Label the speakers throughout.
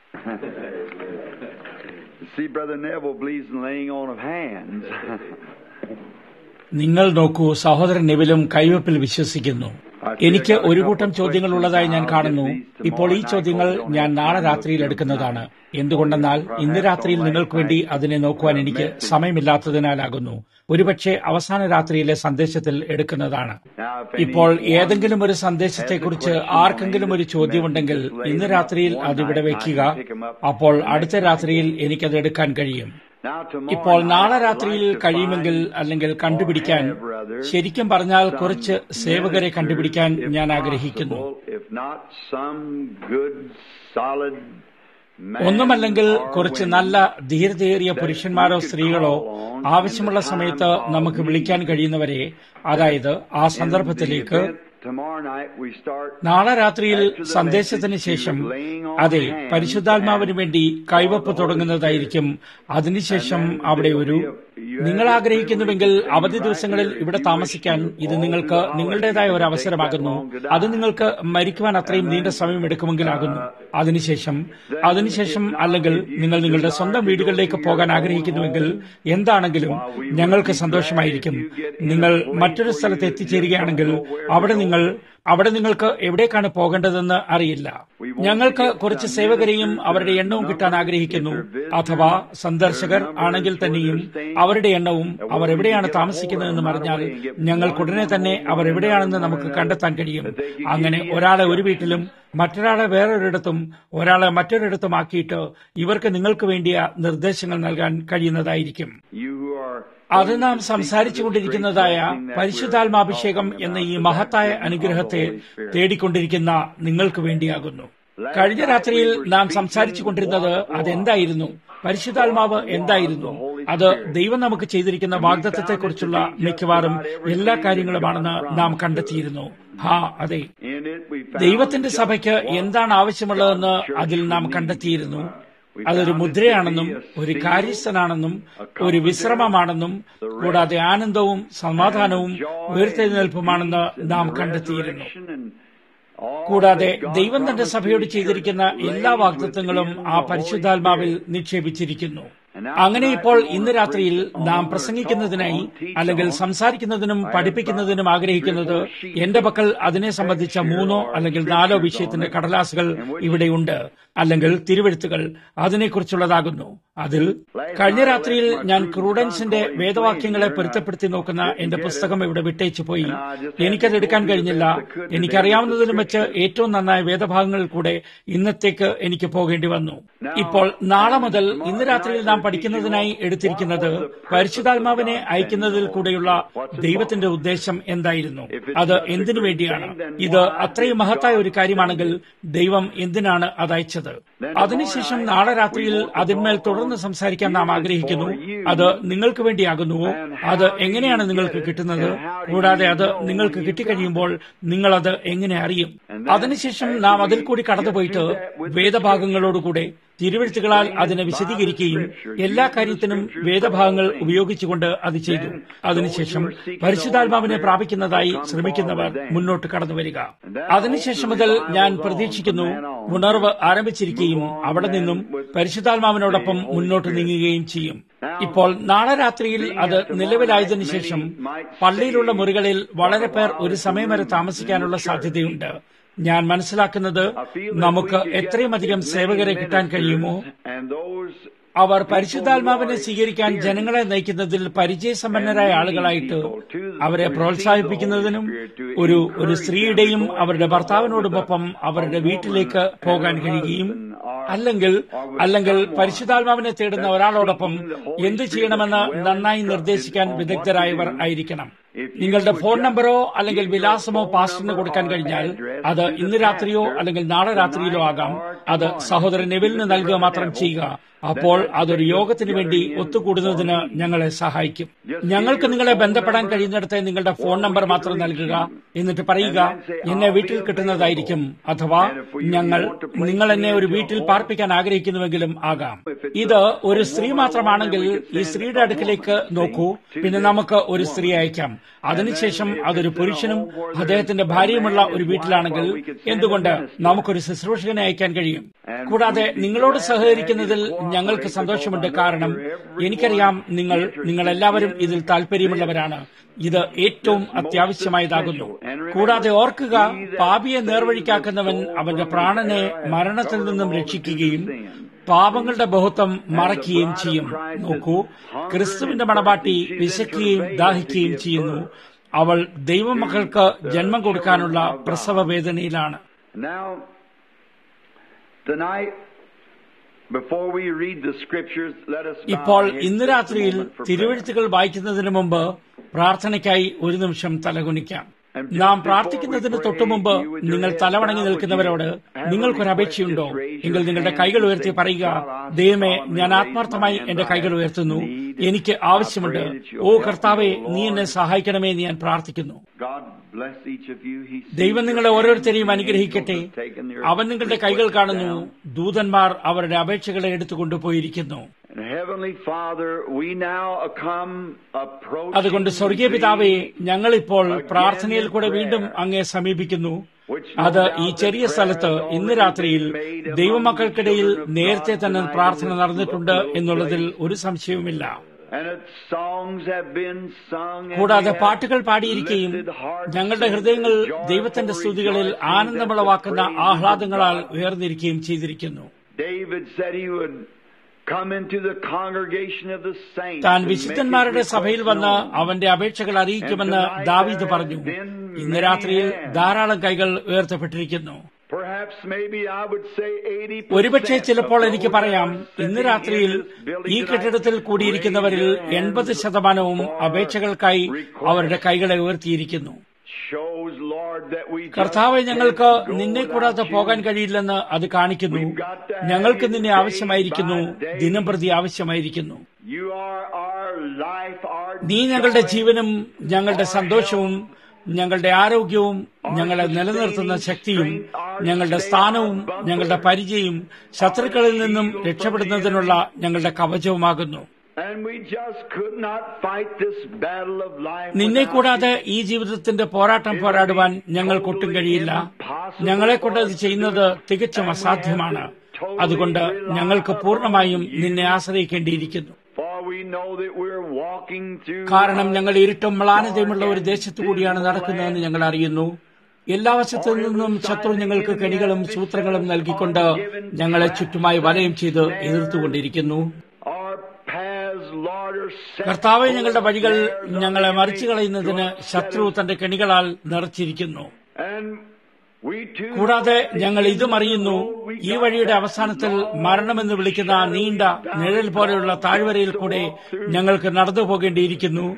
Speaker 1: See, Brother Neville believes in laying on of hands.
Speaker 2: നിങ്ങൾ നോക്കൂ സഹോദരൻ നെവിലും കൈവപ്പിൽ വിശ്വസിക്കുന്നു എനിക്ക് ഒരു കൂട്ടം ചോദ്യങ്ങൾ ഉള്ളതായി ഞാൻ കാണുന്നു ഇപ്പോൾ ഈ ചോദ്യങ്ങൾ ഞാൻ നാളെ രാത്രിയിൽ എടുക്കുന്നതാണ് എന്തുകൊണ്ടെന്നാൽ ഇന്ന് രാത്രിയിൽ നിങ്ങൾക്ക് വേണ്ടി അതിനെ നോക്കുവാൻ എനിക്ക് സമയമില്ലാത്തതിനാലാകുന്നു ഒരുപക്ഷെ അവസാന രാത്രിയിലെ സന്ദേശത്തിൽ എടുക്കുന്നതാണ്
Speaker 1: Now, if
Speaker 2: ഇപ്പോൾ
Speaker 1: any
Speaker 2: ഏതെങ്കിലും ഒരു സന്ദേശത്തെക്കുറിച്ച് ആർക്കെങ്കിലും ഒരു ചോദ്യമുണ്ടെങ്കിൽ ഇന്ന് രാത്രിയിൽ അതിവിടെ വെക്കുക അപ്പോൾ അടുത്ത രാത്രിയിൽ എനിക്കത് എടുക്കാൻ കഴിയും
Speaker 1: now tomorrow
Speaker 2: ഇപ്പോൾ
Speaker 1: night,
Speaker 2: നാളെ
Speaker 1: I'd
Speaker 2: രാത്രിയിൽ
Speaker 1: like to
Speaker 2: കഴിയുമെങ്കിൽ
Speaker 1: find
Speaker 2: അല്ലെങ്കിൽ കണ്ടുപിടിക്കാൻ
Speaker 1: or have, brother,
Speaker 2: ശരിക്കും പറഞ്ഞാൽ കുറച്ച്
Speaker 1: some
Speaker 2: സേവകരെ
Speaker 1: ministers,
Speaker 2: കണ്ടുപിടിക്കാൻ
Speaker 1: if
Speaker 2: ഞാൻ ആഗ്രഹിക്കുന്നു
Speaker 1: possible, If not some good, solid man
Speaker 2: ഒന്നുമല്ലെങ്കിൽ
Speaker 1: or
Speaker 2: കുറച്ച്
Speaker 1: women
Speaker 2: നല്ല ധീരതയേറിയ
Speaker 1: that
Speaker 2: പുരുഷന്മാരോ
Speaker 1: we could
Speaker 2: സ്ത്രീകളോ
Speaker 1: call on in
Speaker 2: ആവശ്യമുള്ള
Speaker 1: the
Speaker 2: സമയത്ത്
Speaker 1: time of
Speaker 2: നമുക്ക്
Speaker 1: need.
Speaker 2: വിളിക്കാൻ കഴിയുന്നവരെ അതായത് ആ
Speaker 1: In the
Speaker 2: സന്ദർഭത്തിലേക്ക്
Speaker 1: event tomorrow night we start
Speaker 2: നാളെ രാത്രിയിൽ
Speaker 1: after the
Speaker 2: സന്ദേശത്തിന്
Speaker 1: message
Speaker 2: ശേഷം
Speaker 1: to laying on
Speaker 2: അതെ
Speaker 1: hands
Speaker 2: പരിശുദ്ധാത്മാവിന്
Speaker 1: and
Speaker 2: വേണ്ടി കൈവപ്പ് തുടങ്ങുന്നതായിരിക്കും അതിനുശേഷം അവിടെ ഒരു നിങ്ങൾ ആഗ്രഹിക്കുന്നുവെങ്കിൽ അവധി ദിവസങ്ങളിൽ ഇവിടെ താമസിക്കാൻ ഇത് നിങ്ങൾക്ക് നിങ്ങളുടേതായ ഒരു അവസരമാകുന്നു അത് നിങ്ങൾക്ക് മരിക്കുവാൻ അത്രയും നീണ്ട സമയം എടുക്കുമെങ്കിലാകുന്നു അതിനുശേഷം അതിനുശേഷം അല്ലെങ്കിൽ നിങ്ങൾ നിങ്ങളുടെ സ്വന്തം വീടുകളിലേക്ക് പോകാൻ ആഗ്രഹിക്കുന്നുവെങ്കിൽ എന്താണെങ്കിലും ഞങ്ങൾക്ക് സന്തോഷമായിരിക്കും നിങ്ങൾ മറ്റൊരു സ്ഥലത്ത് എത്തിച്ചേരുകയാണെങ്കിൽ അവിടെ നിങ്ങൾ അവിടെ നിങ്ങൾക്ക് എവിടേക്കാണ് പോകേണ്ടതെന്ന് അറിയില്ല ഞങ്ങൾക്ക് കുറച്ച് സേവകരെയും അവരുടെ എണ്ണവും കിട്ടാൻ ആഗ്രഹിക്കുന്നു അഥവാ സന്ദർശകർ ആണെങ്കിൽ തന്നെയും അവരുടെ എണ്ണവും അവർ എവിടെയാണ് താമസിക്കുന്നതെന്നും അറിഞ്ഞാൽ ഞങ്ങൾക്ക് ഉടനെ തന്നെ അവർ എവിടെയാണെന്ന് നമുക്ക് കണ്ടെത്താൻ കഴിയും അങ്ങനെ ഒരാളെ ഒരു വീട്ടിലും മറ്റൊരാളെ വേറൊരിടത്തും ഒരാളെ മറ്റൊരിടത്തും ആക്കിയിട്ട് ഇവർക്ക് നിങ്ങൾക്ക് വേണ്ടിയ നിർദ്ദേശങ്ങൾ നൽകാൻ കഴിയുന്നതായിരിക്കും
Speaker 1: you who are
Speaker 2: അത് നാം സംസാരിച്ചുകൊണ്ടിരിക്കുന്നതായ പരിശുദ്ധാത്മാഭിഷേകം എന്ന ഈ മഹത്തായ അനുഗ്രഹത്തെ തേടിക്കൊണ്ടിരിക്കുന്ന നിങ്ങൾക്ക് വേണ്ടിയാകുന്നു കഴിഞ്ഞ രാത്രിയിൽ നാം സംസാരിച്ചു കൊണ്ടിരുന്നത് അതെന്തായിരുന്നു പരിശുദ്ധാത്മാവ് എന്തായിരുന്നു അത് ദൈവം നമുക്ക് ചെയ്തിരിക്കുന്ന വാഗ്ദത്വത്തെക്കുറിച്ചുള്ള മിക്കവാറും എല്ലാ കാര്യങ്ങളുമാണെന്ന് നാം കണ്ടെത്തിയിരുന്നു ഹാ അതെ
Speaker 1: in it we found
Speaker 2: ദൈവത്തിന്റെ
Speaker 1: just
Speaker 2: സഭയ്ക്ക്
Speaker 1: what
Speaker 2: എന്താണ് ആവശ്യമുള്ളതെന്ന്
Speaker 1: God's
Speaker 2: അതിൽ
Speaker 1: church
Speaker 2: നാം
Speaker 1: needs.
Speaker 2: കണ്ടെത്തിയിരുന്നു
Speaker 1: We
Speaker 2: അതൊരു
Speaker 1: found it
Speaker 2: മുദ്രയാണെന്നും
Speaker 1: to be a
Speaker 2: ഒരു
Speaker 1: seal,
Speaker 2: കാര്യസ്ഥനാണെന്നും
Speaker 1: a
Speaker 2: ഒരു
Speaker 1: comforter,
Speaker 2: വിശ്രമമാണെന്നും
Speaker 1: the rest,
Speaker 2: കൂടാതെ ആനന്ദവും സമാധാനവും
Speaker 1: and joy
Speaker 2: ഉയർത്തെഴുന്നേൽപ്പുമാണെന്ന്
Speaker 1: and peace
Speaker 2: നാം
Speaker 1: and
Speaker 2: കണ്ടെത്തിയിരുന്നു
Speaker 1: resurrection and all
Speaker 2: കൂടാതെ
Speaker 1: that God
Speaker 2: ദൈവം തന്റെ
Speaker 1: promised
Speaker 2: സഭയോട്
Speaker 1: to His
Speaker 2: ചെയ്തിരിക്കുന്ന
Speaker 1: church
Speaker 2: എല്ലാ
Speaker 1: lays
Speaker 2: വാഗ്ദത്വങ്ങളും
Speaker 1: within
Speaker 2: ആ
Speaker 1: the
Speaker 2: പരിശുദ്ധാത്മാവിൽ
Speaker 1: Holy Spirit.
Speaker 2: നിക്ഷേപിച്ചിരിക്കുന്നു
Speaker 1: And now
Speaker 2: അങ്ങനെ
Speaker 1: tonight
Speaker 2: ഇപ്പോൾ
Speaker 1: we want
Speaker 2: ഇന്ന്
Speaker 1: to
Speaker 2: രാത്രിയിൽ
Speaker 1: preach
Speaker 2: നാം
Speaker 1: on or
Speaker 2: പ്രസംഗിക്കുന്നതിനായി
Speaker 1: talk on, teach
Speaker 2: അല്ലെങ്കിൽ
Speaker 1: on.
Speaker 2: സംസാരിക്കുന്നതിനും
Speaker 1: I have
Speaker 2: പഠിപ്പിക്കുന്നതിനും
Speaker 1: about
Speaker 2: ആഗ്രഹിക്കുന്നത്
Speaker 1: three or four sheets
Speaker 2: എന്റെ പക്കൽ അതിനെ സംബന്ധിച്ച
Speaker 1: text here
Speaker 2: മൂന്നോ
Speaker 1: or
Speaker 2: അല്ലെങ്കിൽ നാലോ
Speaker 1: scriptures
Speaker 2: വിഷയത്തിന്റെ
Speaker 1: on it,
Speaker 2: കടലാസുകൾ
Speaker 1: in which
Speaker 2: ഇവിടെയുണ്ട് അല്ലെങ്കിൽ തിരുവെഴുത്തുകൾ അതിനെക്കുറിച്ചുള്ളതാകുന്നു അതിൽ കഴിഞ്ഞ രാത്രിയിൽ ഞാൻ ക്രൂഡൻസിന്റെ വേദവാക്യങ്ങളെ പൊരുത്തപ്പെടുത്തി നോക്കുന്ന എന്റെ പുസ്തകം ഇവിടെ വിട്ടേച്ചു പോയി എനിക്കത് എടുക്കാൻ കഴിഞ്ഞില്ല എനിക്കറിയാവുന്നതിലും വെച്ച് ഏറ്റവും നന്നായ വേദഭാഗങ്ങളിൽ കൂടെ ഇന്നത്തേക്ക് എനിക്ക് പോകേണ്ടി വന്നു ഇപ്പോൾ നാളെ മുതൽ ഇന്ന് രാത്രിയിൽ നാം പഠിക്കുന്നതിനായി എടുത്തിരിക്കുന്നത് പരിശുദ്ധാത്മാവിനെ അയക്കുന്നതിൽ കൂടെയുള്ള ദൈവത്തിന്റെ ഉദ്ദേശം എന്തായിരുന്നു അത് എന്തിനു വേണ്ടിയാണ് ഇത് അത്രയും മഹത്തായ ഒരു കാര്യമാണെങ്കിൽ ദൈവം എന്തിനാണ് അത് അയച്ചത് അതിനുശേഷം നാളെ രാത്രിയിൽ അതിന്മേൽ തുടർന്ന് സംസാരിക്കാൻ നാം ആഗ്രഹിക്കുന്നു അത് നിങ്ങൾക്ക് വേണ്ടിയാകുന്നുവോ അത് എങ്ങനെയാണ് നിങ്ങൾക്ക് കിട്ടുന്നത് കൂടാതെ അത് നിങ്ങൾക്ക് കിട്ടിക്കഴിയുമ്പോൾ നിങ്ങൾ അത് എങ്ങനെ അറിയും അതിനുശേഷം നാം അതിൽ കൂടി കടന്നുപോയിട്ട് വേദഭാഗങ്ങളോടുകൂടെ തിരുവെഴുത്തുകളാൽ അതിനെ വിശദീകരിക്കുകയും എല്ലാ കാര്യത്തിനും വേദഭാഗങ്ങൾ ഉപയോഗിച്ചുകൊണ്ട് അത് ചെയ്തു അതിനുശേഷം പരിശുദ്ധാത്മാവിനെ പ്രാപിക്കുന്നതായി ശ്രമിക്കുന്നവർ മുന്നോട്ട് കടന്നു വരിക അതിനുശേഷം മുതൽ ഞാൻ പ്രതീക്ഷിക്കുന്നു ഉണർവ് ആരംഭിച്ചിരിക്കുകയും അവിടെ നിന്നും പരിശുദ്ധാത്മാവിനോടൊപ്പം മുന്നോട്ട് നീങ്ങുകയും ചെയ്യും ഇപ്പോൾ നാളെ രാത്രിയിൽ അത് നിലവിലായതിനു ശേഷം പള്ളിയിലുള്ള മുറികളിൽ വളരെ പേർ ഒരു സമയം വരെ താമസിക്കാനുള്ള സാധ്യതയുണ്ട് ഞാൻ മനസ്സിലാക്കുന്നത് നമുക്ക് എത്രയുമധികം സേവകരെ കിട്ടാൻ കഴിയുമോ
Speaker 1: And those
Speaker 2: അവർ പരിശുദ്ധാത്മാവിനെ സ്വീകരിക്കാൻ ജനങ്ങളെ നയിക്കുന്നതിൽ പരിചയസമ്പന്നരായ ആളുകളായിട്ട് അവരെ പ്രോത്സാഹിപ്പിക്കുന്നതിനും ഒരു ഒരു സ്ത്രീയുടെയും അവരുടെ ഭർത്താവിനോടുമൊപ്പം അവരുടെ വീട്ടിലേക്ക് പോകാൻ കഴിയുകയും അല്ലെങ്കിൽ അല്ലെങ്കിൽ പരിശുദ്ധാത്മാവിനെ തേടുന്ന ഒരാളോടൊപ്പം എന്ത് ചെയ്യണമെന്ന് നന്നായി നിർദ്ദേശിക്കാൻ വിദഗ്ധരായവർ ആയിരിക്കണം നിങ്ങളുടെ ഫോൺ നമ്പറോ അല്ലെങ്കിൽ വിലാസമോ പാസ്റ്ററിന് കൊടുക്കാൻ കഴിഞ്ഞാൽ അത് ഇന്ന് രാത്രിയോ അല്ലെങ്കിൽ നാളെ രാത്രിയിലോ ആകാം അത് സഹോദരൻ നെവിലിന് നൽകുക മാത്രം ചെയ്യുക അപ്പോൾ അതൊരു യോഗത്തിന് വേണ്ടി ഒത്തുകൂടുന്നതിന് ഞങ്ങളെ സഹായിക്കും ഞങ്ങൾക്ക് നിങ്ങളെ ബന്ധപ്പെടാൻ കഴിയുന്നിടത്ത് നിങ്ങളുടെ ഫോൺ നമ്പർ മാത്രം നൽകുക എന്നിട്ട് പറയുക എന്നെ വീട്ടിൽ കിട്ടുന്നതായിരിക്കും അഥവാ ഞങ്ങൾ നിങ്ങൾ എന്നെ ഒരു വീട്ടിൽ പാർപ്പിക്കാൻ ആഗ്രഹിക്കുന്നുവെങ്കിലും ആകാം ഇത് ഒരു സ്ത്രീ മാത്രമാണെങ്കിൽ ഈ സ്ത്രീയുടെ അടുക്കിലേക്ക് നോക്കൂ പിന്നെ നമുക്ക് ഒരു സ്ത്രീ അയക്കാം അതിനുശേഷം അതൊരു പുരുഷനും അദ്ദേഹത്തിന്റെ ഭാര്യയുമുള്ള ഒരു വീട്ടിലാണെങ്കിൽ എന്തുകൊണ്ട് നമുക്കൊരു ശുശ്രൂഷകനെ അയക്കാൻ കഴിയും കൂടാതെ നിങ്ങളോട് സഹകരിക്കുന്നതിൽ ഞങ്ങൾക്ക് സന്തോഷമുണ്ട് കാരണം എനിക്കറിയാം നിങ്ങൾ നിങ്ങളെല്ലാവരും ഇതിൽ താല്പര്യമുള്ളവരാണ് ഇത് ഏറ്റവും അത്യാവശ്യമായതാകുന്നു കൂടാതെ ഓർക്കുക പാപിയെ നേർവഴിക്കാക്കുന്നവൻ അവന്റെ പ്രാണനെ മരണത്തിൽ നിന്നും രക്ഷിക്കുകയും പാപങ്ങളുടെ ബഹുത്വം മറയ്ക്കുകയും ചെയ്യും നോക്കൂ ക്രിസ്തുവിന്റെ മണവാട്ടി വിശക്കുകയും ദാഹിക്കുകയും ചെയ്യുന്നു അവൾ ദൈവമക്കൾക്ക് ജന്മം കൊടുക്കാനുള്ള പ്രസവ വേദനയിലാണ്
Speaker 1: Now, tonight, before we read the scriptures, let us bow
Speaker 2: ഇപ്പോൾ
Speaker 1: our heads
Speaker 2: ഇന്ന്
Speaker 1: just a
Speaker 2: രാത്രിയിൽ
Speaker 1: moment for prayer.
Speaker 2: തിരുവഴുത്തുകൾ വായിക്കുന്നതിന് മുമ്പ് പ്രാർത്ഥനയ്ക്കായി ഒരു നിമിഷം തലകുനിക്കാം നാം പ്രാർത്ഥിക്കുന്നതിന് തൊട്ടുമുമ്പ് നിങ്ങൾ തലവണങ്ങി നിൽക്കുന്നവരോട് നിങ്ങൾക്കൊരു അപേക്ഷയുണ്ടോ എങ്കിൽ നിങ്ങളുടെ കൈകൾ ഉയർത്തി പറയുക ദൈവമേ ഞാൻ ആത്മാർത്ഥമായി എന്റെ കൈകൾ ഉയർത്തുന്നു എനിക്ക് ആവശ്യമുണ്ട് ഓ കർത്താവെ നീ എന്നെ സഹായിക്കണമേ എന്ന് ഞാൻ പ്രാർത്ഥിക്കുന്നു
Speaker 1: God bless each of you. He sees
Speaker 2: ദൈവം
Speaker 1: your
Speaker 2: നിങ്ങളെ
Speaker 1: hands.
Speaker 2: ഓരോരുത്തരെയും
Speaker 1: Angels
Speaker 2: അനുഗ്രഹിക്കട്ടെ
Speaker 1: have taken their
Speaker 2: അവൻ നിങ്ങളുടെ കൈകൾ കാണുന്നു ദൂതന്മാർ അവരുടെ അപേക്ഷകളെ എടുത്തുകൊണ്ടുപോയിരിക്കുന്നു
Speaker 1: And Heavenly Father, we now come approaching
Speaker 2: അതുകൊണ്ട് സ്വർഗീയ പിതാവേ ഞങ്ങളിപ്പോൾ പ്രാർത്ഥനയിൽ കൂടെ വീണ്ടും അങ്ങേ സമീപിക്കുന്നു അത് ഈ ചെറിയ സ്ഥലത്ത് ഇന്ന് രാത്രിയിൽ ദൈവമക്കൾക്കിടയിൽ നേരത്തെ തന്നെ പ്രാർത്ഥന നടന്നിട്ടുണ്ട് എന്നുള്ളതിൽ ഒരു സംശയവുമില്ല
Speaker 1: And its songs have been sung and
Speaker 2: കൂടാതെ
Speaker 1: we have
Speaker 2: പാട്ടുകൾ പാടിയിരിക്കുകയും
Speaker 1: lifted hearts
Speaker 2: ഞങ്ങളുടെ
Speaker 1: to
Speaker 2: ഹൃദയങ്ങൾ
Speaker 1: the joyful
Speaker 2: ദൈവത്തിന്റെ സ്തുതികളിൽ
Speaker 1: rejoicing
Speaker 2: ആനന്ദമുളവാക്കുന്ന
Speaker 1: that the praises of
Speaker 2: ആഹ്ലാദങ്ങളാൽ
Speaker 1: God.
Speaker 2: ഉയർന്നിരിക്കുകയും ചെയ്തിരിക്കുന്നു
Speaker 1: David said he would come into the congregation of the saints
Speaker 2: താൻ
Speaker 1: and make
Speaker 2: വിശുദ്ധന്മാരുടെ
Speaker 1: his
Speaker 2: സഭയിൽ
Speaker 1: requests
Speaker 2: വന്ന്
Speaker 1: known.
Speaker 2: അവന്റെ അപേക്ഷകൾ അറിയിക്കുമെന്ന് ദാവീദ് പറഞ്ഞു ഇന്ന് രാത്രിയിൽ ധാരാളം കൈകൾ ഉയർത്തപ്പെട്ടിരിക്കുന്നു
Speaker 1: Perhaps maybe I would say 80%
Speaker 2: ഒരുപക്ഷെ ചിലപ്പോൾ
Speaker 1: of
Speaker 2: എനിക്ക്
Speaker 1: those
Speaker 2: പറയാം
Speaker 1: that are
Speaker 2: ഇന്ന്
Speaker 1: sitting
Speaker 2: രാത്രിയിൽ
Speaker 1: in this building
Speaker 2: ഈ
Speaker 1: tonight
Speaker 2: കെട്ടിടത്തിൽ കൂടിയിരിക്കുന്നവരിൽ
Speaker 1: raise their hands
Speaker 2: എൺപത് ശതമാനവും
Speaker 1: for
Speaker 2: അപേക്ഷകൾക്കായി
Speaker 1: requests.
Speaker 2: അവരുടെ കൈകളെ ഉയർത്തിയിരിക്കുന്നു
Speaker 1: Shows, Lord, that we just
Speaker 2: കർത്താവ് ഞങ്ങൾക്ക്
Speaker 1: can't go
Speaker 2: നിന്നെ
Speaker 1: without
Speaker 2: കൂടാതെ
Speaker 1: you.
Speaker 2: പോകാൻ കഴിയില്ലെന്ന് അത് കാണിക്കുന്നു ഞങ്ങൾക്ക് നിന്നെ ആവശ്യമായിരിക്കുന്നു ദിനംപ്രതി ആവശ്യമായിരിക്കുന്നു
Speaker 1: You are our life, our
Speaker 2: നീ ഞങ്ങളുടെ
Speaker 1: joy,
Speaker 2: ജീവനും ഞങ്ങളുടെ സന്തോഷവും ഞങ്ങളുടെ ആരോഗ്യവും ഞങ്ങളെ നിലനിർത്തുന്ന ശക്തിയും ഞങ്ങളുടെ സ്ഥാനവും ഞങ്ങളുടെ പരിചയം ശത്രുക്കളിൽ നിന്നും രക്ഷപ്പെടുന്നതിനുള്ള ഞങ്ങളുടെ കവചവുമാകുന്നു
Speaker 1: And we just could not fight this battle of life
Speaker 2: നിന്നെ
Speaker 1: without
Speaker 2: കൂടാതെ
Speaker 1: you.
Speaker 2: ഈ ജീവിതത്തിന്റെ പോരാട്ടം പോരാടുവാൻ ഞങ്ങൾക്കൊട്ടും കഴിയില്ല ഞങ്ങളെ കൊണ്ട് അത് ചെയ്യുന്നത് തികച്ചും അസാധ്യമാണ് അതുകൊണ്ട് ഞങ്ങൾക്ക് പൂർണ്ണമായും നിന്നെ ആശ്രയിക്കേണ്ടിയിരിക്കുന്നു
Speaker 1: For we know that we're walking through
Speaker 2: കാരണം ഞങ്ങൾ ഇരുട്ടും മ്ലാനതയുമുള്ള ഒരു ദേശത്തു കൂടിയാണ് നടക്കുന്നതെന്ന് ഞങ്ങൾ അറിയുന്നു എല്ലാ വശത്തു നിന്നും ശത്രു ഞങ്ങൾക്ക് കെണികളും സൂത്രങ്ങളും നൽകിക്കൊണ്ട് ഞങ്ങളെ ചുറ്റുമായി വലയം ചെയ്ത് എതിർത്തുകൊണ്ടിരിക്കുന്നു
Speaker 1: our paths, Lord, are set
Speaker 2: കർത്താവെ ഞങ്ങളുടെ വഴികൾ
Speaker 1: for the
Speaker 2: ഞങ്ങളെ
Speaker 1: enemy
Speaker 2: മറിച്ചു കളയുന്നതിന്
Speaker 1: to
Speaker 2: ശത്രു തന്റെ കെണികളാൽ നിറച്ചിരിക്കുന്നു
Speaker 1: And we too
Speaker 2: കൂടാതെ ഞങ്ങൾ ഇതും അറിയുന്നു ഈ വഴിയുടെ അവസാനത്തിൽ മരണമെന്ന് വിളിക്കുന്ന ആ നീണ്ട നിഴൽ പോലെയുള്ള താഴ്വരയിൽ കൂടെ ഞങ്ങൾക്ക് നടന്നു പോകേണ്ടിയിരിക്കുന്നു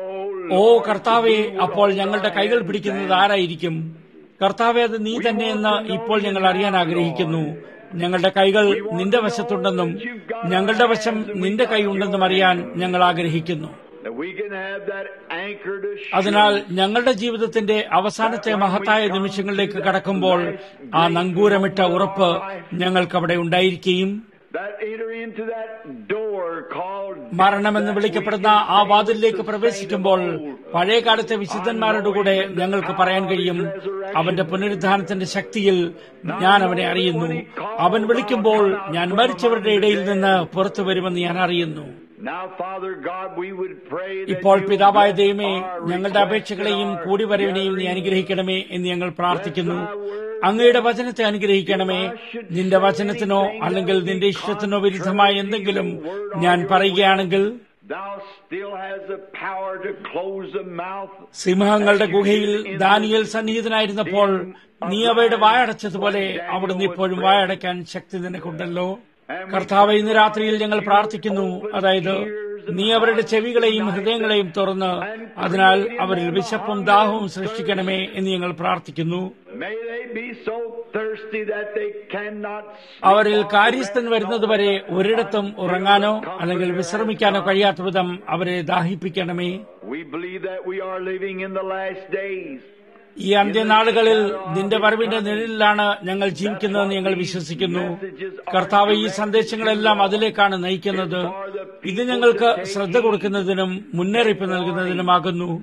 Speaker 2: ഓ കർത്താവെ അപ്പോൾ ഞങ്ങളുടെ കൈകൾ പിടിക്കുന്നത് ആരായിരിക്കും കർത്താവെ അത് നീ തന്നെയെന്ന് ഇപ്പോൾ ഞങ്ങൾ അറിയാൻ ആഗ്രഹിക്കുന്നു ഞങ്ങളുടെ കൈകൾ നിന്റെ വശത്തുണ്ടെന്നും ഞങ്ങളുടെ വശം നിന്റെ കൈ ഉണ്ടെന്നും അറിയാൻ ഞങ്ങൾ ആഗ്രഹിക്കുന്നു
Speaker 1: that we can have that anchored
Speaker 2: അതിനാൽ
Speaker 1: assurance
Speaker 2: ഞങ്ങളുടെ ജീവിതത്തിന്റെ അവസാനത്തെ മഹത്തായ നിമിഷങ്ങളിലേക്ക് കടക്കുമ്പോൾ ആ നങ്കൂരമിട്ട ഉറപ്പ് ഞങ്ങൾക്കവിടെ ഉണ്ടായിരിക്കുകയും
Speaker 1: that enter into that door called
Speaker 2: മരണമെന്ന് വിളിക്കപ്പെടുന്ന ആ വാതിലിലേക്ക് പ്രവേശിക്കുമ്പോൾ പഴയ കാലത്തെ വിശുദ്ധന്മാരുടെ കൂടെ ഞങ്ങൾക്ക് പറയാൻ കഴിയും അവന്റെ പുനരുദ്ധാനത്തിന്റെ ശക്തിയിൽ ഞാൻ അവനെ അറിയുന്നു അവൻ വിളിക്കുമ്പോൾ ഞാൻ മരിച്ചവരുടെ ഇടയിൽ നിന്ന് പുറത്തു വരുമെന്ന് ഞാൻ അറിയുന്നു
Speaker 1: Now, Father God, we would pray that
Speaker 2: ഇപ്പോൾ
Speaker 1: you
Speaker 2: പിതാവായ
Speaker 1: bless
Speaker 2: ദൈവമേ
Speaker 1: our
Speaker 2: ഞങ്ങളുടെ
Speaker 1: requests
Speaker 2: അപേക്ഷകളെയും
Speaker 1: and our
Speaker 2: കൂടിവരവിനെയും നീ
Speaker 1: gathering.
Speaker 2: അനുഗ്രഹിക്കണമേ എന്ന് ഞങ്ങൾ പ്രാർത്ഥിക്കുന്നു അങ്ങയുടെ വചനത്തെ അനുഗ്രഹിക്കണമേ നിന്റെ വചനത്തിനോ അല്ലെങ്കിൽ നിന്റെ ഇഷ്ടത്തിനോ വിരുദ്ധമായ എന്തെങ്കിലും ഞാൻ പറയുകയാണെങ്കിൽ
Speaker 1: Thou still has the power to close the mouth.
Speaker 2: സിംഹങ്ങളുടെ ഗുഹയിൽ ദാനിയൽ സന്നിഹിതനായിരുന്നപ്പോൾ നീ അവയുടെ വായടച്ചതുപോലെ അവിടുന്ന് ഇപ്പോഴും വായടയ്ക്കാൻ ശക്തി നിനക്കുണ്ടല്ലോ കർത്താവ് ഇന്ന് രാത്രിയിൽ ഞങ്ങൾ പ്രാർത്ഥിക്കുന്നു അതായത് നീ അവരുടെ ചെവികളെയും ഹൃദയങ്ങളെയും തുറന്ന് അതിനാൽ അവരിൽ വിശപ്പും ദാഹവും സൃഷ്ടിക്കണമേ എന്ന് ഞങ്ങൾ പ്രാർത്ഥിക്കുന്നു
Speaker 1: May they be so thirsty that they cannot sleep
Speaker 2: അവരിൽ
Speaker 1: on
Speaker 2: കാര്യസ്ഥൻ
Speaker 1: rest
Speaker 2: വരുന്നതുവരെ
Speaker 1: all
Speaker 2: ഒരിടത്തും
Speaker 1: until
Speaker 2: ഉറങ്ങാനോ
Speaker 1: the
Speaker 2: അല്ലെങ്കിൽ
Speaker 1: Comforter
Speaker 2: വിശ്രമിക്കാനോ
Speaker 1: has come.
Speaker 2: കഴിയാത്ത വിധം അവരെ ദാഹിപ്പിക്കണമേ
Speaker 1: We believe that we are living in the last days.
Speaker 2: ഈ അന്ത്യനാളുകളിൽ നിന്റെ വരവിന്റെ നിഴലിലാണ് ഞങ്ങൾ ജീവിക്കുന്നതെന്ന് ഞങ്ങൾ വിശ്വസിക്കുന്നു കർത്താവ് ഈ സന്ദേശങ്ങളെല്ലാം അതിലേക്കാണ് നയിക്കുന്നത് ഇത് ഞങ്ങൾക്ക് ശ്രദ്ധ കൊടുക്കുന്നതിനും മുന്നറിയിപ്പ് നൽകുന്നതിനുമാകുന്നു
Speaker 1: And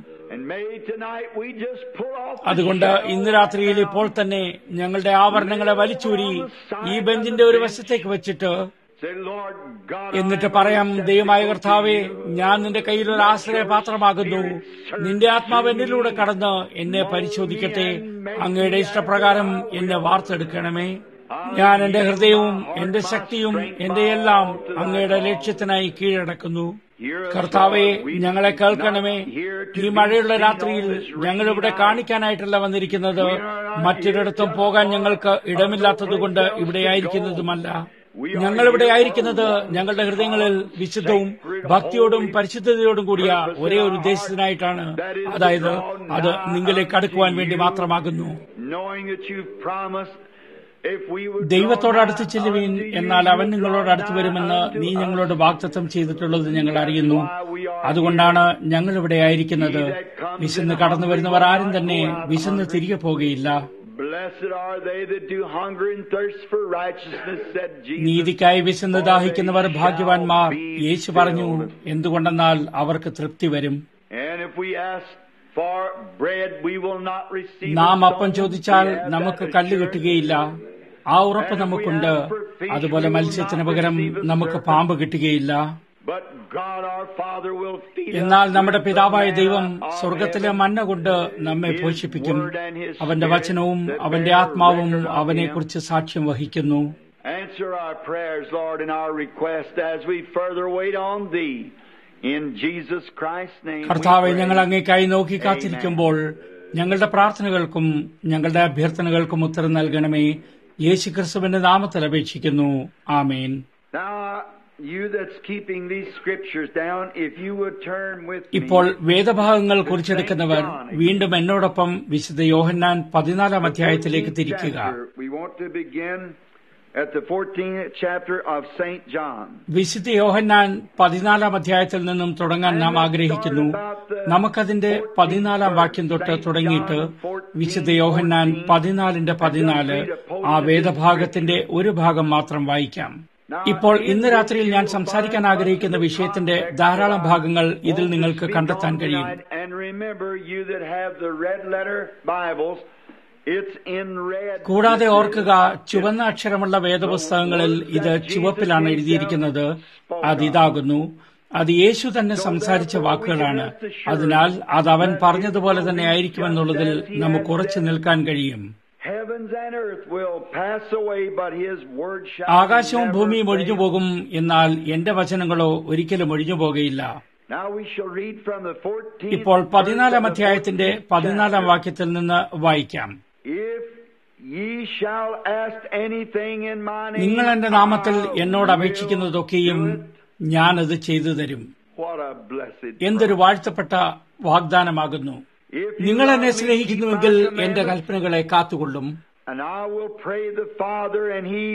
Speaker 1: may tonight we just pull off the
Speaker 2: അതുകൊണ്ട്
Speaker 1: shadow
Speaker 2: ഇന്ന് രാത്രിയിൽ ഇപ്പോൾ തന്നെ ഞങ്ങളുടെ ആഭരണങ്ങളെ വലിച്ചൂരി ഈ ബെഞ്ചിന്റെ ഒരു വശത്തേക്ക് വെച്ചിട്ട്
Speaker 1: Say, Lord God,
Speaker 2: എന്നിട്ട്
Speaker 1: I am
Speaker 2: പറയാം
Speaker 1: accepted
Speaker 2: ദൈവമായ
Speaker 1: to
Speaker 2: കർത്താവെ
Speaker 1: you.
Speaker 2: ഞാൻ നിന്റെ കയ്യിൽ ഒരു ആശ്രയപാത്രമാകുന്നു നിന്റെ ആത്മാവ് എന്നിലൂടെ കടന്ന് എന്നെ പരിശോധിക്കട്ടെ അങ്ങയുടെ ഇഷ്ടപ്രകാരം എന്നെ വാർത്തെടുക്കണമേ ഞാൻ എന്റെ ഹൃദയവും എന്റെ ശക്തിയും എന്റെ എല്ലാം അങ്ങയുടെ ലക്ഷ്യത്തിനായി കീഴടക്കുന്നു കർത്താവെ ഞങ്ങളെ കേൾക്കണമേ ഈ മഴയുള്ള രാത്രിയിൽ ഞങ്ങളിവിടെ കാണിക്കാനായിട്ടല്ല വന്നിരിക്കുന്നത് മറ്റൊരിടത്തും പോകാൻ ഞങ്ങൾക്ക് ഇടമില്ലാത്തതുകൊണ്ട് ഇവിടെയായിരിക്കുന്നതുമല്ല ഞങ്ങളിവിടെ ആയിരിക്കുന്നത് ഞങ്ങളുടെ ഹൃദയങ്ങളിൽ വിശുദ്ധവും ഭക്തിയോടും പരിശുദ്ധതയോടും കൂടിയ ഒരേ ഒരു ഉദ്ദേശത്തിനായിട്ടാണ് അതായത് അത് നിങ്ങളിലേക്ക് അടുക്കുവാൻ വേണ്ടി മാത്രമാകുന്നു
Speaker 1: knowing that you've promised if we would
Speaker 2: ദൈവത്തോട്
Speaker 1: draw
Speaker 2: അടുത്ത്
Speaker 1: nigh
Speaker 2: ചെല്ലുവീൻ
Speaker 1: unto you,
Speaker 2: എന്നാൽ അവൻ
Speaker 1: you would
Speaker 2: നിങ്ങളോട്
Speaker 1: draw
Speaker 2: അടുത്ത്
Speaker 1: nigh
Speaker 2: വരുമെന്ന്
Speaker 1: unto
Speaker 2: നീ
Speaker 1: us.
Speaker 2: ഞങ്ങളോട് വാഗ്ദത്തം ചെയ്തിട്ടുള്ളത് ഞങ്ങൾ അറിയുന്നു അതുകൊണ്ടാണ് ഞങ്ങൾ ഇവിടെ ആയിരിക്കുന്നത് വിശന്ന് കടന്നു വരുന്നവർ ആരും തന്നെ വിശന്ന് തിരികെ പോകുകയില്ല
Speaker 1: Blessed are they that do hunger and thirst for righteousness, said Jesus.
Speaker 2: നീതിക്കായി വിശന്ന് ദാഹിക്കുന്നവർ ഭാഗ്യവാന്മാർ യേശു പറഞ്ഞു എന്തുകൊണ്ടെന്നാൽ അവർക്ക് തൃപ്തി വരും
Speaker 1: And if we ask for bread, we will not receive a
Speaker 2: നാം അപ്പം
Speaker 1: stone.
Speaker 2: ചോദിച്ചാൽ
Speaker 1: We have
Speaker 2: നമുക്ക്
Speaker 1: that
Speaker 2: കല്ല്
Speaker 1: assurance.
Speaker 2: കിട്ടുകയില്ല ആ ഉറപ്പ് നമുക്കുണ്ട് അതുപോലെ മത്സ്യത്തിന് പകരം നമുക്ക് പാമ്പ് കിട്ടുകയില്ല
Speaker 1: But God our Father will feed us
Speaker 2: എന്നാൽ നമ്മുടെ
Speaker 1: with
Speaker 2: പിതാവായ
Speaker 1: the
Speaker 2: ദൈവം
Speaker 1: manna of
Speaker 2: സ്വർഗത്തിലെ
Speaker 1: heaven.
Speaker 2: മന്ന കൊണ്ട് നമ്മെ
Speaker 1: His
Speaker 2: പോഷിപ്പിക്കും
Speaker 1: word and his
Speaker 2: അവന്റെ
Speaker 1: spirit
Speaker 2: വചനവും
Speaker 1: that
Speaker 2: അവന്റെ
Speaker 1: bear
Speaker 2: ആത്മാവും
Speaker 1: record of
Speaker 2: അവനെക്കുറിച്ച് സാക്ഷ്യം വഹിക്കുന്നു
Speaker 1: Answer our prayers, Lord, and our request as we further wait on Thee. In Jesus Christ's name. we
Speaker 2: കർത്താവെ
Speaker 1: pray.
Speaker 2: ഞങ്ങൾ അങ്ങേക്കായി നോക്കി കാത്തിരിക്കുമ്പോൾ ഞങ്ങളുടെ പ്രാർത്ഥനകൾക്കും ഞങ്ങളുടെ അഭ്യർത്ഥനകൾക്കും ഉത്തരം നൽകണമേ യേശു ക്രിസ്തുവിന്റെ നാമത്തിൽ അപേക്ഷിക്കുന്നു ആമേൻ
Speaker 1: Now, you that's keeping these scriptures down, if you would turn with me.
Speaker 2: ഇപ്പോൾ വേദഭാഗങ്ങൾ കുറിച്ചെടുക്കുന്നവർ വീണ്ടും എന്നോടൊപ്പം വിശുദ്ധ യോഹന്നാൻ പതിനാലാം അധ്യായത്തിലേക്ക് തിരിക്കുക
Speaker 1: chapter. We want to begin at the 14th chapter of St. John.
Speaker 2: വിശുദ്ധ യോഹന്നാൻ പതിനാലാം അധ്യായത്തിൽ നിന്നും തുടങ്ങാൻ നാം ആഗ്രഹിക്കുന്നു നമുക്കതിന്റെ പതിനാലാം വാക്യം തൊട്ട് തുടങ്ങിയിട്ട് വിശുദ്ധ യോഹന്നാൻ പതിനാലിന്റെ പതിനാല് ആ വേദഭാഗത്തിന്റെ ഒരു ഭാഗം മാത്രം വായിക്കാം ഇപ്പോൾ ഇന്ന് രാത്രിയിൽ ഞാൻ സംസാരിക്കാൻ ആഗ്രഹിക്കുന്ന വിഷയത്തിന്റെ ധാരാളം ഭാഗങ്ങൾ ഇതിൽ നിങ്ങൾക്ക് കണ്ടെത്താൻ കഴിയും
Speaker 1: And remember, you that have the red letter Bibles, it's in red.
Speaker 2: കൂടാതെ ഓർക്കുക ചുവന്ന അക്ഷരമുള്ള വേദപുസ്തകങ്ങളിൽ ഇത് ചുവപ്പിലാണ് എഴുതിയിരിക്കുന്നത് അതിതാകുന്നു അത് യേശു തന്നെ സംസാരിച്ച വാക്കുകളാണ് അതിനാൽ അത് അവൻ പറഞ്ഞതുപോലെ തന്നെ ആയിരിക്കുമെന്നുള്ളതിൽ നമുക്ക് ഉറച്ചു നിൽക്കാൻ കഴിയും
Speaker 1: Heavens and earth will pass away, but His word shall
Speaker 2: ആകാശവും
Speaker 1: never
Speaker 2: ഭൂമിയും
Speaker 1: fade.
Speaker 2: ഒഴിഞ്ഞു പോകും എന്നാൽ എന്റെ വചനങ്ങളോ ഒരിക്കലും ഒഴിഞ്ഞു പോകുകയില്ല
Speaker 1: Now we shall read from the 14th
Speaker 2: ഇപ്പോൾ
Speaker 1: verse
Speaker 2: പതിനാലാം
Speaker 1: of the
Speaker 2: അധ്യായത്തിന്റെ
Speaker 1: 14th
Speaker 2: പതിനാലാം
Speaker 1: chapter.
Speaker 2: വാക്യത്തിൽ നിന്ന് വായിക്കാം
Speaker 1: If ye shall ask anything in my name,
Speaker 2: നിങ്ങൾ എന്റെ നാമത്തിൽ
Speaker 1: I
Speaker 2: എന്നോട്
Speaker 1: will
Speaker 2: അപേക്ഷിക്കുന്നതൊക്കെയും
Speaker 1: do it.
Speaker 2: ഞാനത് ചെയ്തു തരും
Speaker 1: What a blessed
Speaker 2: എന്തൊരു വാഴ്ത്തപ്പെട്ട വാഗ്ദാനമാകുന്നു
Speaker 1: If you
Speaker 2: നിങ്ങൾ
Speaker 1: love
Speaker 2: എന്നെ
Speaker 1: me,
Speaker 2: സ്നേഹിക്കുന്നുവെങ്കിൽ
Speaker 1: keep my
Speaker 2: എന്റെ
Speaker 1: commandments,
Speaker 2: കൽപ്പനകളെ കാത്തുകൊള്ളും
Speaker 1: And I will pray the Father, and He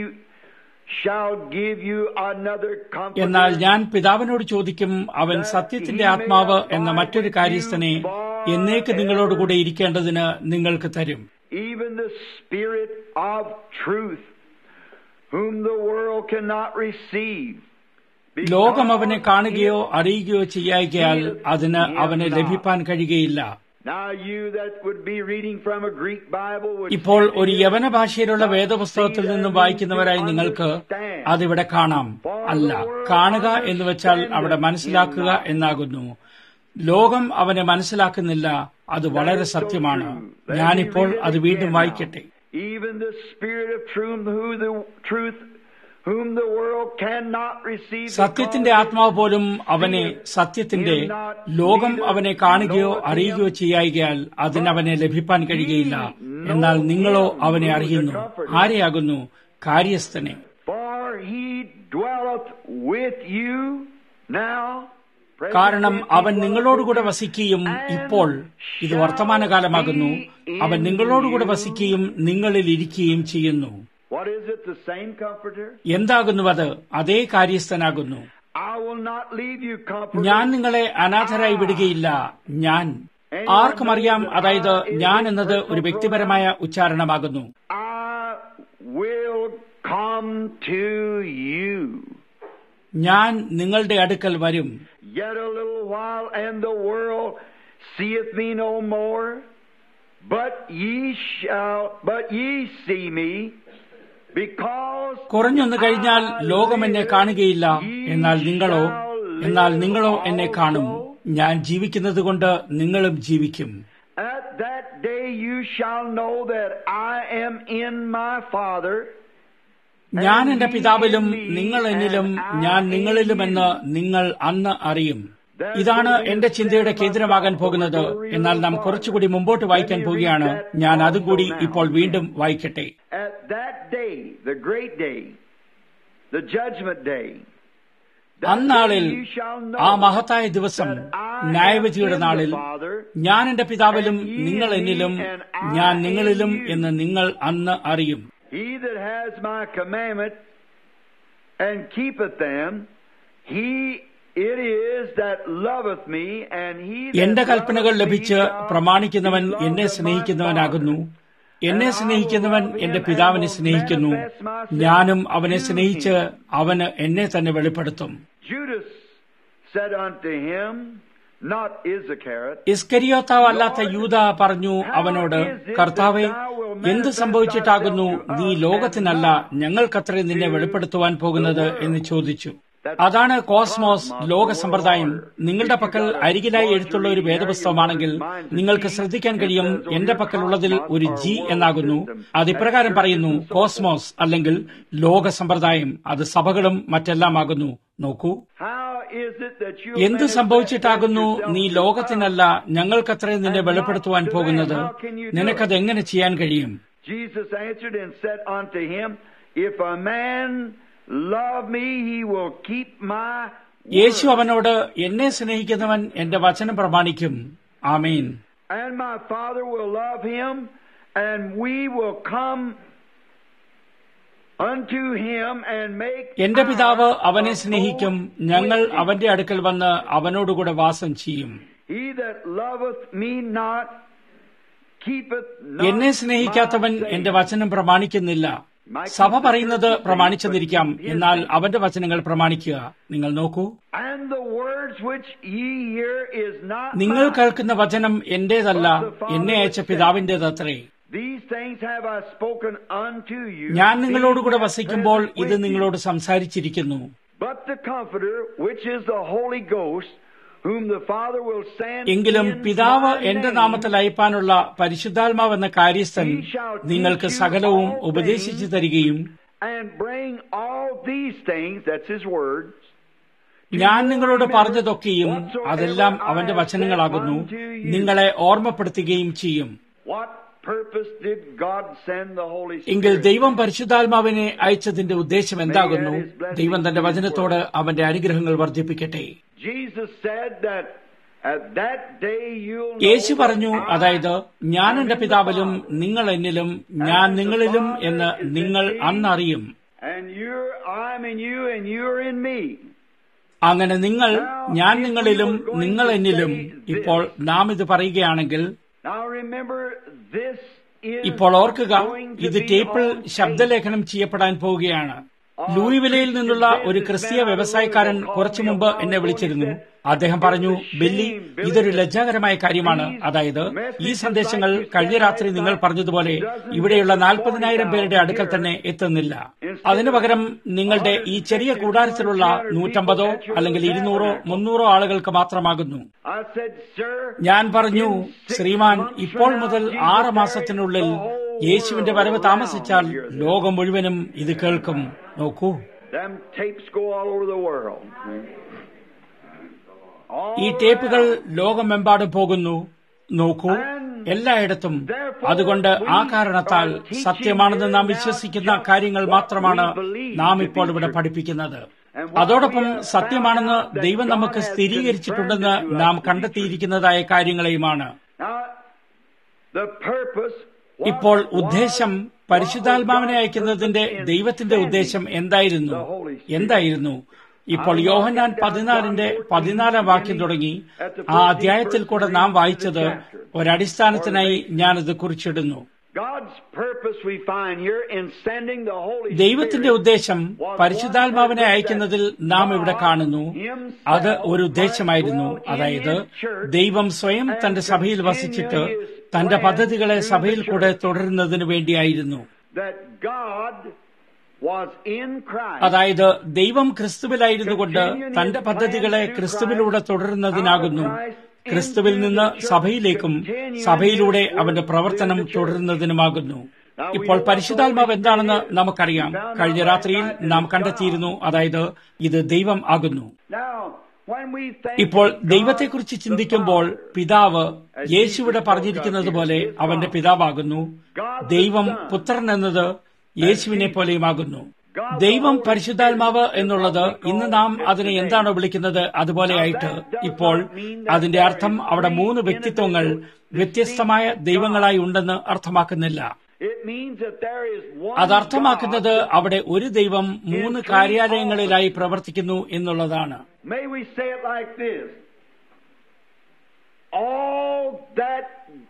Speaker 1: shall give you another comforter.
Speaker 2: എന്നാൽ ഞാൻ പിതാവിനോട് ചോദിക്കും അവൻ സത്യത്തിന്റെ ആത്മാവ് എന്ന മറ്റൊരു കാര്യസ്ഥനെ എന്നേക്ക് നിങ്ങളോടുകൂടെ ഇരിക്കേണ്ടതിന് നിങ്ങൾക്ക് തരും
Speaker 1: even the Spirit of truth, whom the world cannot receive.
Speaker 2: ലോകം അവനെ കാണുകയോ അറിയുകയോ ചെയ്യായികയാൽ അതിന് അവനെ ലഭിപ്പാൻ കഴിയുകയില്ല
Speaker 1: Now you that would be reading from a Greek Bible would
Speaker 2: ഇപ്പോൾ
Speaker 1: see
Speaker 2: ഒരു
Speaker 1: this.
Speaker 2: യവന ഭാഷയിലുള്ള വേദപുസ്തകത്തിൽ നിന്നും വായിക്കുന്നവരായി നിങ്ങൾക്ക് അതിവിടെ കാണാം അല്ല കാണുക എന്ന് വെച്ചാൽ അവിടെ മനസ്സിലാക്കുക എന്നാകുന്നു ലോകം അവനെ മനസ്സിലാക്കുന്നില്ല അത് വളരെ സത്യമാണ് ഞാനിപ്പോൾ അത് വീണ്ടും വായിക്കട്ടെ
Speaker 1: Even the Spirit of truth, who the truth, whom the world cannot receive.
Speaker 2: സത്യത്തിന്റെ
Speaker 1: because
Speaker 2: ആത്മാവ് പോലും അവനെ സത്യത്തിന്റെ ലോകം അവനെ കാണുകയോ അറിയുകയോ ചെയ്യായികയാൽ അതിനവനെ ലഭിപ്പാൻ കഴിയുകയില്ല എന്നാൽ നിങ്ങളോ അവനെ അറിയുന്നു ആരെയാകുന്നു കാര്യസ്ഥനെ
Speaker 1: For he dwelleth with you now.
Speaker 2: കാരണം അവൻ നിങ്ങളോടുകൂടെ വസിക്കുകയും ഇപ്പോൾ ഇത് വർത്തമാനകാലമാകുന്നു അവൻ നിങ്ങളോടുകൂടെ വസിക്കുകയും നിങ്ങളിൽ ഇരിക്കുകയും ചെയ്യുന്നു
Speaker 1: What is it? The same comforter?
Speaker 2: എന്താകുന്നു അത് അതേ കാര്യസ്ഥനാകുന്നു
Speaker 1: I will not leave you comfortless.
Speaker 2: ഞാൻ നിങ്ങളെ അനാഥരായി വിടുകയില്ല ഞാൻ ആർക്കും അറിയാം അതായത് ഞാൻ എന്നത് ഒരു വ്യക്തിപരമായ ഉച്ചാരണമാകുന്നു
Speaker 1: I will come to you.
Speaker 2: ഞാൻ നിങ്ങളുടെ അടുക്കൽ വരും
Speaker 1: Yet a little while, and the world seeth me no more, but ye shall, but ye see me, because
Speaker 2: കുറഞ്ഞൊന്നു കഴിഞ്ഞാൽ ലോകം എന്നെ കാണുകയില്ല എന്നാൽ നിങ്ങളോ എന്നാൽ നിങ്ങളോ എന്നെ കാണും ഞാൻ ജീവിക്കുന്നത് കൊണ്ട് നിങ്ങളും ജീവിക്കും
Speaker 1: at that day you shall know that I am in my Father.
Speaker 2: ഞാൻ എന്റെ പിതാവിലും നിങ്ങൾ എന്നിലും ഞാൻ നിങ്ങളിലുമെന്ന് നിങ്ങൾ അന്ന് അറിയും ഇതാണ് എന്റെ ചിന്തയുടെ കേന്ദ്രമാകാൻ പോകുന്നത് എന്നാൽ നാം കുറച്ചുകൂടി മുമ്പോട്ട് വായിക്കാൻ പോവുകയാണ് ഞാൻ അതും കൂടി ഇപ്പോൾ വീണ്ടും വായിക്കട്ടെ
Speaker 1: At that day, the great day, the judgment day, that
Speaker 2: അന്നാളിൽ
Speaker 1: day you shall know
Speaker 2: ആ മഹത്തായ ദിവസം
Speaker 1: that I am
Speaker 2: ന്യായവിധിയുടെ
Speaker 1: in the
Speaker 2: നാളിൽ
Speaker 1: Father,
Speaker 2: ഞാൻ എന്റെ പിതാവിലും നിങ്ങൾ എന്നിലും ഞാൻ നിങ്ങളിലും എന്ന് നിങ്ങൾ അന്ന് അറിയും
Speaker 1: He that has my commandment and keepeth them, he it is that loveth me, and he that
Speaker 2: എന്റെ കൽപ്പനകൾ
Speaker 1: loveth me
Speaker 2: ലഭിച്ച്
Speaker 1: shall
Speaker 2: പ്രമാണിക്കുന്നവൻ
Speaker 1: be loved
Speaker 2: എന്നെ
Speaker 1: of my
Speaker 2: സ്നേഹിക്കുന്നവനാകുന്നു
Speaker 1: Father.
Speaker 2: എന്നെ സ്നേഹിക്കുന്നവൻ എന്റെ പിതാവിനെ സ്നേഹിക്കുന്നു ഞാനും അവനെ സ്നേഹിച്ച് അവന് എന്നെ തന്നെ വെളിപ്പെടുത്തും
Speaker 1: Judas said unto him, not Iscariot,
Speaker 2: ഇസ്കരിയോത്താവല്ലാത്ത യൂത പറഞ്ഞു അവനോട് കർത്താവെ എന്ത് സംഭവിച്ചിട്ടാകുന്നു നീ ലോകത്തിനല്ല ഞങ്ങൾക്കത്രേ നിന്നെ വെളിപ്പെടുത്തുവാൻ പോകുന്നത് എന്ന് ചോദിച്ചു അതാണ് കോസ്മോസ് ലോക സമ്പ്രദായം നിങ്ങളുടെ പക്കൽ അരികിലായി എഴുത്തുള്ള ഒരു വേദപുസ്തകമാണെങ്കിൽ നിങ്ങൾക്ക് ശ്രദ്ധിക്കാൻ കഴിയും എന്റെ പക്കലുള്ളതിൽ ഒരു ജി എന്നാകുന്നു അത് ഇപ്രകാരം പറയുന്നു കോസ്മോസ് അല്ലെങ്കിൽ ലോക സമ്പ്രദായം അത് സഭകളും മറ്റെല്ലാമാകുന്നു നോക്കൂ
Speaker 1: how is it that you
Speaker 2: എന്ത് സംഭവിച്ചിട്ടാകുന്നു നീ ലോകത്തിനല്ല ഞങ്ങൾക്കത്രേ നിന്നെ വെളിപ്പെടുത്തുവാൻ പോകുന്നത് നിനക്കത് എങ്ങനെ ചെയ്യാൻ കഴിയും
Speaker 1: Jesus answered and said unto him, If a man love me, he will keep my
Speaker 2: യേശു അവനോട് എന്നെ സ്നേഹിക്കുന്നവൻ എന്റെ വചനം പ്രമാണിക്കും ആമീൻ
Speaker 1: and my Father will love him, and we will come unto him and make
Speaker 2: എന്റെ പിതാവ്
Speaker 1: our
Speaker 2: അവനെ സ്നേഹിക്കും ഞങ്ങൾ
Speaker 1: abode with him.
Speaker 2: അവന്റെ അടുക്കൽ വന്ന് അവനോടുകൂടെ വാസം ചെയ്യും
Speaker 1: He that loveth me not keepeth not
Speaker 2: എന്നെ സ്നേഹിക്കാത്തവൻ
Speaker 1: my
Speaker 2: എന്റെ
Speaker 1: saying.
Speaker 2: വചനം പ്രമാണിക്കുന്നില്ല സഭ പറയുന്നത് പ്രമാണിച്ചെന്നിരിക്കാം എന്നാൽ അവന്റെ വചനങ്ങൾ പ്രമാണിക്കുക നിങ്ങൾ നോക്കൂ
Speaker 1: And the words which ye hear is not
Speaker 2: നിങ്ങൾ
Speaker 1: mine.
Speaker 2: കേൾക്കുന്ന വചനം എന്റേതല്ല എന്നെ അയച്ച പിതാവിന്റേതത്രേ
Speaker 1: These things have I spoken unto you.
Speaker 2: ഞാൻ നിങ്ങളോടുകൂടെ
Speaker 1: being
Speaker 2: വസിക്കുമ്പോൾ
Speaker 1: present
Speaker 2: ഇത്
Speaker 1: with you.
Speaker 2: നിങ്ങളോട് സംസാരിച്ചിരിക്കുന്നു
Speaker 1: But the Comforter, which is the Holy Ghost, whom the Father will send
Speaker 2: എങ്കിലും
Speaker 1: in
Speaker 2: പിതാവ്
Speaker 1: my
Speaker 2: എന്റെ
Speaker 1: name,
Speaker 2: നാമത്തിൽ അയപ്പാനുള്ള പരിശുദ്ധാത്മാവെന്ന കാര്യസ്ഥൻ നിങ്ങൾക്ക് സകലവും ഉപദേശിച്ചു തരികയും
Speaker 1: and bring all these things, that's His words,
Speaker 2: ഞാൻ നിങ്ങളോട് പറഞ്ഞതൊക്കെയും അതെല്ലാം അവന്റെ വചനങ്ങളാകുന്നു നിങ്ങളെ ഓർമ്മപ്പെടുത്തുകയും ചെയ്യും
Speaker 1: what purpose did God send the Holy
Speaker 2: എങ്കിൽ
Speaker 1: Spirit?
Speaker 2: ദൈവം പരിശുദ്ധാത്മാവിനെ അയച്ചതിന്റെ ഉദ്ദേശം എന്താകുന്നു ദൈവം തന്റെ വചനത്തോട് അവന്റെ അനുഗ്രഹങ്ങൾ വർദ്ധിപ്പിക്കട്ടെ
Speaker 1: Jesus said that at that day you'll know
Speaker 2: Yeshu
Speaker 1: that
Speaker 2: പറഞ്ഞു
Speaker 1: I
Speaker 2: അതായത് ഞാൻ
Speaker 1: am
Speaker 2: എന്റെ
Speaker 1: in the
Speaker 2: പിതാവിലും
Speaker 1: Father,
Speaker 2: നിങ്ങൾ എന്നിലും ഞാൻ നിങ്ങളിലും എന്ന് നിങ്ങൾ അന്നറിയും
Speaker 1: and you're I'm in you and you're in me.
Speaker 2: അങ്ങനെ നിങ്ങൾ ഞാൻ നിങ്ങളിലും നിങ്ങൾ എന്നിലും ഇപ്പോൾ നാം ഇത് പറയുകയാണെങ്കിൽ
Speaker 1: Now remember this is
Speaker 2: ഇപ്പോൾ ഓർക്കുക
Speaker 1: going to
Speaker 2: ഇത്
Speaker 1: be
Speaker 2: ടേപ്പിൽ
Speaker 1: on tape.
Speaker 2: ശബ്ദലേഖനം ചെയ്യപ്പെടാൻ പോവുകയാണ് ലൂയിവിലയിൽ നിന്നുള്ള ഒരു ക്രിസ്തീയ വ്യവസായക്കാരൻ കുറച്ചു മുമ്പ് എന്നെ വിളിച്ചിരുന്നു അദ്ദേഹം പറഞ്ഞു ബില്ലി ഇതൊരു ലജ്ജാകരമായ കാര്യമാണ് അതായത് ഈ സന്ദേശങ്ങൾ കഴിഞ്ഞ രാത്രി നിങ്ങൾ പറഞ്ഞതുപോലെ ഇവിടെയുള്ള നാൽപ്പതിനായിരം പേരുടെ അടുക്കൽ തന്നെ എത്തുന്നില്ല അതിനു പകരം നിങ്ങളുടെ ഈ ചെറിയ കൂടാരത്തിലുള്ള നൂറ്റമ്പതോ അല്ലെങ്കിൽ ഇരുന്നൂറോ മുന്നൂറോ ആളുകൾക്ക് മാത്രമാകുന്നു
Speaker 1: I said, sir,
Speaker 2: ഞാൻ പറഞ്ഞു ശ്രീമാൻ ഇപ്പോൾ മുതൽ ആറ് മാസത്തിനുള്ളിൽ യേശുവിന്റെ വരവ് താമസിച്ചാൽ ലോകം മുഴുവനും ഇത് കേൾക്കും നോക്കൂ
Speaker 1: them tapes go all over the world. All
Speaker 2: ഈ ടേപ്പുകൾ ലോകമെമ്പാടും പോകുന്നു നോക്കൂ എല്ലായിടത്തും അതുകൊണ്ട് ആ കാരണത്താൽ സത്യമാണെന്ന് നാം വിശ്വസിക്കുന്ന കാര്യങ്ങൾ മാത്രമാണ് നാം ഇപ്പോൾ ഇവിടെ പഠിപ്പിക്കുന്നത് അതോടൊപ്പം സത്യമാണെന്ന് ദൈവം നമുക്ക് സ്ഥിരീകരിച്ചിട്ടുണ്ടെന്ന് നാം കണ്ടെത്തിയിരിക്കുന്നതായ കാര്യങ്ങളെയുമാണ്
Speaker 1: Now, the purpose
Speaker 2: ഇപ്പോൾ ഉദ്ദേശം പരിശുദ്ധാത്മാവിനെ അയക്കുന്നതിന്റെ ദൈവത്തിന്റെ ഉദ്ദേശം എന്തായിരുന്നു എന്തായിരുന്നു ഇപ്പോൾ യോഹന്നാൻ പതിനാലിന്റെ പതിനാലാം വാക്യം തുടങ്ങി ആ അധ്യായത്തിൽ കൂടെ നാം വായിച്ചത് ഒരടിസ്ഥാനത്തിനായി ഞാനിത് കുറിച്ചിടുന്നു
Speaker 1: God's purpose we find here in sending the Holy
Speaker 2: ദൈവത്തിന്റെ
Speaker 1: Spirit
Speaker 2: ഉദ്ദേശം പരിശുദ്ധാത്മാവിനെ അയക്കുന്നതിൽ നാം ഇവിടെ കാണുന്നു അത് ഒരു ഉദ്ദേശമായിരുന്നു അതായത് ദൈവം സ്വയം തന്റെ സഭയിൽ വസിച്ചിട്ട് തന്റെ പദ്ധതികളെ സഭയിൽ കൂടെ തുടരുന്നതിനു വേണ്ടിയായിരുന്നു
Speaker 1: that God was in Christ.
Speaker 2: അതായത് ദൈവം ക്രിസ്തുവിലായിരുന്നുകൊണ്ട് തന്റെ പദ്ധതികളെ ക്രിസ്തുവിലൂടെ തുടരുന്നതിനാകുന്നു ക്രിസ്തുവിൽ നിന്ന് സഭയിലേക്കും സഭയിലൂടെ അവന്റെ പ്രവർത്തനം തുടരുന്നതിനുമാകുന്നു ഇപ്പോൾ പരിശുദ്ധാത്മാവ് എന്താണെന്ന് നമുക്കറിയാം കഴിഞ്ഞ രാത്രിയിൽ നാം കണ്ടെത്തിയിരുന്നു അതായത് ഇത് ദൈവം ആകുന്നു
Speaker 1: Now, when we think
Speaker 2: ഇപ്പോൾ
Speaker 1: of God
Speaker 2: ദൈവത്തെക്കുറിച്ച്
Speaker 1: the
Speaker 2: ചിന്തിക്കുമ്പോൾ
Speaker 1: Father,
Speaker 2: പിതാവ് യേശുവിടെ പറഞ്ഞിരിക്കുന്നത് പോലെ അവന്റെ പിതാവാകുന്നു ദൈവം പുത്രൻ എന്നത് യേശുവിനെ പോലെയുമാകുന്നു ദൈവം പരിശുദ്ധാത്മാവ് എന്നുള്ളത് ഇന്ന് നാം അതിനെ എന്താണോ വിളിക്കുന്നത് അതുപോലെയായിട്ട് ഇപ്പോൾ അതിന്റെ അർത്ഥം അവിടെ മൂന്ന് വ്യക്തിത്വങ്ങൾ വ്യത്യസ്തമായ ദൈവങ്ങളായി ഉണ്ടെന്ന് അർത്ഥമാക്കുന്നില്ല
Speaker 1: it means that there is one
Speaker 2: അത് അർത്ഥമാക്കുന്നത്
Speaker 1: God.
Speaker 2: അവിടെ ഒരു ദൈവം മൂന്ന് കാര്യാലയങ്ങളിലായി പ്രവർത്തിക്കുന്നു എന്നുള്ളതാണ്
Speaker 1: May we say it like this. All that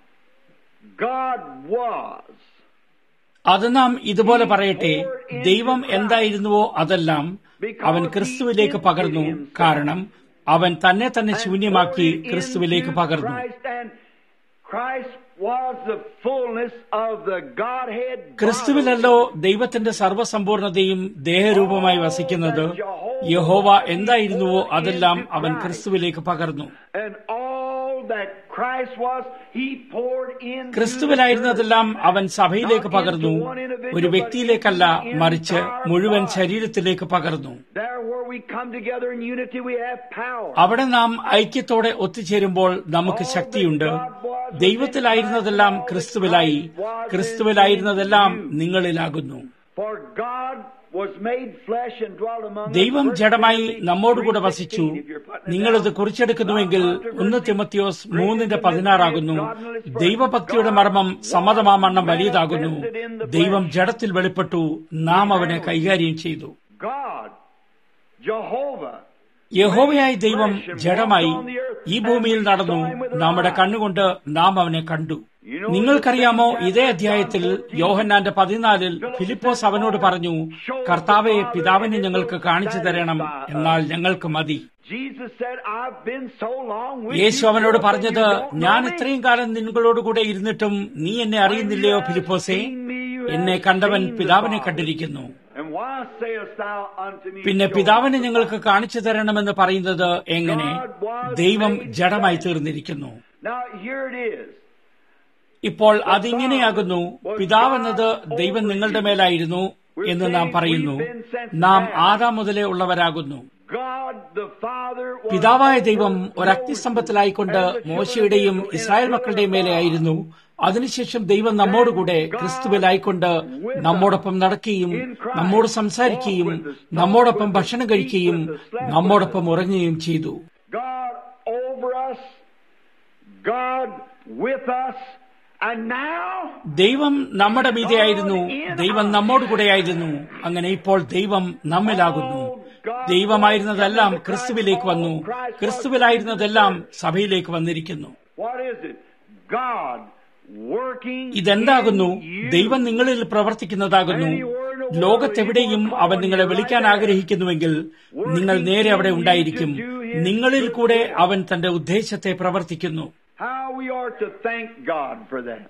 Speaker 1: God was
Speaker 2: അത് നാം ഇതുപോലെ പറയട്ടെ ദൈവം എന്തായിരുന്നുവോ അതെല്ലാം അവൻ ക്രിസ്തുവിലേക്ക് പകർന്നു കാരണം അവൻ തന്നെ തന്നെ ശൂന്യമാക്കി ക്രിസ്തുവിലേക്ക് പകർന്നു
Speaker 1: Christ was the fullness of the Godhead.
Speaker 2: ക്രിസ്തുവിലല്ലോ ദൈവത്തിന്റെ സർവ്വസമ്പൂർണതയും ദേഹരൂപമായി വസിക്കുന്നത് യഹോവ എന്തായിരുന്നുവോ അതെല്ലാം അവൻ ക്രിസ്തുവിലേക്ക് പകർന്നു
Speaker 1: And all that Christ was, He poured in.
Speaker 2: ക്രിസ്തുവിലായിരുന്നതെല്ലാം അവൻ സഭയിലേക്ക് പകർന്നു ഒരു വ്യക്തിയിലേക്കല്ല മറിച്ച് മുഴുവൻ ശരീരത്തിലേക്ക് പകർന്നു
Speaker 1: There where we come together in unity, we have power.
Speaker 2: അവിടെ നാം ഐക്യത്തോടെ ഒത്തുചേരുമ്പോൾ നമുക്ക് ശക്തിയുണ്ട് ദൈവത്തിലായിരുന്നതെല്ലാം ക്രിസ്തുവിലായി ക്രിസ്തുവിലായിരുന്നതെല്ലാം നിങ്ങളിലാകുന്നു
Speaker 1: For God was made flesh and dwelt among us.
Speaker 2: ദൈവം
Speaker 1: First
Speaker 2: ജഡമായി
Speaker 1: Timothy
Speaker 2: നമ്മോടുകൂടെ
Speaker 1: 3:16,
Speaker 2: വസിച്ചു
Speaker 1: if you're putting it
Speaker 2: നിങ്ങളിത്
Speaker 1: down.
Speaker 2: കുറിച്ചെടുക്കുന്നുവെങ്കിൽ ഒന്ന് തിമത്തിയോസ് മൂന്നിന്റെ പതിനാറാകുന്നു ദൈവഭക്തിയുടെ മർമ്മം സമ്മതമാമണ്ണം വലിയതാകുന്നു ദൈവം ജഡത്തിൽ വെളിപ്പെട്ടു നാം അവനെ കൈകാര്യം ചെയ്തു
Speaker 1: God, Jehovah,
Speaker 2: യഹോവയായ ദൈവം ജഡമായി ഈ ഭൂമിയിൽ നടന്നു നമ്മുടെ കണ്ണുകൊണ്ട് നാം അവനെ കണ്ടു നിങ്ങൾക്കറിയാമോ ഇതേ അധ്യായത്തിൽ യോഹന്നാന്റെ പതിനാലിൽ ഫിലിപ്പോസ് അവനോട് പറഞ്ഞു കർത്താവെ പിതാവിനെ ഞങ്ങൾക്ക് കാണിച്ചു തരണം എന്നാൽ ഞങ്ങൾക്ക് മതി
Speaker 1: Jesus said, I've been so long with
Speaker 2: Yeshu
Speaker 1: you,
Speaker 2: അവനോട്
Speaker 1: Philip, that
Speaker 2: പറഞ്ഞത്
Speaker 1: you don't know
Speaker 2: ഞാൻ
Speaker 1: me.
Speaker 2: ഇത്രയും കാലം നിങ്ങളോടുകൂടെ ഇരുന്നിട്ടും നീ എന്നെ അറിയുന്നില്ലയോ ഫിലിപ്പോസേ എന്നെ കണ്ടവൻ പിതാവിനെ കണ്ടിരിക്കുന്നു
Speaker 1: And why sayest thou unto me,
Speaker 2: പിന്നെ
Speaker 1: Show
Speaker 2: പിതാവിനെ
Speaker 1: me the
Speaker 2: ഞങ്ങൾക്ക് കാണിച്ചു തരണമെന്ന് പറയുന്നത് എങ്ങനെ ദൈവം ജഡമായി തീർന്നിരിക്കുന്നു
Speaker 1: Now here it is.
Speaker 2: ഇപ്പോൾ അതിങ്ങനെയാകുന്നു പിതാവെന്നത് ദൈവം നിങ്ങളുടെ മേലായിരുന്നു എന്ന് നാം പറയുന്നു നാം ആദാം മുതലേ ഉള്ളവരാകുന്നു
Speaker 1: God the Father was
Speaker 2: പിതാവായ ദൈവം ഒരഗ്നിസ്തംഭത്തിലായിക്കൊണ്ട് മോശയുടെയും ഇസ്രായേൽ മക്കളുടെയും മേലെ ആയിരുന്നു അതിനുശേഷം ദൈവം നമ്മോടുകൂടെ ക്രിസ്തുവിലായിക്കൊണ്ട് നമ്മോടൊപ്പം നടക്കുകയും നമ്മോട് സംസാരിക്കുകയും നമ്മോടൊപ്പം ഭക്ഷണം കഴിക്കുകയും നമ്മോടൊപ്പം ഉറങ്ങുകയും ചെയ്തു
Speaker 1: God over us, God with us, and now
Speaker 2: ദൈവം നമ്മുടെ മീതെയായിരുന്നു ദൈവം നമ്മോടുകൂടെയായിരുന്നു അങ്ങനെ ഇപ്പോൾ ദൈവം നമ്മിലാകുന്നു ദൈവമായിരുന്നതെല്ലാം ക്രിസ്തുവിലേക്ക് വന്നു ക്രിസ്തുവിലായിരുന്നതെല്ലാം സഭയിലേക്ക് വന്നിരിക്കുന്നു
Speaker 1: what is it? God working
Speaker 2: ഇതെന്താകുന്നു
Speaker 1: in you.
Speaker 2: ദൈവം നിങ്ങളിൽ പ്രവർത്തിക്കുന്നതാകുന്നു ലോകത്തെവിടെയും അവൻ നിങ്ങളെ വിളിക്കാൻ ആഗ്രഹിക്കുന്നുവെങ്കിൽ നിങ്ങൾ നേരെ അവിടെ ഉണ്ടായിരിക്കും നിങ്ങളിൽ കൂടെ അവൻ തന്റെ ഉദ്ദേശത്തെ പ്രവർത്തിക്കുന്നു
Speaker 1: How we are to thank God for that.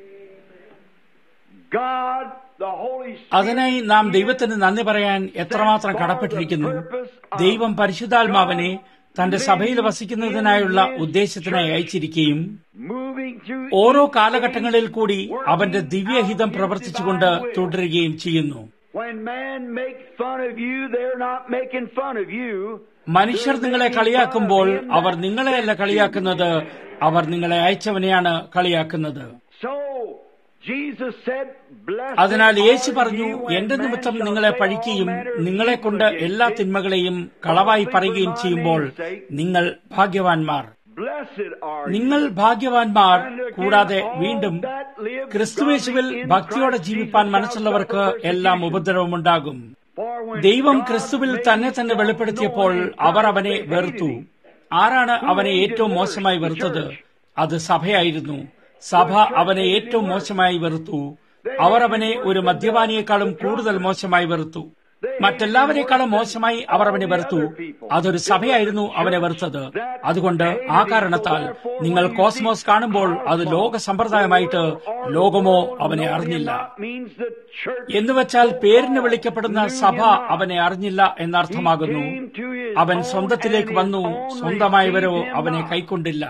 Speaker 1: God, the Holy Spirit,
Speaker 2: അതിനായി നാം ദൈവത്തിന് നന്ദി പറയാൻ എത്രമാത്രം കടപ്പെട്ടിരിക്കുന്നു ദൈവം പരിശുദ്ധാത്മാവിനെ തന്റെ സഭയിൽ വസിക്കുന്നതിനായുള്ള ഉദ്ദേശത്തിനായി അയച്ചിരിക്കുകയും
Speaker 1: moving through
Speaker 2: ഓരോ കാലഘട്ടങ്ങളിൽ കൂടി അവന്റെ ദിവ്യഹിതം പ്രവർത്തിച്ചുകൊണ്ട് തുടരുകയും ചെയ്യുന്നു
Speaker 1: When man make fun of you, they're not making fun of you.
Speaker 2: മനുഷ്യർ നിങ്ങളെ കളിയാക്കുമ്പോൾ അവർ നിങ്ങളെയല്ല കളിയാക്കുന്നത് അവർ നിങ്ങളെ അയച്ചവനെയാണ് കളിയാക്കുന്നത്
Speaker 1: So Jesus said, Blessed
Speaker 2: അതിനാൽ യേശു
Speaker 1: are
Speaker 2: പറഞ്ഞു
Speaker 1: you when
Speaker 2: എന്റെ
Speaker 1: man
Speaker 2: നിമിത്തം
Speaker 1: shall
Speaker 2: നിങ്ങളെ
Speaker 1: say
Speaker 2: പഴിക്കുകയും
Speaker 1: all manner of
Speaker 2: നിങ്ങളെ
Speaker 1: evil
Speaker 2: കൊണ്ട്
Speaker 1: against
Speaker 2: എല്ലാ
Speaker 1: thee.
Speaker 2: തിന്മകളെയും കളവായി പറയുകയും ചെയ്യുമ്പോൾ നിങ്ങൾ ഭാഗ്യവാന്മാർ
Speaker 1: Blessed are you.
Speaker 2: നിങ്ങൾ ഭാഗ്യവാന്മാർ
Speaker 1: And again,
Speaker 2: കൂടാതെ
Speaker 1: all
Speaker 2: വീണ്ടും
Speaker 1: that live
Speaker 2: ക്രിസ്തുവേശുവിൽ
Speaker 1: godly in
Speaker 2: ഭക്തിയോടെ
Speaker 1: Christ
Speaker 2: ജീവിപ്പാൻ
Speaker 1: Jesus
Speaker 2: മനസ്സുള്ളവർക്ക്
Speaker 1: shall suffer
Speaker 2: എല്ലാം
Speaker 1: persecution.
Speaker 2: ഉപദ്രവമുണ്ടാകും
Speaker 1: For when
Speaker 2: ദൈവം
Speaker 1: God
Speaker 2: ക്രിസ്തുവിൽ
Speaker 1: made
Speaker 2: തന്നെ തന്നെ
Speaker 1: himself
Speaker 2: വെളിപ്പെടുത്തിയപ്പോൾ
Speaker 1: known in
Speaker 2: our
Speaker 1: Christ,
Speaker 2: അവനെ
Speaker 1: they hated
Speaker 2: വെറുത്തു
Speaker 1: him.
Speaker 2: ആരാണ് അവനെ ഏറ്റവും മോശമായി വെറുത്തത് അത് സഭയായിരുന്നു സഭ അവനെ ഏറ്റവും മോശമായി വെറുത്തു അവർ അവനെ ഒരു മദ്യപാനിയെക്കാളും കൂടുതൽ മോശമായി വെറുത്തു മറ്റെല്ലാവരെക്കാളും മോശമായി അവർ അവനെ വെറുത്തു അതൊരു സഭയായിരുന്നു അവനെ വെറുത്തത് അതുകൊണ്ട് ആ കാരണത്താൽ നിങ്ങൾ കോസ്മോസ് കാണുമ്പോൾ അത് ലോക സമ്പ്രദായമായിട്ട് ലോകമോ അവനെ അറിഞ്ഞില്ല എന്നുവെച്ചാൽ പേരിന് വിളിക്കപ്പെടുന്ന സഭ അവനെ അറിഞ്ഞില്ല എന്നർത്ഥമാകുന്നു അവൻ സ്വന്തത്തിലേക്ക് വന്നു സ്വന്തമായവരോ അവനെ കൈക്കൊണ്ടില്ല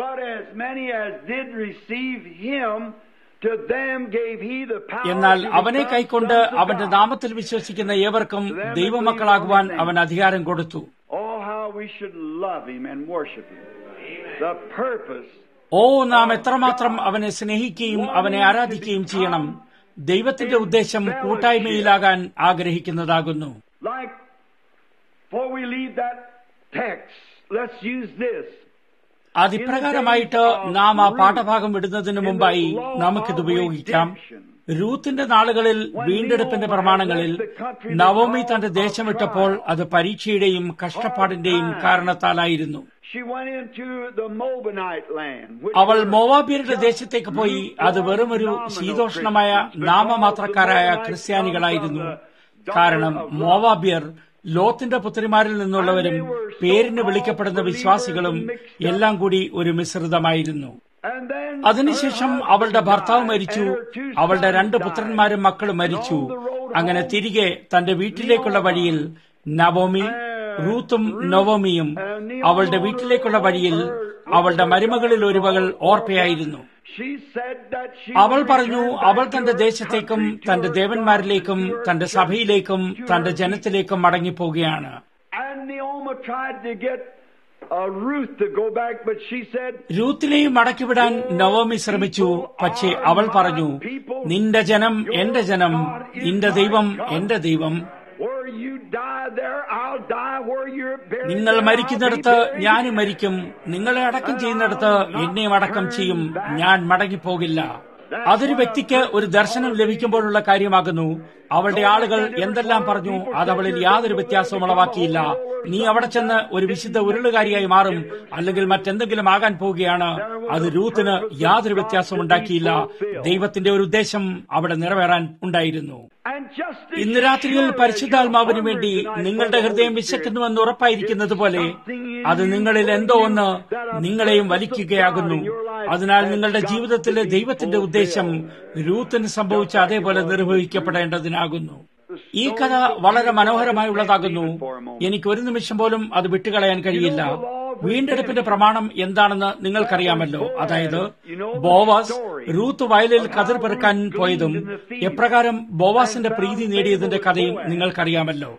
Speaker 2: എന്നാൽ അവനെ കൈക്കൊണ്ട് അവന്റെ നാമത്തിൽ വിശ്വസിക്കുന്ന ഏവർക്കും ദൈവമക്കളാകുവാൻ അവൻ അധികാരം കൊടുത്തു ഓ നാം എത്രമാത്രം അവനെ സ്നേഹിക്കുകയും അവനെ ആരാധിക്കുകയും ചെയ്യണം ദൈവത്തിന്റെ ഉദ്ദേശം കൂട്ടായ്മയിലാകാൻ ആഗ്രഹിക്കുന്നതാകുന്നു അതിപ്രകാരമായിട്ട് നാം ആ പാഠഭാഗം വിടുന്നതിന് മുമ്പായി നമുക്കിത് ഉപയോഗിക്കാം രൂത്തിന്റെ നാളുകളിൽ വീണ്ടെടുപ്പിന്റെ പ്രമാണങ്ങളിൽ നവമി തന്റെ ദേശം വിട്ടപ്പോൾ അത് പരീക്ഷയുടെയും കഷ്ടപ്പാടിന്റെയും കാരണത്താലായിരുന്നു അവൾ മോവാബിയരുടെ ദേശത്തേക്ക് പോയി അത് വെറുമൊരു ശീതോഷ്ണമായ നാമമാത്രക്കാരായ ക്രിസ്ത്യാനികളായിരുന്നു കാരണം മോവാബിയർ ലോത്തിന്റെ പുത്രിമാരിൽ നിന്നുള്ളവരും പേരിന് വിളിക്കപ്പെടുന്ന വിശ്വാസികളും എല്ലാം കൂടി ഒരു മിശ്രിതമായിരുന്നു അതിനുശേഷം അവളുടെ ഭർത്താവ് മരിച്ചു അവളുടെ രണ്ട് പുത്രന്മാരും മക്കളും മരിച്ചു അങ്ങനെ തിരികെ തന്റെ വീട്ടിലേക്കുള്ള വഴിയിൽ നവോമി റൂത്തും നവോമിയും അവളുടെ വീട്ടിലേക്കുള്ള വഴിയിൽ അവളുടെ മരുമകളിൽ ഒരുവകൾ ഓർപ്പയായിരുന്നു അവൾ പറഞ്ഞു അവൾ തന്റെ ദേശത്തേക്കും തന്റെ ദേവന്മാരിലേക്കും തന്റെ സഭയിലേക്കും തന്റെ ജനത്തിലേക്കും മടങ്ങിപ്പോവുകയാണ് രൂത്തിനെയും മടക്കിവിടാൻ നവോമി ശ്രമിച്ചു പക്ഷേ അവൾ പറഞ്ഞു നിന്റെ ജനം എന്റെ ജനം നിന്റെ ദൈവം എന്റെ ദൈവം നിങ്ങൾ മരിക്കുന്നിടത്ത് ഞാനും മരിക്കും നിങ്ങളെ അടക്കം ചെയ്യുന്നിടത്ത് എന്നെയും അടക്കം ചെയ്യും ഞാൻ മടങ്ങിപ്പോകില്ല അതൊരു വ്യക്തിക്ക് ഒരു ദർശനം ലഭിക്കുമ്പോഴുള്ള കാര്യമാകുന്നു അവളുടെ ആളുകൾ എന്തെല്ലാം പറഞ്ഞു അത് അവളിൽ യാതൊരു വ്യത്യാസവും ഉളവാക്കിയില്ല നീ അവിടെ ചെന്ന് ഒരു വിശുദ്ധ ഉരുളുകാരിയായി മാറും അല്ലെങ്കിൽ മറ്റെന്തെങ്കിലും ആകാൻ പോവുകയാണ് അത് രൂത്തിന് യാതൊരു വ്യത്യാസവും ഉണ്ടാക്കിയില്ല ദൈവത്തിന്റെ ഒരു ഉദ്ദേശം അവിടെ നിറവേറാൻ ഉണ്ടായിരുന്നു ഇന്ന് രാത്രിയിൽ പരിശുദ്ധാത്മാവിന് വേണ്ടി നിങ്ങളുടെ ഹൃദയം വിശക്കുന്നുവെന്ന് ഉറപ്പായിരിക്കുന്നത് പോലെ അത് നിങ്ങളിൽ എന്തോ ഒന്ന് നിങ്ങളെയും വലിക്കുകയാകുന്നു അതിനാൽ നിങ്ങളുടെ ജീവിതത്തിലെ ദൈവത്തിന്റെ ഉദ്ദേശം രൂത്തിന് സംഭവിച്ച അതേപോലെ നിർവഹിക്കപ്പെടേണ്ടതിനാകുന്നു ഈ കഥ വളരെ മനോഹരമായുള്ളതാകുന്നു എനിക്ക് ഒരു നിമിഷം പോലും അത് വിട്ടുകളയാൻ കഴിയില്ല വീണ്ടെടുപ്പിന്റെ പ്രമാണം എന്താണെന്ന് നിങ്ങൾക്കറിയാമല്ലോ അതായത് ബോവാസ് റൂത്ത് വയലിൽ കതിർ പെറുക്കാൻ പോയതും എപ്രകാരം ബോവാസിന്റെ പ്രീതി നേടിയതിന്റെ കഥയും നിങ്ങൾക്കറിയാമല്ലോ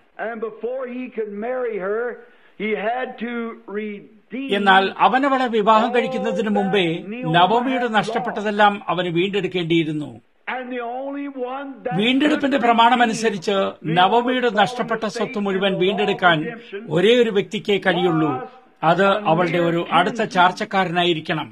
Speaker 2: എന്നാൽ അവനവളെ വിവാഹം കഴിക്കുന്നതിന് മുമ്പേ നവമിയുടെ നഷ്ടപ്പെട്ടതെല്ലാം അവന് വീണ്ടെടുക്കേണ്ടിയിരുന്നു വീണ്ടെടുപ്പിന്റെ പ്രമാണമനുസരിച്ച് നവമിയുടെ നഷ്ടപ്പെട്ട സ്വത്ത് മുഴുവൻ വീണ്ടെടുക്കാൻ ഒരേ ഒരു വ്യക്തിക്കേ കഴിയുള്ളൂ അത് അവളുടെ ഒരു അടുത്ത ചാർച്ചക്കാരനായിരിക്കണം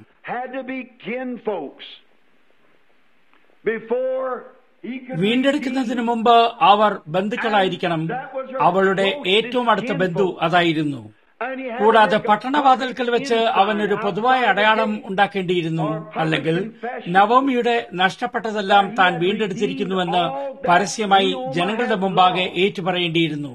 Speaker 2: വീണ്ടെടുക്കുന്നതിന് മുമ്പ് അവർ ബന്ധുക്കളായിരിക്കണം അവളുടെ ഏറ്റവും അടുത്ത ബന്ധു അതായിരുന്നു കൂടാതെ പട്ടണവാതിൽക്കൽ വെച്ച് അവനൊരു പൊതുവായ അടയാളം ഉണ്ടാക്കേണ്ടിയിരുന്നു അല്ലെങ്കിൽ നവമിയുടെ നഷ്ടപ്പെട്ടതെല്ലാം താൻ വീണ്ടെടുത്തിരിക്കുന്നുവെന്ന് പരസ്യമായി ജനങ്ങളുടെ മുമ്പാകെ ഏറ്റുപറയേണ്ടിയിരുന്നു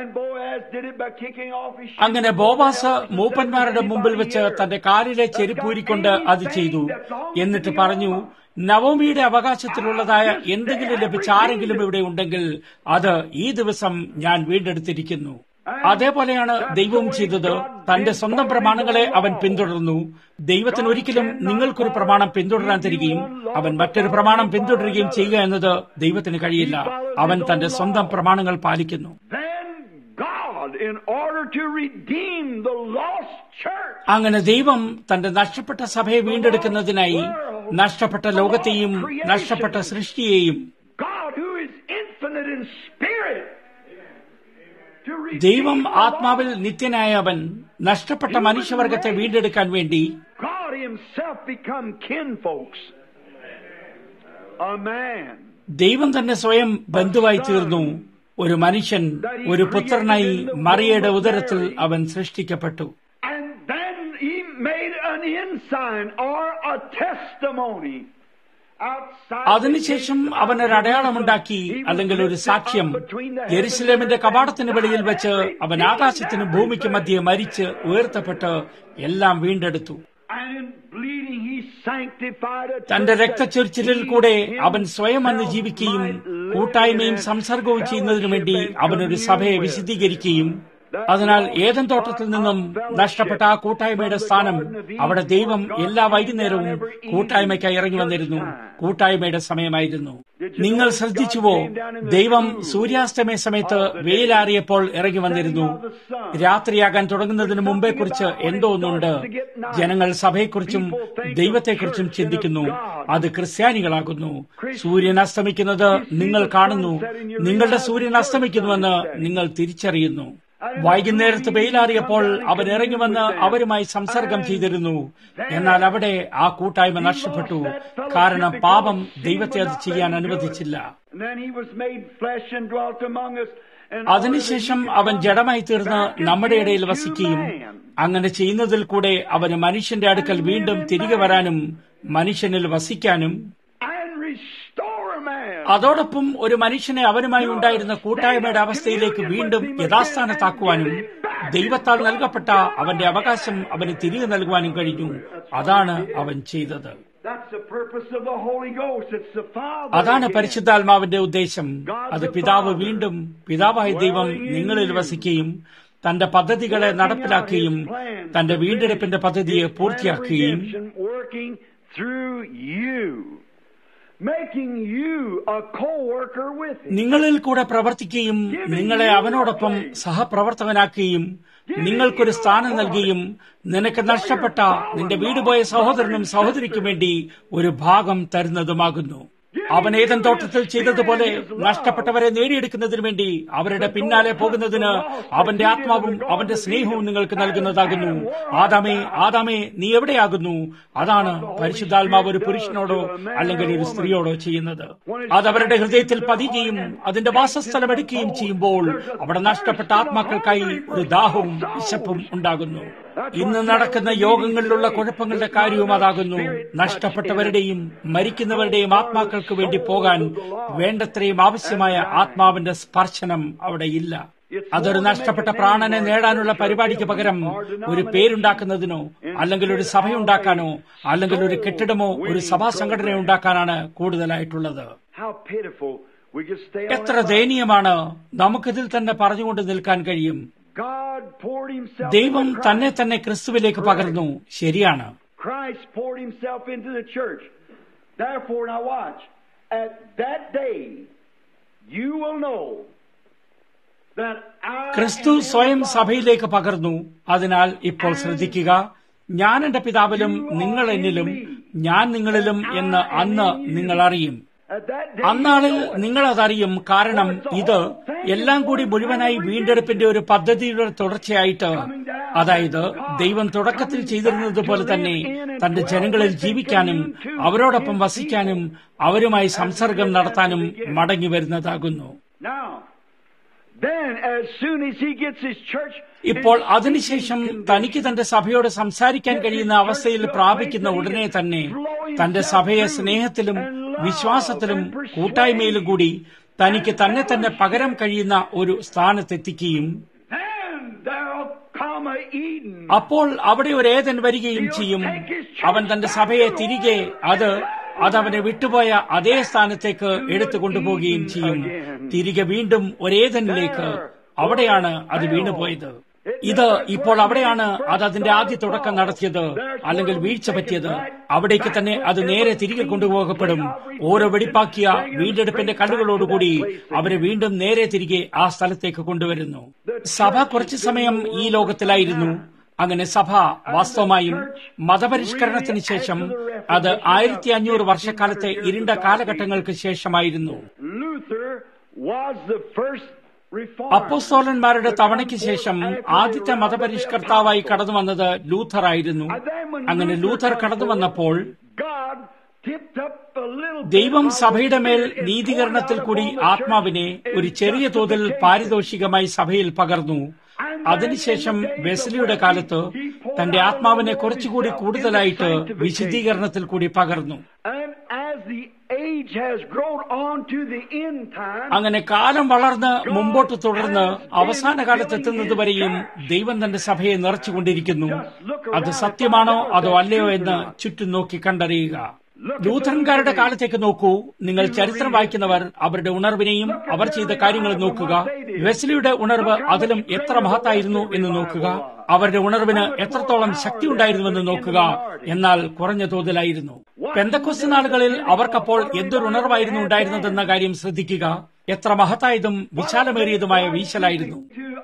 Speaker 2: അങ്ങനെ ബോവാസ് മൂപ്പന്മാരുടെ മുമ്പിൽ വെച്ച് തന്റെ കാലിലെ ചെരുപ്പൂരിക്കൊണ്ട് അത് ചെയ്തു എന്നിട്ട് പറഞ്ഞു നവമിയുടെ അവകാശത്തിലുള്ളതായ എന്തെങ്കിലും ലഭിച്ച ആരെങ്കിലും ഇവിടെ ഉണ്ടെങ്കിൽ അത് ഈ ദിവസം ഞാൻ വീണ്ടെടുത്തിരിക്കുന്നു അതേപോലെയാണ് ദൈവവും ചെയ്തത് തന്റെ സ്വന്തം പ്രമാണങ്ങളെ അവൻ പിന്തുടർന്നു ദൈവത്തിന് ഒരിക്കലും നിങ്ങൾക്കൊരു പ്രമാണം പിന്തുടരാൻ തരികയും അവൻ മറ്റൊരു പ്രമാണം പിന്തുടരുകയും ചെയ്യുക എന്നത് ദൈവത്തിന് കഴിയില്ല അവൻ തന്റെ സ്വന്തം പ്രമാണങ്ങൾ പാലിക്കുന്നു അങ്ങനെ ദൈവം തന്റെ നഷ്ടപ്പെട്ട സഭയെ വീണ്ടെടുക്കുന്നതിനായി നഷ്ടപ്പെട്ട ലോകത്തെയും നഷ്ടപ്പെട്ട സൃഷ്ടിയെയും ദൈവം ആത്മാവിൽ നിത്യനായ അവൻ നഷ്ടപ്പെട്ട മനുഷ്യവർഗത്തെ വീണ്ടെടുക്കാൻ വേണ്ടി ദൈവം തന്നെ സ്വയം ബന്ധുവായി തീർന്നു ഒരു മനുഷ്യൻ ഒരു പുത്രനായി മറിയയുടെ ഉദരത്തിൽ അവൻ സൃഷ്ടിക്കപ്പെട്ടു
Speaker 1: And then he made a an ensign or a testimony outside
Speaker 2: അതിനുശേഷം അവൻ ഒരു അടയാളമുണ്ടാക്കി അല്ലെങ്കിൽ ഒരു സാക്ഷ്യം യെരുസലേമിന്റെ കവാടത്തിന് വെളിയിൽ വെച്ച് അവൻ ആകാശത്തിനും ഭൂമിക്ക് മധ്യേ മരിച്ച് ഉയർത്തപ്പെട്ട് എല്ലാം വീണ്ടെടുത്തു
Speaker 1: and in bleeding he sanctified a
Speaker 2: തന്റെ
Speaker 1: church
Speaker 2: രക്തച്ചൊരിച്ചിലിൽ കൂടെ അവൻ സ്വയം അന്ന് ജീവിക്കുകയും കൂട്ടായ്മയും സംസർഗവും ചെയ്യുന്നതിനു വേണ്ടി അവനൊരു സഭയെ വിശദീകരിക്കുകയും അതിനാൽ ഏതൻ തോട്ടത്തിൽ നിന്നും നഷ്ടപ്പെട്ട ആ കൂട്ടായ്മയുടെ സ്ഥാനം അവിടെ ദൈവം എല്ലാ വൈകുന്നേരവും കൂട്ടായ്മയ്ക്കായി ഇറങ്ങി വന്നിരുന്നു കൂട്ടായ്മയുടെ സമയമായിരുന്നു നിങ്ങൾ ശ്രദ്ധിച്ചുവോ ദൈവം സൂര്യാസ്തമയ സമയത്ത് വെയിലാറിയപ്പോൾ ഇറങ്ങി വന്നിരുന്നു രാത്രിയാകാൻ തുടങ്ങുന്നതിന് മുമ്പേ കുറിച്ച് എന്തോ ഒന്നുണ്ട് ജനങ്ങൾ സഭയെക്കുറിച്ചും ദൈവത്തെക്കുറിച്ചും ചിന്തിക്കുന്നു അത് ക്രിസ്ത്യാനികളാകുന്നു സൂര്യൻ അസ്തമിക്കുന്നത് നിങ്ങൾ കാണുന്നു നിങ്ങളുടെ സൂര്യൻ അസ്തമിക്കുന്നുവെന്ന് നിങ്ങൾ തിരിച്ചറിയുന്നു വൈകുന്നേരത്ത് വെയിലാറിയപ്പോൾ അവൻ ഇറങ്ങി വന്ന് അവരുമായി സംസർഗം ചെയ്തിരുന്നു എന്നാൽ അവിടെ ആ കൂട്ടായ്മ നഷ്ടപ്പെട്ടു കാരണം പാപം ദൈവത്തെ അത് ചെയ്യാൻ അനുവദിച്ചില്ല
Speaker 1: And then he was made flesh and dwelt among us. And
Speaker 2: അതിനുശേഷം അവൻ ജഡമായി തീർന്ന് നമ്മുടെ ഇടയിൽ വസിക്കുകയും അങ്ങനെ ചെയ്യുന്നതിൽ കൂടെ അവന് മനുഷ്യന്റെ അടുക്കൽ വീണ്ടും തിരികെ വരാനും മനുഷ്യനിൽ വസിക്കാനും
Speaker 1: and restore man.
Speaker 2: അതോടൊപ്പം ഒരു മനുഷ്യനെ അവനുമായി ഉണ്ടായിരുന്ന കൂട്ടായ്മയുടെ അവസ്ഥയിലേക്ക് വീണ്ടും യഥാസ്ഥാനത്താക്കുവാനും ദൈവത്താൽ നൽകപ്പെട്ട അവന്റെ അവകാശം അവന് തിരികെ നൽകുവാനും കഴിഞ്ഞു അതാണ് അവൻ ചെയ്തത്
Speaker 1: That's the purpose of the Holy Ghost. It's the Father.
Speaker 2: അതാണ്
Speaker 1: again.
Speaker 2: പരിശുദ്ധാത്മാവിന്റെ ഉദ്ദേശം അത് പിതാവ് വീണ്ടും പിതാവായ ദൈവം നിങ്ങളിൽ വസിക്കുകയും തന്റെ പദ്ധതികളെ നടപ്പിലാക്കുകയും തന്റെ വീണ്ടെടുപ്പിന്റെ പദ്ധതിയെ പൂർത്തിയാക്കുകയും
Speaker 1: Redemption working through you, making you a co-worker with Him.
Speaker 2: നിങ്ങളിൽ കൂടെ പ്രവർത്തിക്കുകയും നിങ്ങളെ അവനോടൊപ്പം സഹപ്രവർത്തകനാക്കുകയും നിങ്ങൾക്കൊരു സ്ഥാനം നൽകുകയും നിനക്ക് നഷ്ടപ്പെട്ട നിന്റെ വീട് പോയ സഹോദരനും സഹോദരിക്കും വേണ്ടി ഒരു ഭാഗം തരുന്നതുമാകുന്നു അവൻ ഏതൻ തോട്ടത്തിൽ ചെയ്തതുപോലെ നഷ്ടപ്പെട്ടവരെ നേടിയെടുക്കുന്നതിന് വേണ്ടി അവരുടെ പിന്നാലെ പോകുന്നതിന് അവന്റെ ആത്മാവും അവന്റെ സ്നേഹവും നിങ്ങൾക്ക് നൽകുന്നതാകുന്നു ആദാമേ ആദാമേ നീ എവിടെയാകുന്നു അതാണ് പരിശുദ്ധാത്മാവ് ഒരു പുരുഷനോടോ അല്ലെങ്കിൽ ഒരു സ്ത്രീയോടോ ചെയ്യുന്നത് അത് അവരുടെ ഹൃദയത്തിൽ പതിയുകയും അതിന്റെ വാസസ്ഥലം എടുക്കുകയും ചെയ്യുമ്പോൾ അവിടെ നഷ്ടപ്പെട്ട ആത്മാക്കൾക്കായി ഒരു ദാഹവും വിശപ്പും ഉണ്ടാകുന്നു ഇന്ന് നടക്കുന്ന യോഗങ്ങളിലുള്ള കുഴപ്പങ്ങളുടെ കാര്യവും അതാകുന്നു നഷ്ടപ്പെട്ടവരുടെയും മരിക്കുന്നവരുടെയും ആത്മാക്കൾക്ക് വേണ്ടി പോകാൻ വേണ്ടത്രയും ആവശ്യമായ ആത്മാവിന്റെ സ്പർശനം അവിടെ ഇല്ല അതൊരു നഷ്ടപ്പെട്ട പ്രാണനെ നേടാനുള്ള പരിപാടിക്ക് പകരം ഒരു പേരുണ്ടാക്കുന്നതിനോ അല്ലെങ്കിൽ ഒരു സഭയുണ്ടാക്കാനോ അല്ലെങ്കിൽ ഒരു കെട്ടിടമോ ഒരു സഭാ സംഘടനയോ ഉണ്ടാക്കാനാണ് കൂടുതലായിട്ടുള്ളത്
Speaker 1: How pitiful we could stay on
Speaker 2: എത്ര
Speaker 1: that.
Speaker 2: ദയനീയമാണ് നമുക്കിതിൽ തന്നെ പറഞ്ഞുകൊണ്ട് നിൽക്കാൻ കഴിയും
Speaker 1: God poured Himself
Speaker 2: ദൈവം
Speaker 1: into
Speaker 2: തന്നെ
Speaker 1: Christ.
Speaker 2: തന്നെ ക്രിസ്തുവിലേക്ക് പകർന്നു ശരിയാണ്
Speaker 1: Christ poured Himself into the church. Therefore, now watch. At that day, you will know that I
Speaker 2: ക്രിസ്തു
Speaker 1: am in
Speaker 2: സ്വയം
Speaker 1: the Father.
Speaker 2: സഭയിലേക്ക് പകർന്നു അതിനാൽ ഇപ്പോൾ ശ്രദ്ധിക്കുക ഞാൻ എന്റെ പിതാവിലും നിങ്ങൾ എന്നിലും ഞാൻ നിങ്ങളിലും എന്ന് അന്ന് നിങ്ങൾ അറിയും
Speaker 1: At that day,
Speaker 2: അന്നാളിൽ
Speaker 1: you know it.
Speaker 2: നിങ്ങൾ അതറിയും കാരണം ഇത് എല്ലാം കൂടി മുഴുവനായി വീണ്ടെടുപ്പിന്റെ ഒരു പദ്ധതിയുടെ തുടർച്ചയായിട്ട് അതായത് ദൈവം തുടക്കത്തിൽ ചെയ്തിരുന്നത് പോലെ തന്നെ തന്റെ ജനങ്ങളിൽ ജീവിക്കാനും അവരോടൊപ്പം വസിക്കാനും അവരുമായി സംസർഗം നടത്താനും മടങ്ങി വരുന്നതാകുന്നു
Speaker 1: Now, then, as soon as He gets His church,
Speaker 2: ഇപ്പോൾ അതിനുശേഷം തനിക്ക് തന്റെ സഭയോട് സംസാരിക്കാൻ കഴിയുന്ന അവസ്ഥയിൽ പ്രാപിക്കുന്ന ഉടനെ തന്നെ തന്റെ സഭയെ സ്നേഹത്തിലും വിശ്വാസത്തിലും കൂട്ടായ്മയിലും കൂടി തനിക്ക് തന്നെ തന്നെ പകരം കഴിയുന്ന ഒരു സ്ഥാനത്തെത്തിക്കുകയും
Speaker 1: then there'll come a Eden.
Speaker 2: അപ്പോൾ അവിടെ ഒരു ഏതൻ വരികയും ചെയ്യും അവൻ തന്റെ സഭയെ തിരികെ അത് അതവനെ വിട്ടുപോയ അതേ സ്ഥാനത്തേക്ക് എടുത്തു കൊണ്ടുപോവുകയും ചെയ്യും തിരികെ വീണ്ടും ഒരേതനിലേക്ക് അവിടെയാണ് അത് വീണുപോയത് ഇത് ഇപ്പോൾ അവിടെയാണ് അത് അതിന്റെ ആദ്യ തുടക്കം നടത്തിയത് അല്ലെങ്കിൽ വീഴ്ച പറ്റിയത് അവിടേക്ക് തന്നെ അത് നേരെ തിരികെ കൊണ്ടുപോകപ്പെടും ഓരോ വെടിപ്പാക്കിയ വീണ്ടെടുപ്പിന്റെ കല്ലുകളോടുകൂടി അവരെ വീണ്ടും നേരെ തിരികെ ആ സ്ഥലത്തേക്ക് കൊണ്ടുവരുന്നു സഭ കുറച്ചു സമയം ഈ ലോകത്തിലായിരുന്നു അങ്ങനെ സഭ വാസ്തവമായും മതപരിഷ്കരണത്തിന് ശേഷം അത് ആയിരത്തി അഞ്ഞൂറ് വർഷക്കാലത്തെ ഇരുണ്ട കാലഘട്ടങ്ങൾക്ക് ശേഷമായിരുന്നു
Speaker 1: Luther was the first reformer.
Speaker 2: അപ്പോസ്തോലന്മാരുടെ തവണയ്ക്ക് ശേഷം ആദ്യത്തെ മതപരിഷ്കർത്താവായി കടന്നു വന്നത് ലൂഥർ ആയിരുന്നു അങ്ങനെ ലൂഥർ കടന്നു വന്നപ്പോൾ
Speaker 1: God tipped up a little bit
Speaker 2: ദൈവം
Speaker 1: of
Speaker 2: സഭയുടെ മേൽ
Speaker 1: the Spirit
Speaker 2: നീതീകരണത്തിൽ കൂടി
Speaker 1: poured out upon the
Speaker 2: ആത്മാവിനെ
Speaker 1: church
Speaker 2: ഒരു
Speaker 1: in
Speaker 2: ചെറിയ തോതിൽ
Speaker 1: justification.
Speaker 2: പാരിതോഷികമായി സഭയിൽ പകർന്നു അതിനുശേഷം വെസ്ലിയുടെ കാലത്ത് തന്റെ ആത്മാവിനെ കുറച്ചുകൂടി കൂടുതലായിട്ട് വിശദീകരണത്തിൽ കൂടി പകർന്നു
Speaker 1: And as the age has grown on to the end time,
Speaker 2: അങ്ങനെ കാലം വളർന്ന് മുമ്പോട്ട് തുടർന്ന് അവസാന കാലത്ത് എത്തുന്നത് വരെയും ദൈവം തന്റെ സഭയെ നിറച്ചുകൊണ്ടിരിക്കുന്നു അത് സത്യമാണോ അതോ അല്ലയോ എന്ന് ചുറ്റും നോക്കി കണ്ടറിയുക ലൂഥറൻകാരുടെ കാലത്തേക്ക് നോക്കൂ നിങ്ങൾ ചരിത്രം വായിക്കുന്നവർ അവരുടെ ഉണർവിനെയും അവർ ചെയ്ത കാര്യങ്ങൾ നോക്കുക വെസ്ലിയുടെ ഉണർവ് അതിലും എത്ര മഹത്തായിരുന്നു എന്ന് നോക്കുക അവരുടെ ഉണർവിന് എത്രത്തോളം ശക്തി ഉണ്ടായിരുന്നുവെന്ന് നോക്കുക എന്നാൽ കുറഞ്ഞ തോതിലായിരുന്നു പെന്തക്കൊസ് നാളുകളിൽ അവർക്കപ്പോൾ എന്തൊരു ഉണർവായിരുന്നു ഉണ്ടായിരുന്നതെന്ന കാര്യം ശ്രദ്ധിക്കുക എത്ര മഹത്തായതും വിശാലമേറിയതുമായ വീശലായിരുന്നു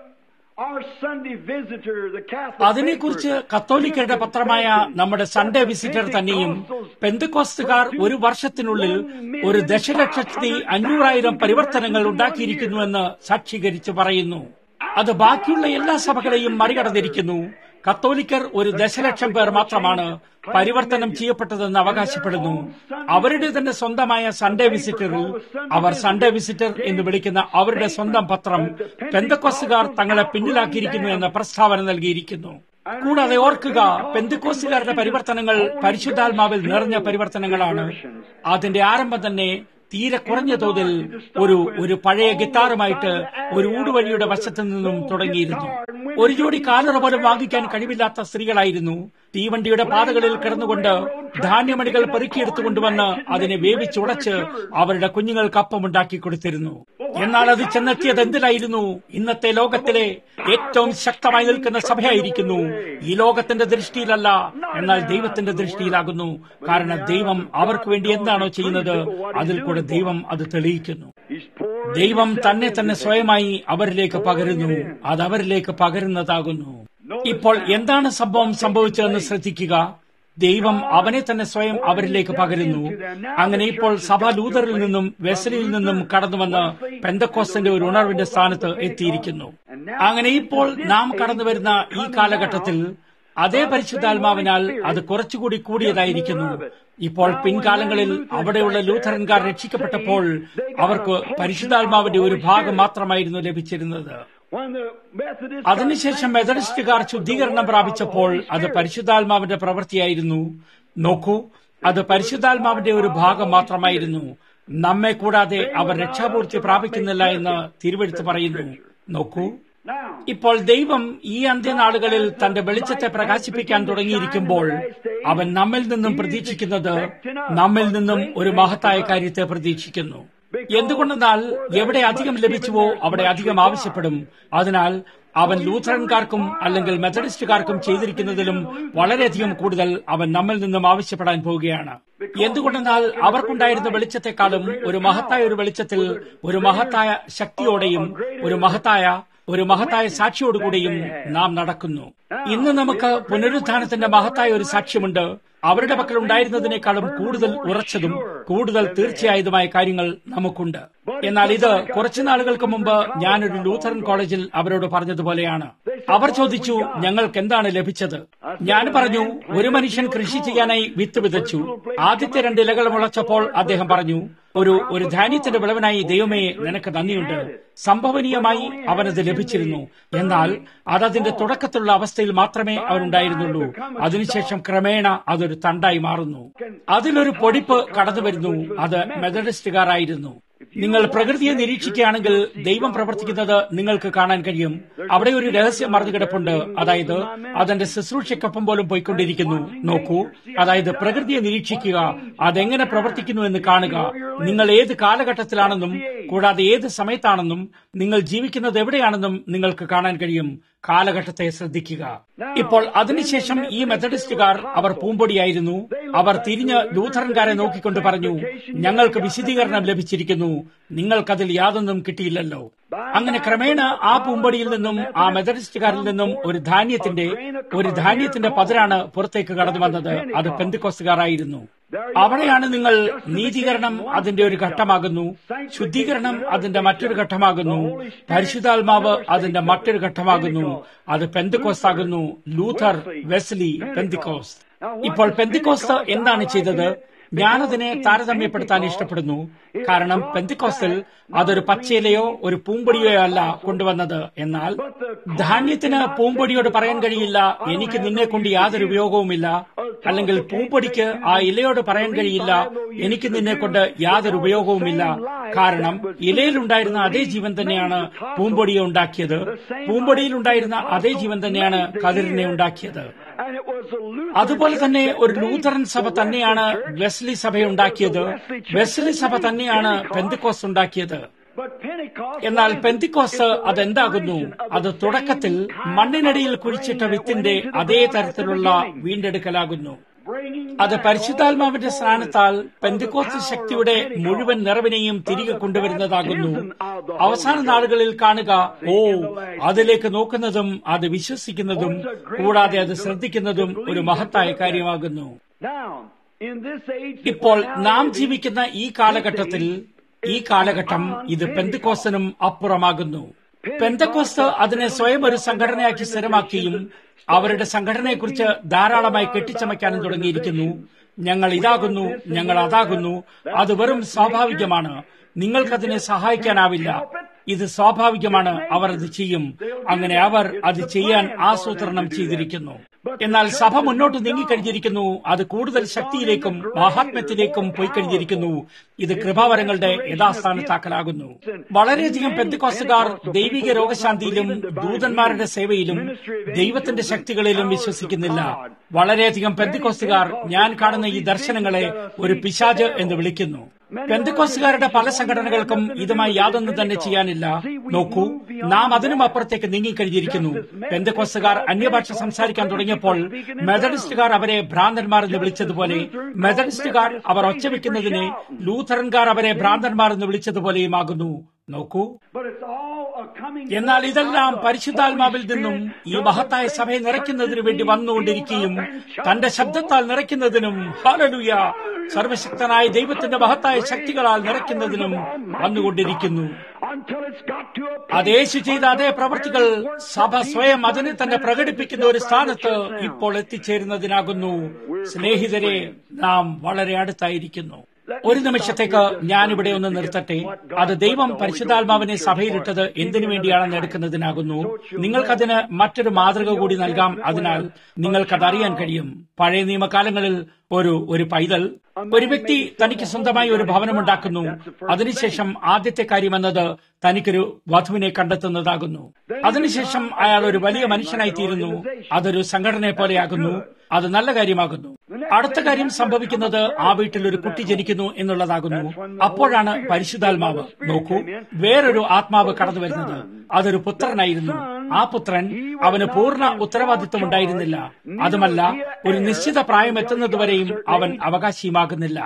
Speaker 1: to our Sunday visitor, the Catholic
Speaker 2: അതിനെക്കുറിച്ച് കത്തോലിക്കരുടെ പത്രമായ നമ്മുടെ സൺഡേ വിസിറ്റർ തന്നെയും പെന്തക്കോസ്തുകാർ ഒരു വർഷത്തിനുള്ളിൽ ഒരു ദശലക്ഷത്തി അഞ്ഞൂറായിരം പരിവർത്തനങ്ങൾ ഉണ്ടാക്കിയിരിക്കുന്നുവെന്ന് സാക്ഷീകരിച്ച് പറയുന്നു അത് ബാക്കിയുള്ള എല്ലാ സഭകളെയും മറികടന്നിരിക്കുന്നു കത്തോലിക്കർ ഒരു ദശലക്ഷം പേർ മാത്രമാണ് പരിവർത്തനം ചെയ്യപ്പെട്ടതെന്ന് അവകാശപ്പെടുന്നു അവരുടെ തന്നെ സ്വന്തമായ സൺഡേ വിസിറ്ററിൽ അവർ സൺഡേ വിസിറ്റർ എന്ന് വിളിക്കുന്ന അവരുടെ സ്വന്തം പത്രം പെന്തക്കോസുകാർ തങ്ങളെ പിന്നിലാക്കിയിരിക്കുന്നു എന്ന പ്രസ്താവന നൽകിയിരിക്കുന്നു കൂടാതെ ഓർക്കുക പെന്തുക്കോസുകാരുടെ പരിവർത്തനങ്ങൾ പരിശുദ്ധാത്മാവിൽ നിറഞ്ഞ പരിവർത്തനങ്ങളാണ് അതിന്റെ ആരംഭം തന്നെ തീരെ കുറഞ്ഞ തോതിൽ ഒരു ഒരു പഴയ ഗിത്താറുമായിട്ട് ഒരു ഊടുവഴിയുടെ വശത്തു നിന്നും തുടങ്ങിയിരുന്നു ഒരു ജോഡി കാലറ പോലും വാങ്ങിക്കാൻ കഴിവില്ലാത്ത സ്ത്രീകളായിരുന്നു തീവണ്ടിയുടെ പാതകളിൽ കിടന്നുകൊണ്ട് ധാന്യമണികൾ പെറുക്കിയെടുത്തു കൊണ്ടുവന്ന് അതിനെ വേവിച്ചുടച്ച് അവരുടെ കുഞ്ഞുങ്ങൾക്ക് അപ്പമുണ്ടാക്കി കൊടുത്തിരുന്നു എന്നാൽ അത് ചെന്നെത്തിയത് എന്തിലായിരുന്നു ഇന്നത്തെ ലോകത്തിലെ ഏറ്റവും ശക്തമായി നിൽക്കുന്ന സഭയായിരിക്കുന്നു ഈ ലോകത്തിന്റെ ദൃഷ്ടിയിലല്ല എന്നാൽ ദൈവത്തിന്റെ ദൃഷ്ടിയിലാകുന്നു കാരണം ദൈവം അവർക്ക് വേണ്ടി എന്താണോ ചെയ്യുന്നത് അതിൽ കൂടെ ദൈവം അത് തെളിയിക്കുന്നു
Speaker 1: He's poured
Speaker 2: ദൈവം തന്നെ തന്നെ സ്വയമായി അവരിലേക്ക് പകരുന്നു അത് അവരിലേക്ക് പകരുന്നതാകുന്നു ഇപ്പോൾ എന്താണ് സംഭവം സംഭവിച്ചതെന്ന് ശ്രദ്ധിക്കുക ദൈവം അവനെ തന്നെ സ്വയം അവരിലേക്ക് പകരുന്നു അങ്ങനെ ഇപ്പോൾ സഭ ലൂതറിൽ നിന്നും വെസലിയിൽ നിന്നും കടന്നുവന്ന് പെന്തക്കോസ്തന്റെ ഒരു ഉണർവിന്റെ സ്ഥാനത്ത് എത്തിയിരിക്കുന്നു അങ്ങനെ ഇപ്പോൾ നാം കടന്നു വരുന്ന ഈ കാലഘട്ടത്തിൽ അതേ പരിശുദ്ധാത്മാവിനാൽ അത് കുറച്ചുകൂടി കൂടിയതായിരിക്കുന്നു ഇപ്പോൾ പിൻകാലങ്ങളിൽ അവിടെയുള്ള ലൂഥറൻകാർ രക്ഷിക്കപ്പെട്ടപ്പോൾ അവർക്ക് പരിശുദ്ധാത്മാവിന്റെ ഒരു ഭാഗം മാത്രമായിരുന്നു ലഭിച്ചിരുന്നത്
Speaker 1: when the Methodists
Speaker 2: അതിനുശേഷം മെത്തഡിസ്റ്റുകാർ ശുദ്ധീകരണം പ്രാപിച്ചപ്പോൾ അത് പരിശുദ്ധാത്മാവിന്റെ പ്രവൃത്തിയായിരുന്നു നോക്കൂ അത് പരിശുദ്ധാത്മാവിന്റെ ഒരു ഭാഗം മാത്രമായിരുന്നു നമ്മെ കൂടാതെ അവർ രക്ഷാപൂർത്തി പ്രാപിക്കുന്നില്ല എന്ന് തിരുവെടുത്ത് പറയുന്നു നോക്കൂ
Speaker 1: now
Speaker 2: ഇപ്പോൾ ദൈവം ഈ അന്ത്യനാളുകളിൽ തന്റെ വെളിച്ചത്തെ പ്രകാശിപ്പിക്കാൻ തുടങ്ങിയിരിക്കുമ്പോൾ അവൻ നമ്മിൽ നിന്നും പ്രതീക്ഷിക്കുന്നത് നമ്മിൽ നിന്നും ഒരു മഹത്തായ കാര്യത്തെ പ്രതീക്ഷിക്കുന്നു എന്തുകൊണ്ടെന്നാൽ എവിടെ അധികം ലഭിച്ചുവോ അവിടെ അധികം ആവശ്യപ്പെടും അതിനാൽ അവൻ ലൂഥറൻകാർക്കും അല്ലെങ്കിൽ മെത്തഡിസ്റ്റുകാർക്കും ചെയ്തിരിക്കുന്നതിലും വളരെയധികം കൂടുതൽ അവൻ നമ്മിൽ നിന്നും ആവശ്യപ്പെടാൻ പോവുകയാണ് എന്തുകൊണ്ടെന്നാൽ അവർക്കുണ്ടായിരുന്ന വെളിച്ചത്തെക്കാളും ഒരു മഹത്തായ ഒരു വെളിച്ചത്തിൽ ഒരു മഹത്തായ ശക്തിയോടെയും ഒരു മഹത്തായ ഒരു മഹത്തായ സാക്ഷിയോടുകൂടിയും നാം നടക്കുന്നു ഇന്ന് നമുക്ക് പുനരുത്ഥാനത്തിന്റെ മഹത്തായ ഒരു സാക്ഷ്യമുണ്ട് അവരുടെ പക്കൽ ഉണ്ടായിരുന്നതിനേക്കാളും കൂടുതൽ ഉറച്ചതും കൂടുതൽ തീർച്ചയായതുമായ കാര്യങ്ങൾ നമുക്കുണ്ട് എന്നാൽ ഇത് കുറച്ചു നാളുകൾക്ക് മുമ്പ് ഞാനൊരു ലൂഥറൻ കോളേജിൽ അവരോട് പറഞ്ഞതുപോലെയാണ് അവർ ചോദിച്ചു ഞങ്ങൾക്ക് എന്താണ് ലഭിച്ചത് ഞാൻ പറഞ്ഞു ഒരു മനുഷ്യൻ കൃഷി ചെയ്യാനായി വിത്ത് വിതച്ചു ആദ്യത്തെ രണ്ട് ഇലകൾ മുളച്ചപ്പോൾ അദ്ദേഹം പറഞ്ഞു ഒരു ഒരു ധാന്യത്തിന്റെ വിളവിനായി ദൈവമേ നിനക്ക് നന്ദിയുണ്ട് സംഭവനീയമായി അവനത് ലഭിച്ചിരുന്നു എന്നാൽ അതതിന്റെ തുടക്കത്തിലുള്ള അവസ്ഥയിൽ മാത്രമേ അവനുണ്ടായിരുന്നുള്ളൂ അതിനുശേഷം ക്രമേണ അതൊരു തണ്ടായി മാറുന്നു അതിലൊരു പൊടിപ്പ് കടന്നു വരുന്നു അത് മെത്തഡിസ്റ്റുകാരായിരുന്നു നിങ്ങൾ പ്രകൃതിയെ നിരീക്ഷിക്കുകയാണെങ്കിൽ ദൈവം പ്രവർത്തിക്കുന്നത് നിങ്ങൾക്ക് കാണാൻ കഴിയും അവിടെ ഒരു രഹസ്യം മറന്നു കിടപ്പുണ്ട് അതായത് അതെന്റെ ശുശ്രൂഷയ്ക്കൊപ്പം പോലും പോയിക്കൊണ്ടിരിക്കുന്നു നോക്കൂ അതായത് പ്രകൃതിയെ നിരീക്ഷിക്കുക അതെങ്ങനെ പ്രവർത്തിക്കുന്നു എന്ന് കാണുക നിങ്ങൾ ഏത് കാലഘട്ടത്തിലാണെന്നും കൂടാതെ ഏത് സമയത്താണെന്നും നിങ്ങൾ ജീവിക്കുന്നത് എവിടെയാണെന്നും നിങ്ങൾക്ക് കാണാൻ കഴിയും കാലഘട്ടത്തെ ശ്രദ്ധിക്കുക ഇപ്പോൾ അതിനുശേഷം ഈ മെത്തഡിസ്റ്റുകാർ അവർ പൂമ്പൊടിയായിരുന്നു അവർ തിരിഞ്ഞ് ലൂഥറൻകാരെ നോക്കിക്കൊണ്ട് പറഞ്ഞു ഞങ്ങൾക്ക് വിശദീകരണം ലഭിച്ചിരിക്കുന്നു നിങ്ങൾക്കതിൽ യാതൊന്നും കിട്ടിയില്ലല്ലോ അങ്ങനെ ക്രമേണ ആ പൂമ്പൊടിയിൽ നിന്നും ആ മെത്തഡിസ്റ്റുകാരിൽ നിന്നും ഒരു ധാന്യത്തിന്റെ ഒരു ധാന്യത്തിന്റെ പതിരാണ് പുറത്തേക്ക് കടന്നു വന്നത് അത് പെന്തിക്കോസുകാരായിരുന്നു അവിടെയാണ് നിങ്ങൾ നീതീകരണം അതിന്റെ ഒരു ഘട്ടമാകുന്നു ശുദ്ധീകരണം അതിന്റെ മറ്റൊരു ഘട്ടമാകുന്നു പരിശുദ്ധാത്മാവ് അതിന്റെ മറ്റൊരു ഘട്ടമാകുന്നു അത് പെന്തിക്കോസ് ആകുന്നു ലൂഥർ വെസ്ലി പെന്തിക്കോസ് ഇപ്പോൾ പെന്തിക്കോസ് എന്താണ് ചെയ്തത് ഞാനതിനെ താരതമ്യപ്പെടുത്താൻ ഇഷ്ടപ്പെടുന്നു കാരണം പെന്തിക്കോസ്റ്റിൽ അതൊരു പച്ചയിലയോ ഒരു പൂമ്പൊടിയോ അല്ല കൊണ്ടുവന്നത് എന്നാൽ ധാന്യത്തിന് പൂമ്പൊടിയോട് പറയാൻ കഴിയില്ല എനിക്ക് നിന്നെ കൊണ്ട് യാതൊരു ഉപയോഗവുമില്ല അല്ലെങ്കിൽ പൂമ്പൊടിക്ക് ആ ഇലയോട് പറയാൻ കഴിയില്ല എനിക്ക് നിന്നെ കൊണ്ട് യാതൊരു ഉപയോഗവുമില്ല കാരണം ഇലയിലുണ്ടായിരുന്ന അതേ ജീവൻ തന്നെയാണ് പൂമ്പൊടിയെ ഉണ്ടാക്കിയത് പൂമ്പൊടിയിൽ ഉണ്ടായിരുന്ന അതേ ജീവൻ തന്നെയാണ് കതിരിനെ ഉണ്ടാക്കിയത് അതുപോലെ തന്നെ ഒരു ലൂഥറൻ സഭ തന്നെയാണ് വെസ്ലി സഭയുണ്ടാക്കിയത് വെസ്ലി സഭ തന്നെയാണ് പെന്തിക്കോസ് ഉണ്ടാക്കിയത് എന്നാൽ പെന്തിക്കോസ് അതെന്താകുന്നു അത് തുടക്കത്തിൽ മണ്ണിനടിയിൽ കുഴിച്ചിട്ട വിത്തിന്റെ അതേ തരത്തിലുള്ള വീണ്ടെടുക്കലാകുന്നു അത് പരിശുദ്ധാത്മാവിന്റെ സ്ഥാനത്താൽ പെന്തിക്കോസ് ശക്തിയുടെ മുഴുവൻ നിറവിനെയും തിരികെ കൊണ്ടുവരുന്നതാകുന്നു അവസാന നാളുകളിൽ കാണുക ഓ അതിലേക്ക് നോക്കുന്നതും അത് വിശ്വസിക്കുന്നതും കൂടാതെ അത് ശ്രദ്ധിക്കുന്നതും ഒരു മഹത്തായ കാര്യമാകുന്നു ഇപ്പോൾ നാം ജീവിക്കുന്ന ഈ കാലഘട്ടത്തിൽ ഈ കാലഘട്ടം ഇത് പെന്തക്കോസ്തനും അപ്പുറമാകുന്നു പെന്തക്കോസ്ത് അതിനെ സ്വയം ഒരു സംഘടനയാക്കി സ്ഥിരമാക്കിയും അവരുടെ സംഘടനയെക്കുറിച്ച് ധാരാളമായി കെട്ടിച്ചമയ്ക്കാനും തുടങ്ങിയിരിക്കുന്നു ഞങ്ങൾ ഇതാകുന്നു ഞങ്ങൾ അതാകുന്നു അത് വെറും സ്വാഭാവികമാണ് നിങ്ങൾക്കതിനെ സഹായിക്കാനാവില്ല ഇത് സ്വാഭാവികമാണ് അവർ അത് ചെയ്യും അങ്ങനെ അവർ അത് ചെയ്യാൻ ആസൂത്രണം ചെയ്തിരിക്കുന്നു എന്നാൽ സഭ മുന്നോട്ട് നീങ്ങിക്കഴിഞ്ഞിരിക്കുന്നു അത് കൂടുതൽ ശക്തിയിലേക്കും മഹാത്മ്യത്തിലേക്കും പോയി കഴിഞ്ഞിരിക്കുന്നു ഇത് കൃപാവരങ്ങളുടെ യഥാസ്ഥാനത്താക്കലാകുന്നു വളരെയധികം പെന്തിക്കോസുകാർ ദൈവിക രോഗശാന്തിയിലും ദൂതന്മാരുടെ സേവയിലും ദൈവത്തിന്റെ ശക്തികളിലും വിശ്വസിക്കുന്നില്ല വളരെയധികം പെന്തിക്കോസുകാർ ഞാൻ കാണുന്ന ഈ ദർശനങ്ങളെ ഒരു പിശാജ് എന്ന് വിളിക്കുന്നു പെന്തക്കോസുകാരുടെ പല സംഘടനകൾക്കും ഇതുമായി യാതൊന്നും തന്നെ ചെയ്യാനില്ല നോക്കൂ നാം അതിനും അപ്പുറത്തേക്ക് നീങ്ങിക്കഴിഞ്ഞിരിക്കുന്നു പെന്തക്കോസുകാർ അന്യഭാഷ സംസാരിക്കാൻ തുടങ്ങിയപ്പോൾ മെത്തഡിസ്റ്റുകാർ അവരെ ഭ്രാന്തന്മാർ എന്ന് വിളിച്ചതുപോലെ മെത്തഡിസ്റ്റുകാർ അവർ ഒച്ചവെക്കുന്നതിനെ ലൂഥറൻകാർ അവരെ ഭ്രാന്തന്മാർ എന്ന് വിളിച്ചതുപോലെയുമാകുന്നു നോക്കൂ എന്നാൽ ഇതെല്ലാം പരിശുദ്ധാത്മാവിൽ നിന്നും ഈ മഹത്തായ സഭയെ നിറയ്ക്കുന്നതിനു വേണ്ടി വന്നുകൊണ്ടിരിക്കുകയും തന്റെ ശബ്ദത്താൽ നിറയ്ക്കുന്നതിനും ഹാലലുയ സർവശക്തനായ ദൈവത്തിന്റെ മഹത്തായ ശക്തികളാൽ നിറയ്ക്കുന്നതിനും വന്നുകൊണ്ടിരിക്കുന്നു അതേശു ചെയ്ത അതേ പ്രവൃത്തികൾ സഭ സ്വയം അതിനെ തന്നെ പ്രകടിപ്പിക്കുന്ന ഒരു സ്ഥാനത്ത് ഇപ്പോൾ എത്തിച്ചേരുന്നതിനാകുന്നു സ്നേഹിതരെ നാം വളരെ അടുത്തായിരിക്കുന്നു ഒരു നിമിഷത്തേക്ക് ഞാനിവിടെ ഒന്ന് നിർത്തട്ടെ അത് ദൈവം പരിശുദ്ധാത്മാവിനെ സഭയിലിട്ടത് എന്തിനു വേണ്ടിയാണെന്ന് എടുക്കുന്നതിനാകുന്നു നിങ്ങൾക്കതിന് മറ്റൊരു മാതൃക കൂടി നൽകാം അതിനാൽ നിങ്ങൾക്കത് അറിയാൻ കഴിയും പഴയ നിയമകാലങ്ങളിൽ ഒരു ഒരു പൈതൽ ഒരു വ്യക്തി തനിക്ക് സ്വന്തമായി ഒരു ഭവനമുണ്ടാക്കുന്നു അതിനുശേഷം ആദ്യത്തെ കാര്യമെന്നത് തനിക്കൊരു വധുവിനെ കണ്ടെത്തുന്നതാകുന്നു അതിനുശേഷം അയാൾ ഒരു വലിയ മനുഷ്യനായി തീരുന്നു അതൊരു സംഘടനയെ പോലെയാകുന്നു അത് നല്ല കാര്യമാകുന്നു അടുത്ത കാര്യം സംഭവിക്കുന്നത് ആ വീട്ടിൽ ഒരു കുട്ടി ജനിക്കുന്നു എന്നുള്ളതാകുന്നു അപ്പോഴാണ് പരിശുദ്ധാത്മാവ് നോക്കൂ വേറൊരു ആത്മാവ് കടന്നു വരുന്നത് അതൊരു പുത്രനായിരുന്നു ആ പുത്രൻ അവന് പൂർണ്ണ ഉത്തരവാദിത്വം ഉണ്ടായിരുന്നില്ല അതുമല്ല ഒരു നിശ്ചിത പ്രായം എത്തുന്നതുവരെയും അവൻ അവകാശിയുമാകുന്നില്ല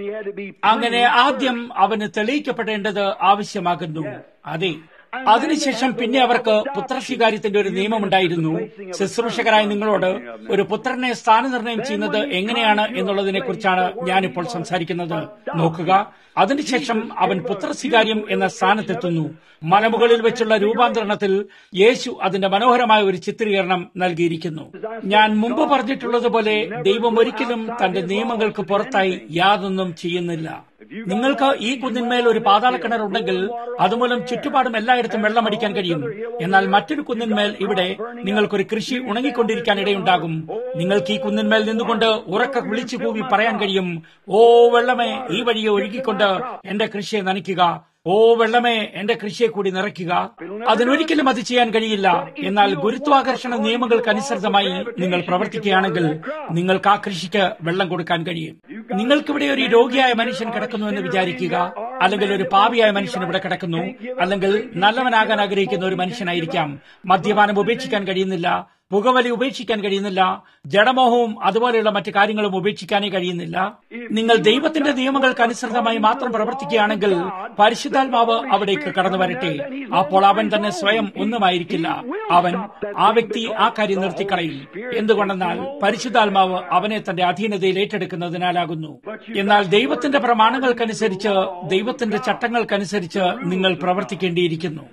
Speaker 2: അങ്ങനെ ആദ്യം അവന് തെളിയിക്കപ്പെടേണ്ടത് ആവശ്യമാകുന്നു അതെ അതിനുശേഷം പിന്നെ അവർക്ക് പുത്രസ്വീകാര്യത്തിന്റെ ഒരു നിയമമുണ്ടായിരുന്നു ശുശ്രൂഷകരായ നിങ്ങളോട് ഒരു പുത്രനെ സ്ഥാനനിർണയം ചെയ്യുന്നത് എങ്ങനെയാണ് എന്നുള്ളതിനെ കുറിച്ചാണ് ഞാനിപ്പോൾ സംസാരിക്കുന്നത് നോക്കുക അതിനുശേഷം അവൻ പുത്രസ്വീകാര്യം എന്ന സ്ഥാനത്തെത്തുന്നു മലമുകളിൽ വെച്ചുള്ള രൂപാന്തരണത്തിൽ യേശു അതിന്റെ മനോഹരമായ ഒരു ചിത്രീകരണം നൽകിയിരിക്കുന്നു ഞാൻ മുമ്പ് പറഞ്ഞിട്ടുള്ളതുപോലെ ദൈവം ഒരിക്കലും തന്റെ നിയമങ്ങൾക്ക് പുറത്തായി യാതൊന്നും ചെയ്യുന്നില്ല നിങ്ങൾക്ക് ഈ കുന്നിന്മേൽ ഒരു പാതാള കിണർ ഉണ്ടെങ്കിൽ അതുമൂലം ചുറ്റുപാടും എല്ലായിടത്തും വെള്ളമടിക്കാൻ കഴിയും എന്നാൽ മറ്റൊരു കുന്നിന്മേൽ ഇവിടെ നിങ്ങൾക്കൊരു കൃഷി ഉണങ്ങിക്കൊണ്ടിരിക്കാൻ ഇടയുണ്ടാകും നിങ്ങൾക്ക് ഈ കുന്നിന്മേൽ നിന്നുകൊണ്ട് ഉറക്ക വിളിച്ചു കൂവി പറയാൻ കഴിയും ഓ വെള്ളമേ ഈ വഴിയെ ഒഴുകിക്കൊണ്ട് എന്റെ കൃഷിയെ നനയ്ക്കുക ഓ വെള്ളമേ എന്റെ കൃഷിയെ കൂടി നിറയ്ക്കുക അതിനൊരിക്കലും അത് ചെയ്യാൻ കഴിയില്ല എന്നാൽ ഗുരുത്വാകർഷണ നിയമങ്ങൾക്കനുസൃതമായി നിങ്ങൾ പ്രവർത്തിക്കുകയാണെങ്കിൽ നിങ്ങൾക്ക് ആ കൃഷിക്ക് വെള്ളം കൊടുക്കാൻ കഴിയും നിങ്ങൾക്കിവിടെ ഒരു രോഗിയായ മനുഷ്യൻ കിടക്കുന്നു എന്ന് വിചാരിക്കുക അല്ലെങ്കിൽ ഒരു പാപിയായ മനുഷ്യൻ ഇവിടെ കിടക്കുന്നു അല്ലെങ്കിൽ നല്ലവനാകാൻ ആഗ്രഹിക്കുന്ന ഒരു മനുഷ്യനായിരിക്കാം മദ്യപാനം ഉപേക്ഷിക്കാൻ കഴിയുന്നില്ല പുകവലി ഉപേക്ഷിക്കാൻ കഴിയുന്നില്ല ജഡമോഹവും അതുപോലെയുള്ള മറ്റു കാര്യങ്ങളും ഉപേക്ഷിക്കാനേ കഴിയുന്നില്ല നിങ്ങൾ ദൈവത്തിന്റെ നിയമങ്ങൾക്ക് അനുസൃതമായി മാത്രം പ്രവർത്തിക്കുകയാണെങ്കിൽ പരിശുദ്ധാത്മാവ് അവിടേക്ക് കടന്നു വരട്ടെ അപ്പോൾ അവൻ തന്നെ സ്വയം ഒന്നുമായിരിക്കില്ല അവൻ ആ വ്യക്തി ആ കാര്യം നിർത്തിക്കളയും എന്തുകൊണ്ടെന്നാൽ പരിശുദ്ധാത്മാവ് അവനെ തന്റെ അധീനതയിൽ ഏറ്റെടുക്കുന്നതിനാലാകുന്നു എന്നാൽ ദൈവത്തിന്റെ പ്രമാണങ്ങൾക്കനുസരിച്ച് ദൈവത്തിന്റെ ചട്ടങ്ങൾക്കനുസരിച്ച് നിങ്ങൾ പ്രവർത്തിക്കേണ്ടിയിരിക്കുന്നു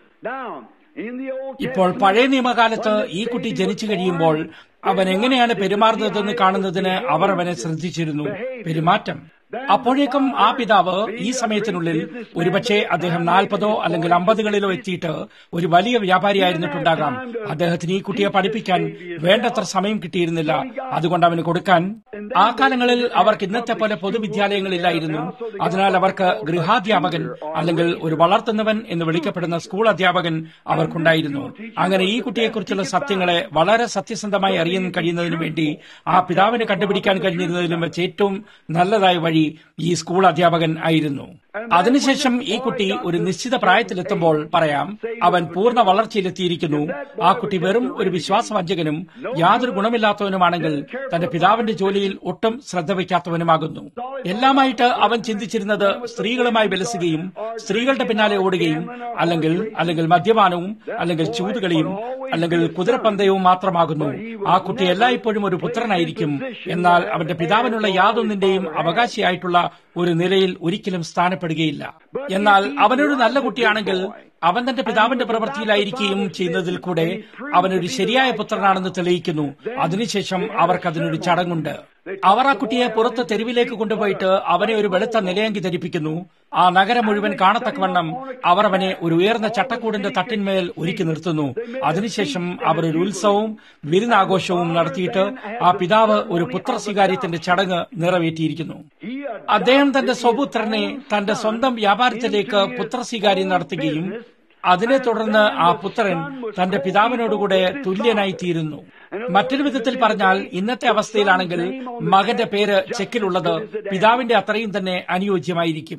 Speaker 2: ഇപ്പോൾ പഴയ നിയമകാലത്ത് ഈ കുട്ടി ജനിച്ചു കഴിയുമ്പോൾ അവൻ എങ്ങനെയാണ് പെരുമാറുന്നതെന്ന് കാണുന്നതിന് അവർ അവനെ ശ്രദ്ധിച്ചിരുന്നു പെരുമാറ്റം അപ്പോഴേക്കും ആ പിതാവ് ഈ സമയത്തിനുള്ളിൽ ഒരുപക്ഷെ അദ്ദേഹം നാൽപ്പതോ അല്ലെങ്കിൽ അമ്പതുകളിലോ എത്തിയിട്ട് ഒരു വലിയ വ്യാപാരിയായിരുന്നിട്ടുണ്ടാകാം അദ്ദേഹത്തിന് ഈ കുട്ടിയെ പഠിപ്പിക്കാൻ വേണ്ടത്ര സമയം കിട്ടിയിരുന്നില്ല അതുകൊണ്ട് അവന് കൊടുക്കാൻ ആ കാലങ്ങളിൽ അവർക്ക് ഇന്നത്തെ പോലെ പൊതുവിദ്യാലയങ്ങളില്ലായിരുന്നു അതിനാൽ അവർക്ക് ഗൃഹാധ്യാപകൻ അല്ലെങ്കിൽ ഒരു വളർത്തുന്നവൻ എന്ന് വിളിക്കപ്പെടുന്ന സ്കൂൾ അധ്യാപകൻ അവർക്കുണ്ടായിരുന്നു അങ്ങനെ ഈ കുട്ടിയെക്കുറിച്ചുള്ള സത്യങ്ങളെ വളരെ സത്യസന്ധമായി അറിയാൻ കഴിയുന്നതിനു വേണ്ടി ആ പിതാവിനെ കണ്ടുപിടിക്കാൻ കഴിഞ്ഞിരുന്നതിലും വെച്ച് ഏറ്റവും നല്ലതായ വഴി ഈ സ്കൂൾ അധ്യാപകൻ ആയിരുന്നു അതിനുശേഷം ഈ കുട്ടി ഒരു നിശ്ചിത പ്രായത്തിലെത്തുമ്പോൾ പറയാം അവൻ പൂർണ്ണ വളർച്ചയിലെത്തിയിരിക്കുന്നു ആ കുട്ടി വെറും ഒരു വിശ്വാസവഞ്ചകനും യാതൊരു ഗുണമില്ലാത്തവനുമാണെങ്കിൽ തന്റെ പിതാവിന്റെ ജോലിയിൽ ഒട്ടും ശ്രദ്ധ വയ്ക്കാത്തവനുമാകുന്നു എല്ലാമായിട്ട് അവൻ ചിന്തിച്ചിരുന്നത് സ്ത്രീകളുമായി വിലസുകയും സ്ത്രീകളുടെ പിന്നാലെ ഓടുകയും അല്ലെങ്കിൽ അല്ലെങ്കിൽ മദ്യപാനവും അല്ലെങ്കിൽ ചൂതുകളിയും അല്ലെങ്കിൽ കുതിരപ്പന്തയവും മാത്രമാകുന്നു ആ കുട്ടി എല്ലായ്പ്പോഴും ഒരു പുത്രനായിരിക്കും എന്നാൽ അവന്റെ പിതാവിനുള്ള യാതൊന്നിന്റെയും അവകാശിയായിട്ടുള്ള ഒരു നിലയിൽ ഒരിക്കലും സ്ഥാനപ്പെടുകയില്ല എന്നാൽ അവനൊരു നല്ല കുട്ടിയാണെങ്കിൽ അവൻ തന്റെ പിതാവിന്റെ പ്രവൃത്തിയിലായിരിക്കുകയും ചെയ്യുന്നതിൽ കൂടെ അവനൊരു ശരിയായ പുത്രനാണെന്ന് തെളിയിക്കുന്നു അതിനുശേഷം അവർക്ക് അതിനൊരു ചടങ്ങുണ്ട് അവർ ആ കുട്ടിയെ പുറത്ത് തെരുവിലേക്ക് കൊണ്ടുപോയിട്ട് അവനെ ഒരു വെളുത്ത നിലയങ്കി ധരിപ്പിക്കുന്നു ആ നഗരം മുഴുവൻ കാണത്തക്കവണ്ണം അവർ അവനെ ഒരു ഉയർന്ന ചട്ടക്കൂടിന്റെ തട്ടിന്മേൽ ഒരുക്കി നിർത്തുന്നു അതിനുശേഷം അവർ ഒരു ഉത്സവവും വിരുന്നാഘോഷവും നടത്തിയിട്ട് ആ പിതാവ് ഒരു പുത്രസ്വീകാര്യത്തിന്റെ ചടങ്ങ് നിറവേറ്റിയിരിക്കുന്നു അദ്ദേഹം തന്റെ സ്വപുത്രനെ തന്റെ സ്വന്തം വ്യാപാരത്തിലേക്ക് പുത്രസ്വീകാര്യം നടത്തുകയും അതിനെ തുടർന്ന് ആ പുത്രൻ തന്റെ പിതാവിനോടുകൂടെ തുല്യനായി തീരുന്നു മറ്റൊരു വിധത്തിൽ പറഞ്ഞാൽ ഇന്നത്തെ അവസ്ഥയിലാണെങ്കിൽ മകന്റെ പേര് ചെക്കിലുള്ളത് പിതാവിന്റെ അത്രയും തന്നെ അനുയോജ്യമായിരിക്കും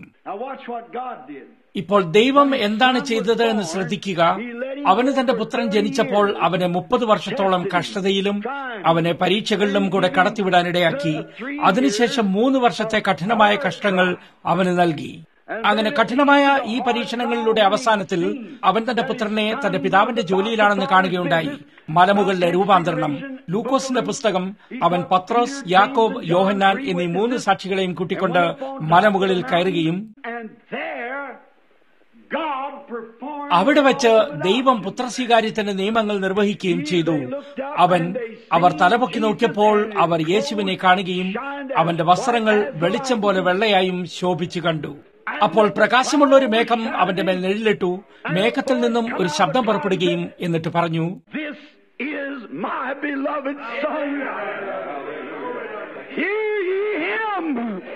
Speaker 2: ഇപ്പോൾ ദൈവം എന്താണ് ചെയ്തത് എന്ന് ശ്രദ്ധിക്കുക അവന് തന്റെ പുത്രൻ ജനിച്ചപ്പോൾ അവനെ മുപ്പത് വർഷത്തോളം കഷ്ടതയിലും അവനെ പരീക്ഷകളിലും കൂടെ കടത്തിവിടാനിടയാക്കി അതിനുശേഷം മൂന്ന് വർഷത്തെ കഠിനമായ കഷ്ടങ്ങൾ അവന് നൽകി അങ്ങനെ കഠിനമായ ഈ പരീക്ഷണങ്ങളിലൂടെ അവസാനത്തിൽ അവൻ തന്റെ പുത്രനെ തന്റെ പിതാവിന്റെ ജോലിയിലാണെന്ന് കാണുകയുണ്ടായി മലമുകളിലെ രൂപാന്തരണം ലൂക്കോസിന്റെ പുസ്തകം അവൻ പത്രോസ് യാക്കോബ് യോഹന്നാൻ എന്നീ മൂന്ന് സാക്ഷികളെയും കൂട്ടിക്കൊണ്ട് മലമുകളിൽ കയറുകയും അവിടെ വെച്ച് ദൈവം പുത്രസ്വീകാര്യത്തിന്റെ നിയമങ്ങൾ നിർവഹിക്കുകയും ചെയ്തു അവൻ അവർ തലപൊക്കി നോക്കിയപ്പോൾ അവർ യേശുവിനെ കാണുകയും അവന്റെ വസ്ത്രങ്ങൾ വെളിച്ചം പോലെ വെള്ളയായും ശോഭിച്ചു കണ്ടു അപ്പോൾ പ്രകാശമുള്ള ഒരു മേഘം അവന്റെ മേൽ നിഴലിട്ടു മേഘത്തിൽ നിന്നും ഒരു ശബ്ദം പുറപ്പെടുകയും എന്നിട്ട് പറഞ്ഞു
Speaker 1: is my beloved Son. Hear ye him.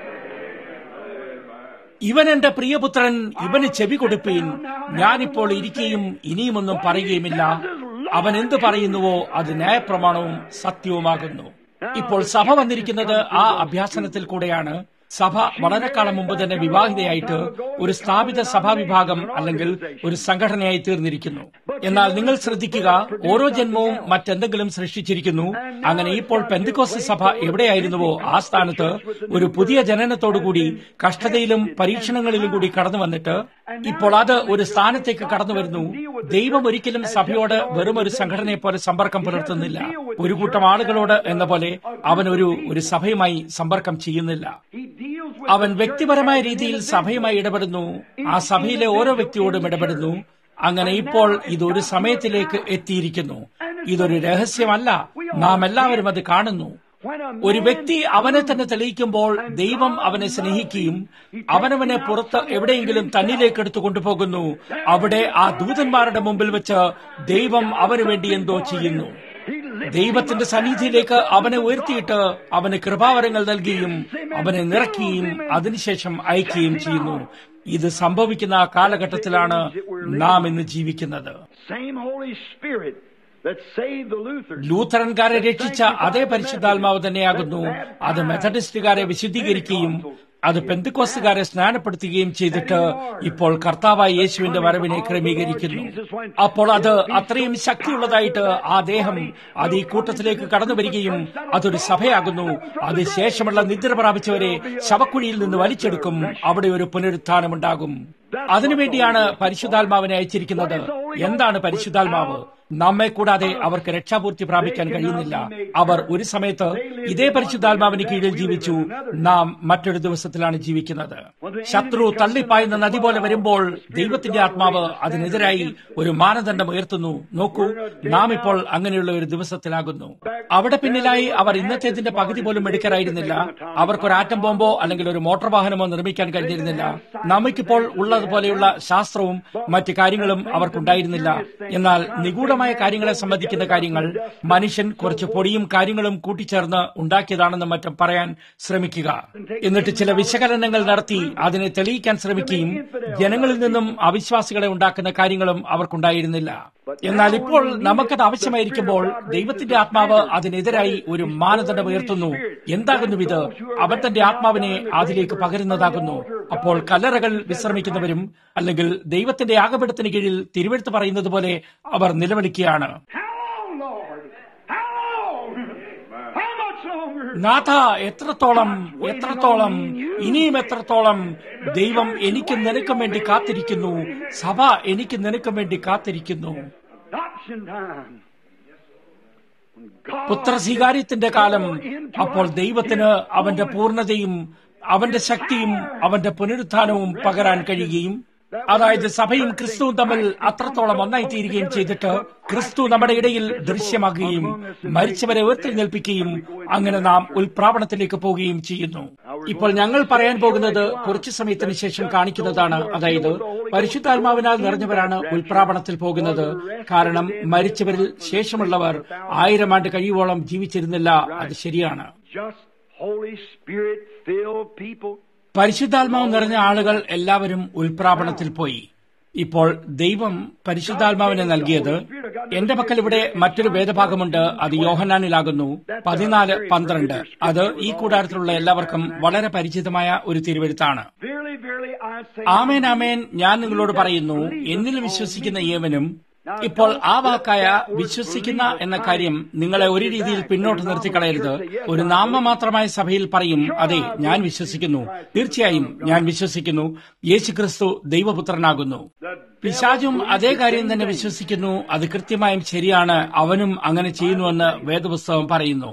Speaker 2: ഇവൻ എന്റെ പ്രിയപുത്രൻ ഇവന് ചെവി കൊടുപ്പീൻ ഞാനിപ്പോൾ ഇരിക്കുകയും ഇനിയുമൊന്നും പറയുകയുമില്ല അവൻ എന്ത് പറയുന്നുവോ അത് ന്യായപ്രമാണവും സത്യവുമാകുന്നു ഇപ്പോൾ സഭ വന്നിരിക്കുന്നത് ആ അഭ്യാസനത്തിൽ കൂടെയാണ് സഭ വളരെ കാലം മുമ്പ് തന്നെ വിവാഹിതയായിട്ട് ഒരു സ്ഥാപിത സഭാവിഭാഗം അല്ലെങ്കിൽ ഒരു സംഘടനയായി തീർന്നിരിക്കുന്നു എന്നാൽ നിങ്ങൾ ശ്രദ്ധിക്കുക ഓരോ ജന്മവും മറ്റെന്തെങ്കിലും സൃഷ്ടിച്ചിരിക്കുന്നു അങ്ങനെ ഇപ്പോൾ പെന്തിക്കോസ് സഭ എവിടെയായിരുന്നുവോ ആ സ്ഥാനത്ത് ഒരു പുതിയ ജനനത്തോടുകൂടി കഷ്ടതയിലും പരീക്ഷണങ്ങളിലും കൂടി കടന്നു വന്നിട്ട് ഇപ്പോൾ അത് ഒരു സ്ഥാനത്തേക്ക് കടന്നു വരുന്നു ദൈവം ഒരിക്കലും സഭയോട് വെറും ഒരു സംഘടനയെ പോലെ സമ്പർക്കം പുലർത്തുന്നില്ല ഒരു കൂട്ടം ആളുകളോട് എന്ന പോലെ അവൻ ഒരു ഒരു സഭയുമായി സമ്പർക്കം ചെയ്യുന്നില്ല അവൻ വ്യക്തിപരമായ രീതിയിൽ സഭയുമായി ഇടപെടുന്നു ആ സഭയിലെ ഓരോ വ്യക്തിയോടും ഇടപെടുന്നു അങ്ങനെ ഇപ്പോൾ ഇതൊരു സമയത്തിലേക്ക് എത്തിയിരിക്കുന്നു ഇതൊരു രഹസ്യമല്ല നാം എല്ലാവരും അത് കാണുന്നു ഒരു വ്യക്തി അവനെ തന്നെ തെളിയിക്കുമ്പോൾ ദൈവം അവനെ സ്നേഹിക്കുകയും അവനവനെ പുറത്ത് എവിടെയെങ്കിലും തന്നിലേക്ക് എടുത്തു കൊണ്ടുപോകുന്നു അവിടെ ആ ദൂതന്മാരുടെ മുമ്പിൽ വെച്ച് ദൈവം അവന് വേണ്ടി എന്തോ ചെയ്യുന്നു ദൈവത്തിന്റെ സന്നിധിയിലേക്ക് അവനെ ഉയർത്തിയിട്ട് അവന് കൃപാവരങ്ങൾ നൽകുകയും അവനെ നിറയ്ക്കുകയും അതിനുശേഷം അയക്കുകയും ചെയ്യുന്നു ഇത് സംഭവിക്കുന്ന ആ കാലഘട്ടത്തിലാണ് നാം ഇന്ന് ജീവിക്കുന്നത്
Speaker 1: Same Holy Spirit that saved the Lutherans.
Speaker 2: ലൂഥറൻകാരെ രക്ഷിച്ച അതേ പരിശുദ്ധാത്മാവ് തന്നെയാകുന്നു അത് മെത്തഡിസ്റ്റുകാരെ വിശുദ്ധീകരിക്കുകയും അത് പെന്തുക്കോസുകാരെ സ്നാനപ്പെടുത്തുകയും ചെയ്തിട്ട് ഇപ്പോൾ കർത്താവായ യേശുവിന്റെ വരവിനെ ക്രമീകരിക്കുന്നു അപ്പോൾ അത് അത്രയും ശക്തിയുള്ളതായിട്ട് ആ ദേഹം അത് ഈ കൂട്ടത്തിലേക്ക് കടന്നു വരികയും അതൊരു സഭയാകുന്നു അത് ശേഷമുള്ള നിദ്ര പ്രാപിച്ചവരെ ശവക്കുഴിയിൽ നിന്ന് വലിച്ചെടുക്കും അവിടെ ഒരു പുനരുത്ഥാനമുണ്ടാകും അതിനുവേണ്ടിയാണ് പരിശുദ്ധാത്മാവിനെ അയച്ചിരിക്കുന്നത് എന്താണ് പരിശുദ്ധാത്മാവ് നമ്മെ കൂടാതെ അവർക്ക് രക്ഷാപൂർത്തി പ്രാപിക്കാൻ കഴിയുന്നില്ല അവർ ഒരു സമയത്ത് ഇതേ പരിശുദ്ധാത്മാവിന് കീഴിൽ ജീവിച്ചു നാം മറ്റൊരു ദിവസത്തിലാണ് ജീവിക്കുന്നത് ശത്രു തള്ളിപ്പായുന്ന നദി പോലെ വരുമ്പോൾ ദൈവത്തിന്റെ ആത്മാവ് അതിനെതിരായി ഒരു മാനദണ്ഡം ഉയർത്തുന്നു നോക്കൂ നാം ഇപ്പോൾ അങ്ങനെയുള്ള ഒരു ദിവസത്തിലാകുന്നു അവിടെ പിന്നിലായി അവർ ഇന്നത്തേതിന്റെ പകുതി പോലും എടുക്കാറായിരുന്നില്ല അവർക്കൊരു ആറ്റം ബോംബോ അല്ലെങ്കിൽ ഒരു മോട്ടോർ വാഹനമോ നിർമ്മിക്കാൻ കഴിഞ്ഞിരുന്നില്ല നമുക്കിപ്പോൾ ഉള്ളതുപോലെയുള്ള ശാസ്ത്രവും മറ്റു കാര്യങ്ങളും അവർക്കുണ്ടായിരുന്നില്ല എന്നാൽ നിഗൂഢമായ കാര്യങ്ങളെ സംബന്ധിക്കുന്ന കാര്യങ്ങൾ മനുഷ്യൻ കുറച്ച് പൊടിയും കാര്യങ്ങളും കൂട്ടിച്ചേർന്ന് ഉണ്ടാക്കിയതാണെന്ന് മറ്റും പറയാൻ ശ്രമിക്കുക എന്നിട്ട് ചില വിശകലനങ്ങൾ നടത്തി അതിനെ തെളിയിക്കാൻ ശ്രമിക്കുകയും ജനങ്ങളിൽ നിന്നും അവിശ്വാസികളെ ഉണ്ടാക്കുന്ന കാര്യങ്ങളും അവർക്കുണ്ടായിരുന്നില്ല എന്നാൽ ഇപ്പോൾ നമുക്കത് ആവശ്യമായിരിക്കുമ്പോൾ ദൈവത്തിന്റെ ആത്മാവ് അതിനെതിരായി ഒരു മാനദണ്ഡം ഉയർത്തുന്നു എന്താകുന്നു ഇത് അവൻ തന്റെ ആത്മാവിനെ അതിലേക്ക് പകരുന്നതാകുന്നു അപ്പോൾ കല്ലറകൾ വിശ്രമിക്കുന്നവരും അല്ലെങ്കിൽ ദൈവത്തിന്റെ ആകപടത്തിന് കീഴിൽ തിരുവെടുത്ത് പറയുന്നത് പോലെ അവർ നിലവിളിക്കുകയാണ് നാഥ എത്രത്തോളം എത്രത്തോളം ഇനിയും എത്രത്തോളം ദൈവം എനിക്ക് നിനക്കും വേണ്ടി കാത്തിരിക്കുന്നു സഭ എനിക്ക് നിനക്കും വേണ്ടി കാത്തിരിക്കുന്നു പുത്രസ്വീകാര്യത്തിന്റെ കാലം അപ്പോൾ ദൈവത്തിന് അവന്റെ പൂർണ്ണതയും അവന്റെ ശക്തിയും അവന്റെ പുനരുത്ഥാനവും പകരാൻ കഴിയുകയും അതായത് സഭയും ക്രിസ്തുവും തമ്മിൽ അത്രത്തോളം ഒന്നായി തീരുകയും ചെയ്തിട്ട് ക്രിസ്തു നമ്മുടെ ഇടയിൽ ദൃശ്യമാകുകയും മരിച്ചവരെ ഉയർത്തെഴുന്നേൽപ്പിക്കുകയും അങ്ങനെ നാം ഉൽപ്രാവണത്തിലേക്ക് പോവുകയും ചെയ്യുന്നു ഇപ്പോൾ ഞങ്ങൾ പറയാൻ പോകുന്നത് കുറച്ചു സമയത്തിന് ശേഷം കാണിക്കുന്നതാണ് അതായത് പരിശുദ്ധാത്മാവിനാൽ നിറഞ്ഞവരാണ് ഉൽപ്രാവണത്തിൽ പോകുന്നത് കാരണം മരിച്ചവരിൽ ശേഷമുള്ളവർ ആയിരം ആണ്ട് കഴിയുവോളം ജീവിച്ചിരുന്നില്ല അത് ശരിയാണ് പരിശുദ്ധാത്മാവ് നിറഞ്ഞ ആളുകൾ എല്ലാവരും ഉൽപ്രാപണത്തിൽ പോയി ഇപ്പോൾ ദൈവം പരിശുദ്ധാത്മാവിനെ നൽകിയത് എന്റെ പക്കൽ ഇവിടെ മറ്റൊരു വേദഭാഗമുണ്ട് അത് യോഹനാനിലാകുന്നു പതിനാല് പന്ത്രണ്ട് അത് ഈ കൂടാരത്തിലുള്ള എല്ലാവർക്കും വളരെ പരിചിതമായ ഒരു തിരുവെഴുത്താണ് ആമേൻ ആമേൻ ഞാൻ നിങ്ങളോട് പറയുന്നു എന്നിൽ വിശ്വസിക്കുന്ന ഏവനും ഇപ്പോൾ ആ വാക്കായ വിശ്വസിക്കുന്ന എന്ന കാര്യം നിങ്ങളെ ഒരു രീതിയിൽ പിന്നോട്ട് നിർത്തിക്കളയരുത് ഒരു നാമമാത്രമായ സഭയിൽ പറയും അതെ ഞാൻ വിശ്വസിക്കുന്നു തീർച്ചയായും ഞാൻ വിശ്വസിക്കുന്നു യേശുക്രിസ്തു ദൈവപുത്രനാകുന്നു പിശാചും അതേ കാര്യം തന്നെ വിശ്വസിക്കുന്നു അത് കൃത്യമായും ശരിയാണ് അവനും അങ്ങനെ ചെയ്യുന്നുവെന്ന് വേദപുസ്തകം പറയുന്നു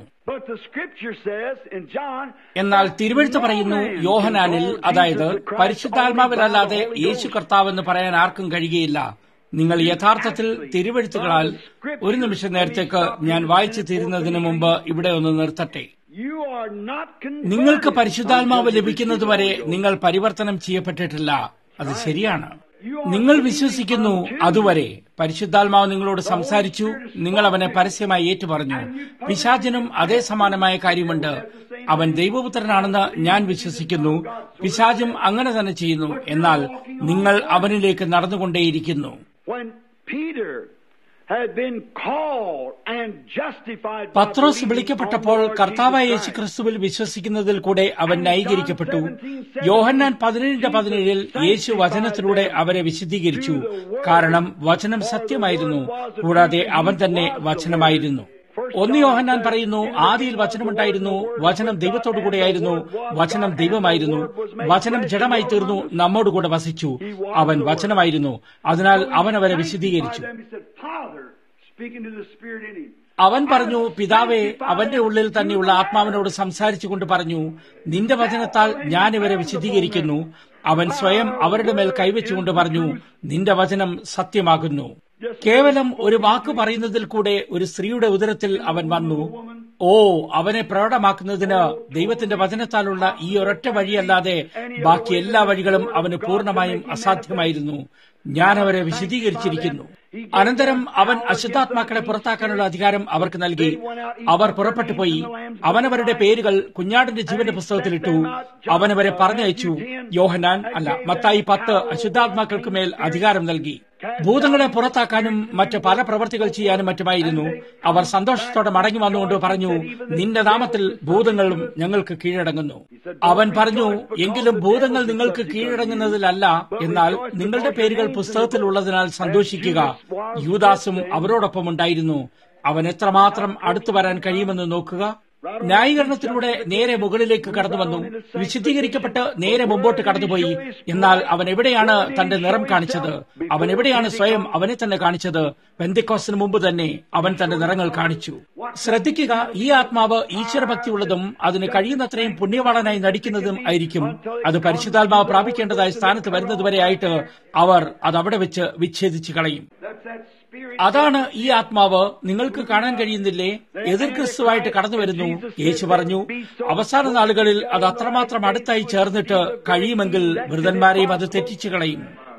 Speaker 2: എന്നാൽ തിരുവഴുത്ത് പറയുന്നു യോഹനാനിൽ അതായത് പരിശുദ്ധാത്മാവിലല്ലാതെ യേശു കർത്താവെന്ന് പറയാൻ ആർക്കും കഴിയുകയില്ല നിങ്ങൾ യഥാർത്ഥത്തിൽ തിരുവഴുത്തുകളാൽ ഒരു നിമിഷം നേരത്തേക്ക് ഞാൻ വായിച്ചു തീരുന്നതിന് മുമ്പ് ഇവിടെ ഒന്ന് നിർത്തട്ടെ നിങ്ങൾക്ക് പരിശുദ്ധാത്മാവ് ലഭിക്കുന്നതുവരെ നിങ്ങൾ പരിവർത്തനം ചെയ്യപ്പെട്ടിട്ടില്ല അത് ശരിയാണ് നിങ്ങൾ വിശ്വസിക്കുന്നു അതുവരെ പരിശുദ്ധാത്മാവ് നിങ്ങളോട് സംസാരിച്ചു നിങ്ങൾ അവനെ പരസ്യമായി ഏറ്റുപറഞ്ഞു പിശാചിനും അതേ സമാനമായ കാര്യമുണ്ട് അവൻ ദൈവപുത്രനാണെന്ന് ഞാൻ വിശ്വസിക്കുന്നു പിശാചും അങ്ങനെ തന്നെ ചെയ്യുന്നു എന്നാൽ നിങ്ങൾ അവനിലേക്ക് നടന്നുകൊണ്ടേയിരിക്കുന്നു പത്രോസ് വിളിക്കപ്പെട്ടപ്പോൾ കർത്താവായ യേശു ക്രിസ്തുവിൽ വിശ്വസിക്കുന്നതിൽ കൂടെ അവൻ ന്യായീകരിക്കപ്പെട്ടു യോഹന്നാൻ പതിനേഴിന്റെ പതിനേഴിൽ യേശു വചനത്തിലൂടെ അവരെ വിശദീകരിച്ചു കാരണം വചനം സത്യമായിരുന്നു കൂടാതെ അവൻ തന്നെ വചനമായിരുന്നു ഒന്ന് യോഹന്നാൻ പറയുന്നു ആദിയിൽ വചനമുണ്ടായിരുന്നു വചനം ദൈവത്തോടുകൂടെയായിരുന്നു വചനം ദൈവമായിരുന്നു വചനം ജഡമായി തീർന്നു നമ്മോടുകൂടെ വസിച്ചു അവൻ വചനമായിരുന്നു അതിനാൽ അവൻ അവരെ വിശദീകരിച്ചു അവൻ പറഞ്ഞു പിതാവേ അവന്റെ ഉള്ളിൽ തന്നെയുള്ള ആത്മാവിനോട് സംസാരിച്ചുകൊണ്ട് പറഞ്ഞു നിന്റെ വചനത്താൽ ഞാൻ ഇവരെ വിശദീകരിക്കുന്നു അവൻ സ്വയം അവരുടെ മേൽ കൈവച്ചുകൊണ്ട് പറഞ്ഞു നിന്റെ വചനം സത്യമാകുന്നു കേവലം ഒരു വാക്ക് പറയുന്നതിൽ കൂടെ ഒരു സ്ത്രീയുടെ ഉദരത്തിൽ അവൻ വന്നു ഓ അവനെ പ്രകടമാക്കുന്നതിന് ദൈവത്തിന്റെ വചനത്താലുള്ള ഈ ഒരൊറ്റ വഴിയല്ലാതെ ബാക്കി എല്ലാ വഴികളും അവന് പൂർണ്ണമായും അസാധ്യമായിരുന്നു ഞാൻ അവരെ വിശദീകരിച്ചിരിക്കുന്നു അനന്തരം അവൻ അശുദ്ധാത്മാക്കളെ പുറത്താക്കാനുള്ള അധികാരം അവർക്ക് നൽകി അവർ പുറപ്പെട്ടു പോയി അവനവരുടെ പേരുകൾ കുഞ്ഞാടിന്റെ ജീവന്റെ പുസ്തകത്തിലിട്ടു അവനവരെ പറഞ്ഞയച്ചു യോഹനാൻ അല്ല മത്തായി പത്ത് അശുദ്ധാത്മാക്കൾക്ക് മേൽ അധികാരം നൽകി ഭൂതങ്ങളെ പുറത്താക്കാനും മറ്റ് പല പ്രവർത്തികൾ ചെയ്യാനും മറ്റുമായിരുന്നു അവർ സന്തോഷത്തോടെ മടങ്ങി വന്നുകൊണ്ട് പറഞ്ഞു നിന്റെ നാമത്തിൽ ഭൂതങ്ങളും ഞങ്ങൾക്ക് കീഴടങ്ങുന്നു അവൻ പറഞ്ഞു എങ്കിലും ഭൂതങ്ങൾ നിങ്ങൾക്ക് കീഴടങ്ങുന്നതിലല്ല എന്നാൽ നിങ്ങളുടെ പേരുകൾ പുസ്തകത്തിൽ ഉള്ളതിനാൽ സന്തോഷിക്കുക യൂദാസും അവരോടൊപ്പം ഉണ്ടായിരുന്നു അവൻ എത്രമാത്രം അടുത്തു വരാൻ കഴിയുമെന്ന് നോക്കുക ന്യായീകരണത്തിലൂടെ നേരെ മുകളിലേക്ക് കടന്നു വന്നു വിശുദ്ധീകരിക്കപ്പെട്ട് നേരെ മുമ്പോട്ട് കടന്നുപോയി എന്നാൽ അവൻ എവിടെയാണ് തന്റെ നിറം കാണിച്ചത് അവൻ എവിടെയാണ് സ്വയം അവനെ തന്നെ കാണിച്ചത് പെന്തിക്കോസിന് മുമ്പ് തന്നെ അവൻ തന്റെ നിറങ്ങൾ കാണിച്ചു ശ്രദ്ധിക്കുക ഈ ആത്മാവ് ഈശ്വരഭക്തിയുള്ളതും അതിന് കഴിയുന്നത്രയും പുണ്യവാളനായി നടിക്കുന്നതും ആയിരിക്കും അത് പരിശുദ്ധാത്മാവ് പ്രാപിക്കേണ്ടതായ സ്ഥാനത്ത് വരുന്നതുവരെ ആയിട്ട് അവർ അത് അവിടെ വെച്ച് വിച്ഛേദിച്ചു കളയും അതാണ് ഈ ആത്മാവ് നിങ്ങൾക്ക് കാണാൻ കഴിയുന്നില്ലേ എതിർ ക്രിസ്തുവായിട്ട് കടന്നു വരുന്നു യേശു പറഞ്ഞു അവസാന നാളുകളിൽ അത് അത്രമാത്രം അടുത്തായി ചേർന്നിട്ട് കഴിയുമെങ്കിൽ വൃതന്മാരെയും അത് തെറ്റിച്ചു കളയും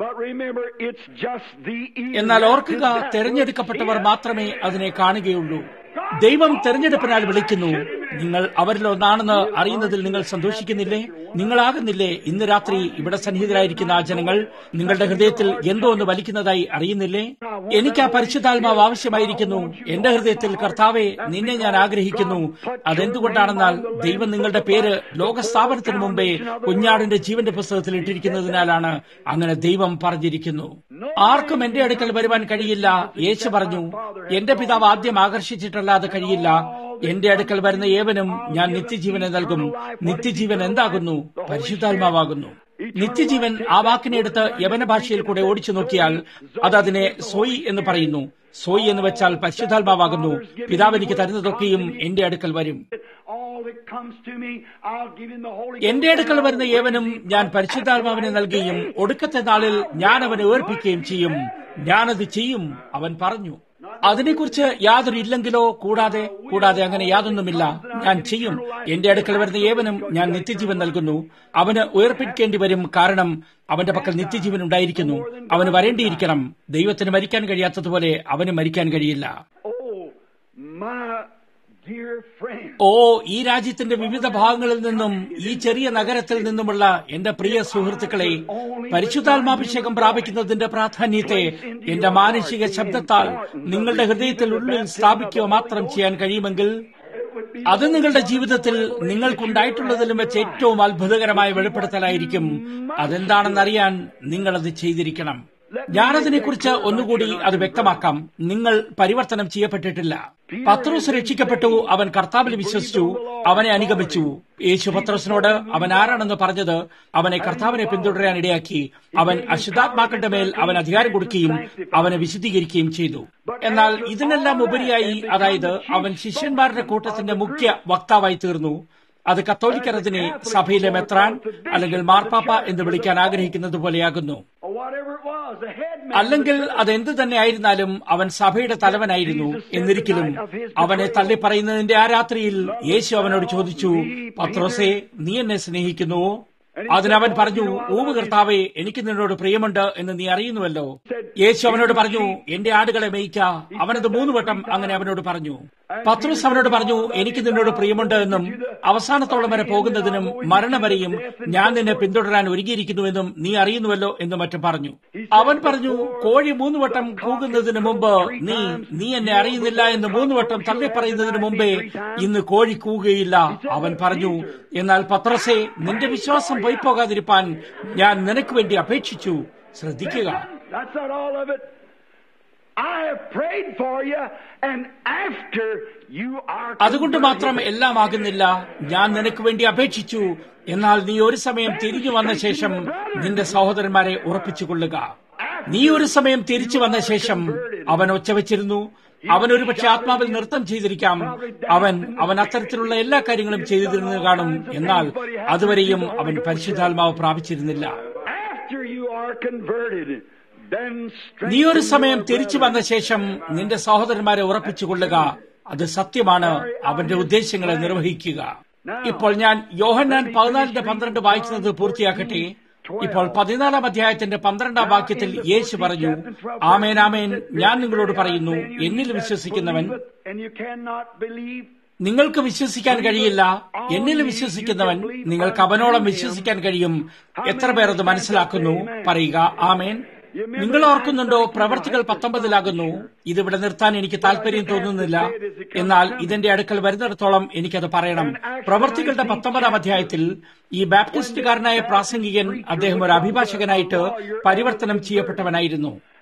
Speaker 2: എന്നാൽ ഓർക്കുക തെരഞ്ഞെടുക്കപ്പെട്ടവർ മാത്രമേ അതിനെ കാണുകയുള്ളൂ ദൈവം തെരഞ്ഞെടുപ്പിനാൽ വിളിക്കുന്നു നിങ്ങൾ അവരിൽ ഒന്നാണെന്ന് അറിയുന്നതിൽ നിങ്ങൾ സന്തോഷിക്കുന്നില്ലേ നിങ്ങളാകുന്നില്ലേ ഇന്ന് രാത്രി ഇവിടെ സന്നിഹിതരായിരിക്കുന്ന ആ ജനങ്ങൾ നിങ്ങളുടെ ഹൃദയത്തിൽ എന്തോ ഒന്ന് വലിക്കുന്നതായി അറിയുന്നില്ലേ എനിക്ക് ആ പരിശുദ്ധാത്മാവ് ആവശ്യമായിരിക്കുന്നു എന്റെ ഹൃദയത്തിൽ കർത്താവെ നിന്നെ ഞാൻ ആഗ്രഹിക്കുന്നു അതെന്തുകൊണ്ടാണെന്നാൽ ദൈവം നിങ്ങളുടെ പേര് ലോകസ്ഥാപനത്തിന് മുമ്പേ കുഞ്ഞാടിന്റെ ജീവന്റെ പുസ്തകത്തിൽ ഇട്ടിരിക്കുന്നതിനാലാണ് അങ്ങനെ ദൈവം പറഞ്ഞിരിക്കുന്നു ആർക്കും എന്റെ അടുക്കൽ വരുവാൻ കഴിയില്ല യേശു പറഞ്ഞു എന്റെ പിതാവ് ആദ്യം ആകർഷിച്ചിട്ടല്ലാതെ കഴിയില്ല എന്റെ അടുക്കൽ വരുന്ന ഏവനും ഞാൻ നിത്യജീവനെ നൽകും നിത്യജീവൻ എന്താകുന്നു പരിശുദ്ധാത്മാവാകുന്നു നിത്യജീവൻ ആ വാക്കിനെ എടുത്ത് യവന ഭാഷയിൽ കൂടെ ഓടിച്ചു നോക്കിയാൽ അത് അതിനെ സോയി എന്ന് പറയുന്നു സോയി എന്ന് വെച്ചാൽ പരിശുദ്ധാത്മാവാകുന്നു പിതാവ് എനിക്ക് തരുന്നതൊക്കെയും എന്റെ അടുക്കൽ വരും എന്റെ അടുക്കൽ വരുന്ന ഏവനും ഞാൻ പരിശുദ്ധാത്മാവിനെ നൽകുകയും ഒടുക്കത്തെ നാളിൽ ഞാൻ അവനെ ഏർപ്പിക്കുകയും ചെയ്യും ഞാനത് ചെയ്യും അവൻ പറഞ്ഞു അതിനെക്കുറിച്ച് യാതൊരു ഇല്ലെങ്കിലോ കൂടാതെ കൂടാതെ അങ്ങനെ യാതൊന്നുമില്ല ഞാൻ ചെയ്യും എന്റെ അടുക്കൽ വരുന്ന ഏവനും ഞാൻ നിത്യജീവൻ നൽകുന്നു അവന് ഉയർപ്പിക്കേണ്ടി വരും കാരണം അവന്റെ പക്കൽ നിത്യജീവൻ ഉണ്ടായിരിക്കുന്നു അവന് വരേണ്ടിയിരിക്കണം ദൈവത്തിന് മരിക്കാൻ കഴിയാത്തതുപോലെ അവന് മരിക്കാൻ കഴിയില്ല ഓ ഈ രാജ്യത്തിന്റെ വിവിധ ഭാഗങ്ങളിൽ നിന്നും ഈ ചെറിയ നഗരത്തിൽ നിന്നുമുള്ള എന്റെ പ്രിയ സുഹൃത്തുക്കളെ പരിശുദ്ധാത്മാഭിഷേകം പ്രാപിക്കുന്നതിന്റെ പ്രാധാന്യത്തെ എന്റെ മാനസിക ശബ്ദത്താൽ നിങ്ങളുടെ ഹൃദയത്തിൽ ഉള്ളിൽ സ്ഥാപിക്കുക മാത്രം ചെയ്യാൻ കഴിയുമെങ്കിൽ അത് നിങ്ങളുടെ ജീവിതത്തിൽ നിങ്ങൾക്കുണ്ടായിട്ടുള്ളതിലും വെച്ച് ഏറ്റവും അത്ഭുതകരമായ വെളിപ്പെടുത്തലായിരിക്കും അതെന്താണെന്നറിയാൻ നിങ്ങളത് ചെയ്തിരിക്കണം ഞാനതിനെക്കുറിച്ച് ഒന്നുകൂടി അത് വ്യക്തമാക്കാം നിങ്ങൾ പരിവർത്തനം ചെയ്യപ്പെട്ടിട്ടില്ല പത്രോസ് രക്ഷിക്കപ്പെട്ടു അവൻ കർത്താവിൽ വിശ്വസിച്ചു അവനെ അനുഗമിച്ചു യേശു പത്രോസിനോട് അവൻ ആരാണെന്ന് പറഞ്ഞത് അവനെ കർത്താവിനെ പിന്തുടരാൻ ഇടയാക്കി അവൻ അശുദ്ധാത്മാക്കളുടെ മേൽ അവൻ അധികാരം കൊടുക്കുകയും അവനെ വിശദീകരിക്കുകയും ചെയ്തു എന്നാൽ ഇതിനെല്ലാം ഉപരിയായി അതായത് അവൻ ശിഷ്യന്മാരുടെ കൂട്ടത്തിന്റെ മുഖ്യ വക്താവായി തീർന്നു അത് കത്തോലിക്കർ അതിനെ സഭയിലെ മെത്രാൻ അല്ലെങ്കിൽ മാർപ്പാപ്പ എന്ന് വിളിക്കാൻ ആഗ്രഹിക്കുന്നത് പോലെയാകുന്നു അല്ലെങ്കിൽ അതെന്ത് തന്നെ ആയിരുന്നാലും അവൻ സഭയുടെ തലവനായിരുന്നു എന്നിരിക്കലും അവനെ തള്ളിപ്പറയുന്നതിന്റെ ആ രാത്രിയിൽ യേശു അവനോട് ചോദിച്ചു പത്രോസേ നീ എന്നെ സ്നേഹിക്കുന്നുവോ അതിനവൻ പറഞ്ഞു ഊവ് കർത്താവേ എനിക്ക് നിന്നോട് പ്രിയമുണ്ട് എന്ന് നീ അറിയുന്നുവല്ലോ യേശു അവനോട് പറഞ്ഞു എന്റെ ആടുകളെ മേയ്ക്ക അവനത് മൂന്ന് വട്ടം അങ്ങനെ അവനോട് പറഞ്ഞു പത്രോസ് അവനോട് പറഞ്ഞു എനിക്ക് നിന്നോട് പ്രിയമുണ്ട് എന്നും അവസാനത്തോളം വരെ പോകുന്നതിനും മരണം വരെയും ഞാൻ നിന്നെ പിന്തുടരാൻ ഒരുങ്ങിയിരിക്കുന്നുവെന്നും നീ അറിയുന്നുവല്ലോ എന്നും മറ്റും പറഞ്ഞു അവൻ പറഞ്ഞു കോഴി മൂന്ന് വട്ടം കൂകുന്നതിന് മുമ്പ് നീ നീ എന്നെ അറിയുന്നില്ല എന്ന് മൂന്ന് വട്ടം തള്ളിപ്പറയുന്നതിന് മുമ്പേ ഇന്ന് കോഴി കൂകുകയില്ല അവൻ പറഞ്ഞു എന്നാൽ പത്രസെ നിന്റെ വിശ്വാസം പോയി പോകാതിരിപ്പാൻ ഞാൻ നിനക്ക് വേണ്ടി അപേക്ഷിച്ചു ശ്രദ്ധിക്കുക
Speaker 1: That's not all of it. I have prayed for you, and after you are
Speaker 2: അതുകൊണ്ട് മാത്രം എല്ലാം ആകുന്നില്ല ഞാൻ നിനക്ക് വേണ്ടി അപേക്ഷിച്ചു എന്നാൽ നീ ഒരു സമയം തിരിഞ്ഞു വന്ന ശേഷം നിന്റെ സഹോദരന്മാരെ ഉറപ്പിച്ചുകൊള്ളുക നീ ഒരു സമയം തിരിച്ചു വന്ന ശേഷം അവൻ ഒച്ചവെച്ചിരുന്നു അവൻ ഒരുപക്ഷെ ആത്മാവിൽ നൃത്തം ചെയ്തിരിക്കാം അവൻ അവൻ അത്തരത്തിലുള്ള എല്ലാ കാര്യങ്ങളും ചെയ്തിരുന്നു കാണും എന്നാൽ അതുവരെയും അവൻ പരിശുദ്ധാത്മാവ് പ്രാപിച്ചിരുന്നില്ല
Speaker 1: after you are converted, then
Speaker 2: നീ ഒരു സമയം തിരിച്ചു വന്ന ശേഷം നിന്റെ സഹോദരന്മാരെ ഉറപ്പിച്ചുകൊള്ളുക അത് സത്യമാണ് അവന്റെ ഉദ്ദേശങ്ങളെ നിർവഹിക്കുക ഇപ്പോൾ ഞാൻ യോഹന്നാൻ പതിനാലിന്റെ പന്ത്രണ്ട് വായിക്കുന്നത് പൂർത്തിയാക്കട്ടെ ഇപ്പോൾ പതിനാലാം അധ്യായത്തിന്റെ പന്ത്രണ്ടാം വാക്യത്തിൽ യേശു പറഞ്ഞു ആമേൻ ആമേൻ ഞാൻ നിങ്ങളോട് പറയുന്നു എന്നിൽ വിശ്വസിക്കുന്നവൻ
Speaker 1: and you cannot believe
Speaker 2: നിങ്ങൾക്ക് വിശ്വസിക്കാൻ കഴിയില്ല എന്നിൽ വിശ്വസിക്കുന്നവൻ നിങ്ങൾക്ക് അവനോളം വിശ്വസിക്കാൻ കഴിയും എത്ര പേർ അത് മനസ്സിലാക്കുന്നു പറയുക ആമേൻ നിങ്ങൾ ഓർക്കുന്നുണ്ടോ പ്രവർത്തികൾ പത്തൊമ്പതിലാകുന്നു ഇതിവിടെ നിർത്താൻ എനിക്ക് താല്പര്യം തോന്നുന്നില്ല എന്നാൽ ഇതിന്റെ അടുക്കൽ വരുന്നിടത്തോളം എനിക്കത് പറയണം പ്രവർത്തികളുടെ പത്തൊമ്പതാം അധ്യായത്തിൽ ഈ ബാപ്റ്റിസ്റ്റുകാരനായ പ്രാസംഗികൻ അദ്ദേഹം ഒരു അഭിഭാഷകനായിട്ട് പരിവർത്തനം ചെയ്യപ്പെട്ടവനായിരുന്നു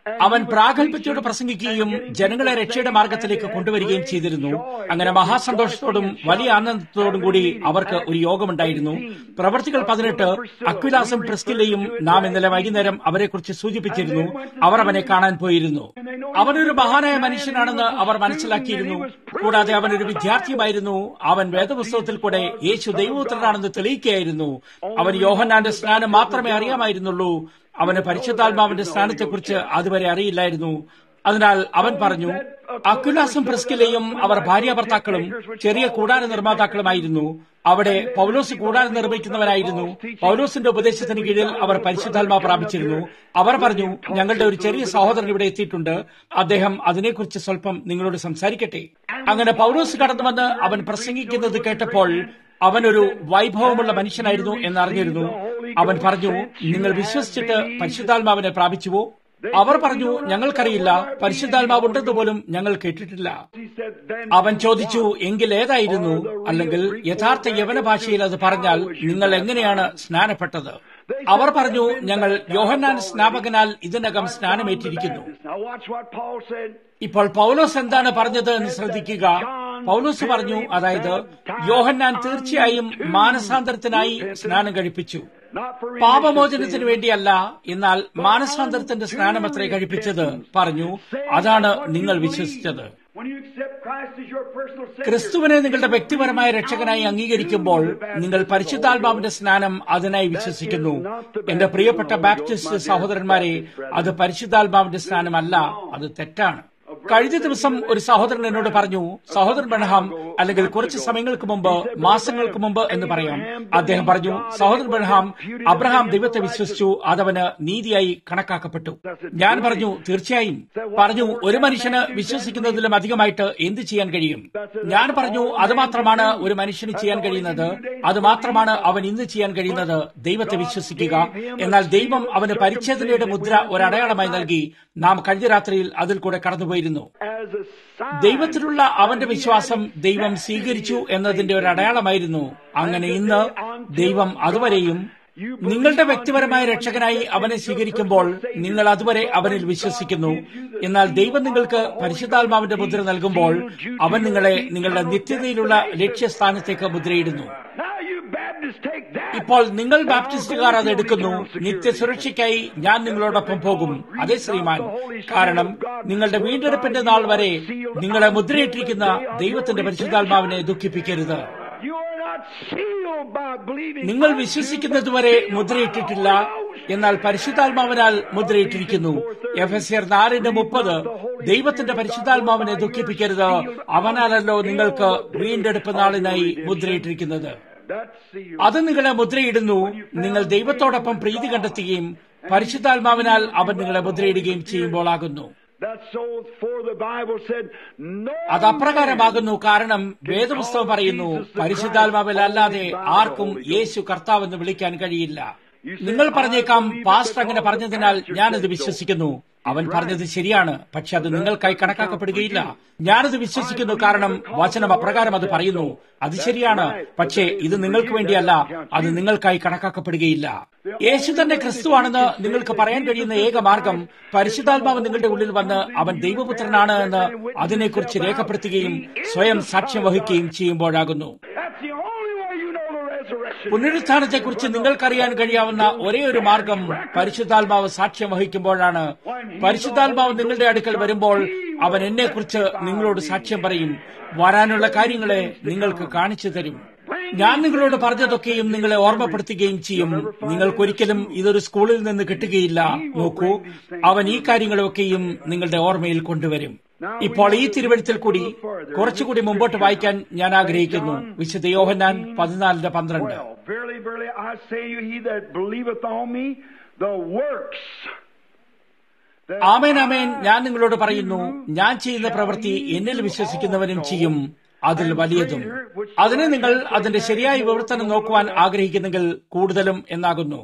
Speaker 2: അവൻ പ്രാഗൽഭ്യത്തോട് പ്രസംഗിക്കുകയും ജനങ്ങളെ രക്ഷയുടെ മാർഗത്തിലേക്ക് കൊണ്ടുവരികയും ചെയ്തിരുന്നു അങ്ങനെ മഹാസന്തോഷത്തോടും വലിയ ആനന്ദത്തോടും കൂടി അവർക്ക് ഒരു യോഗമുണ്ടായിരുന്നു പ്രവർത്തികൾ പതിനെട്ട് അക്വിലാസും പ്രിസ്കില്ലയും നാം ഇന്നലെ വൈകുന്നേരം അവരെക്കുറിച്ച് സൂചിപ്പിച്ചിരുന്നു അവർ അവനെ കാണാൻ പോയിരുന്നു അവനൊരു മഹാനായ മനുഷ്യനാണെന്ന് അവർ മനസ്സിലാക്കിയിരുന്നു കൂടാതെ അവനൊരു വിദ്യാർത്ഥിയുമായിരുന്നു അവൻ വേദപുസ്തകത്തിൽ കൂടെ യേശു ദൈവപുത്രനാണെന്ന് തെളിയിക്കുകയായിരുന്നു അവൻ യോഹന്നാന്റെ സ്നാനം മാത്രമേ അറിയാമായിരുന്നുള്ളൂ അവന് പരിശുദ്ധാത്മാവിന്റെ സ്ഥാനത്തെക്കുറിച്ച് അതുവരെ അറിയില്ലായിരുന്നു അതിനാൽ അവൻ പറഞ്ഞു അക്കുലാസും പ്രിസ്കിലെയും അവർ ഭാര്യാഭർത്താക്കളും ചെറിയ കൂടാര നിർമ്മാതാക്കളുമായിരുന്നു അവിടെ പൗലോസ് കൂടാരം നിർമ്മിക്കുന്നവരായിരുന്നു പൗലോസിന്റെ ഉപദേശത്തിന് കീഴിൽ അവർ പരിശുദ്ധാത്മാ പ്രാപിച്ചിരുന്നു അവർ പറഞ്ഞു ഞങ്ങളുടെ ഒരു ചെറിയ സഹോദരൻ ഇവിടെ എത്തിയിട്ടുണ്ട് അദ്ദേഹം അതിനെക്കുറിച്ച് സ്വല്പം നിങ്ങളോട് സംസാരിക്കട്ടെ അങ്ങനെ പൗലോസ് കടന്നുവന്ന് അവൻ പ്രസംഗിക്കുന്നത് കേട്ടപ്പോൾ അവനൊരു വൈഭവമുള്ള മനുഷ്യനായിരുന്നു എന്നറിഞ്ഞിരുന്നു അവൻ പറഞ്ഞു നിങ്ങൾ വിശ്വസിച്ചിട്ട് പരിശുദ്ധാത്മാവിനെ പ്രാപിച്ചുവോ അവർ പറഞ്ഞു ഞങ്ങൾക്കറിയില്ല പരിശുദ്ധാത്മാവ് ഉണ്ടെന്ന് പോലും ഞങ്ങൾ കേട്ടിട്ടില്ല അവൻ ചോദിച്ചു എങ്കിൽ ഏതായിരുന്നു അല്ലെങ്കിൽ യഥാർത്ഥ യവന ഭാഷയിൽ അത് പറഞ്ഞാൽ നിങ്ങൾ എങ്ങനെയാണ് സ്നാനപ്പെട്ടത് അവർ പറഞ്ഞു ഞങ്ങൾ യോഹന്നാൻ സ്നാപകനാൽ ഇതിനകം സ്നാനമേറ്റിരിക്കുന്നു ഇപ്പോൾ പൗലോസ് എന്താണ് പറഞ്ഞത് എന്ന് ശ്രദ്ധിക്കുക പൗലോസ് പറഞ്ഞു അതായത് യോഹന്നാൻ തീർച്ചയായും മാനസാന്തരത്തിനായി സ്നാനം കഴിപ്പിച്ചു പാപമോചനത്തിന് വേണ്ടിയല്ല എന്നാൽ മാനസാന്തരത്തിന്റെ സ്നാനമത്രേ കഴിപ്പിച്ചത് പറഞ്ഞു അതാണ് നിങ്ങൾ വിശ്വസിച്ചത് ക്രിസ്തുവിനെ നിങ്ങളുടെ വ്യക്തിപരമായ രക്ഷകനായി അംഗീകരിക്കുമ്പോൾ നിങ്ങൾ പരിശുദ്ധാത്മാവിന്റെ സ്നാനം അതിനായി വിശ്വസിക്കുന്നു എന്റെ പ്രിയപ്പെട്ട ബാപ്റ്റിസ്റ്റ് സഹോദരന്മാരെ അത് പരിശുദ്ധാത്മാവിന്റെ സ്നാനമല്ല അത് തെറ്റാണ് കഴിഞ്ഞ ദിവസം ഒരു സഹോദരൻ എന്നോട് പറഞ്ഞു സഹോദരൻ ബണഹാം അല്ലെങ്കിൽ കുറച്ച് സമയങ്ങൾക്ക് മുമ്പ് മാസങ്ങൾക്ക് മുമ്പ് എന്ന് പറയാം അദ്ദേഹം പറഞ്ഞു സഹോദരൻ ബണഹാം അബ്രഹാം ദൈവത്തെ വിശ്വസിച്ചു അതവന് നീതിയായി കണക്കാക്കപ്പെട്ടു ഞാൻ പറഞ്ഞു തീർച്ചയായും പറഞ്ഞു ഒരു മനുഷ്യന് വിശ്വസിക്കുന്നതിലും അധികമായിട്ട് എന്ത് ചെയ്യാൻ കഴിയും ഞാൻ പറഞ്ഞു അത് മാത്രമാണ് ഒരു മനുഷ്യന് ചെയ്യാൻ കഴിയുന്നത് അത് മാത്രമാണ് അവൻ ഇന്ന് ചെയ്യാൻ കഴിയുന്നത് ദൈവത്തെ വിശ്വസിക്കുക എന്നാൽ ദൈവം അവന് പരിച്ഛേദനയുടെ മുദ്ര ഒരടയാളമായി നൽകി നാം കഴിഞ്ഞ രാത്രിയിൽ അതിൽ കൂടെ കടന്നുപോയിരുന്നു ദൈവത്തിലുള്ള അവന്റെ വിശ്വാസം ദൈവം സ്വീകരിച്ചു എന്നതിന്റെ ഒരു അടയാളമായിരുന്നു അങ്ങനെ ഇന്ന് ദൈവം അതുവരെയും നിങ്ങളുടെ വ്യക്തിപരമായ രക്ഷകനായി അവനെ സ്വീകരിക്കുമ്പോൾ നിങ്ങൾ അതുവരെ അവനിൽ വിശ്വസിക്കുന്നു എന്നാൽ ദൈവം നിങ്ങൾക്ക് പരിശുദ്ധാത്മാവിന്റെ മുദ്ര നൽകുമ്പോൾ അവൻ നിങ്ങളെ നിങ്ങളുടെ നിത്യതയിലുള്ള ലക്ഷ്യസ്ഥാനത്തേക്ക് മുദ്രയിടുന്നു ഇപ്പോൾ നിങ്ങൾ ബാപ്റ്റിസ്റ്റുകാർ അത് എടുക്കുന്നു നിത്യസുരക്ഷയ്ക്കായി ഞാൻ നിങ്ങളോടൊപ്പം പോകും അതേ ശ്രീമാൻ കാരണം നിങ്ങളുടെ വീണ്ടെടുപ്പിന്റെ നാൾ വരെ നിങ്ങളെ മുദ്രയിട്ടിരിക്കുന്ന ദൈവത്തിന്റെ പരിശുദ്ധാത്മാവിനെ ദുഃഖിപ്പിക്കരുത് നിങ്ങൾ വിശ്വസിക്കുന്നതുവരെ മുദ്രയിട്ടിട്ടില്ല എന്നാൽ പരിശുദ്ധാത്മാവിനാൽ മുദ്രയിട്ടിരിക്കുന്നു എഫ് എസ് ആർ നാലിന്റെ മുപ്പത് ദൈവത്തിന്റെ പരിശുദ്ധാത്മാവിനെ ദുഃഖിപ്പിക്കരുത് അവനാലല്ലോ നിങ്ങൾക്ക് വീണ്ടെടുപ്പ് നാളിനായി മുദ്രയിട്ടിരിക്കുന്നത് അത് നിങ്ങളെ മുദ്രയിടുന്നു നിങ്ങൾ ദൈവത്തോടൊപ്പം പ്രീതി കണ്ടെത്തുകയും പരിശുദ്ധാത്മാവിനാൽ അവൻ നിങ്ങളെ മുദ്രയിടുകയും ചെയ്യുമ്പോളാകുന്നു അത് അപ്രകാരമാകുന്നു കാരണം വേദപുസ്തകം പറയുന്നു പരിശുദ്ധാത്മാവിൽ അല്ലാതെ ആർക്കും യേശു കർത്താവെന്ന് വിളിക്കാൻ കഴിയില്ല നിങ്ങൾ പറഞ്ഞേക്കാം പാസ്റ്റർ അങ്ങനെ പറഞ്ഞതിനാൽ ഞാനത് വിശ്വസിക്കുന്നു അവൻ പറഞ്ഞത് ശരിയാണ് പക്ഷെ അത് നിങ്ങൾക്കായി കണക്കാക്കപ്പെടുകയില്ല ഞാനത് വിശ്വസിക്കുന്നു കാരണം വചനം അപ്രകാരം അത് പറയുന്നു അത് ശരിയാണ് പക്ഷേ ഇത് നിങ്ങൾക്ക് വേണ്ടിയല്ല അത് നിങ്ങൾക്കായി കണക്കാക്കപ്പെടുകയില്ല യേശു തന്നെ ക്രിസ്തുവാണെന്ന് നിങ്ങൾക്ക് പറയാൻ കഴിയുന്ന ഏക മാർഗം പരിശുദ്ധാത്മാവ് നിങ്ങളുടെ ഉള്ളിൽ വന്ന് അവൻ ദൈവപുത്രനാണ് എന്ന് അതിനെക്കുറിച്ച് രേഖപ്പെടുത്തുകയും സ്വയം സാക്ഷ്യം വഹിക്കുകയും ചെയ്യുമ്പോഴാകുന്നു പുനരുത്ഥാനത്തെക്കുറിച്ച് നിങ്ങൾക്കറിയാൻ കഴിയാവുന്ന ഒരേ ഒരു മാർഗം പരിശുദ്ധാത്മാവ് സാക്ഷ്യം വഹിക്കുമ്പോഴാണ് പരിശുദ്ധാത്മാവ് നിങ്ങളുടെ അടുക്കൽ വരുമ്പോൾ അവൻ എന്നെക്കുറിച്ച് നിങ്ങളോട് സാക്ഷ്യം പറയും വരാനുള്ള കാര്യങ്ങളെ നിങ്ങൾക്ക് കാണിച്ചു തരും ഞാൻ നിങ്ങളോട് പറഞ്ഞതൊക്കെയും നിങ്ങളെ ഓർമ്മപ്പെടുത്തുകയും ചെയ്യും നിങ്ങൾക്കൊരിക്കലും ഇതൊരു സ്കൂളിൽ നിന്ന് കിട്ടുകയില്ല നോക്കൂ അവൻ ഈ കാര്യങ്ങളൊക്കെയും നിങ്ങളുടെ ഓർമ്മയിൽ കൊണ്ടുവരും ഇപ്പോൾ ഈ തിരുവഴുത്തിൽ കൂടി കുറച്ചുകൂടി മുമ്പോട്ട് വായിക്കാൻ ഞാൻ ആഗ്രഹിക്കുന്നു വിശുദ്ധ യോഹന്നാൻ പതിനാലിന്റെ പന്ത്രണ്ട് ആമേൻ ആമേൻ ഞാൻ നിങ്ങളോട് പറയുന്നു ഞാൻ ചെയ്യുന്ന പ്രവൃത്തി എന്നിൽ വിശ്വസിക്കുന്നവനും ചെയ്യും അതിൽ വലിയതും അതിനെ നിങ്ങൾ അതിന്റെ ശരിയായ വിവർത്തനം നോക്കുവാൻ ആഗ്രഹിക്കുന്നെങ്കിൽ കൂടുതലും എന്നാകുന്നു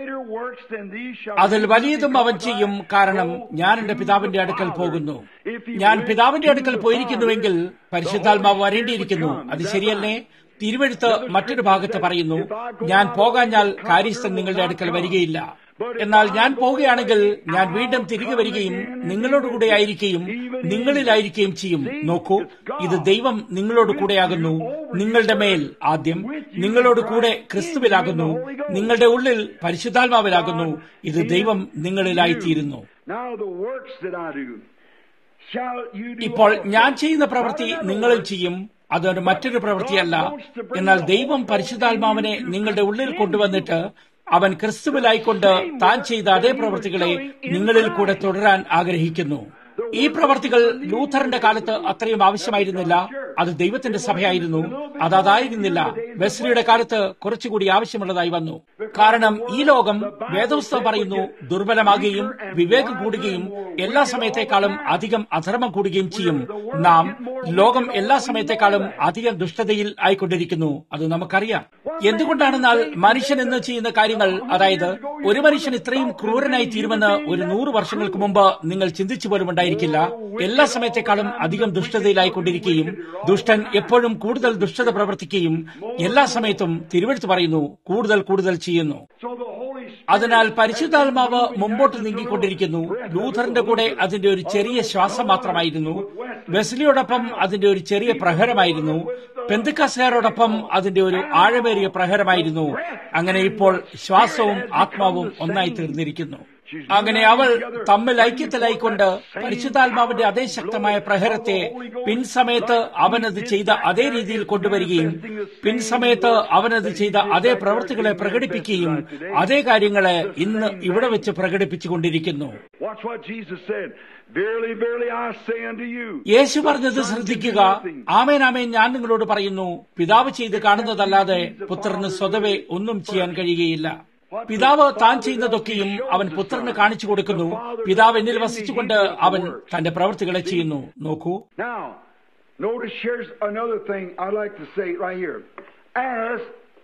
Speaker 2: അതിൽ വലിയതും അവൻ ചെയ്യും കാരണം ഞാൻ എന്റെ പിതാവിന്റെ അടുക്കൽ പോകുന്നു ഞാൻ പിതാവിന്റെ അടുക്കൽ പോയിരിക്കുന്നുവെങ്കിൽ പരിശുദ്ധാത്മാവ് വരേണ്ടിയിരിക്കുന്നു അത് ശരിയല്ലേ തിരുവഴുത്ത് മറ്റൊരു ഭാഗത്ത് പറയുന്നു ഞാൻ പോകാഞ്ഞാൽ കാര്യസ്ഥൻ നിങ്ങളുടെ അടുക്കൽ വരികയില്ല എന്നാൽ ഞാൻ പോവുകയാണെങ്കിൽ ഞാൻ വീണ്ടും തിരികെ വരികയും നിങ്ങളോട് കൂടെ ആയിരിക്കുകയും നിങ്ങളിലായിരിക്കുകയും ചെയ്യും നോക്കൂ ഇത് ദൈവം നിങ്ങളോട് കൂടെയാകുന്നു നിങ്ങളുടെ മേൽ ആദ്യം നിങ്ങളോട് കൂടെ ക്രിസ്തുവിലാകുന്നു നിങ്ങളുടെ ഉള്ളിൽ പരിശുദ്ധാത്മാവിലാകുന്നു ഇത് ദൈവം നിങ്ങളിലായിത്തീരുന്നു
Speaker 1: Now the works that I do, shall you do
Speaker 2: ഇപ്പോൾ
Speaker 1: also.
Speaker 2: ഞാൻ ചെയ്യുന്ന പ്രവൃത്തി നിങ്ങളും ചെയ്യും അതൊരു മറ്റൊരു പ്രവൃത്തിയല്ല എന്നാൽ ദൈവം പരിശുദ്ധാത്മാവിനെ നിങ്ങളുടെ ഉള്ളിൽ കൊണ്ടുവന്നിട്ട് അവൻ ക്രിസ്തുവിലായിക്കൊണ്ട് താൻ ചെയ്ത അതേ പ്രവൃത്തികളെ നിങ്ങളിൽ കൂടെ തുടരാൻ ആഗ്രഹിക്കുന്നു ഈ പ്രവർത്തികൾ ലൂഥറിന്റെ കാലത്ത് അത്രയും ആവശ്യമായിരുന്നില്ല അത് ദൈവത്തിന്റെ സഭയായിരുന്നു അത് അതായിരുന്നില്ല വെസ്ലിയുടെ കാലത്ത് കുറച്ചുകൂടി ആവശ്യമുള്ളതായി വന്നു കാരണം ഈ ലോകം വേദോസ്തവം പറയുന്നു ദുർബലമാകുകയും വിവേകം കൂടുകയും എല്ലാ സമയത്തേക്കാളും അധികം അധർമ്മം കൂടുകയും ചെയ്യും നാം ലോകം എല്ലാ സമയത്തേക്കാളും അധികം ദുഷ്ടതയിൽ ആയിക്കൊണ്ടിരിക്കുന്നു അത് നമുക്കറിയാം എന്തുകൊണ്ടാണെന്നാൽ മനുഷ്യൻ എന്ന് ചെയ്യുന്ന കാര്യങ്ങൾ അതായത് ഒരു മനുഷ്യൻ ഇത്രയും ക്രൂരനായി തീരുമെന്ന് ഒരു നൂറ് വർഷങ്ങൾക്ക് മുമ്പ് നിങ്ങൾ ചിന്തിച്ചു പോലും ഉണ്ടായിരിക്കില്ല എല്ലാ സമയത്തേക്കാളും അധികം ദുഷ്ടതയിലായിക്കൊണ്ടിരിക്കുകയും ദുഷ്ടൻ എപ്പോഴും കൂടുതൽ ദുഷ്ടത പ്രവർത്തിക്കുകയും എല്ലാ സമയത്തും തിരുവെടുത്ത് പറയുന്നു കൂടുതൽ കൂടുതൽ ചെയ്യുന്നു
Speaker 1: So the Holy Spirit
Speaker 2: അതിനാൽ പരിശുദ്ധാത്മാവ് മുമ്പോട്ട് നീങ്ങിക്കൊണ്ടിരിക്കുന്നു ലൂഥറിന്റെ കൂടെ അതിന്റെ ഒരു ചെറിയ ശ്വാസം മാത്രമായിരുന്നു വെസ്ലിയോടൊപ്പം അതിന്റെ ഒരു ചെറിയ പ്രഹരമായിരുന്നു പെന്തുക്കസേരോടൊപ്പം അതിന്റെ ഒരു ആഴമേറിയ പ്രഹരമായിരുന്നു അങ്ങനെ ഇപ്പോൾ ശ്വാസവും ആത്മാവും ഒന്നായി തീർന്നിരിക്കുന്നു അങ്ങനെ അവൾ തമ്മിൽ ഐക്യത്തിലായിക്കൊണ്ട് പരിശുദ്ധാത്മാവിന്റെ അതേ ശക്തമായ പ്രഹരത്തെ പിൻസമയത്ത് അവനത് ചെയ്ത അതേ രീതിയിൽ കൊണ്ടുവരികയും പിൻസമയത്ത് അവനത് ചെയ്ത അതേ പ്രവൃത്തികളെ പ്രകടിപ്പിക്കുകയും അതേ കാര്യങ്ങളെ ഇന്ന് ഇവിടെ വെച്ച് പ്രകടിപ്പിച്ചുകൊണ്ടിരിക്കുന്നു
Speaker 1: Watch what Jesus said. Verily, verily, I say unto you.
Speaker 2: യേശു പറഞ്ഞത് ശ്രദ്ധിക്കുക ആമേൻ ആമേൻ ഞാൻ നിങ്ങളോട് പറയുന്നു പിതാവ് ചെയ്ത് കാണുന്നതല്ലാതെ പുത്രന് സ്വതവേ ഒന്നും ചെയ്യാൻ കഴിയുകയില്ല പിതാവ് താൻ ചെയ്യുന്നതൊക്കെയും അവൻ പുത്രന് കാണിച്ചു കൊടുക്കുന്നു പിതാവ് എന്നിൽ വസിച്ചുകൊണ്ട് അവൻ തന്റെ പ്രവൃത്തികളെ ചെയ്യുന്നു നോക്കൂ
Speaker 1: Now, notice here's another thing I'd like to say right here. As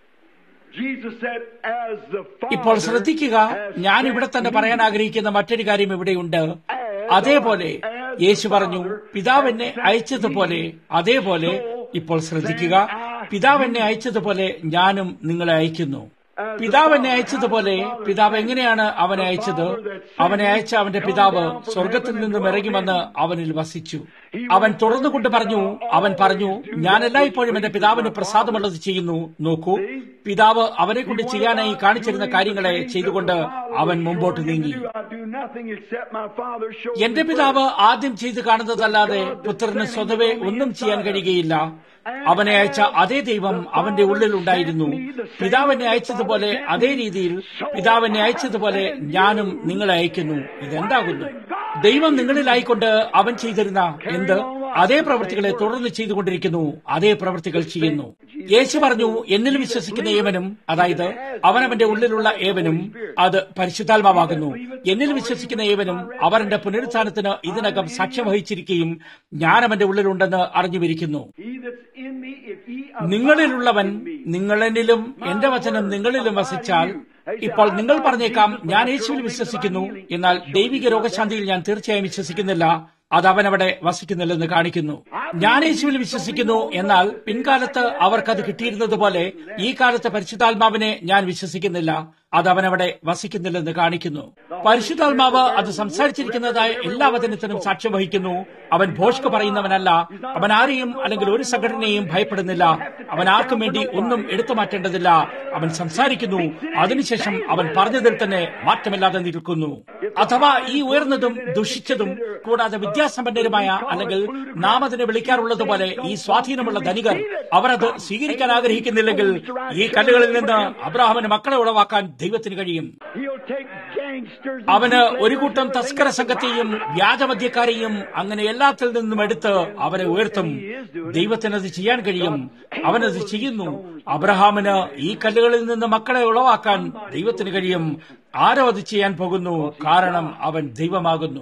Speaker 1: Jesus said, as the
Speaker 2: ഇപ്പോൾ
Speaker 1: Father
Speaker 2: ശ്രദ്ധിക്കുക
Speaker 1: has
Speaker 2: ഞാൻ ഇവിടെ
Speaker 1: sent
Speaker 2: തന്നെ
Speaker 1: me,
Speaker 2: പറയാൻ ആഗ്രഹിക്കുന്ന മറ്റൊരു കാര്യം ഇവിടെയുണ്ട് അതേപോലെ യേശു പറഞ്ഞു പിതാവ് എന്നെ അയച്ചതുപോലെ അതേപോലെ ഇപ്പോൾ ശ്രദ്ധിക്കുക പിതാവ് എന്നെ അയച്ചതുപോലെ ഞാനും നിങ്ങളെ അയക്കുന്നു പിതാവ് എന്നെ അയച്ചതുപോലെ പിതാവ് എങ്ങനെയാണ് അവനെ അയച്ചത് അവനെ അയച്ച അവന്റെ പിതാവ് സ്വർഗത്തിൽ നിന്നും ഇറങ്ങി വന്ന് അവനിൽ വസിച്ചു അവൻ തുടർന്നുകൊണ്ട് പറഞ്ഞു അവൻ പറഞ്ഞു ഞാൻ എല്ലായ്പ്പോഴും എന്റെ പിതാവിന് പ്രസാദമുള്ളത് ചെയ്യുന്നു നോക്കൂ പിതാവ് അവനെ കൊണ്ട് ചെയ്യാനായി കാണിച്ചിരുന്ന കാര്യങ്ങളെ ചെയ്തുകൊണ്ട് അവൻ മുമ്പോട്ട് നീങ്ങി
Speaker 1: I do nothing except my Father show
Speaker 2: എന്റെ പിതാവ് ആദ്യം ചെയ്ത് കാണുന്നതല്ലാതെ പുത്രന് സ്വതവേ ഒന്നും ചെയ്യാൻ കഴിയുകയില്ല അവനെ അയച്ച അതേ ദൈവം അവന്റെ ഉള്ളിൽ ഉണ്ടായിരുന്നു പിതാവിനെ അയച്ചതുപോലെ അതേ രീതിയിൽ പിതാവിനെ അയച്ചതുപോലെ ഞാനും നിങ്ങളെ അയക്കുന്നു ഇതെന്താകുന്നു ദൈവം നിങ്ങളിലായിക്കൊണ്ട് അവൻ ചെയ്തിരുന്ന എന്ത് അതേ പ്രവൃത്തികളെ തുടർന്ന് ചെയ്തുകൊണ്ടിരിക്കുന്നു അതേ പ്രവൃത്തികൾ ചെയ്യുന്നു യേശു പറഞ്ഞു എന്നിൽ വിശ്വസിക്കുന്ന ഏവനും അതായത് അവനവന്റെ ഉള്ളിലുള്ള ഏവനും അത് പരിശുദ്ധാത്മാവാകുന്നു എന്നിൽ വിശ്വസിക്കുന്ന ഏവനും അവന്റെ പുനരുത്ഥാനത്തിന് ഇതിനകം സാക്ഷ്യം വഹിച്ചിരിക്കുകയും ഞാൻ അവന്റെ ഉള്ളിലുണ്ടെന്ന് അറിഞ്ഞുവരിക്കുന്നു
Speaker 1: He that's in me, if ye abide
Speaker 2: നിങ്ങളിലുള്ളവൻ
Speaker 1: in me,
Speaker 2: നിങ്ങളെന്നിലും എന്റെ വചനം നിങ്ങളിലും വസിച്ചാൽ ഇപ്പോൾ നിങ്ങൾ പറഞ്ഞേക്കാം ഞാൻ യേശുവിൽ വിശ്വസിക്കുന്നു എന്നാൽ ദൈവിക രോഗശാന്തിയിൽ ഞാൻ തീർച്ചയായും വിശ്വസിക്കുന്നില്ല അത് അവനവിടെ വസിക്കുന്നില്ലെന്ന് കാണിക്കുന്നു ഞാൻ യേശുവിൽ വിശ്വസിക്കുന്നു എന്നാൽ പിൻകാലത്ത് അവർക്കത് കിട്ടിയിരുന്നത് പോലെ ഈ കാലത്ത് പരിശുദ്ധാത്മാവിനെ ഞാൻ വിശ്വസിക്കുന്നില്ല അത് അവനവിടെ വസിക്കുന്നില്ലെന്ന് കാണിക്കുന്നു പരിശുദ്ധാത്മാവ് അത് സംസാരിച്ചിരിക്കുന്നതായ എല്ലാ വചനത്തിനും സാക്ഷ്യം വഹിക്കുന്നു അവൻ ഭോഷ്ക്ക് പറയുന്നവനല്ല അവൻ ആരെയും അല്ലെങ്കിൽ ഒരു സംഘടനയെയും ഭയപ്പെടുന്നില്ല അവൻ ആർക്കും വേണ്ടി ഒന്നും എടുത്തു മാറ്റേണ്ടതില്ല അവൻ സംസാരിക്കുന്നു അതിനുശേഷം അവൻ പറഞ്ഞതിൽ തന്നെ മാറ്റമില്ലാതെ നിൽക്കുന്നു അഥവാ ഈ ഉയർന്നതും ദുഷിച്ചതും കൂടാതെ വിദ്യാസമ്പന്നരുമായ അല്ലെങ്കിൽ നാം അതിനെ വിളിക്കാറുള്ളതുപോലെ ഈ സ്വാധീനമുള്ള ധനികർ അവർ അത് സ്വീകരിക്കാൻ ആഗ്രഹിക്കുന്നില്ലെങ്കിൽ ഈ കല്ലുകളിൽ നിന്ന് അബ്രാഹമിന് മക്കളെ ഉളവാക്കാൻ ദൈവത്തിന് കഴിയും
Speaker 1: He'll take gangsters. and
Speaker 2: അവന്
Speaker 1: bootleggers
Speaker 2: ഒരു കൂട്ടം
Speaker 1: and
Speaker 2: തസ്കര സംഘത്തെയും വ്യാജമദ്യക്കാരെയും അങ്ങനെ എല്ലാത്തിൽ നിന്നും എടുത്ത് അവരെ ഉയർത്തും ദൈവത്തിനത് ചെയ്യാൻ കഴിയും അവനത് ചെയ്യുന്നു അബ്രഹാമിന് ഈ കല്ലുകളിൽ നിന്ന് മക്കളെ ഉളവാക്കാൻ ദൈവത്തിന് കഴിയും ആരോ അത് ചെയ്യാൻ പോകുന്നു കാരണം അവൻ ദൈവമാകുന്നു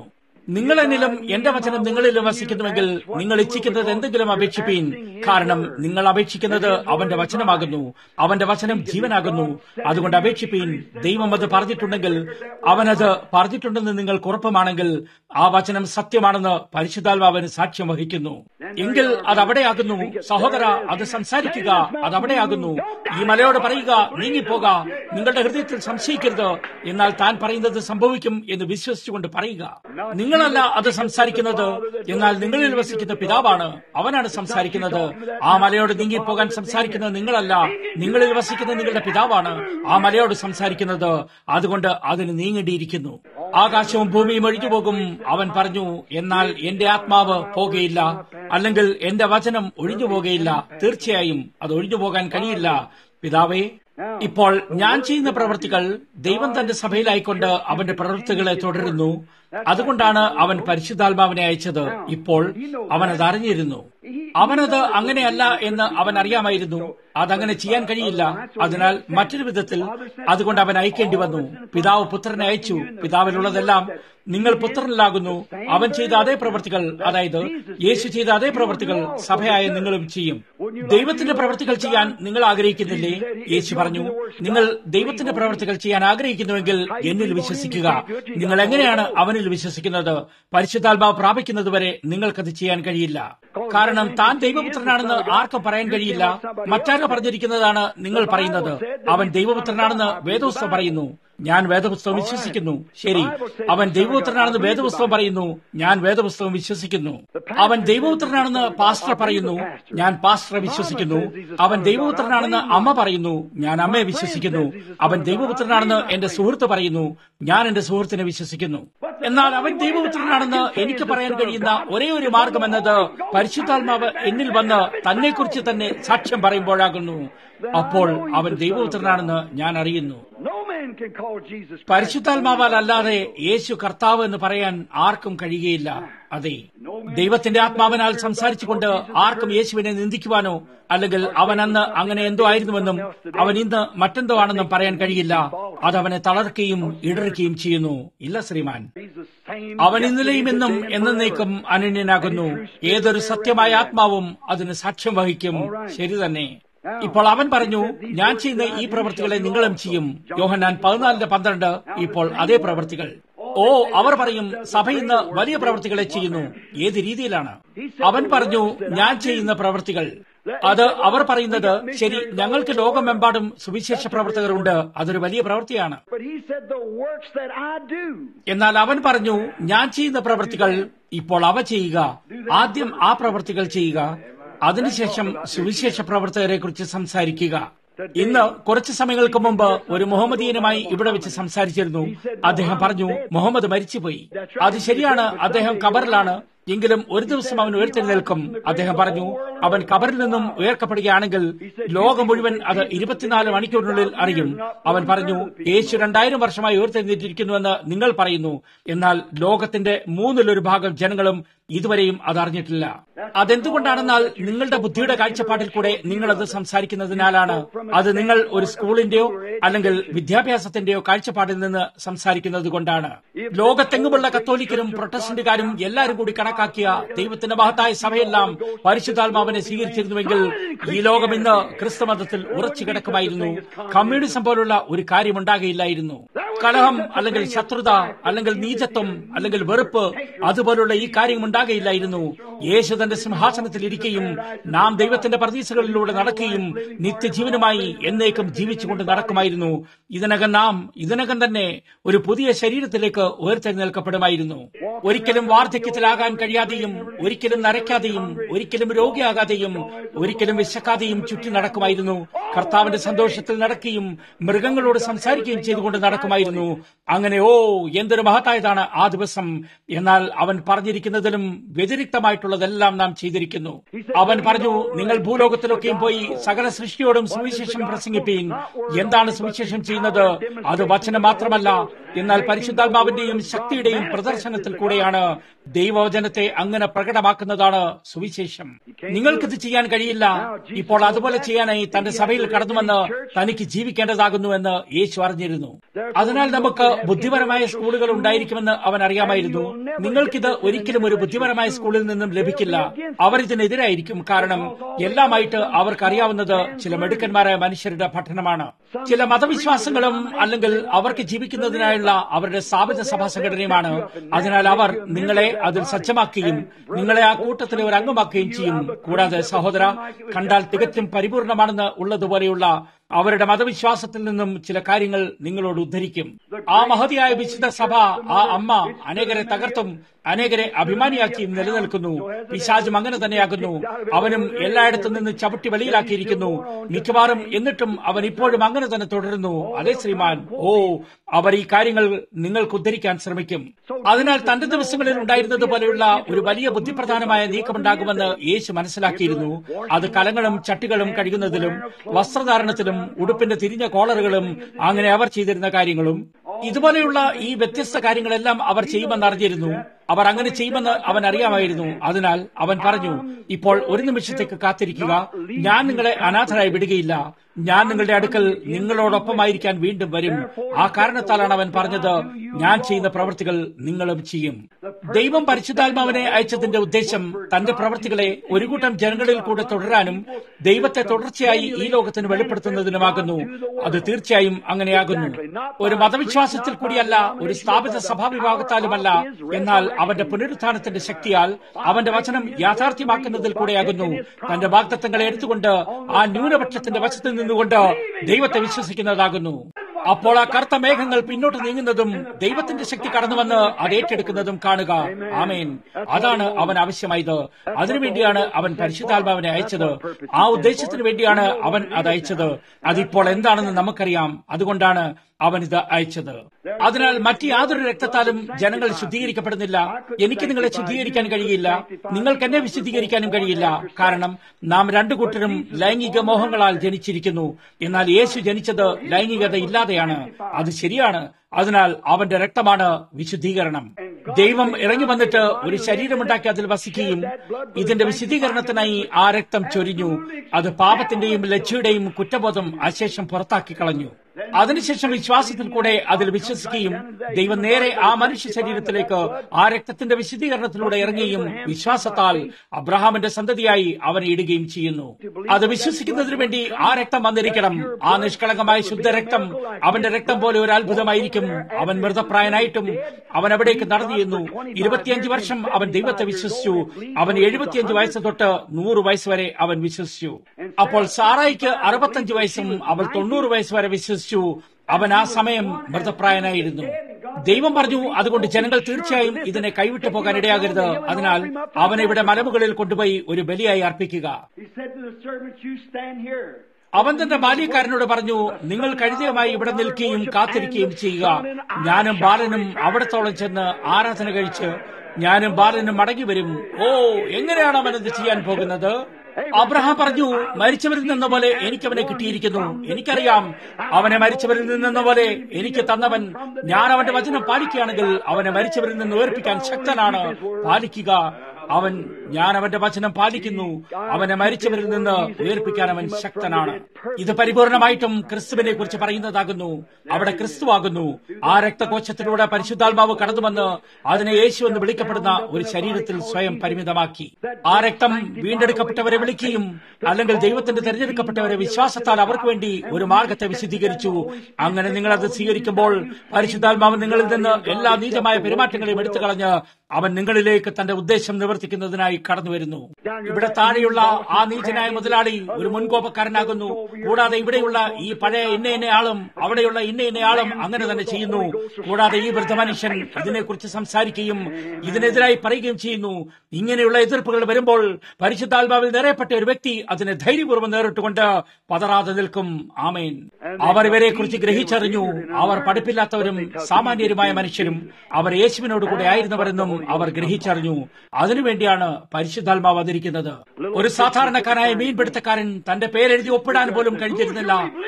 Speaker 2: നിങ്ങൾ എന്നിലും എന്റെ വചനം നിങ്ങളിലും വസിക്കുന്നുവെങ്കിൽ നിങ്ങൾ ഇച്ഛിക്കുന്നത് എന്തെങ്കിലും അപേക്ഷിപ്പീൻ കാരണം നിങ്ങൾ അപേക്ഷിക്കുന്നത് അവന്റെ വചനമാകുന്നു അവന്റെ വചനം ജീവനാകുന്നു അതുകൊണ്ട് അപേക്ഷിപ്പീൻ ദൈവം അത് പറഞ്ഞിട്ടുണ്ടെങ്കിൽ അവനത് പറഞ്ഞിട്ടുണ്ടെന്ന് നിങ്ങൾ ഉറപ്പമാണെങ്കിൽ ആ വചനം സത്യമാണെന്ന് പരിശുദ്ധാത്മാവന് സാക്ഷ്യം വഹിക്കുന്നു എങ്കിൽ അത് അവിടെയാകുന്നു സഹോദര അത് സംസാരിക്കുക അത് അവിടെയാകുന്നു ഈ മലയോട് പറയുക നീങ്ങിപ്പോക നിങ്ങളുടെ ഹൃദയത്തിൽ സംശയിക്കരുത് എന്നാൽ താൻ പറയുന്നത് സംഭവിക്കും എന്ന് വിശ്വസിച്ചുകൊണ്ട് പറയുക നിങ്ങളല്ല അത് സംസാരിക്കുന്നത് എന്നാൽ നിങ്ങളിൽ വസിക്കുന്ന പിതാവാണ് അവനാണ് സംസാരിക്കുന്നത് ആ മലയോട് നീങ്ങിപ്പോകാൻ സംസാരിക്കുന്നത് നിങ്ങളല്ല നിങ്ങളിൽ വസിക്കുന്ന നിങ്ങളുടെ പിതാവാണ് ആ മലയോട് സംസാരിക്കുന്നത് അതുകൊണ്ട് അതിന് നീങ്ങേണ്ടിയിരിക്കുന്നു ആകാശവും ഭൂമിയും ഒഴിഞ്ഞു പോകും അവൻ പറഞ്ഞു എന്നാൽ എന്റെ ആത്മാവ് പോകുകയില്ല അല്ലെങ്കിൽ എന്റെ വചനം ഒഴിഞ്ഞു പോകുകയില്ല തീർച്ചയായും അത് ഒഴിഞ്ഞു പോകാൻ കഴിയില്ല പിതാവേ ഇപ്പോൾ ഞാൻ ചെയ്യുന്ന പ്രവൃത്തികൾ ദൈവം തന്റെ സഭയിലായിക്കൊണ്ട് അവന്റെ പ്രവൃത്തികളെ തുടരുന്നു അതുകൊണ്ടാണ് അവൻ പരിശുദ്ധാത്മാവിനെ അയച്ചത് ഇപ്പോൾ അവൻ അത് അറിഞ്ഞിരുന്നു അവനത് അങ്ങനെയല്ല എന്ന് അവൻ അറിയാമായിരുന്നു അതങ്ങനെ ചെയ്യാൻ കഴിയില്ല അതിനാൽ മറ്റൊരു വിധത്തിൽ അതുകൊണ്ട് അവൻ അയക്കേണ്ടി വന്നു പിതാവ് പുത്രനെ അയച്ചു പിതാവിലുള്ളതെല്ലാം നിങ്ങൾ പുത്രനിലാകുന്നു അവൻ ചെയ്ത അതേ പ്രവൃത്തികൾ അതായത് യേശു ചെയ്ത അതേ പ്രവൃത്തികൾ സഭയായ നിങ്ങളും ചെയ്യും ദൈവത്തിന്റെ പ്രവൃത്തികൾ ചെയ്യാൻ നിങ്ങൾ ആഗ്രഹിക്കുന്നില്ലേ യേശു പറഞ്ഞു നിങ്ങൾ ദൈവത്തിന്റെ പ്രവൃത്തികൾ ചെയ്യാൻ ആഗ്രഹിക്കുന്നുവെങ്കിൽ എന്നിൽ വിശ്വസിക്കുക നിങ്ങൾ എങ്ങനെയാണ് അവനിൽ വിശ്വസിക്കുന്നത് പരിശുദ്ധാത്മാവ് പ്രാപിക്കുന്നതുവരെ നിങ്ങൾക്കത് ചെയ്യാൻ കഴിയില്ല കാരണം താൻ ദൈവപുത്രനാണെന്ന് ആർക്കും പറയാൻ കഴിയില്ല മറ്റാരോ പറഞ്ഞിരിക്കുന്നതാണ് നിങ്ങൾ പറയുന്നത് അവൻ ദൈവപുത്രനാണെന്ന് വേദോസ്തം പറയുന്നു ഞാൻ വേദപുസ്തകം വിശ്വസിക്കുന്നു ശരി അവൻ ദൈവപുത്രനാണെന്ന് വേദപുസ്തകം പറയുന്നു ഞാൻ വേദപുസ്തകം വിശ്വസിക്കുന്നു അവൻ ദൈവപുത്രനാണെന്ന് പാസ്റ്റർ പറയുന്നു ഞാൻ പാസ്റ്ററെ വിശ്വസിക്കുന്നു അവൻ ദൈവപുത്രനാണെന്ന് അമ്മ പറയുന്നു ഞാൻ അമ്മയെ വിശ്വസിക്കുന്നു അവൻ ദൈവപുത്രനാണെന്ന് എന്റെ സുഹൃത്ത് പറയുന്നു ഞാൻ എന്റെ സുഹൃത്തിനെ വിശ്വസിക്കുന്നു എന്നാൽ അവൻ ദൈവപുത്രനാണെന്ന് എനിക്ക് പറയാൻ കഴിയുന്ന ഒരേ ഒരു മാർഗം എന്നത് പരിശുദ്ധാത്മാവ് എന്നിൽ വന്ന് തന്നെക്കുറിച്ച് തന്നെ സാക്ഷ്യം പറയുമ്പോഴാകുന്നു അപ്പോൾ അവൻ ദൈവപുത്രനാണെന്ന് ഞാൻ അറിയുന്നു പരിശുദ്ധാത്മാവാൽ അല്ലാതെ യേശു കർത്താവ് എന്ന് പറയാൻ ആർക്കും കഴിയുകയില്ല അതെ ദൈവത്തിന്റെ ആത്മാവിനാൽ സംസാരിച്ചുകൊണ്ട് ആർക്കും യേശുവിനെ നിന്ദിക്കുവാനോ അല്ലെങ്കിൽ അവൻ അന്ന് അങ്ങനെ എന്തോ ആയിരുന്നുവെന്നും അവൻ ഇന്ന് മറ്റെന്തോ ആണെന്നും പറയാൻ കഴിയില്ല അതവനെ തളർക്കുകയും ഇടറുകയും ചെയ്യുന്നു ഇല്ല ശ്രീമാൻ അവൻ ഇന്നലെയും എന്നും എന്നേക്കും അനന്യനാകുന്നു ഏതൊരു സത്യമായ ആത്മാവും അതിന് സാക്ഷ്യം വഹിക്കും ശരി തന്നെ ഇപ്പോൾ അവൻ പറഞ്ഞു ഞാൻ ചെയ്യുന്ന ഈ പ്രവൃത്തികളെ നിങ്ങളും ചെയ്യും യോഹന്നാൻ പതിനാലിന്റെ പന്ത്രണ്ട് ഇപ്പോൾ അതേ പ്രവൃത്തികൾ ഓ അവർ പറയും സഭ ഇന്ന് വലിയ പ്രവൃത്തികളെ ചെയ്യുന്നു ഏത് രീതിയിലാണ് അവൻ പറഞ്ഞു ഞാൻ ചെയ്യുന്ന പ്രവൃത്തികൾ അത് അവർ പറയുന്നത് ശരി ഞങ്ങൾക്ക് ലോകമെമ്പാടും സുവിശേഷ പ്രവർത്തകരുണ്ട് അതൊരു വലിയ പ്രവൃത്തിയാണ് എന്നാൽ അവൻ പറഞ്ഞു ഞാൻ ചെയ്യുന്ന പ്രവൃത്തികൾ ഇപ്പോൾ അവ ചെയ്യുക ആദ്യം ആ പ്രവൃത്തികൾ ചെയ്യുക അതിനുശേഷം സുവിശേഷ പ്രവർത്തകരെ കുറിച്ച് സംസാരിക്കുക ഇന്ന് കുറച്ചു സമയങ്ങൾക്ക് മുമ്പ് ഒരു മുഹമ്മദീയനുമായി ഇവിടെ വെച്ച് സംസാരിച്ചിരുന്നു അദ്ദേഹം പറഞ്ഞു മുഹമ്മദ് മരിച്ചുപോയി അത് ശരിയാണ് അദ്ദേഹം കബറിലാണ് എങ്കിലും ഒരു ദിവസം അവൻ ഉയർത്തെഴുന്നേൽക്കും അദ്ദേഹം പറഞ്ഞു അവൻ കബറിൽ നിന്നും ഉയർക്കപ്പെടുകയാണെങ്കിൽ ലോകം മുഴുവൻ അത് ഇരുപത്തിനാല് മണിക്കൂറിനുള്ളിൽ അറിയും അവൻ പറഞ്ഞു യേശു രണ്ടായിരം വർഷമായി ഉയർത്തെഴുന്നേറ്റിരിക്കുന്നുവെന്ന് നിങ്ങൾ പറയുന്നു എന്നാൽ ലോകത്തിന്റെ മൂന്നിലൊരു ഭാഗം ജനങ്ങളും ഇതുവരെയും അത് അറിഞ്ഞിട്ടില്ല അതെന്തുകൊണ്ടാണെന്നാൽ നിങ്ങളുടെ ബുദ്ധിയുടെ കാഴ്ചപ്പാടിൽ കൂടെ നിങ്ങളത് സംസാരിക്കുന്നതിനാലാണ് അത് നിങ്ങൾ ഒരു സ്കൂളിന്റെയോ അല്ലെങ്കിൽ വിദ്യാഭ്യാസത്തിന്റെയോ കാഴ്ചപ്പാടിൽ നിന്ന് സംസാരിക്കുന്നത് കൊണ്ടാണ് ലോകത്തെങ്ങുമുള്ള കത്തോലിക്കരും പ്രൊട്ടസ്റ്റന്റുകാരും എല്ലാവരും കൂടി കണക്കാക്കിയ ദൈവത്തിന്റെ മഹത്തായ സഭയെല്ലാം പരിശുദ്ധാത്മാവിനെ സ്വീകരിച്ചിരുന്നുവെങ്കിൽ ഈ ലോകം ഇന്ന് ക്രിസ്തുമതത്തിൽ ഉറച്ചു കിടക്കുമായിരുന്നു കമ്മ്യൂണിസം പോലുള്ള ഒരു കാര്യമുണ്ടാകുകയില്ലായിരുന്നു കലഹം അല്ലെങ്കിൽ ശത്രുത അല്ലെങ്കിൽ നീചത്വം അല്ലെങ്കിൽ വെറുപ്പ് അതുപോലുള്ള ഈ കാര്യം ഉണ്ടാകുകയില്ലായിരുന്നു യേശു തന്റെ സിംഹാസനത്തിൽ ഇരിക്കുകയും നാം ദൈവത്തിന്റെ പ്രതീക്ഷകളിലൂടെ നടക്കുകയും നിത്യജീവനുമായി എന്നേക്കും ജീവിച്ചുകൊണ്ട് നടക്കുമായിരുന്നു ഇതിനകം നാം ഇതിനകം തന്നെ ഒരു പുതിയ ശരീരത്തിലേക്ക് ഉയർത്തെഴുന്നേൽക്കപ്പെടുമായിരുന്നു ഒരിക്കലും വാർദ്ധക്യത്തിലാകാൻ കഴിയാതെയും ഒരിക്കലും നരയ്ക്കാതെയും ഒരിക്കലും രോഗിയാകാതെയും ഒരിക്കലും വിശക്കാതെയും ചുറ്റി നടക്കുമായിരുന്നു കർത്താവിന്റെ സന്തോഷത്തിൽ നടക്കുകയും മൃഗങ്ങളോട് സംസാരിക്കുകയും ചെയ്തുകൊണ്ട് നടക്കുമായിരുന്നു അങ്ങനെ ഓ എന്തൊരു മഹത്തായതാണ് ആ ദിവസം എന്നാൽ അവൻ പറഞ്ഞിരിക്കുന്നതിലും വ്യതിരിക്തമായിട്ടുള്ളതെല്ലാം നാം ചെയ്തിരിക്കുന്നു അവൻ പറഞ്ഞു നിങ്ങൾ ഭൂലോകത്തിലൊക്കെയും പോയി സകല സൃഷ്ടിയോടും സുവിശേഷം പ്രസംഗിപ്പീൻ എന്താണ് സുവിശേഷം ചെയ്യുന്നത് അത് വചനം മാത്രമല്ല എന്നാൽ പരിശുദ്ധാത്മാവിന്റെയും ശക്തിയുടെയും പ്രദർശനത്തിൽ കൂടെയാണ് ദൈവവചനത്തെ അങ്ങനെ പ്രകടമാക്കുന്നതാണ് സുവിശേഷം നിങ്ങൾക്കിത് ചെയ്യാൻ കഴിയില്ല ഇപ്പോൾ അതുപോലെ ചെയ്യാനായി തന്റെ സഭയിൽ കടന്നുവന്ന് തനിക്ക് ജീവിക്കേണ്ടതാകുന്നുവെന്ന് യേശു അറിഞ്ഞിരുന്നു അതിനാൽ അതിനാൽ നമുക്ക് ബുദ്ധിപരമായ സ്കൂളുകൾ ഉണ്ടായിരിക്കുമെന്ന് അവൻ അറിയാമായിരുന്നു നിങ്ങൾക്കിത് ഒരിക്കലും ഒരു ബുദ്ധിപരമായ സ്കൂളിൽ നിന്നും ലഭിക്കില്ല അവർ ഇതിനെതിരായിരിക്കും കാരണം എല്ലാമായിട്ട് അവർക്കറിയാവുന്നത് ചില മെടുക്കന്മാരായ മനുഷ്യരുടെ പഠനമാണ് ചില മതവിശ്വാസങ്ങളും അല്ലെങ്കിൽ അവർക്ക് ജീവിക്കുന്നതിനായുള്ള അവരുടെ സ്ഥാപിത സഭാ സംഘടനയുമാണ് അതിനാൽ അവർ നിങ്ങളെ അതിൽ സജ്ജമാക്കുകയും നിങ്ങളെ ആ കൂട്ടത്തിലെ ഒരു അംഗമാക്കുകയും ചെയ്യും കൂടാതെ സഹോദര കണ്ടാൽ തികച്ചും പരിപൂർണമാണെന്ന് ഉള്ളതുപോലെയുള്ള അവരുടെ മതവിശ്വാസത്തിൽ നിന്നും ചില കാര്യങ്ങൾ നിങ്ങളോട് ഉദ്ധരിക്കും ആ മഹതിയായ വിശുദ്ധ സഭ ആ അമ്മ അനേകരെ തകർത്തും അനേകരെ അഭിമാനിയാക്കിയും നിലനിൽക്കുന്നു പിശാചും അങ്ങനെ തന്നെയാകുന്നു അവനും എല്ലായിടത്തു നിന്ന് ചവിട്ടി വെളിയിലാക്കിയിരിക്കുന്നു മിക്കവാറും എന്നിട്ടും അവൻ ഇപ്പോഴും അങ്ങനെ തന്നെ തുടരുന്നു അതെ ശ്രീമാൻ ഓ അവർ ഈ കാര്യങ്ങൾ നിങ്ങൾക്ക് ഉദ്ധരിക്കാൻ ശ്രമിക്കും അതിനാൽ തന്റെ ദിവസങ്ങളിൽ ഉണ്ടായിരുന്നത് പോലെയുള്ള ഒരു വലിയ ബുദ്ധിപ്രധാനമായ നീക്കമുണ്ടാകുമെന്ന് യേശു മനസ്സിലാക്കിയിരുന്നു അത് കലങ്ങളും ചട്ടികളും കഴുകുന്നതിലും വസ്ത്രധാരണത്തിലും ഉടുപ്പിന്റെ തിരിഞ്ഞ കോളറുകളും അങ്ങനെ അവർ ചെയ്തിരുന്ന കാര്യങ്ങളും ഇതുപോലെയുള്ള ഈ വ്യത്യസ്ത കാര്യങ്ങളെല്ലാം അവർ ചെയ്യുമെന്ന് അറിഞ്ഞിരുന്നു അവർ അങ്ങനെ ചെയ്യുമെന്ന് അവൻ അറിയാമായിരുന്നു അതിനാൽ അവൻ പറഞ്ഞു ഇപ്പോൾ ഒരു നിമിഷത്തേക്ക് കാത്തിരിക്കുക ഞാൻ നിങ്ങളെ അനാഥരായി വിടുകയില്ല ഞാൻ നിങ്ങളുടെ അടുക്കൽ നിങ്ങളോടൊപ്പമായിരിക്കാൻ വീണ്ടും വരും ആ കാരണത്താലാണ് അവൻ പറഞ്ഞത് ഞാൻ ചെയ്യുന്ന പ്രവൃത്തികൾ നിങ്ങളും ചെയ്യും ദൈവം പരിശുദ്ധാത്മാവിനെ അയച്ചതിന്റെ ഉദ്ദേശം തന്റെ പ്രവൃത്തികളെ ഒരു കൂട്ടം ജനങ്ങളിൽ കൂടെ തുടരാനും ദൈവത്തെ തുടർച്ചയായി ഈ ലോകത്തിന് വെളിപ്പെടുത്തുന്നതിനുമാകുന്നു അത് തീർച്ചയായും അങ്ങനെയാകുന്നു ഒരു മതവിശ്വാസത്തിൽ കൂടിയല്ല ഒരു സ്ഥാപിത സഭാവിഭാഗത്താലുമല്ല എന്നാൽ അവന്റെ പുനരുത്ഥാനത്തിന്റെ ശക്തിയാൽ അവന്റെ വചനം യാഥാർത്ഥ്യമാക്കുന്നതിൽ കൂടെയാകുന്നു തന്റെ വാഗ്ദത്തങ്ങളെ എടുത്തുകൊണ്ട് ആ ന്യൂനപക്ഷത്തിന്റെ വശത്ത് നിന്നുകൊണ്ട് ദൈവത്തെ വിശ്വസിക്കുന്നതാകുന്നു അപ്പോൾ ആ കറുത്ത മേഘങ്ങൾ പിന്നോട്ട് നീങ്ങുന്നതും ദൈവത്തിന്റെ ശക്തി കടന്നുവന്ന് അത് ഏറ്റെടുക്കുന്നതും കാണുക ആമേൻ അതാണ് അവൻ ആവശ്യമായത് അതിനുവേണ്ടിയാണ് അവൻ പരിശുദ്ധാത്മാവിനെ അയച്ചത് ആ ഉദ്ദേശത്തിന് വേണ്ടിയാണ് അവൻ അത് അയച്ചത് അതിപ്പോൾ എന്താണെന്ന് നമുക്കറിയാം അതുകൊണ്ടാണ് അവൻ ഇത് അയച്ചത് അതിനാൽ മറ്റ് യാതൊരു രക്തത്താലും ജനങ്ങൾ ശുദ്ധീകരിക്കപ്പെടുന്നില്ല എനിക്ക് നിങ്ങളെ ശുദ്ധീകരിക്കാൻ കഴിയില്ല നിങ്ങൾക്ക് എന്നെ വിശുദ്ധീകരിക്കാനും കഴിയില്ല കാരണം നാം രണ്ടു കൂട്ടരും ലൈംഗിക മോഹങ്ങളാൽ ജനിച്ചിരിക്കുന്നു എന്നാൽ യേശു ജനിച്ചത് ലൈംഗികത ഇല്ലാതെയാണ് അത് ശരിയാണ് അതിനാൽ അവന്റെ രക്തമാണ് വിശുദ്ധീകരണം ദൈവം ഇറങ്ങി വന്നിട്ട് ഒരു ശരീരമുണ്ടാക്കി അതിൽ വസിക്കുകയും ഇതിന്റെ വിശുദ്ധീകരണത്തിനായി ആ രക്തം ചൊരിഞ്ഞു അത് പാപത്തിന്റെയും ലജ്ജയുടെയും കുറ്റബോധം അശേഷം പുറത്താക്കി കളഞ്ഞു അതിനുശേഷം വിശ്വാസത്തിൽ കൂടെ അതിൽ വിശ്വസിക്കുകയും ദൈവം നേരെ ആ മനുഷ്യ ശരീരത്തിലേക്ക് ആ രക്തത്തിന്റെ വിശുദ്ധീകരണത്തിലൂടെ ഇറങ്ങുകയും വിശ്വാസത്താൽ അബ്രഹാമിന്റെ സന്തതിയായി അവനെ ഇടുകയും ചെയ്യുന്നു അത് വിശ്വസിക്കുന്നതിന് വേണ്ടി ആ രക്തം വന്നിരിക്കണം ആ നിഷ്കളങ്കമായ ശുദ്ധരക്തം അവന്റെ രക്തം പോലെ ഒരു അത്ഭുതമായിരിക്കും അവൻ മൃതപ്രായനായിട്ടും അവൻ അവിടേക്ക് നടന്നിരുന്നു ഇരുപത്തിയഞ്ച് വർഷം അവൻ ദൈവത്തെ വിശ്വസിച്ചു അവൻ എഴുപത്തിയഞ്ച് വയസ്സ് തൊട്ട് നൂറ് വയസ്സ് വരെ അവൻ വിശ്വസിച്ചു അപ്പോൾ സാറായിക്ക് അറുപത്തഞ്ച് വയസ്സും അവൾ തൊണ്ണൂറ് വയസ്സ് വരെ വിശ്വസിച്ചു അവൻ ആ സമയം മൃതപ്രായനായിരുന്നു ദൈവം പറഞ്ഞു അതുകൊണ്ട് ജനങ്ങൾ തീർച്ചയായും ഇതിനെ കൈവിട്ടു പോകാൻ ഇടയാകരുത് അതിനാൽ അവനെ ഇവിടെ മലമുകളിൽ കൊണ്ടുപോയി ഒരു ബലിയായി അർപ്പിക്കുക അവൻ തന്റെ ബാല്യക്കാരനോട് പറഞ്ഞു നിങ്ങൾ കഴുതയുമായി ഇവിടെ നിൽക്കുകയും കാത്തിരിക്കുകയും ചെയ്യുക ഞാനും ബാലനും അവിടത്തോളം ചെന്ന് ആരാധന കഴിച്ച് ഞാനും ബാലനും മടങ്ങി വരും ഓ എങ്ങനെയാണ് അവൻ ഇത് ചെയ്യാൻ പോകുന്നത് അബ്രഹാം പറഞ്ഞു മരിച്ചവരിൽ നിന്ന പോലെ എനിക്ക് അവനെ കിട്ടിയിരിക്കുന്നു എനിക്കറിയാം അവനെ മരിച്ചവരിൽ നിന്നെന്ന പോലെ എനിക്ക് തന്നവൻ ഞാൻ അവന്റെ വചനം പാലിക്കുകയാണെങ്കിൽ അവനെ മരിച്ചവരിൽ നിന്ന് ഉയർപ്പിക്കാൻ ശക്തനാണ് പാലിക്കുക അവൻ ഞാൻ അവന്റെ വചനം പാലിക്കുന്നു അവനെ മരിച്ചവരിൽ നിന്ന് ഉയർപ്പിക്കാൻ അവൻ ശക്തനാണ് ഇത് പരിപൂർണമായിട്ടും ക്രിസ്തുവിനെ കുറിച്ച് പറയുന്നതാകുന്നു അവിടെ ക്രിസ്തുവാകുന്നു ആ രക്തകോശത്തിലൂടെ പരിശുദ്ധാത്മാവ് കടന്നുവന്ന് അതിനെ യേശു എന്ന് വിളിക്കപ്പെടുന്ന ഒരു ശരീരത്തിൽ സ്വയം പരിമിതമാക്കി ആ രക്തം വീണ്ടെടുക്കപ്പെട്ടവരെ വിളിക്കുകയും അല്ലെങ്കിൽ ദൈവത്തിന്റെ തെരഞ്ഞെടുക്കപ്പെട്ടവരെ വിശ്വാസത്താൽ അവർക്ക് വേണ്ടി ഒരു മാർഗത്തെ വിശദീകരിച്ചു അങ്ങനെ നിങ്ങൾ അത് സ്വീകരിക്കുമ്പോൾ പരിശുദ്ധാത്മാവ് നിങ്ങളിൽ നിന്ന് എല്ലാ നീചമായ പെരുമാറ്റങ്ങളെയും എടുത്തു കളഞ്ഞ് അവൻ നിങ്ങളിലേക്ക് തന്റെ ഉദ്ദേശം നിവർത്തിക്കുന്നതിനായി കടന്നു വരുന്നു ഇവിടെ താഴെയുള്ള ആ നീചനായ മുതലാളി ഒരു മുൻകോപക്കാരനാകുന്നു കൂടാതെ ഇവിടെയുള്ള ഈ പഴയ ഇന്ന ഇന്ന ആളും അവിടെയുള്ള ഇന്ന ഇന്ന ആളും അങ്ങനെ തന്നെ ചെയ്യുന്നു കൂടാതെ ഈ വൃദ്ധ മനുഷ്യൻ ഇതിനെക്കുറിച്ച് സംസാരിക്കുകയും ഇതിനെതിരായി പറയുകയും ചെയ്യുന്നു ഇങ്ങനെയുള്ള എതിർപ്പുകൾ വരുമ്പോൾ പരിശുദ്ധാത്മാവിൽ നിറയപ്പെട്ട ഒരു വ്യക്തി അതിനെ ധൈര്യപൂർവ്വം നേരിട്ടുകൊണ്ട് പതറാതെ നിൽക്കും ആമേൻ അവർ ഇവരെ കുറിച്ച് ഗ്രഹിച്ചറിഞ്ഞു അവർ പഠിപ്പില്ലാത്തവരും സാമാന്യരുമായ മനുഷ്യരും അവർ യേശുവിനോട് കൂടെ ആയിരുന്നവരെന്നും അവർ ഗ്രഹിച്ചറിഞ്ഞു അതിനുവേണ്ടിയാണ് പരിശുദ്ധാത്മാവ് വന്നിരിക്കുന്നത് ഒരു സാധാരണക്കാരായ മീൻപിടുത്തക്കാരൻ തന്റെ പേരെഴുതി ഒപ്പിടാൻ പോലും കഴിഞ്ഞിരുന്നില്ല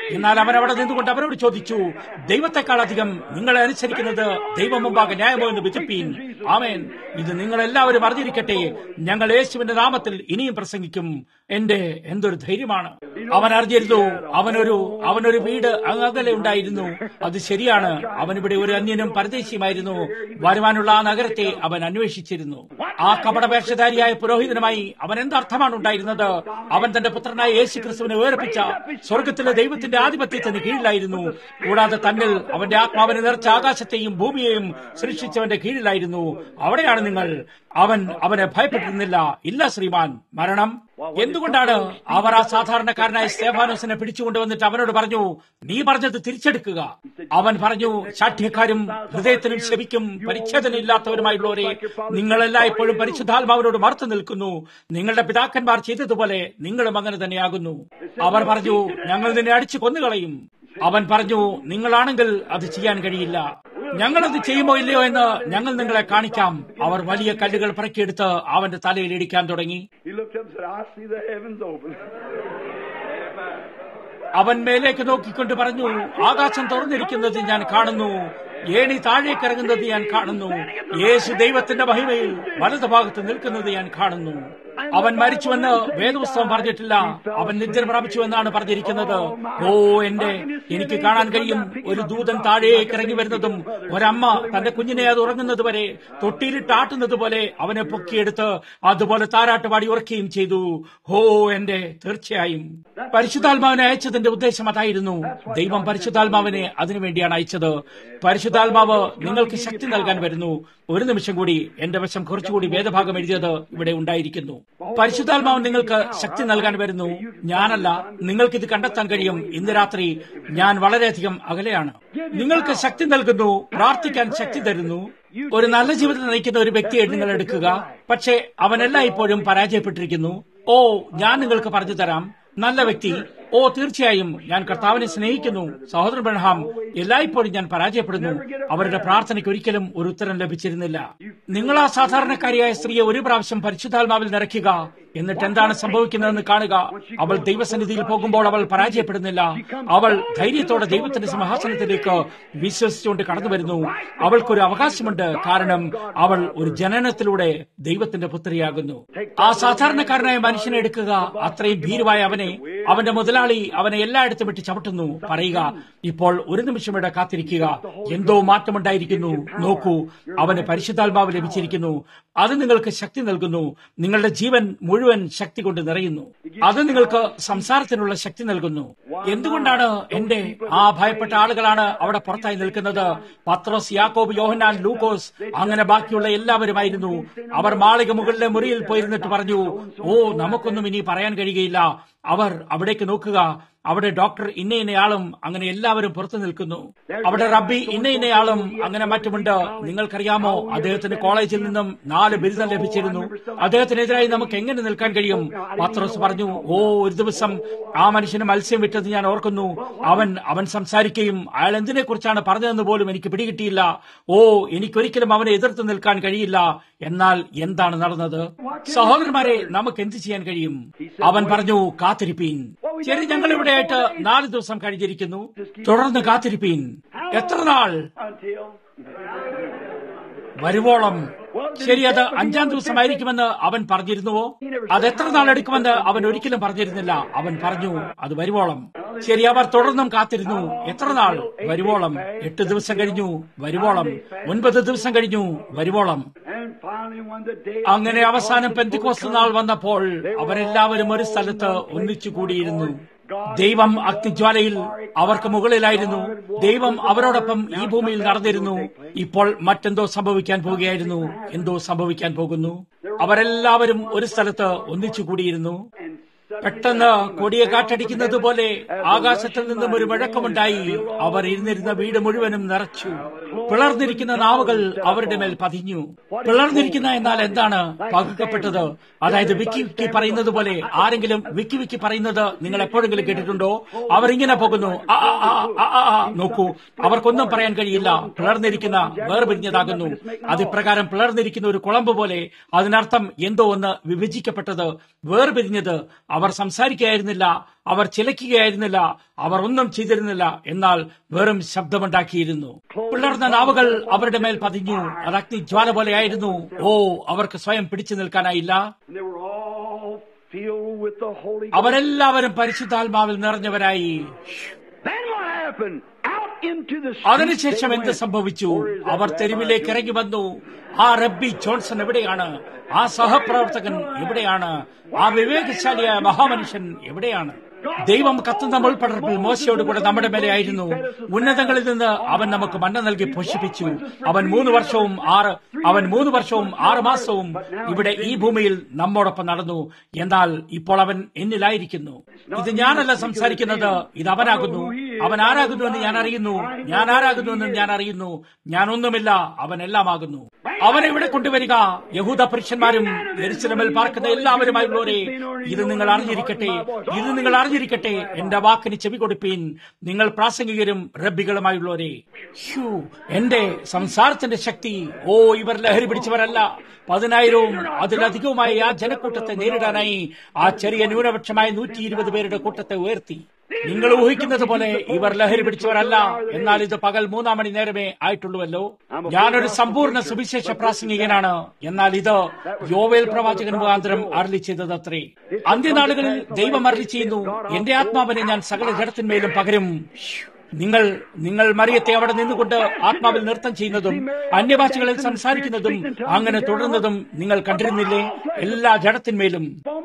Speaker 2: എന്നാൽ അവൻ അവിടെ നിന്നുകൊണ്ട് അവരോട് ചോദിച്ചു ദൈവത്തെക്കാൾ അധികം നിങ്ങളെ അനുസരിക്കുന്നത് ദൈവം മുമ്പാകെ ന്യായമോ എന്ന് വിധിപ്പീൻ ആമേൻ ഇത് നിങ്ങൾ എല്ലാവരും അറിഞ്ഞിരിക്കട്ടെ ഞങ്ങൾ യേശുവിന്റെ നാമത്തിൽ ഇനിയും പ്രസംഗിക്കും എന്റെ എന്തൊരു ധൈര്യമാണ് അവൻ അറിഞ്ഞിരുന്നു അവനൊരു അവനൊരു വീട് അകലെ ഉണ്ടായിരുന്നു അത് ശരിയാണ് അവൻ ഇവിടെ ഒരു അന്യനും പരദേശിയുമായിരുന്നു വരുവാനുള്ള ആ നഗരത്തെ അവൻ അന്വേഷിച്ചിരുന്നു ആ കപടവേഷധാരിയായ പുരോഹിതനുമായി അവൻ എന്തർത്ഥമാണ് ഉണ്ടായിരുന്നത് അവൻ തന്റെ പുത്രനായ യേശു ക്രിസ്തുവിനെ വേർപ്പിച്ച സ്വർഗത്തിലെ ദൈവത്തിന്റെ ആധിപത്യത്തിന് കീഴിലായിരുന്നു കൂടാതെ തന്നിൽ അവന്റെ ആത്മാവിനെ നിറച്ച ആകാശത്തെയും ഭൂമിയെയും സൃഷ്ടിച്ചവന്റെ കീഴിലായിരുന്നു അവിടെയാണ് നിങ്ങൾ അവൻ അവനെ ഭയപ്പെട്ടിരുന്നില്ല ഇല്ല ശ്രീമാൻ മരണം എന്തുകൊണ്ടാണ് അവർ ആ സാധാരണക്കാരനായ സ്തേഫാനോസിനെ പിടിച്ചുകൊണ്ടുവന്നിട്ട് അവനോട് പറഞ്ഞു നീ പറഞ്ഞത് തിരിച്ചെടുക്കുക അവൻ പറഞ്ഞു ശാഠ്യക്കാരും ഹൃദയത്തിനും ശവിക്കും പരിച്ഛേദനയില്ലാത്തവരുമായുള്ളവരെ നിങ്ങളെല്ലായ്പ്പോഴും പരിശുദ്ധാത്മാവിനോട് മറുത്തു നിൽക്കുന്നു നിങ്ങളുടെ പിതാക്കന്മാർ ചെയ്തതുപോലെ നിങ്ങളും അങ്ങനെ തന്നെയാകുന്നു അവർ പറഞ്ഞു ഞങ്ങൾ നിന്നെ അടിച്ചു കൊന്നുകളയും അവൻ പറഞ്ഞു നിങ്ങളാണെങ്കിൽ അത് ചെയ്യാൻ കഴിയില്ല ഞങ്ങളത് ചെയ്യുമോ ഇല്ലയോ എന്ന് ഞങ്ങൾ നിങ്ങളെ കാണിക്കാം അവർ വലിയ കല്ലുകൾ പറക്കിയെടുത്ത് അവന്റെ തലയിൽ ഇടിക്കാൻ തുടങ്ങി
Speaker 1: He looked up and said, I see the heavens open.
Speaker 2: അവൻ മേലേക്ക് നോക്കിക്കൊണ്ട് പറഞ്ഞു ആകാശം തുറന്നിരിക്കുന്നത് ഞാൻ കാണുന്നു ഏണി താഴേക്ക് ഇറങ്ങുന്നത് ഞാൻ കാണുന്നു യേശു ദൈവത്തിന്റെ മഹിമയിൽ വലതുഭാഗത്ത് നിൽക്കുന്നത് ഞാൻ കാണുന്നു അവൻ മരിച്ചുവെന്ന് വേദപുസ്തകം പറഞ്ഞിട്ടില്ല അവൻ നിദ്ര പ്രാപിച്ചുവെന്നാണ് പറഞ്ഞിരിക്കുന്നത് ഓ എന്റെ എനിക്ക് കാണാൻ കഴിയും ഒരു ദൂതൻ താഴേക്ക് ഇറങ്ങി വരുന്നതും ഒരമ്മ തന്റെ കുഞ്ഞിനെ അത് ഉറങ്ങുന്നത് വരെ തൊട്ടിയിലിട്ട് ആട്ടുന്നത് പോലെ അവനെ പൊക്കിയെടുത്ത് അതുപോലെ താരാട്ട് പാടി ഉറക്കുകയും ചെയ്തു ഹോ എന്റെ തീർച്ചയായും പരിശുദ്ധാത്മാവിനെ അയച്ചതിന്റെ ഉദ്ദേശം അതായിരുന്നു ദൈവം പരിശുദ്ധാത്മാവിനെ അതിനുവേണ്ടിയാണ് അയച്ചത് പരിശുദ്ധാത്മാവ് നിങ്ങൾക്ക് ശക്തി നൽകാൻ വരുന്നു ഒരു നിമിഷം കൂടി എന്റെ വശം കുറച്ചുകൂടി വേദഭാഗം എഴുതിയത് ഇവിടെ ഉണ്ടായിരിക്കുന്നു പരിശുദ്ധാത്മാവ് നിങ്ങൾക്ക് ശക്തി നൽകാൻ വരുന്നു ഞാനല്ല നിങ്ങൾക്കിത് കണ്ടെത്താൻ കഴിയും ഇന്ന് രാത്രി ഞാൻ വളരെയധികം അകലെയാണ് നിങ്ങൾക്ക് ശക്തി നൽകുന്നു പ്രാർത്ഥിക്കാൻ ശക്തി തരുന്നു ഒരു നല്ല ജീവിതം നയിക്കുന്ന ഒരു വ്യക്തിയെ നിങ്ങൾ എടുക്കുക പക്ഷേ അവനെല്ലാം ഇപ്പോഴും പരാജയപ്പെട്ടിരിക്കുന്നു ഓ ഞാൻ നിങ്ങൾക്ക് പറഞ്ഞു തരാം നല്ല വ്യക്തി ഓ തീർച്ചയായും ഞാൻ കർത്താവിനെ സ്നേഹിക്കുന്നു സഹോദരൻ ബ്രഹാം എല്ലായ്പ്പോഴും ഞാൻ പരാജയപ്പെടുന്നു അവരുടെ പ്രാർത്ഥനയ്ക്ക് ഒരിക്കലും ഒരു ഉത്തരം ലഭിച്ചിരുന്നില്ല നിങ്ങൾ ആ സാധാരണക്കാരിയായ സ്ത്രീയെ ഒരു പ്രാവശ്യം പരിശുദ്ധാത്മാവിൽ നിറയ്ക്കുക എന്നിട്ട് എന്താണ് സംഭവിക്കുന്നതെന്ന് കാണുക അവൾ ദൈവസന്നിധിയിൽ പോകുമ്പോൾ അവൾ പരാജയപ്പെടുന്നില്ല അവൾ ധൈര്യത്തോടെ ദൈവത്തിന്റെ സിംഹാസനത്തിലേക്ക് വിശ്വസിച്ചുകൊണ്ട് കടന്നു വരുന്നു അവൾക്കൊരു അവകാശമുണ്ട് കാരണം അവൾ ഒരു ജനനത്തിലൂടെ ദൈവത്തിന്റെ പുത്രിയാകുന്നു ആ സാധാരണക്കാരനായ മനുഷ്യനെ എടുക്കുക അത്രയും ഭീരുവായ അവനെ അവന്റെ മുതലാളി അവനെ എല്ലായിടത്തും വിട്ട് ചവിട്ടുന്നു പറയുക ഇപ്പോൾ ഒരു നിമിഷം ഇവിടെ കാത്തിരിക്കുക എന്തോ മാറ്റമുണ്ടായിരിക്കുന്നു നോക്കൂ അവന് പരിശുദ്ധാത്മാവ് ലഭിച്ചിരിക്കുന്നു അത് നിങ്ങൾക്ക് ശക്തി നൽകുന്നു നിങ്ങളുടെ ജീവൻ മുഴുവൻ ശക്തി കൊണ്ട് നിറയുന്നു അത് നിങ്ങൾക്ക് സംസാരത്തിനുള്ള ശക്തി നൽകുന്നു എന്തുകൊണ്ടാണ് എന്റെ ആ ഭയപ്പെട്ട ആളുകളാണ് അവിടെ പുറത്തായി നിൽക്കുന്നത് പത്രോസ് യാക്കോബ് യോഹനാൻ ലൂക്കോസ് അങ്ങനെ ബാക്കിയുള്ള എല്ലാവരുമായിരുന്നു അവർ മാളിക മുകളിലെ മുറിയിൽ പോയിരുന്നിട്ട് പറഞ്ഞു ഓ നമുക്കൊന്നും ഇനി പറയാൻ കഴിയുകയില്ല അവർ അവിടേക്ക് നോക്കുക അവിടെ ഡോക്ടർ ഇന്ന ഇന്നയാളും അങ്ങനെ എല്ലാവരും പുറത്തു നിൽക്കുന്നു അവിടെ റബ്ബി ഇന്ന ഇന്നയാളും അങ്ങനെ മറ്റുമുണ്ട് നിങ്ങൾക്കറിയാമോ അദ്ദേഹത്തിന് കോളേജിൽ നിന്നും നാല് ബിരുദം ലഭിച്ചിരുന്നു അദ്ദേഹത്തിനെതിരായി നമുക്ക് എങ്ങനെ നിൽക്കാൻ കഴിയും പത്രോസ് പറഞ്ഞു ഓ ഒരു ദിവസം ആ മനുഷ്യന് മത്സ്യം വിറ്റത് ഞാൻ ഓർക്കുന്നു അവൻ അവൻ സംസാരിക്കുകയും അയാൾ എന്തിനെ കുറിച്ചാണ് പറഞ്ഞതെന്ന് പോലും എനിക്ക് പിടികിട്ടിയില്ല ഓ എനിക്കൊരിക്കലും അവനെ എതിർത്ത് നിൽക്കാൻ കഴിയില്ല എന്നാൽ എന്താണ് നടന്നത് സഹോദരന്മാരെ നമുക്ക് എന്ത് ചെയ്യാൻ കഴിയും അവൻ പറഞ്ഞു കാത്തിരിപ്പീൻ ശരി ഞങ്ങൾ ഇവിടെയായിട്ട് നാല് ദിവസം കഴിഞ്ഞിരിക്കുന്നു തുടർന്ന് കാത്തിരിപ്പീൻ എത്ര നാൾ
Speaker 1: Until
Speaker 2: വരുവോളം ശരി അത് അഞ്ചാം ദിവസമായിരിക്കുമെന്ന് അവൻ പറഞ്ഞിരുന്നുവോ അത് എത്ര നാൾ എടുക്കുമെന്ന് അവൻ ഒരിക്കലും പറഞ്ഞിരുന്നില്ല അവൻ പറഞ്ഞു അത് വരുവോളം ശരി അവർ തുടർന്നും കാത്തിരുന്നു എത്ര നാൾ വരുവോളം എട്ട് ദിവസം കഴിഞ്ഞു വരുവോളം ഒൻപത് ദിവസം കഴിഞ്ഞു വരുവോളം
Speaker 1: and finally when the day
Speaker 2: അങ്ങനെ അവസാനം പെന്തിക്കോസ് നാൾ വന്നപ്പോൾ അവരെല്ലാവരും ഒരു സ്ഥലത്ത് ഒന്നിച്ചു കൂടിയിരുന്നു ദൈവം അഗ്നിജ്വാലയിൽ അവർക്ക് മുകളിലായിരുന്നു ദൈവം അവരോടൊപ്പം ഈ ഭൂമിയിൽ നടന്നിരുന്നു ഇപ്പോൾ മറ്റെന്തോ സംഭവിക്കാൻ പോവുകയായിരുന്നു എന്തോ സംഭവിക്കാൻ പോകുന്നു അവരെല്ലാവരും ഒരു സ്ഥലത്ത് ഒന്നിച്ചു കൂടിയിരുന്നു പെട്ടെന്ന് കൊടിയ കാറ്റടിക്കുന്നത് പോലെ ആകാശത്തിൽ നിന്നും ഒരു മുഴക്കമുണ്ടായി അവർ ഇരുന്നിരുന്ന വീട് മുഴുവനും നിറച്ചു പിളർന്നിരിക്കുന്ന നാവുകൾ അവരുടെ മേൽ പതിഞ്ഞു പിളർന്നിരിക്കുന്ന എന്നാൽ എന്താണ് പകുക്കപ്പെട്ടത് അതായത് വിക്കി വിക്കി പറയുന്നത് പോലെ ആരെങ്കിലും വിക്കി വിക്കി പറയുന്നത് നിങ്ങൾ എപ്പോഴെങ്കിലും കേട്ടിട്ടുണ്ടോ അവർ ഇങ്ങനെ പോകുന്നു ആ, ആ, ആ, ആ, ആ, ആ, നോക്കൂ അവർക്കൊന്നും പറയാൻ കഴിയില്ല പിളർന്നിരിക്കുന്ന വേർപിരിഞ്ഞതാകുന്നു അത് ഇപ്രകാരം പിളർന്നിരിക്കുന്ന ഒരു കുളമ്പ് പോലെ അതിനർത്ഥം എന്തോ ഒന്ന് വിഭജിക്കപ്പെട്ടത് വേർപിരിഞ്ഞത് അവർ സംസാരിക്കുകയായിരുന്നില്ല അവർ ചിലയ്ക്കുകയായിരുന്നില്ല അവർ ഒന്നും ചെയ്തിരുന്നില്ല എന്നാൽ വെറും ശബ്ദമുണ്ടാക്കിയിരുന്നു പിളർന്ന നാവുകൾ അവരുടെ മേൽ പതിഞ്ഞു അത് അഗ്നിജ്വാല പോലെയായിരുന്നു ഓ അവർക്ക് സ്വയം പിടിച്ചു നിൽക്കാനായില്ല
Speaker 1: And they were all filled with the Holy Ghost.
Speaker 2: അവരെല്ലാവരും പരിശുദ്ധാത്മാവിൽ നിറഞ്ഞവരായി
Speaker 1: Then what happened? Out into the street
Speaker 2: അതിനുശേഷം
Speaker 1: they
Speaker 2: എന്ത്
Speaker 1: went.
Speaker 2: സംഭവിച്ചു
Speaker 1: Where is that
Speaker 2: our
Speaker 1: rabbi
Speaker 2: തെരുവിലേക്ക്
Speaker 1: doing?
Speaker 2: ഇറങ്ങി വന്നു ആ റബ്ബി ജോൺസൺ എവിടെയാണ് ആ സഹപ്രവർത്തകൻ എവിടെയാണ് ആ വിവേകശാലിയായ മഹാമനുഷ്യൻ എവിടെയാണ് ദൈവം കത്തുന്ന മുൾപടർപ്പിൽ മോശയോട് കൂടെ നമ്മുടെ മേലെ ആയിരുന്നു ഉന്നതങ്ങളിൽ നിന്ന് അവൻ നമുക്ക് മന്ന നൽകി പോഷിപ്പിച്ചു അവൻ മൂന്ന് വർഷവും ആറ് അവൻ മൂന്ന് വർഷവും ആറ് മാസവും ഇവിടെ ഈ ഭൂമിയിൽ നമ്മോടൊപ്പം നടന്നു എന്നാൽ ഇപ്പോൾ അവൻ എന്നിലായിരിക്കുന്നു ഇത് ഞാനല്ല സംസാരിക്കുന്നത് ഇത് അവനാകുന്നു അവൻ ആരാകുന്നുവെന്ന് ഞാൻ അറിയുന്നു ഞാൻ ആരാകുന്നുവെന്ന് ഞാൻ അറിയുന്നു ഞാൻ ഒന്നുമില്ല അവൻ എല്ലാമാകുന്നു അവനെ ഇവിടെ കൊണ്ടുവരിക യഹൂദ പുരുഷന്മാരും എരിശിലമിൽ പാർക്കുന്ന എല്ലാവരുമായുള്ളവരെ ഇത് നിങ്ങൾ അറിഞ്ഞിരിക്കട്ടെ ഇത് നിങ്ങൾ അറിഞ്ഞിരിക്കട്ടെ എന്റെ വാക്കിന് ചെവി കൊടുപ്പീൻ നിങ്ങൾ പ്രാസംഗികരും റബ്ബികളുമായുള്ളവരെ ഹ്യൂ എന്റെ സംസാരത്തിന്റെ ശക്തി ഓ ഇവർ ലഹരി പിടിച്ചവരല്ല പതിനായിരവും അതിലധികവുമായ ആ ജനക്കൂട്ടത്തെ നേരിടാനായി ആ ചെറിയ ന്യൂനപക്ഷമായ നൂറ്റി ഇരുപത് പേരുടെ കൂട്ടത്തെ ഉയർത്തി നിങ്ങൾ ഊഹിക്കുന്നത് പോലെ ഇവർ ലഹരി പിടിച്ചവരല്ല എന്നാൽ ഇത് പകൽ മൂന്നാം മണി നേരമേ ആയിട്ടുള്ളൂവല്ലോ ഞാനൊരു സമ്പൂർണ്ണ സുവിശേഷ പ്രാസംഗികനാണ് എന്നാൽ ഇത് യോവേൽ പ്രവാചകൻ മുഖാന്തരം അരളി ചെയ്തതത്രേ അന്ത്യനാളുകളിൽ ദൈവം അരളി ചെയ്യുന്നു എന്റെ ആത്മാവിനെ ഞാൻ സകല ജഡത്തിന്മേലും പകരും നിങ്ങൾ നിങ്ങൾ മറിയത്തെ അവിടെ നിന്നുകൊണ്ട് ആത്മാവിൽ നൃത്തം ചെയ്യുന്നതും അന്യഭാഷകളിൽ സംസാരിക്കുന്നതും അങ്ങനെ തുടർന്നതും നിങ്ങൾ കണ്ടിരുന്നില്ലേ എല്ലാ ജഡത്തിന്മേലും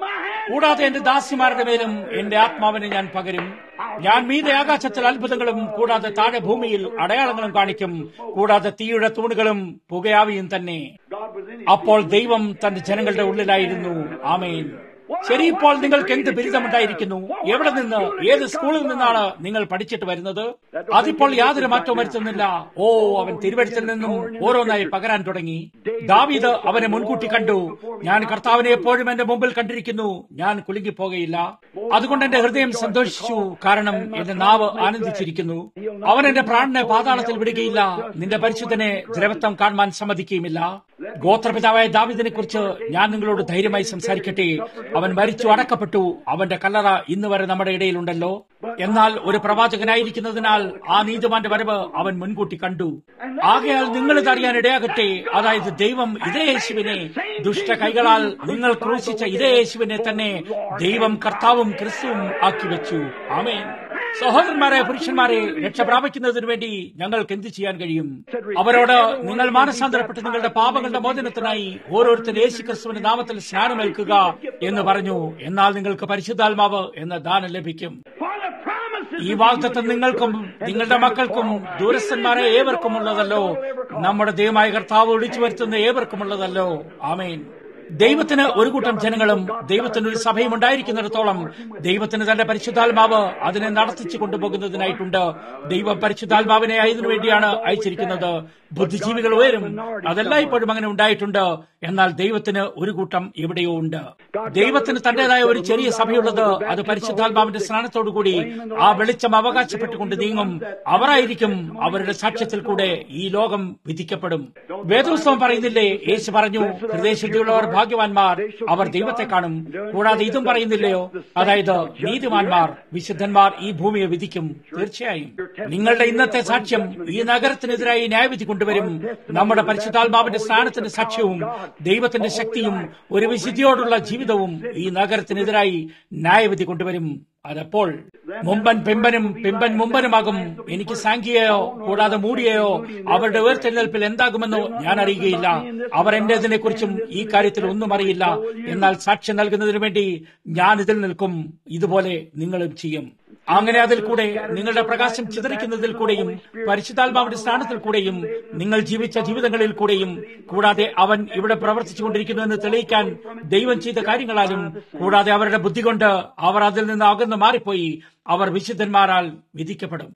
Speaker 2: കൂടാതെ എന്റെ ദാസിമാരുടെ മേലും എന്റെ ആത്മാവിനെ ഞാൻ പകരും ഞാൻ മീതെ ആകാശത്തിൽ അത്ഭുതങ്ങളും കൂടാതെ താഴെ ഭൂമിയിൽ അടയാളങ്ങളും കാണിക്കും കൂടാതെ തീയുടെ തൂണുകളും പുകയാവിയും തന്നെ അപ്പോൾ ദൈവം തന്റെ ജനങ്ങളുടെ ഉള്ളിലായിരുന്നു ആമേൻ ശരി ഇപ്പോൾ നിങ്ങൾക്ക് എന്ത് ബിരുദമുണ്ടായിരിക്കുന്നു എവിടെ നിന്ന് ഏത് സ്കൂളിൽ നിന്നാണ് നിങ്ങൾ പഠിച്ചിട്ട് വരുന്നത് അതിപ്പോൾ യാതൊരു മാറ്റവും വരുത്തുന്നില്ല ഓ അവൻ തിരുവഴുത്തിൽ നിന്നും ഓരോന്നായി പകരാൻ തുടങ്ങി ദാവീദ് അവനെ മുൻകൂട്ടി കണ്ടു ഞാൻ കർത്താവിനെ എപ്പോഴും എന്റെ മുമ്പിൽ കണ്ടിരിക്കുന്നു ഞാൻ കുലുങ്ങിപ്പോകയില്ല അതുകൊണ്ട് എന്റെ ഹൃദയം സന്തോഷിച്ചു കാരണം എന്റെ നാവ് ആനന്ദിച്ചിരിക്കുന്നു അവൻ എന്റെ പ്രാണനെ പാതാളത്തിൽ വിടുകയില്ല നിന്റെ പരിശുദ്ധനെ ദ്രവത്വം കാണുവാൻ സമ്മതിക്കുകയുമില്ല ഗോത്രപിതാവായ ദാവിദിനെ കുറിച്ച് ഞാൻ നിങ്ങളോട് ധൈര്യമായി സംസാരിക്കട്ടെ അവൻ മരിച്ചു അടക്കപ്പെട്ടു അവന്റെ കല്ലറ ഇന്ന് വരെ നമ്മുടെ ഇടയിലുണ്ടല്ലോ എന്നാൽ ഒരു പ്രവാചകനായിരിക്കുന്നതിനാൽ ആ നീതിമാന്റെ വരവ് അവൻ മുൻകൂട്ടി കണ്ടു ആകയാൽ നിങ്ങൾ ഇതറിയാൻ ഇടയാകട്ടെ അതായത് ദൈവം ഇതേ യേശുവിനെ ദുഷ്ട കൈകളാൽ നിങ്ങൾ ക്രൂശിച്ച ഇതേ യേശുവിനെ തന്നെ ദൈവം കർത്താവും ക്രിസ്തുവും ആക്കി വെച്ചു ആമേൻ സഹോദരന്മാരെ പുരുഷന്മാരെ രക്ഷ പ്രാപിക്കുന്നതിന് വേണ്ടി ഞങ്ങൾക്ക് എന്ത് ചെയ്യാൻ കഴിയും അവരോട് നിങ്ങൾ മാനസാന്തരപ്പെട്ട് നിങ്ങളുടെ പാപങ്ങളുടെ മോചനത്തിനായി ഓരോരുത്തർ യേശു ക്രിസ്തുവിന്റെ നാമത്തിൽ സ്നാനമേൽക്കുക എന്ന് പറഞ്ഞു എന്നാൽ നിങ്ങൾക്ക് പരിശുദ്ധാത്മാവ് എന്ന ദാനം ലഭിക്കും
Speaker 1: For the promises
Speaker 2: ഈ വാഗ്ദത്തം നിങ്ങൾക്കും നിങ്ങളുടെ മക്കൾക്കും ദൂരസ്ഥന്മാരെ ഏവർക്കും ഉള്ളതല്ലോ നമ്മുടെ ദൈവമായ കർത്താവ് ഒഴിച്ചു വരുത്തുന്ന ഏവർക്കും ഉള്ളതല്ലോ ആമേൻ ദൈവത്തിന് ഒരു കൂട്ടം ജനങ്ങളും ദൈവത്തിന് ഒരു സഭയും ഉണ്ടായിരിക്കുന്നിടത്തോളം ദൈവത്തിന് തന്റെ പരിശുദ്ധാത്മാവ് അതിനെ നടത്തിച്ചു കൊണ്ടുപോകുന്നതിനായിട്ടുണ്ട് ദൈവം പരിശുദ്ധാത്മാവിനെ അതിനു വേണ്ടിയാണ് അയച്ചിരിക്കുന്നത് ബുദ്ധിജീവികൾ ഉയരും അതെല്ലാം ഇപ്പോഴും അങ്ങനെ ഉണ്ടായിട്ടുണ്ട് എന്നാൽ ദൈവത്തിന് ഒരു കൂട്ടം എവിടെയോ ഉണ്ട് ദൈവത്തിന് തന്റേതായ ഒരു ചെറിയ സഭയുള്ളത് അത് പരിശുദ്ധാത്മാവിന്റെ സ്നാനത്തോടുകൂടി ആ വെളിച്ചം അവകാശപ്പെട്ടുകൊണ്ട് നീങ്ങും അവരായിരിക്കും അവരുടെ സാക്ഷ്യത്തിൽ കൂടെ ഈ ലോകം വിധിക്കപ്പെടും വേദോത്സവം പറയുന്നില്ലേ യേശു പറഞ്ഞു ഹൃദയശുദ്ധിയുള്ളവർ ഭാഗ്യവാന്മാർ അവർ ദൈവത്തെ കാണും കൂടാതെ ഇതും പറയുന്നില്ലയോ അതായത് നീതിമാന്മാർ വിശുദ്ധന്മാർ ഈ ഭൂമിയെ വിധിക്കും തീർച്ചയായും നിങ്ങളുടെ ഇന്നത്തെ സാക്ഷ്യം ഈ നഗരത്തിനെതിരായി ന്യായവിധി കൊണ്ടുവരും നമ്മുടെ പരിശുദ്ധാത്മാവിന്റെ സ്ഥാനത്തിന്റെ സാക്ഷ്യവും ദൈവത്തിന്റെ ശക്തിയും ഒരു വിശുദ്ധിയോടുള്ള ജീവിതവും ഈ നഗരത്തിനെതിരായി ന്യായവിധി കൊണ്ടുവരും അതപ്പോൾ മുമ്പൻ പിമ്പനും പിമ്പൻ മുമ്പനുമാകും എനിക്ക് സാങ്കിയെയോ കൂടാതെ മൂടിയെയോ അവരുടെ ഉയർത്തെഴുന്നേൽപ്പിൽ എന്താകുമെന്നോ ഞാൻ അറിയുകയില്ല അവർ എന്റേതിനെ കുറിച്ചും ഈ കാര്യത്തിൽ ഒന്നും അറിയില്ല എന്നാൽ സാക്ഷ്യം നൽകുന്നതിന് വേണ്ടി ഞാൻ ഇതിൽ നിൽക്കും ഇതുപോലെ നിങ്ങളും ചെയ്യും അങ്ങനെ അതിൽ കൂടെ നിങ്ങളുടെ പ്രകാശം ചിതറിക്കുന്നതിൽ കൂടെയും പരിശുദ്ധാത്മാവിന്റെ സ്ഥാനത്തിൽ കൂടെയും നിങ്ങൾ ജീവിച്ച ജീവിതങ്ങളിൽ കൂടെയും കൂടാതെ അവൻ ഇവിടെ പ്രവർത്തിച്ചുകൊണ്ടിരിക്കുന്നുവെന്ന് തെളിയിക്കാൻ ദൈവം ചെയ്ത കാര്യങ്ങളാലും കൂടാതെ അവരുടെ ബുദ്ധി കൊണ്ട് അവർ അതിൽ നിന്ന് അകന്നു മാറിപ്പോയി അവർ വിശുദ്ധന്മാരാൽ വിധിക്കപ്പെടും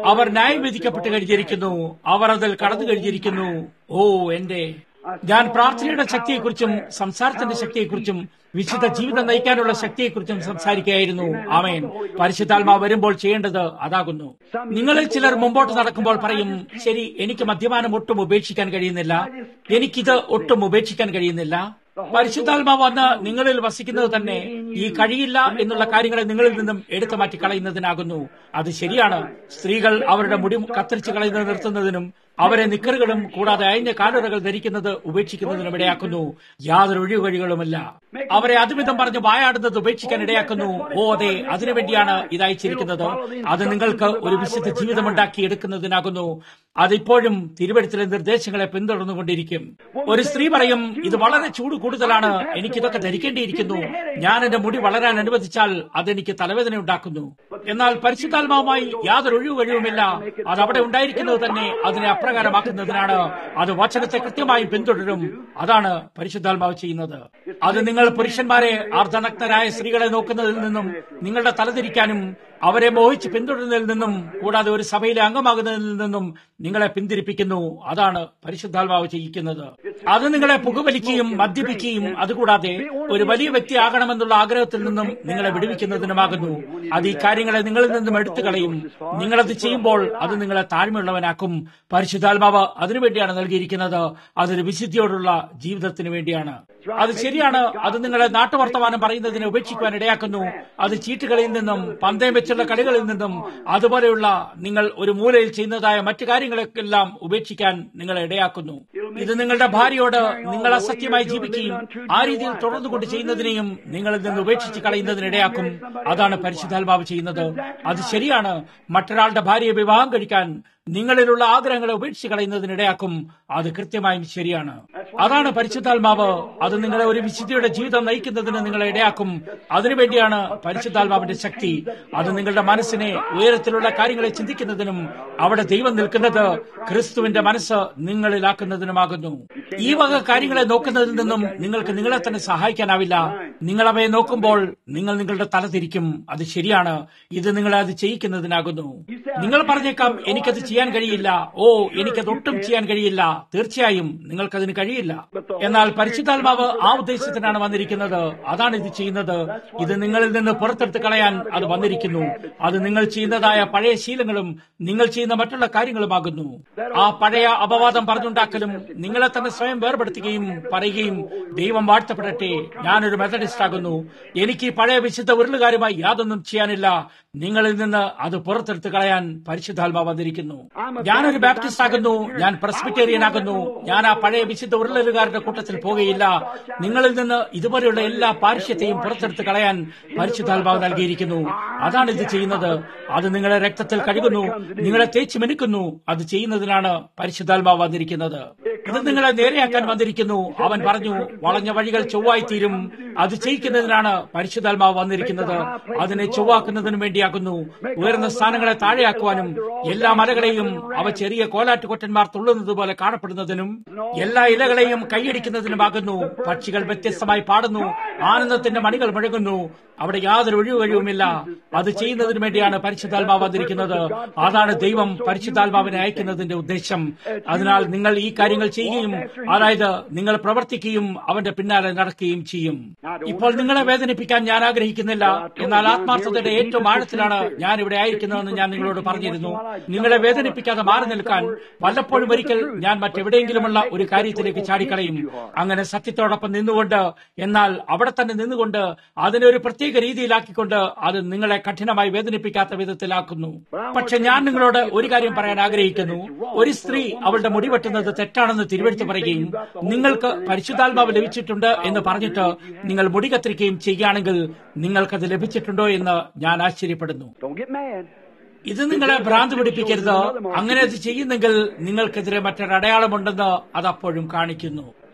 Speaker 2: അവർ ന്യായം വിധിക്കപ്പെട്ട് കഴിഞ്ഞിരിക്കുന്നു അവർ അതിൽ കടന്നു കഴിഞ്ഞിരിക്കുന്നു ഓ എന്റെ ഞാൻ പ്രാർത്ഥനയുടെ ശക്തിയെക്കുറിച്ചും സംസാരത്തിന്റെ ശക്തിയെക്കുറിച്ചും വിശുദ്ധ ജീവിതം നയിക്കാനുള്ള ശക്തിയെക്കുറിച്ചും സംസാരിക്കുകയായിരുന്നു ആമേൻ പരിശുദ്ധാത്മാ വരുമ്പോൾ ചെയ്യേണ്ടത് അതാകുന്നു നിങ്ങളിൽ ചിലർ മുമ്പോട്ട് നടക്കുമ്പോൾ പറയും ശരി എനിക്ക് മദ്യപാനം ഒട്ടും ഉപേക്ഷിക്കാൻ കഴിയുന്നില്ല എനിക്കിത് ഒട്ടും ഉപേക്ഷിക്കാൻ കഴിയുന്നില്ല പരിശുദ്ധാത്മാവ് വന്ന് നിങ്ങളിൽ വസിക്കുന്നത് തന്നെ ഈ കഴിയില്ല എന്നുള്ള കാര്യങ്ങളെ നിങ്ങളിൽ നിന്നും എടുത്തു മാറ്റി കളയുന്നതിനാകുന്നു അത് ശരിയാണ് സ്ത്രീകൾ അവരുടെ മുടി കത്തിരിച്ച് കളയുന്നത് നിർത്തുന്നതിനും അവരെ നിക്കറുകളും കൂടാതെ അയഞ്ഞ കാലുറകൾ ധരിക്കുന്നത് ഉപേക്ഷിക്കുന്നതിനും ഇടയാക്കുന്നു യാതൊരു ഒഴിവുകഴികളുമില്ല അവരെ അതുവിധം പറഞ്ഞ് വായാടുന്നത് ഉപേക്ഷിക്കാൻ ഇടയാക്കുന്നു ഓ അതെ അതിനുവേണ്ടിയാണ് ഇത് അയച്ചിരിക്കുന്നത് അത് നിങ്ങൾക്ക് ഒരു വിശുദ്ധ ജീവിതമുണ്ടാക്കി എടുക്കുന്നതിനാകുന്നു അതിപ്പോഴും തിരുവഴുത്തിലെ നിർദ്ദേശങ്ങളെ പിന്തുടർന്നുകൊണ്ടിരിക്കും ഒരു സ്ത്രീ പറയും ഇത് വളരെ ചൂട് കൂടുതലാണ് എനിക്കിതൊക്കെ ധരിക്കേണ്ടിയിരിക്കുന്നു ഞാൻ എന്റെ മുടി വളരാൻ അനുവദിച്ചാൽ അതെനിക്ക് തലവേദന ഉണ്ടാക്കുന്നു എന്നാൽ പരിശുദ്ധാത്മാവുമായി യാതൊരു ഒഴിവുകഴിവുമില്ല അത് അവിടെ ഉണ്ടായിരിക്കുന്നത് തന്നെ അതിനെ അപ്രകാരമാക്കുന്നതിനാണ് അത് വചനത്തെ കൃത്യമായി പിന്തുടരും അതാണ് പരിശുദ്ധാത്മാവ് ചെയ്യുന്നത് അത് നിങ്ങൾ പുരുഷന്മാരെ അർദ്ധനഗ്നരായ സ്ത്രീകളെ നോക്കുന്നതിൽ നിന്നും നിങ്ങളുടെ തലതിരിക്കാനും അവരെ മോഹിച്ച് പിന്തുടരുന്നതിൽ നിന്നും കൂടാതെ ഒരു സഭയിലെ അംഗമാകുന്നതിൽ നിന്നും നിങ്ങളെ പിന്തിരിപ്പിക്കുന്നു അതാണ് പരിശുദ്ധാത്മാവ് ചെയ്യിക്കുന്നത് അത് നിങ്ങളെ പുകവലിക്കുകയും മദ്യപിക്കുകയും അതുകൂടാതെ ഒരു വലിയ വ്യക്തി ആകണമെന്നുള്ള ആഗ്രഹത്തിൽ നിന്നും നിങ്ങളെ വിടുവിക്കുന്നതിനുമാകുന്നു അത് ഈ കാര്യങ്ങളെ നിങ്ങളിൽ നിന്നും എടുത്തു കളയും നിങ്ങളത് ചെയ്യുമ്പോൾ അത് നിങ്ങളെ താഴ്മയുള്ളവനാക്കും പരിശുദ്ധാത്മാവ് അതിനുവേണ്ടിയാണ് നൽകിയിരിക്കുന്നത് അതൊരു വിശുദ്ധിയോടുള്ള ജീവിതത്തിന് വേണ്ടിയാണ് അത് ശരിയാണ് അത് നിങ്ങളെ നാട്ടുവർത്തമാനം പറയുന്നതിനെ ഉപേക്ഷിക്കുവാൻ ഇടയാക്കുന്നു അത് ചീട്ടുകളിൽ നിന്നും പന്തയം വെച്ചുള്ള കളികളിൽ നിന്നും അതുപോലെയുള്ള നിങ്ങൾ ഒരു മൂലയിൽ ചെയ്യുന്നതായ മറ്റു കാര്യങ്ങളെല്ലാം ഉപേക്ഷിക്കാൻ നിങ്ങളെ ഇടയാക്കുന്നു ഇത് നിങ്ങളുടെ ഭാര്യയോട് നിങ്ങൾ അസത്യമായി ജീവിക്കുകയും ആ രീതിയിൽ തുടർന്നുകൊണ്ട് ചെയ്യുന്നതിനെയും നിങ്ങളിൽ നിന്ന് ഉപേക്ഷിച്ച് കളയുന്നതിനിടയാക്കും അതാണ് പരിശുദ്ധാത്മാവ് ചെയ്യുന്നത് അത് ശരിയാണ് മറ്റൊരാളുടെ ഭാര്യയെ വിവാഹം കഴിക്കാൻ നിങ്ങളിലുള്ള ആഗ്രഹങ്ങളെ ഉപേക്ഷിച്ച് കളയുന്നതിനിടയാക്കും അത് കൃത്യമായും ശരിയാണ് അതാണ് പരിശുദ്ധാത്മാവ് അത് നിങ്ങളെ ഒരു വിശുദ്ധിയുടെ ജീവിതം നയിക്കുന്നതിന് നിങ്ങളെ ഇടയാക്കും അതിനുവേണ്ടിയാണ് പരിശുദ്ധാത്മാവിന്റെ ശക്തി അത് നിങ്ങളുടെ മനസ്സിനെ ഉയരത്തിലുള്ള കാര്യങ്ങളെ ചിന്തിക്കുന്നതിനും അവിടെ ദൈവം നിൽക്കുന്നത് ക്രിസ്തുവിന്റെ മനസ്സ് നിങ്ങളിലാക്കുന്നതിനുമാകുന്നു ഈ വക കാര്യങ്ങളെ നോക്കുന്നതിൽ നിന്നും നിങ്ങൾക്ക് നിങ്ങളെ തന്നെ സഹായിക്കാനാവില്ല നിങ്ങൾ അവയെ നോക്കുമ്പോൾ നിങ്ങൾ നിങ്ങളുടെ തല തിരിക്കും അത് ശരിയാണ് ഇത് നിങ്ങളെ അത് ചെയ്യിക്കുന്നതിനാകുന്നു നിങ്ങൾ പറഞ്ഞേക്കാം എനിക്കത് ചെയ്യാൻ കഴിയില്ല ഓ എനിക്കത് ഒട്ടും ചെയ്യാൻ കഴിയില്ല തീർച്ചയായും നിങ്ങൾക്കതിന് കഴിയില്ല എന്നാൽ പരിശുദ്ധാത്മാവ് ആ ഉദ്ദേശത്തിനാണ് വന്നിരിക്കുന്നത് അതാണ് ഇത് ചെയ്യുന്നത് ഇത് നിങ്ങളിൽ നിന്ന് പുറത്തെടുത്ത് കളയാൻ അത് വന്നിരിക്കുന്നു അത് നിങ്ങൾ ചെയ്യുന്നതായ പഴയ ശീലങ്ങളും നിങ്ങൾ ചെയ്യുന്ന മറ്റുള്ള കാര്യങ്ങളുമാകുന്നു ആ പഴയ അപവാദം പറഞ്ഞുണ്ടാക്കലും നിങ്ങളെ തന്നെ സ്വയം വേർപെടുത്തുകയും പറയുകയും ദൈവം വാഴ്ത്തപ്പെടട്ടെ ഞാനൊരു മെത്തഡിസ്റ്റ് ആകുന്നു എനിക്ക് ഈ പഴയ വിശുദ്ധ ഉരുളുകാരുമായി യാതൊന്നും ചെയ്യാനില്ല നിങ്ങളിൽ നിന്ന് അത് പുറത്തെടുത്ത് കളയാൻ പരിശുദ്ധാത്മാവ് വന്നിരിക്കുന്നു ഞാനൊരു ബാപ്റ്റിസ്റ്റ് ആകുന്നു ഞാൻ പ്രസ്ബിറ്റേറിയൻ ആകുന്നു ഞാൻ ആ പഴയ വിശുദ്ധ ഉരുളലുകാരുടെ കൂട്ടത്തിൽ പോകുകയില്ല നിങ്ങളിൽ നിന്ന് ഇതുപോലെയുള്ള എല്ലാ പാർശ്യത്തെയും പുറത്തെടുത്ത് കളയാൻ പരിശുദ്ധാത്മാവ് നൽകിയിരിക്കുന്നു അതാണ് ഇത് ചെയ്യുന്നത് അത് നിങ്ങളെ രക്തത്തിൽ കഴുകുന്നു നിങ്ങളെ തേച്ച് മിനുക്കുന്നു അത് ചെയ്യുന്നതിനാണ് പരിശുദ്ധാത്മാവ് വന്നിരിക്കുന്നത് ഇത് നിങ്ങളെ നേരെയാക്കാൻ വന്നിരിക്കുന്നു അവൻ പറഞ്ഞു വളഞ്ഞ വഴികൾ ചൊവ്വായി തീരും അത് ചെയ്യിക്കുന്നതിനാണ് പരിശുദ്ധാത്മാവ് വന്നിരിക്കുന്നത് അതിനെ ചൊവ്വാക്കുന്നതിനു വേണ്ടിയാകുന്നു ഉയർന്ന സ്ഥാനങ്ങളെ താഴെയാക്കുവാനും എല്ലാ മലകളെയും അവ ചെറിയ കോലാട്ടുകൊറ്റന്മാർ തുള്ളുന്നത് പോലെ കാണപ്പെടുന്നതിനും എല്ലാ ഇലകളെയും കൈയടിക്കുന്നതിനുമാകുന്നു പക്ഷികൾ വ്യത്യസ്തമായി പാടുന്നു ആനന്ദത്തിന്റെ മണികൾ മുഴങ്ങുന്നു അവിടെ യാതൊരു ഒഴിവുകഴിവുമില്ല അത് ചെയ്യുന്നതിന് വേണ്ടിയാണ് പരിശുദ്ധാത്മാവ് വന്നിരിക്കുന്നത് അതാണ് ദൈവം പരിശുദ്ധാത്മാവിനെ അയക്കുന്നതിന്റെ ഉദ്ദേശം അതിനാൽ നിങ്ങൾ ഈ കാര്യങ്ങൾ ചെയ്യുകയും അതായത് നിങ്ങൾ പ്രവർത്തിക്കുകയും അവന്റെ പിന്നാലെ നടക്കുകയും ചെയ്യും ഇപ്പോൾ നിങ്ങളെ വേദനിപ്പിക്കാൻ ഞാൻ ആഗ്രഹിക്കുന്നില്ല എന്നാൽ ആത്മാർത്ഥതയുടെ ഏറ്റവും ആഴത്തിലാണ് ഞാൻ ഇവിടെ ആയിരിക്കുന്നതെന്ന് ഞാൻ നിങ്ങളോട് പറഞ്ഞിരുന്നു നിങ്ങളെ വേദനിപ്പിക്കാതെ മാറി നിൽക്കാൻ വല്ലപ്പോഴും ഒരിക്കൽ ഞാൻ മറ്റെവിടെയെങ്കിലുമുള്ള ഒരു കാര്യത്തിലേക്ക് ചാടിക്കളയും അങ്ങനെ സത്യത്തോടൊപ്പം നിന്നുകൊണ്ട് എന്നാൽ അവിടെ തന്നെ നിന്നുകൊണ്ട് അതിനെ ഒരു പ്രത്യേക രീതിയിലാക്കിക്കൊണ്ട് അത് നിങ്ങളെ കഠിനമായി വേദനിപ്പിക്കാത്ത വിധത്തിലാക്കുന്നു പക്ഷെ ഞാൻ നിങ്ങളോട് ഒരു കാര്യം പറയാൻ ആഗ്രഹിക്കുന്നു ഒരു സ്ത്രീ അവളുടെ മുടി വെട്ടുന്നത് തെറ്റാണെന്ന് തിരുവെടുത്ത് പറയുകയും നിങ്ങൾക്ക് പരിശുദ്ധാത്മാവ് ലഭിച്ചിട്ടുണ്ട് എന്ന് പറഞ്ഞിട്ട് നിങ്ങൾ മുടി കത്തിരിക്കുകയും ചെയ്യുകയാണെങ്കിൽ നിങ്ങൾക്കത് ലഭിച്ചിട്ടുണ്ടോ എന്ന് ഞാൻ ആശ്ചര്യപ്പെടുന്നു
Speaker 1: Don't get mad.
Speaker 2: ഇത് നിങ്ങളെ ഭ്രാന്ത് പിടിപ്പിക്കരുത് അങ്ങനെ അത് ചെയ്യുന്നെങ്കിൽ നിങ്ങൾക്കെതിരെ മറ്റൊരു അടയാളമുണ്ടെന്ന് അത് അപ്പോഴും കാണിക്കുന്നു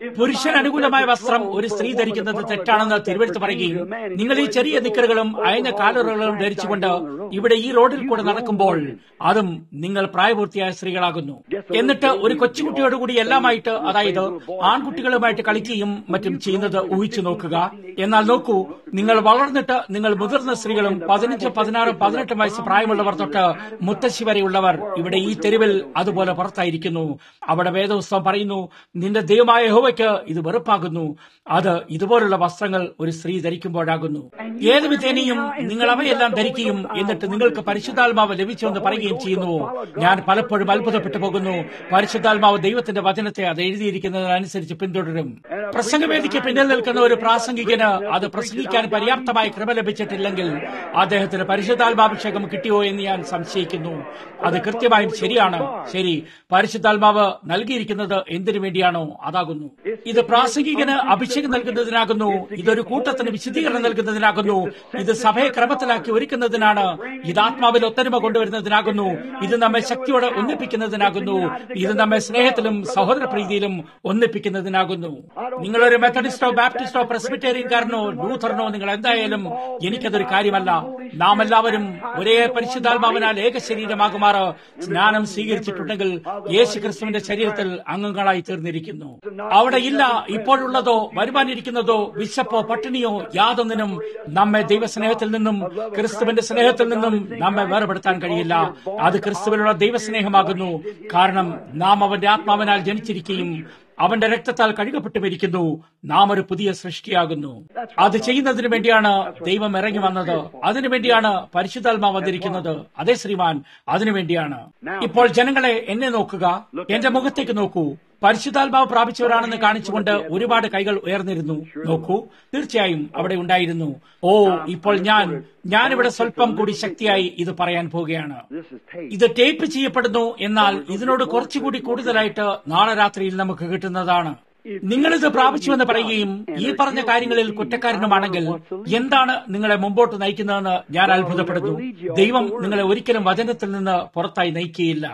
Speaker 2: പുരുഷൻ അനുകൂലമായ വസ്ത്രം ഒരു സ്ത്രീ ധരിക്കുന്നത് തെറ്റാണെന്ന് തിരുവെടുത്ത് പറയുകയും നിങ്ങൾ ഈ ചെറിയ നിക്കറുകളും അയഞ്ഞ കാലുറകളും ധരിച്ചുകൊണ്ട് ഇവിടെ ഈ റോഡിൽ കൂടെ നടക്കുമ്പോൾ അതും നിങ്ങൾ പ്രായപൂർത്തിയായ സ്ത്രീകളാകുന്നു എന്നിട്ട് ഒരു കൊച്ചുകുട്ടിയോടുകൂടി എല്ലാമായിട്ട് അതായത് ആൺകുട്ടികളുമായിട്ട് കളിക്കുകയും മറ്റും ചെയ്യുന്നത് ഊഹിച്ചു നോക്കുക എന്നാൽ നോക്കൂ നിങ്ങൾ വളർന്നിട്ട് നിങ്ങൾ മുതിർന്ന സ്ത്രീകളും പതിനഞ്ച് പതിനാറ് പതിനെട്ട് വയസ്സ് പ്രായമുള്ളവർ തൊട്ട് മുത്തശ്ശി വരെയുള്ളവർ ഇവിടെ ഈ തെരുവിൽ അതുപോലെ പുറത്തായിരിക്കുന്നു അവിടെ വേദോത്സവം പറയുന്നു നിന്റെ ദൈവമായ യഹോവയ്ക്ക് ഇത് വെറുപ്പാകുന്നു അത് ഇതുപോലുള്ള വസ്ത്രങ്ങൾ ഒരു സ്ത്രീ ധരിക്കുമ്പോഴാകുന്നു ഏത് വിധേനയും നിങ്ങൾ അവയെല്ലാം ധരിക്കുകയും എന്നിട്ട് നിങ്ങൾക്ക് പരിശുദ്ധാത്മാവ് ലഭിച്ചുവെന്ന് പറയുകയും ചെയ്യുന്നുവോ ഞാൻ പലപ്പോഴും അത്ഭുതപ്പെട്ടു പോകുന്നു പരിശുദ്ധാത്മാവ് ദൈവത്തിന്റെ വചനത്തെ അത് എഴുതിയിരിക്കുന്നതിനനുസരിച്ച് പിന്തുടരും പ്രസംഗവേദിക്ക് പിന്നിൽ നിൽക്കുന്ന ഒരു പ്രാസംഗികന് അത് പ്രസംഗിക്കാൻ പര്യാപ്തമായ കൃപ ലഭിച്ചിട്ടില്ലെങ്കിൽ അദ്ദേഹത്തിന് പരിശുദ്ധാത്മാഭിഷേകം കിട്ടിയോ എന്ന് ഞാൻ സംശയിക്കുന്നു അത് കൃത്യമായും ശരിയാണ് ശരി പരിശുദ്ധാത്മാവ് നൽകിയിരിക്കുന്നത് എന്തിനു വേണ്ടിയാണോ അതാകുന്നു ഇത് പ്രാസംഗികന് അഭിഷേകം നൽകുന്നതിനാകുന്നു ഇതൊരു കൂട്ടത്തിന് വിശദീകരണം നൽകുന്നതിനാകുന്നു ഇത് സഭയെ ക്രമത്തിലാക്കി ഒരുക്കുന്നതിനാണ് ഇത് ആത്മാവിൽ ഒത്തൊരുമ കൊണ്ടുവരുന്നതിനാകുന്നു ഇത് നമ്മെ ശക്തിയോടെ ഒന്നിപ്പിക്കുന്നതിനാകുന്നു ഇത് നമ്മെ സ്നേഹത്തിലും സഹോദര പ്രീതിയിലും ഒന്നിപ്പിക്കുന്നതിനാകുന്നു നിങ്ങളൊരു മെത്തഡിസ്റ്റോ ബാപ്റ്റിസ്റ്റോ പ്രസ്ബിറ്റേറിയൻകാരനോ ലൂഥറിനോ നിങ്ങൾ എന്തായാലും എനിക്കതൊരു കാര്യമല്ല നാം എല്ലാവരും ഒരേ പരിശുദ്ധാത്മാവിനാൽ ഏക ശരീരമാകുമാറ് സ്നാനം സ്വീകരിച്ചിട്ടുണ്ടെങ്കിൽ യേശു ക്രിസ്തുവിന്റെ ശരീരത്തിൽ അംഗങ്ങളായി തീർന്നിരിക്കുന്നു അവിടെ ഇല്ല ഇപ്പോഴുള്ളതോ വരുവാനിരിക്കുന്നതോ വിശപ്പോ പട്ടിണിയോ യാതൊന്നിനും നമ്മെ ദൈവസ്നേഹത്തിൽ നിന്നും ക്രിസ്തുവിന്റെ സ്നേഹത്തിൽ നിന്നും നമ്മെ വേർപെടുത്താൻ കഴിയില്ല അത് ക്രിസ്തുവിനുള്ള ദൈവസ്നേഹമാകുന്നു കാരണം നാം അവന്റെ ആത്മാവിനാൽ ജനിച്ചിരിക്കുകയും അവന്റെ രക്തത്താൽ കഴുകപ്പെട്ടുമിരിക്കുന്നു നാം ഒരു പുതിയ സൃഷ്ടിയാകുന്നു അത് ചെയ്യുന്നതിന് വേണ്ടിയാണ് ദൈവം ഇറങ്ങി വന്നത് അതിനുവേണ്ടിയാണ് പരിശുദ്ധാത്മാ വന്നിരിക്കുന്നത് അതെ ശ്രീമാൻ അതിനുവേണ്ടിയാണ് ഇപ്പോൾ ജനങ്ങളെ എന്നെ നോക്കുക എന്റെ മുഖത്തേക്ക് നോക്കൂ പരിശുദ്ധാത്മാവ് പ്രാപിച്ചവരാണെന്ന് കാണിച്ചുകൊണ്ട് ഒരുപാട് കൈകൾ ഉയർന്നിരുന്നു നോക്കൂ തീർച്ചയായും അവിടെ ഉണ്ടായിരുന്നു ഓ ഇപ്പോൾ ഞാൻ ഞാനിവിടെ സ്വല്പം കൂടി ശക്തിയായി ഇത് പറയാൻ പോവുകയാണ് ഇത് ടേപ്പ് ചെയ്യപ്പെടുന്നു എന്നാൽ ഇതിനോട് കുറച്ചുകൂടി കൂടുതലായിട്ട് നാളെ രാത്രിയിൽ നമുക്ക് കിട്ടുന്നതാണ് നിങ്ങളിത് പ്രാപിച്ചുവെന്ന് പറയുകയും ഈ പറഞ്ഞ കാര്യങ്ങളിൽ കുറ്റക്കാരനുമാണെങ്കിൽ എന്താണ് നിങ്ങളെ മുമ്പോട്ട് നയിക്കുന്നതെന്ന് ഞാൻ അത്ഭുതപ്പെടുന്നു ദൈവം നിങ്ങളെ ഒരിക്കലും വചനത്തിൽ നിന്ന് പുറത്തായി നയിക്കുകയില്ല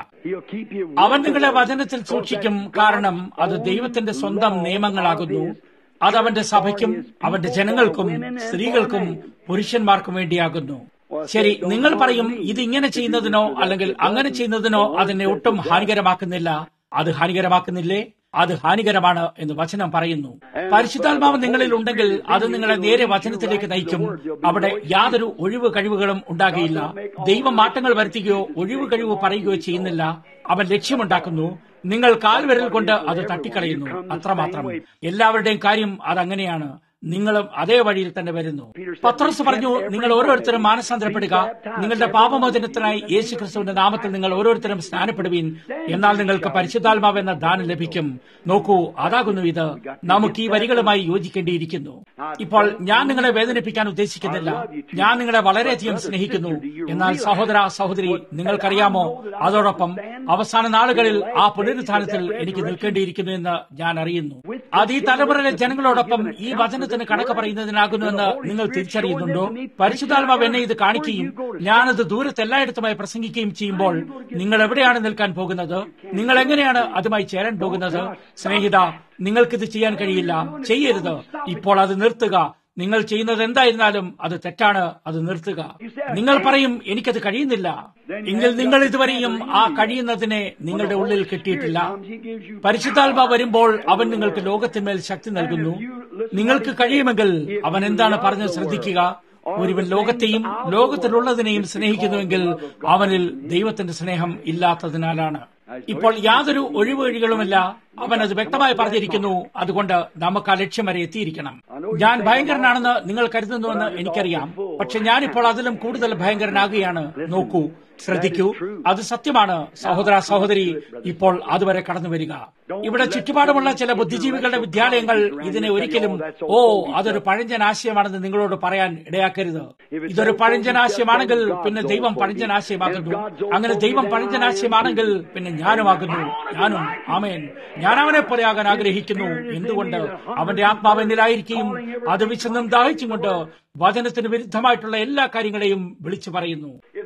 Speaker 2: അവൻ നിങ്ങളെ വചനത്തിൽ സൂക്ഷിക്കും കാരണം അത് ദൈവത്തിന്റെ സ്വന്തം നിയമങ്ങളാകുന്നു അത് അവന്റെ സഭയ്ക്കും അവന്റെ ജനങ്ങൾക്കും സ്ത്രീകൾക്കും പുരുഷന്മാർക്കും വേണ്ടിയാകുന്നു ശരി നിങ്ങൾ പറയും ഇത് ഇങ്ങനെ ചെയ്യുന്നതിനോ അല്ലെങ്കിൽ അങ്ങനെ ചെയ്യുന്നതിനോ അതിനെ ഒട്ടും ഹാനികരമാക്കുന്നില്ല അത് ഹാനികരമാക്കുന്നില്ലേ അത് ഹാനികരമാണ് എന്ന് വചനം പറയുന്നു പരിശുദ്ധാത്മാവ് നിങ്ങളിൽ ഉണ്ടെങ്കിൽ അത് നിങ്ങളെ നേരെ വചനത്തിലേക്ക് നയിക്കും അവിടെ യാതൊരു ഒഴിവ് കഴിവുകളും ഉണ്ടാകുകയില്ല ദൈവം മാറ്റങ്ങൾ വരുത്തുകയോ ഒഴിവ് കഴിവ് പറയുകയോ ചെയ്യുന്നില്ല അവൻ ലക്ഷ്യമുണ്ടാക്കുന്നു നിങ്ങൾ കാൽവിരൽ കൊണ്ട് അത് തട്ടിക്കളയുന്നു അത്രമാത്രം എല്ലാവരുടെയും കാര്യം അതങ്ങനെയാണ് നിങ്ങളും അതേ വഴിയിൽ തന്നെ വരുന്നു പത്രോസ് പറഞ്ഞു നിങ്ങൾ ഓരോരുത്തരും മാനസാന്തരപ്പെടുക നിങ്ങളുടെ പാപമോചനത്തിനായി യേശു ക്രിസ്തുവിന്റെ നാമത്തിൽ നിങ്ങൾ ഓരോരുത്തരും സ്നാനപ്പെടുവീൻ എന്നാൽ നിങ്ങൾക്ക് പരിശുദ്ധാത്മാവ് എന്ന ദാനം ലഭിക്കും നോക്കൂ അതാകുന്നു ഇത് നമുക്ക് ഈ വരികളുമായി യോജിക്കേണ്ടിയിരിക്കുന്നു ഇപ്പോൾ ഞാൻ നിങ്ങളെ വേദനിപ്പിക്കാൻ ഉദ്ദേശിക്കുന്നില്ല ഞാൻ നിങ്ങളെ വളരെയധികം സ്നേഹിക്കുന്നു എന്നാൽ സഹോദര സഹോദരി നിങ്ങൾക്കറിയാമോ അതോടൊപ്പം അവസാന നാളുകളിൽ ആ പുനരുത്ഥാനത്തിൽ എനിക്ക് നിൽക്കേണ്ടിയിരിക്കുന്നു എന്ന് ഞാൻ അറിയുന്നു അത് ഈ തലമുറയിലെ ജനങ്ങളോടൊപ്പം ഈ വചന ദൈവത്തിന് കണക്ക് പറയുന്നതിനാകുന്നുവെന്ന് നിങ്ങൾ തിരിച്ചറിയുന്നുണ്ടോ പരിശുദ്ധാത്മാവ് എന്നെ ഇത് കാണിക്കുകയും ഞാനത് ദൂരത്ത് എല്ലായിടത്തുമായി പ്രസംഗിക്കുകയും ചെയ്യുമ്പോൾ നിങ്ങൾ എവിടെയാണ് നിൽക്കാൻ പോകുന്നത് നിങ്ങൾ എങ്ങനെയാണ് അതുമായി ചേരാൻ പോകുന്നത് സ്നേഹിത നിങ്ങൾക്കിത് ചെയ്യാൻ കഴിയില്ല ചെയ്യരുത് ഇപ്പോൾ അത് നിർത്തുക നിങ്ങൾ ചെയ്യുന്നത് എന്തായിരുന്നാലും അത് തെറ്റാണ് അത് നിർത്തുക നിങ്ങൾ പറയും എനിക്കത് കഴിയുന്നില്ല എങ്കിൽ നിങ്ങൾ ഇതുവരെയും ആ കഴിയുന്നതിനെ നിങ്ങളുടെ ഉള്ളിൽ കിട്ടിയിട്ടില്ല പരിശുദ്ധാത്മ വരുമ്പോൾ അവൻ നിങ്ങൾക്ക് ലോകത്തിന്മേൽ ശക്തി നൽകുന്നു നിങ്ങൾക്ക് കഴിയുമെങ്കിൽ അവൻ എന്താണ് പറഞ്ഞത് ശ്രദ്ധിക്കുക ഒരുവൻ ലോകത്തെയും ലോകത്തിലുള്ളതിനെയും സ്നേഹിക്കുന്നുവെങ്കിൽ അവനിൽ ദൈവത്തിന്റെ സ്നേഹം ഇല്ലാത്തതിനാലാണ് ഇപ്പോൾ യാതൊരു ഒഴിവുവഴികളുമില്ല അവൻ അത് വ്യക്തമായി പറഞ്ഞിരിക്കുന്നു അതുകൊണ്ട് നമുക്ക് ആ ലക്ഷ്യം വരെ എത്തിയിരിക്കണം ഞാൻ ഭയങ്കരനാണെന്ന് നിങ്ങൾ കരുതുന്നുവെന്ന് എനിക്കറിയാം പക്ഷെ ഞാനിപ്പോൾ അതിലും കൂടുതൽ ഭയങ്കരനാകുകയാണ് നോക്കൂ ശ്രദ്ധിക്കൂ അത് സത്യമാണ് സഹോദര സഹോദരി ഇപ്പോൾ അതുവരെ കടന്നു വരിക ഇവിടെ ചുറ്റുപാടുമുള്ള ചില ബുദ്ധിജീവികളുടെ വിദ്യാലയങ്ങൾ ഇതിനെ ഒരിക്കലും ഓ അതൊരു പഴഞ്ചൻ ആശയമാണെന്ന് നിങ്ങളോട് പറയാൻ ഇടയാക്കരുത് ഇതൊരു പഴഞ്ചൻ ആശയമാണെങ്കിൽ പിന്നെ ദൈവം പഴഞ്ചൻ ആശയമാകുന്നു അങ്ങനെ ദൈവം പഴഞ്ചൻ ആശയമാണെങ്കിൽ പിന്നെ ഞാനുമാകുന്നു ഞാനും ആമേൻ ഞാൻ അവനെ പോലെയാകാൻ ആഗ്രഹിക്കുന്നു എന്തുകൊണ്ട് അവന്റെ ആത്മാവ് എന്നിലായിരിക്കും അത് വിശന്നും ദാഹിച്ചും കൊണ്ട് വചനത്തിന് വിരുദ്ധമായിട്ടുള്ള എല്ലാ കാര്യങ്ങളെയും വിളിച്ചു പറയുന്നു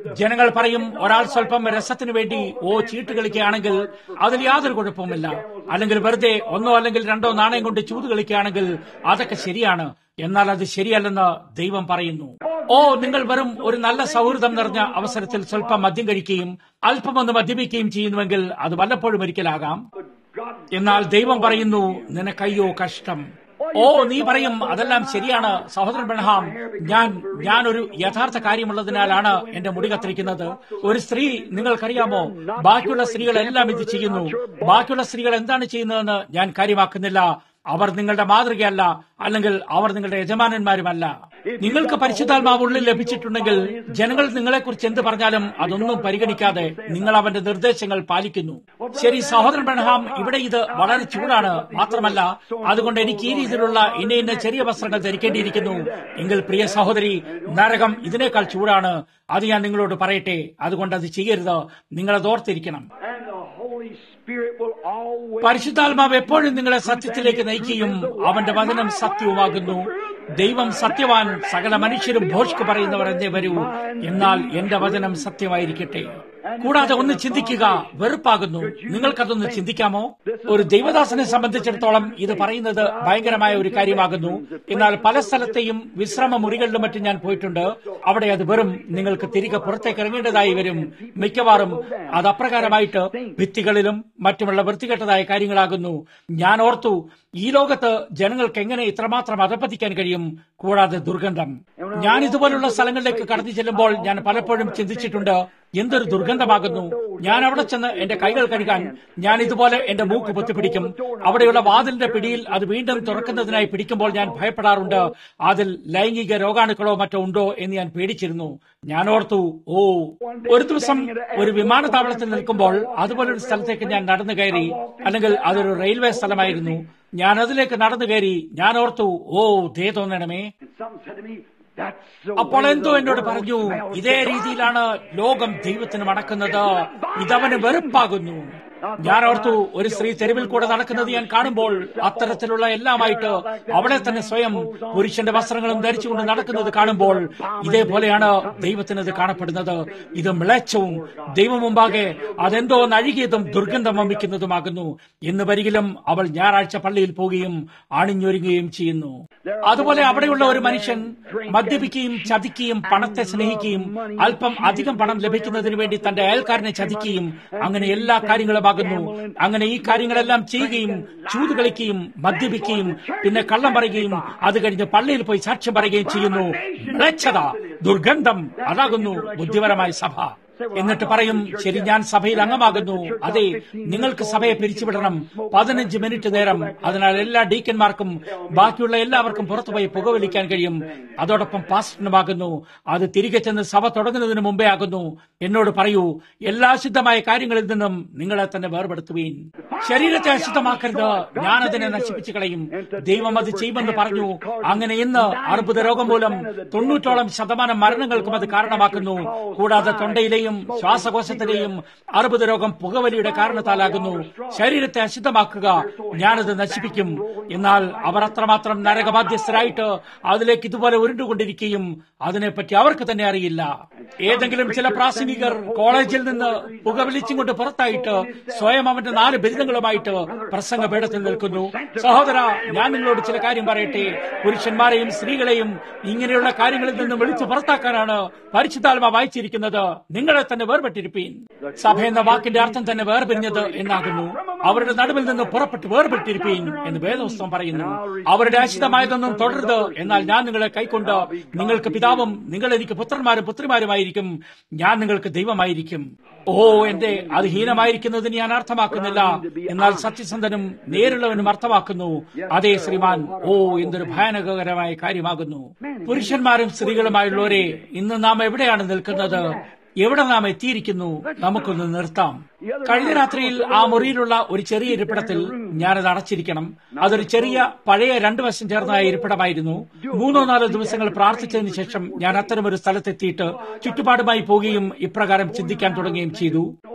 Speaker 2: ജനങ്ങൾ പറയും ഒരാൾ സ്വല്പം രസത്തിനു വേണ്ടി ഓ ചീട്ട് കളിക്കുകയാണെങ്കിൽ അതിൽ യാതൊരു കുഴപ്പവുമില്ല അല്ലെങ്കിൽ വെറുതെ ഒന്നോ അല്ലെങ്കിൽ രണ്ടോ നാണയം കൊണ്ട് ചൂത് കളിക്കുകയാണെങ്കിൽ അതൊക്കെ ശരിയാണ് എന്നാൽ അത് ശരിയല്ലെന്ന് ദൈവം പറയുന്നു ഓ നിങ്ങൾ വെറും ഒരു നല്ല സൗഹൃദം നിറഞ്ഞ അവസരത്തിൽ സ്വല്പം മദ്യം കഴിക്കുകയും അല്പമൊന്ന് മദ്യപിക്കുകയും ചെയ്യുന്നുവെങ്കിൽ അത് വല്ലപ്പോഴും ഒരിക്കലാകാം എന്നാൽ ദൈവം പറയുന്നു നിനക്കയ്യോ കഷ്ടം ഓ നീ പറയും അതെല്ലാം ശരിയാണ് സഹോദരൻ ബെൺഹാം ഞാൻ ഞാൻ ഒരു യഥാർത്ഥ കാര്യമുള്ളതിനാലാണ് എന്റെ മുടി കത്തിരിക്കുന്നത് ഒരു സ്ത്രീ നിങ്ങൾക്കറിയാമോ ബാക്കിയുള്ള സ്ത്രീകളെല്ലാം ഇത് ചെയ്യുന്നു ബാക്കിയുള്ള സ്ത്രീകൾ എന്താണ് ചെയ്യുന്നതെന്ന് ഞാൻ കാര്യമാക്കുന്നില്ല അവർ നിങ്ങളുടെ മാതൃകയല്ല അല്ലെങ്കിൽ അവർ നിങ്ങളുടെ യജമാനന്മാരുമല്ല നിങ്ങൾക്ക് പരിശുദ്ധാത്മാവ് ഉള്ളിൽ ലഭിച്ചിട്ടുണ്ടെങ്കിൽ ജനങ്ങൾ നിങ്ങളെക്കുറിച്ച് എന്ത് പറഞ്ഞാലും അതൊന്നും പരിഗണിക്കാതെ നിങ്ങൾ അവന്റെ നിർദ്ദേശങ്ങൾ പാലിക്കുന്നു ശരി സഹോദരൻ ബെൺഹാം ഇവിടെ ഇത് വളരെ ചൂടാണ് മാത്രമല്ല അതുകൊണ്ട് എനിക്ക് ഈ രീതിയിലുള്ള ഇന്ന ഇന്ന ചെറിയ വസ്ത്രങ്ങൾ ധരിക്കേണ്ടിയിരിക്കുന്നു എങ്കിൽ പ്രിയ സഹോദരി നരകം ഇതിനേക്കാൾ ചൂടാണ് അത് ഞാൻ നിങ്ങളോട് പറയട്ടെ അതുകൊണ്ട് അത് ചെയ്യരുത് നിങ്ങളത് ഓർത്തിരിക്കണം പരിശുദ്ധാത്മാവ് എപ്പോഴും നിങ്ങളെ സത്യത്തിലേക്ക് നയിക്കുകയും അവന്റെ വചനം സത്യവുമാകുന്നു ദൈവം സത്യവാൻ സകല മനുഷ്യരും ഭോഷ്ക്ക് പറയുന്നവർ എന്നേ വരൂ എന്നാൽ എന്റെ വചനം സത്യമായിരിക്കട്ടെ കൂടാതെ ഒന്ന് ചിന്തിക്കുക വെറുപ്പാകുന്നു നിങ്ങൾക്കതൊന്ന് ചിന്തിക്കാമോ ഒരു ദൈവദാസനെ സംബന്ധിച്ചിടത്തോളം ഇത് പറയുന്നത് ഭയങ്കരമായ ഒരു കാര്യമാകുന്നു എന്നാൽ പല സ്ഥലത്തെയും വിശ്രമ മുറികളിലും മറ്റും ഞാൻ പോയിട്ടുണ്ട് അവിടെ അത് വെറും നിങ്ങൾക്ക് തിരികെ പുറത്തേക്ക് ഇറങ്ങേണ്ടതായി വരും മിക്കവാറും അത് അപ്രകാരമായിട്ട് ഭിത്തികളിലും മറ്റുമുള്ള വൃത്തികെട്ടതായ കാര്യങ്ങളാകുന്നു ഞാൻ ഓർത്തു ഈ ലോകത്ത് ജനങ്ങൾക്ക് എങ്ങനെ ഇത്രമാത്രം അധപ്പതിക്കാൻ കഴിയും കൂടാതെ ദുർഗന്ധം ഞാൻ ഇതുപോലുള്ള സ്ഥലങ്ങളിലേക്ക് കടന്നു ചെല്ലുമ്പോൾ ഞാൻ പലപ്പോഴും ചിന്തിച്ചിട്ടുണ്ട് എന്തൊരു ദുർഗന്ധമാകുന്നു ഞാൻ അവിടെ ചെന്ന് എന്റെ കൈകൾ കഴുകാൻ ഞാൻ ഇതുപോലെ എന്റെ മൂക്ക് പൊത്തിപ്പിടിക്കും അവിടെയുള്ള വാതിലിന്റെ പിടിയിൽ അത് വീണ്ടും തുറക്കുന്നതിനായി പിടിക്കുമ്പോൾ ഞാൻ ഭയപ്പെടാറുണ്ട് അതിൽ ലൈംഗിക രോഗാണുക്കളോ മറ്റോ ഉണ്ടോ എന്ന് ഞാൻ പേടിച്ചിരുന്നു ഞാൻ ഓർത്തു ഓ ഒരു ദിവസം ഒരു വിമാനത്താവളത്തിൽ നിൽക്കുമ്പോൾ അതുപോലൊരു സ്ഥലത്തേക്ക് ഞാൻ നടന്നു കയറി അല്ലെങ്കിൽ അതൊരു റെയിൽവേ സ്ഥലമായിരുന്നു ഞാൻ അതിലേക്ക് നടന്നു കയറി ഞാൻ ഓർത്തു ഓ ദേ തോന്നണമേ അപ്പോൾ എന്തോ എന്നോട് പറഞ്ഞു ഇതേ രീതിയിലാണ് ലോകം ദൈവത്തിന് മടക്കുന്നത് ഇതവന് വെറുപ്പാകുന്നു ഞാൻ ഓർത്തു ഒരു സ്ത്രീ തെരുവിൽ കൂടെ നടക്കുന്നത് ഞാൻ കാണുമ്പോൾ അത്തരത്തിലുള്ള എല്ലാമായിട്ട് അവളെ തന്നെ സ്വയം പുരുഷന്റെ വസ്ത്രങ്ങളും ധരിച്ചുകൊണ്ട് നടക്കുന്നത് കാണുമ്പോൾ ഇതേപോലെയാണ് ദൈവത്തിനത് കാണപ്പെടുന്നത് ഇത് മിളച്ചവും ദൈവം മുമ്പാകെ അതെന്തോ നഴുകിയതും ദുർഗന്ധം വമിക്കുന്നതുമാകുന്നു എന്ന് വരികിലും അവൾ ഞായറാഴ്ച പള്ളിയിൽ പോവുകയും അണിഞ്ഞൊരുങ്ങുകയും ചെയ്യുന്നു അതുപോലെ അവിടെയുള്ള ഒരു മനുഷ്യൻ മദ്യപിക്കുകയും ചതിക്കുകയും പണത്തെ സ്നേഹിക്കുകയും അല്പം അധികം പണം ലഭിക്കുന്നതിന് വേണ്ടി തന്റെ അയൽക്കാരനെ ചതിക്കുകയും അങ്ങനെ എല്ലാ കാര്യങ്ങളുമാകുന്നു അങ്ങനെ ഈ കാര്യങ്ങളെല്ലാം ചെയ്യുകയും ചൂത് കളിക്കുകയും മദ്യപിക്കുകയും പിന്നെ കള്ളം പറയുകയും അത് കഴിഞ്ഞ് പള്ളിയിൽ പോയി സാക്ഷ്യം പറയുകയും ചെയ്യുന്നു മ്ലേച്ഛത ദുർഗന്ധം അതാകുന്നു ബുദ്ധിപരമായ സഭ എന്നിട്ട് പറയും ശരി ഞാൻ സഭയിൽ അംഗമാകുന്നു അതെ നിങ്ങൾക്ക് സഭയെ പിരിച്ചുവിടണം പതിനഞ്ച് മിനിറ്റ് നേരം അതിനാൽ എല്ലാ ഡീക്കന്മാർക്കും ബാക്കിയുള്ള എല്ലാവർക്കും പുറത്തുപോയി പുകവലിക്കാൻ കഴിയും അതോടൊപ്പം പാസ്റ്ററിനുമാകുന്നു അത് തിരികെ ചെന്ന് സഭ തുടങ്ങുന്നതിന് മുമ്പേ ആകുന്നു എന്നോട് പറയൂ എല്ലാ അശുദ്ധമായ കാര്യങ്ങളിൽ നിന്നും നിങ്ങളെ തന്നെ വേർപെടുത്തുവീൻ ശരീരത്തെ അശുദ്ധമാക്കരുത് ഞാനതിനെ നശിപ്പിച്ചു കളയും ദൈവം അത് ചെയ്യുമെന്ന് പറഞ്ഞു അങ്ങനെ ഇന്ന് അർബുദ രോഗം മൂലം തൊണ്ണൂറ്റോളം ശതമാനം മരണങ്ങൾക്കും അത് കാരണമാക്കുന്നു കൂടാതെ തൊണ്ടയിലെയും ശ്വാസകോശത്തിലെയും അർബുദ രോഗം പുകവലിയുടെ കാരണത്താലാകുന്നു ശരീരത്തെ അശുദ്ധമാക്കുക ഞാനത് നശിപ്പിക്കും എന്നാൽ അവർ അത്രമാത്രം നരകബാധ്യസ്ഥരായിട്ട് അതിലേക്ക് ഇതുപോലെ ഉരുണ്ടുകൊണ്ടിരിക്കുകയും അതിനെപ്പറ്റി അവർക്ക് തന്നെ അറിയില്ല ഏതെങ്കിലും ചില പ്രാസംഗികർ കോളേജിൽ നിന്ന് പുകവലിച്ചും കൊണ്ട് പുറത്തായിട്ട് സ്വയം അവന്റെ നാല് ബിരുദങ്ങളുമായിട്ട് പ്രസംഗ പീഠത്തിൽ നിൽക്കുന്നു സഹോദര ഞാൻ നിങ്ങളോട് ചില കാര്യം പറയട്ടെ പുരുഷന്മാരെയും സ്ത്രീകളെയും ഇങ്ങനെയുള്ള കാര്യങ്ങളിൽ നിന്ന് വിളിച്ചു പുറത്താക്കാനാണ് പരിശുദ്ധാത്മ വായിച്ചിരിക്കുന്നത് നിങ്ങളെ തന്നെ വേർപെട്ടിരിപ്പീൻ സഭ എന്ന വാക്കിന്റെ അർത്ഥം തന്നെ വേർപിരിഞ്ഞത് എന്നാകുന്നു അവരുടെ നടുവിൽ നിന്ന് പുറപ്പെട്ട് വേർപെട്ടിരിപ്പീൻ എന്ന് വേദപുസ്തകം പറയുന്നു അവരുടെ അശിതമായതൊന്നും തുടരുത് എന്നാൽ ഞാൻ നിങ്ങളെ കൈക്കൊണ്ട് നിങ്ങൾക്ക് പിതാവും നിങ്ങൾ എനിക്ക് പുത്രന്മാരും പുത്രിമാരുമായിരിക്കും ഞാൻ നിങ്ങൾക്ക് ദൈവമായിരിക്കും ഓ എന്റെ അത് ഹീനമായിരിക്കുന്നതിന് ഞാൻ അർത്ഥമാക്കുന്നില്ല എന്നാൽ സത്യസന്ധനും നേരുള്ളവനും അർത്ഥമാക്കുന്നു അതേ ശ്രീമാൻ ഓ എന്തൊരു ഭയാനകരമായ കാര്യമാകുന്നു പുരുഷന്മാരും സ്ത്രീകളുമായുള്ളവരെ ഇന്ന് നാം എവിടെയാണ് നിൽക്കുന്നത് എവിടെ നാം എത്തിയിരിക്കുന്നു നമുക്കൊന്ന് നിർത്താം കഴിഞ്ഞ രാത്രിയിൽ ആ മുറിയിലുള്ള ഒരു ചെറിയ ഇരിപ്പിടത്തിൽ ഞാനത് അടച്ചിരിക്കണം അതൊരു ചെറിയ പഴയ രണ്ടു വശം ചേർന്ന ഇരിപ്പിടമായിരുന്നു മൂന്നോ നാലോ ദിവസങ്ങൾ പ്രാർത്ഥിച്ചതിന് ശേഷം ഞാൻ അത്തരമൊരു സ്ഥലത്തെത്തിയിട്ട് ചുറ്റുപാടുമായി പോവുകയും ഇപ്രകാരം ചിന്തിക്കാൻ തുടങ്ങുകയും ചെയ്തു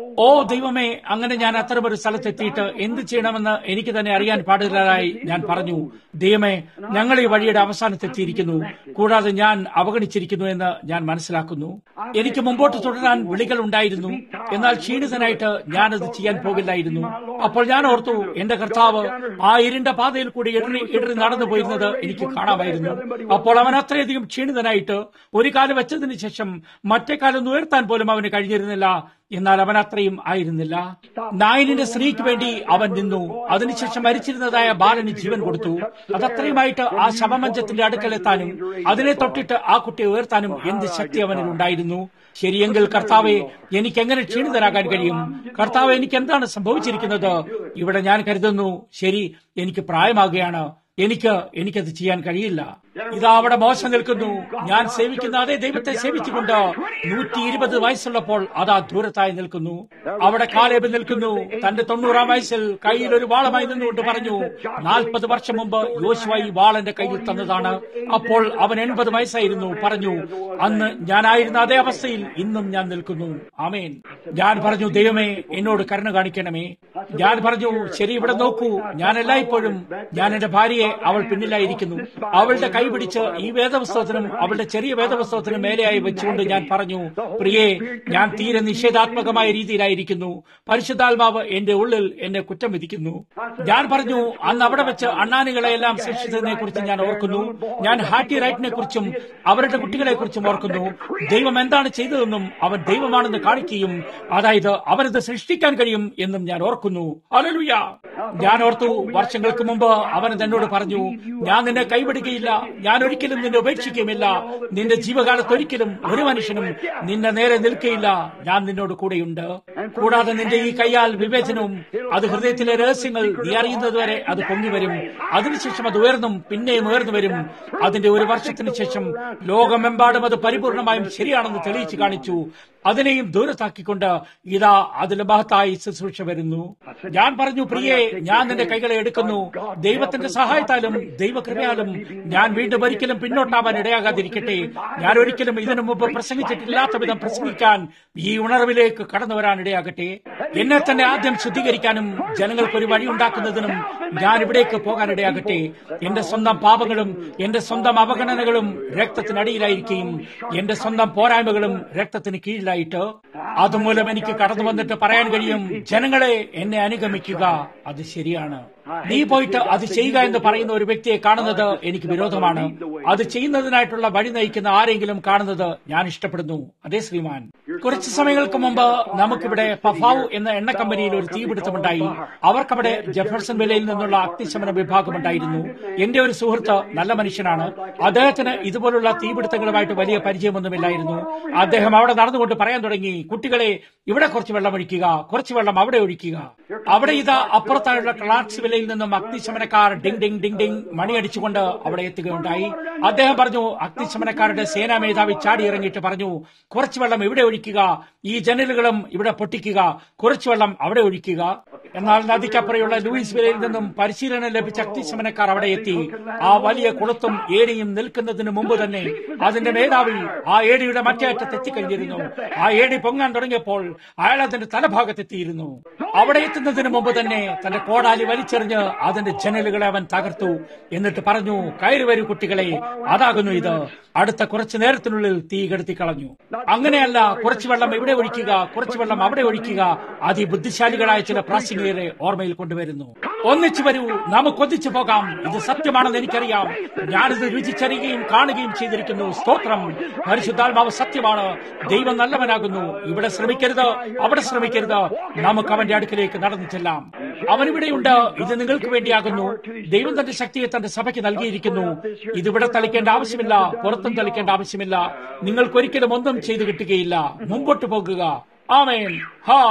Speaker 2: ഓ ദൈവമേ അങ്ങനെ ഞാൻ അത്തരമൊരു സ്ഥലത്തെത്തിയിട്ട് എന്ത് ചെയ്യണമെന്ന് എനിക്ക് തന്നെ അറിയാൻ പാടില്ലാതായി ഞാൻ പറഞ്ഞു ദൈവമേ ഞങ്ങൾ ഈ വഴിയുടെ അവസാനത്തെത്തിയിരിക്കുന്നു കൂടാതെ ഞാൻ അവഗണിച്ചിരിക്കുന്നു എന്ന് ഞാൻ മനസ്സിലാക്കുന്നു എനിക്ക് മുമ്പോട്ട് തുടരാൻ വിളികൾ ഉണ്ടായിരുന്നു എന്നാൽ ക്ഷീണിതനായിട്ട് ഞാനത് ചെയ്യാൻ പോകില്ലായിരുന്നു അപ്പോൾ ഞാൻ ഓർത്തു എന്റെ കർത്താവ് ആ ഇരുണ്ട പാതയിൽ കൂടി ഇടറി ഇടറി നടന്നു പോയിരുന്നത് എനിക്ക് കാണാമായിരുന്നു അപ്പോൾ അവൻ അത്രയധികം ക്ഷീണിതനായിട്ട് ഒരു കാലം വെച്ചതിന് ശേഷം മറ്റേ കാലം ഉയർത്താൻ പോലും അവന് കഴിഞ്ഞിരുന്നില്ല എന്നാൽ അവൻ അത്രയും ആയിരുന്നില്ല നായനിന്റെ സ്ത്രീക്ക് വേണ്ടി അവൻ നിന്നു അതിനുശേഷം മരിച്ചിരുന്നതായ ബാലന് ജീവൻ കൊടുത്തു അതത്രയുമായിട്ട് ആ ശവമഞ്ചത്തിന്റെ അടുക്കലെത്താനും അതിനെ തൊട്ടിട്ട് ആ കുട്ടിയെ ഉയർത്താനും എന്ത് ശക്തി അവനിൽ ഉണ്ടായിരുന്നു ശരിയെങ്കിൽ കർത്താവെ എനിക്ക് എങ്ങനെ ക്ഷീണിതരാകാൻ കഴിയും കർത്താവ് എനിക്ക് എന്താണ് സംഭവിച്ചിരിക്കുന്നത് ഇവിടെ ഞാൻ കരുതുന്നു ശരി എനിക്ക് പ്രായമാകുകയാണ് എനിക്ക് എനിക്കത് ചെയ്യാൻ കഴിയില്ല ഇതാ അവിടെ മോശം നിൽക്കുന്നു ഞാൻ സേവിക്കുന്ന അതേ ദൈവത്തെ സേവിച്ചുകൊണ്ട് നൂറ്റി ഇരുപത് വയസ്സുള്ളപ്പോൾ അതാ ദൂരത്തായി നിൽക്കുന്നു അവിടെ കാലേബ് നിൽക്കുന്നു തന്റെ തൊണ്ണൂറാം വയസ്സിൽ കയ്യിൽ ഒരു വാളമായി നിന്നുകൊണ്ട് പറഞ്ഞു നാൽപ്പത് വർഷം മുമ്പ് യോശുവ ഈ വാളന്റെ കയ്യിൽ തന്നതാണ് അപ്പോൾ അവൻ എൺപത് വയസ്സായിരുന്നു പറഞ്ഞു അന്ന് ഞാനായിരുന്ന അതേ അവസ്ഥയിൽ ഇന്നും ഞാൻ നിൽക്കുന്നു ആമേൻ ഞാൻ പറഞ്ഞു ദൈവമേ എന്നോട് കരുണ കാണിക്കണമേ ഞാൻ പറഞ്ഞു ശരി ഇവിടെ നോക്കൂ ഞാൻ എല്ലായ്പ്പോഴും ഞാൻ എന്റെ ഭാര്യയെ അവൾ പിന്നിലായിരിക്കുന്നു അവളുടെ കൈ പിടിച്ച് ഈ വേദപുസ്തകത്തിനും അവളുടെ ചെറിയ വേദപുസ്തകത്തിനും മേലെയായി വെച്ചുകൊണ്ട് ഞാൻ പറഞ്ഞു പ്രിയേ ഞാൻ തീരെ നിഷേധാത്മകമായ രീതിയിലായിരിക്കുന്നു പരിശുദ്ധാത്മാവ് എന്റെ ഉള്ളിൽ എന്നെ കുറ്റം വിധിക്കുന്നു ഞാൻ പറഞ്ഞു അന്ന് അവിടെ വെച്ച് അണ്ണാനികളെല്ലാം സൃഷ്ടിച്ചതിനെ കുറിച്ച് ഞാൻ ഓർക്കുന്നു ഞാൻ ഹാറ്റി റൈറ്റിനെ കുറിച്ചും അവരുടെ കുട്ടികളെ കുറിച്ചും ഓർക്കുന്നു ദൈവം എന്താണ് ചെയ്തതെന്നും അവൻ ദൈവമാണെന്ന് കാണിക്കുകയും അതായത് അവനത് സൃഷ്ടിക്കാൻ കഴിയും എന്നും ഞാൻ ഓർക്കുന്നു അലലുയ ഞാൻ ഓർത്തു വർഷങ്ങൾക്ക് മുമ്പ് അവൻ എന്നോട് പറഞ്ഞു ഞാൻ നിന്നെ കൈവിടുകയില്ല ഞാൻ ഒരിക്കലും നിന്നെ ഉപേക്ഷിക്കുകയുമില്ല നിന്റെ ജീവകാലത്ത് ഒരിക്കലും ഒരു മനുഷ്യനും നിന്നെ നേരെ നിൽക്കുകയില്ല ഞാൻ നിന്നോട് കൂടെയുണ്ട് കൂടാതെ നിന്റെ ഈ കൈയാൽ വിവേചനവും അത് ഹൃദയത്തിലെ രഹസ്യങ്ങൾ നീ അറിയുന്നതുവരെ അത് പൊങ്ങിവരും അതിനുശേഷം അത് ഉയർന്നും പിന്നെയും ഉയർന്നു വരും അതിന്റെ ഒരു വർഷത്തിന് ശേഷം ലോകമെമ്പാടും അത് പരിപൂർണമായും ശരിയാണെന്ന് തെളിയിച്ചു കാണിച്ചു അതിനെയും ദൂരത്താക്കിക്കൊണ്ട് ഇതാ അതിലെ മഹത്തായി ശുശ്രൂഷ വരുന്നു ഞാൻ പറഞ്ഞു പ്രിയേ ഞാൻ നിന്റെ കൈകളെ എടുക്കുന്നു ദൈവത്തിന്റെ സഹായത്താലും ദൈവകൃപയാലും ഞാൻ വീണ്ടും ഒരിക്കലും പിന്നോട്ടാവാൻ ഇടയാകാതിരിക്കട്ടെ ഞാൻ ഒരിക്കലും ഇതിനു മുമ്പ് പ്രസംഗിച്ചിട്ടില്ലാത്ത വിധം പ്രസംഗിക്കാൻ ഈ ഉണർവിലേക്ക് കടന്നു വരാൻ ഇടയാകട്ടെ എന്നെ തന്നെ ആദ്യം ശുദ്ധീകരിക്കാനും ജനങ്ങൾക്ക് ഒരു വഴി ഉണ്ടാക്കുന്നതിനും ഞാൻ ഇവിടേക്ക് പോകാൻ ഇടയാകട്ടെ എന്റെ സ്വന്തം പാപങ്ങളും എന്റെ സ്വന്തം അവഗണനകളും രക്തത്തിനടിയിലായിരിക്കുകയും എന്റെ സ്വന്തം പോരായ്മകളും രക്തത്തിന് കീഴിലായിട്ട് അതുമൂലം എനിക്ക് കടന്നു വന്നിട്ട് പറയാൻ കഴിയും ജനങ്ങളെ എന്നെ അനുഗമിക്കുക അത് ശരിയാണ് നീ പോയിട്ട് അത് ചെയ്യുക എന്ന് പറയുന്ന ഒരു വ്യക്തിയെ കാണുന്നത് എനിക്ക് വിരോധമാണ് അത് ചെയ്യുന്നതിനായിട്ടുള്ള വഴി നയിക്കുന്ന ആരെങ്കിലും കാണുന്നത് ഞാൻ ഇഷ്ടപ്പെടുന്നു അതേ ശ്രീമാൻ കുറച്ച് സമയങ്ങൾക്ക് മുമ്പ് നമുക്കിവിടെ പഫാവു എന്ന എണ്ണ കമ്പനിയിൽ ഒരു തീപിടുത്തമുണ്ടായി അവർക്കവിടെ ജെഫർസൺ വിലയിൽ നിന്നുള്ള അഗ്നിശമന വിഭാഗമുണ്ടായിരുന്നു എന്റെ ഒരു സുഹൃത്ത് നല്ല മനുഷ്യനാണ് അദ്ദേഹത്തിന് ഇതുപോലുള്ള തീപിടുത്തങ്ങളുമായിട്ട് വലിയ പരിചയമൊന്നുമില്ലായിരുന്നു അദ്ദേഹം അവിടെ നടന്നുകൊണ്ട് പറയാൻ തുടങ്ങി കുട്ടികളെ ഇവിടെ കുറച്ച് വെള്ളം ഒഴിക്കുക കുറച്ച് വെള്ളം അവിടെ ഒഴിക്കുക അവിടെ ഇതാ അപ്പുറത്തായുള്ള ക്ലാർക്സ് വിലയിൽ നിന്നും അഗ്നിശമനക്കാർ ഡിങ് ഡിങ് ഡിങ് ഡിങ് മണിയടിച്ചുകൊണ്ട് അവിടെ എത്തുകയുണ്ടായി അദ്ദേഹം പറഞ്ഞു അഗ്നിശമനക്കാരുടെ സേനാ മേധാവി ചാടി ഇറങ്ങിയിട്ട് പറഞ്ഞു കുറച്ച് വെള്ളം ഇവിടെ ഒഴിക്കുക ഈ ജനലുകളും ഇവിടെ പൊട്ടിക്കുക കുറച്ച് വെള്ളം അവിടെ ഒഴിക്കുക എന്നാൽ നദിക്കപ്പുറയുള്ള ലൂയിസ് വിലയിൽ നിന്നും പരിശീലനം ലഭിച്ച അഗ്നിശമനക്കാർ അവിടെ എത്തി ആ വലിയ കുളത്തും ഏടിയും നിൽക്കുന്നതിന് മുമ്പ് തന്നെ അതിന്റെ മേധാവി ആ ഏടിയുടെ മറ്റേ അറ്റത്ത് എത്തിക്കഴിഞ്ഞിരുന്നു ആ ഏടി പൊങ്ങാൻ തുടങ്ങിയപ്പോൾ അയാൾ അതിന്റെ തലഭാഗത്തെത്തിയിരുന്നു അവിടെ എത്തുന്നതിന് മുമ്പ് തന്നെ തന്റെ കോടാലി വലിച്ചെറിഞ്ഞ് അതിന്റെ ജനലുകളെ അവൻ തകർത്തു എന്നിട്ട് പറഞ്ഞു കയറി വരൂ കുട്ടികളെ അതാകുന്നു ഇത് അടുത്ത കുറച്ചു നേരത്തിനുള്ളിൽ തീ കെടുത്തി കളഞ്ഞു അങ്ങനെയല്ല കുറച്ചു വെള്ളം ഇവിടെ ഒഴിക്കുക കുറച്ചു വെള്ളം അവിടെ ഒഴിക്കുക അതിബുദ്ധിശാലികളായ ചില പ്രാസംഗികരെ ഓർമ്മയിൽ കൊണ്ടുവരുന്നു ഒന്നിച്ചു വരൂ നമുക്ക് ഒന്നിച്ചു പോകാം ഇത് സത്യമാണെന്ന് എനിക്കറിയാം ഞാനിത് രുചിച്ചറിയുകയും കാണുകയും ചെയ്തിരിക്കുന്നു സ്തോത്രം പരിശുദ്ധാത്മാവ് സത്യമാണ് ദൈവം നല്ലവനാകുന്നു ഇവിടെ ശ്രമിക്കരുത് അവിടെ ശ്രമിക്കരുത് നമുക്ക് അവന്റെ അടുക്കിലേക്ക് നടന്നു ചെല്ലാം അവനിവിടെയുണ്ട് ഇത് നിങ്ങൾക്ക് വേണ്ടിയാകുന്നു ദൈവം തന്റെ ശക്തിയെ തന്റെ സഭയ്ക്ക് നൽകിയിരിക്കുന്നു ഇതിവിടെ തളിക്കേണ്ട ആവശ്യമില്ല പുറത്തും തളിക്കേണ്ട ആവശ്യമില്ല നിങ്ങൾക്കൊരിക്കലും ഒന്നും ചെയ്തു കിട്ടുകയില്ല മുമ്പോട്ട് പോകുക ആമേൻ ഹാ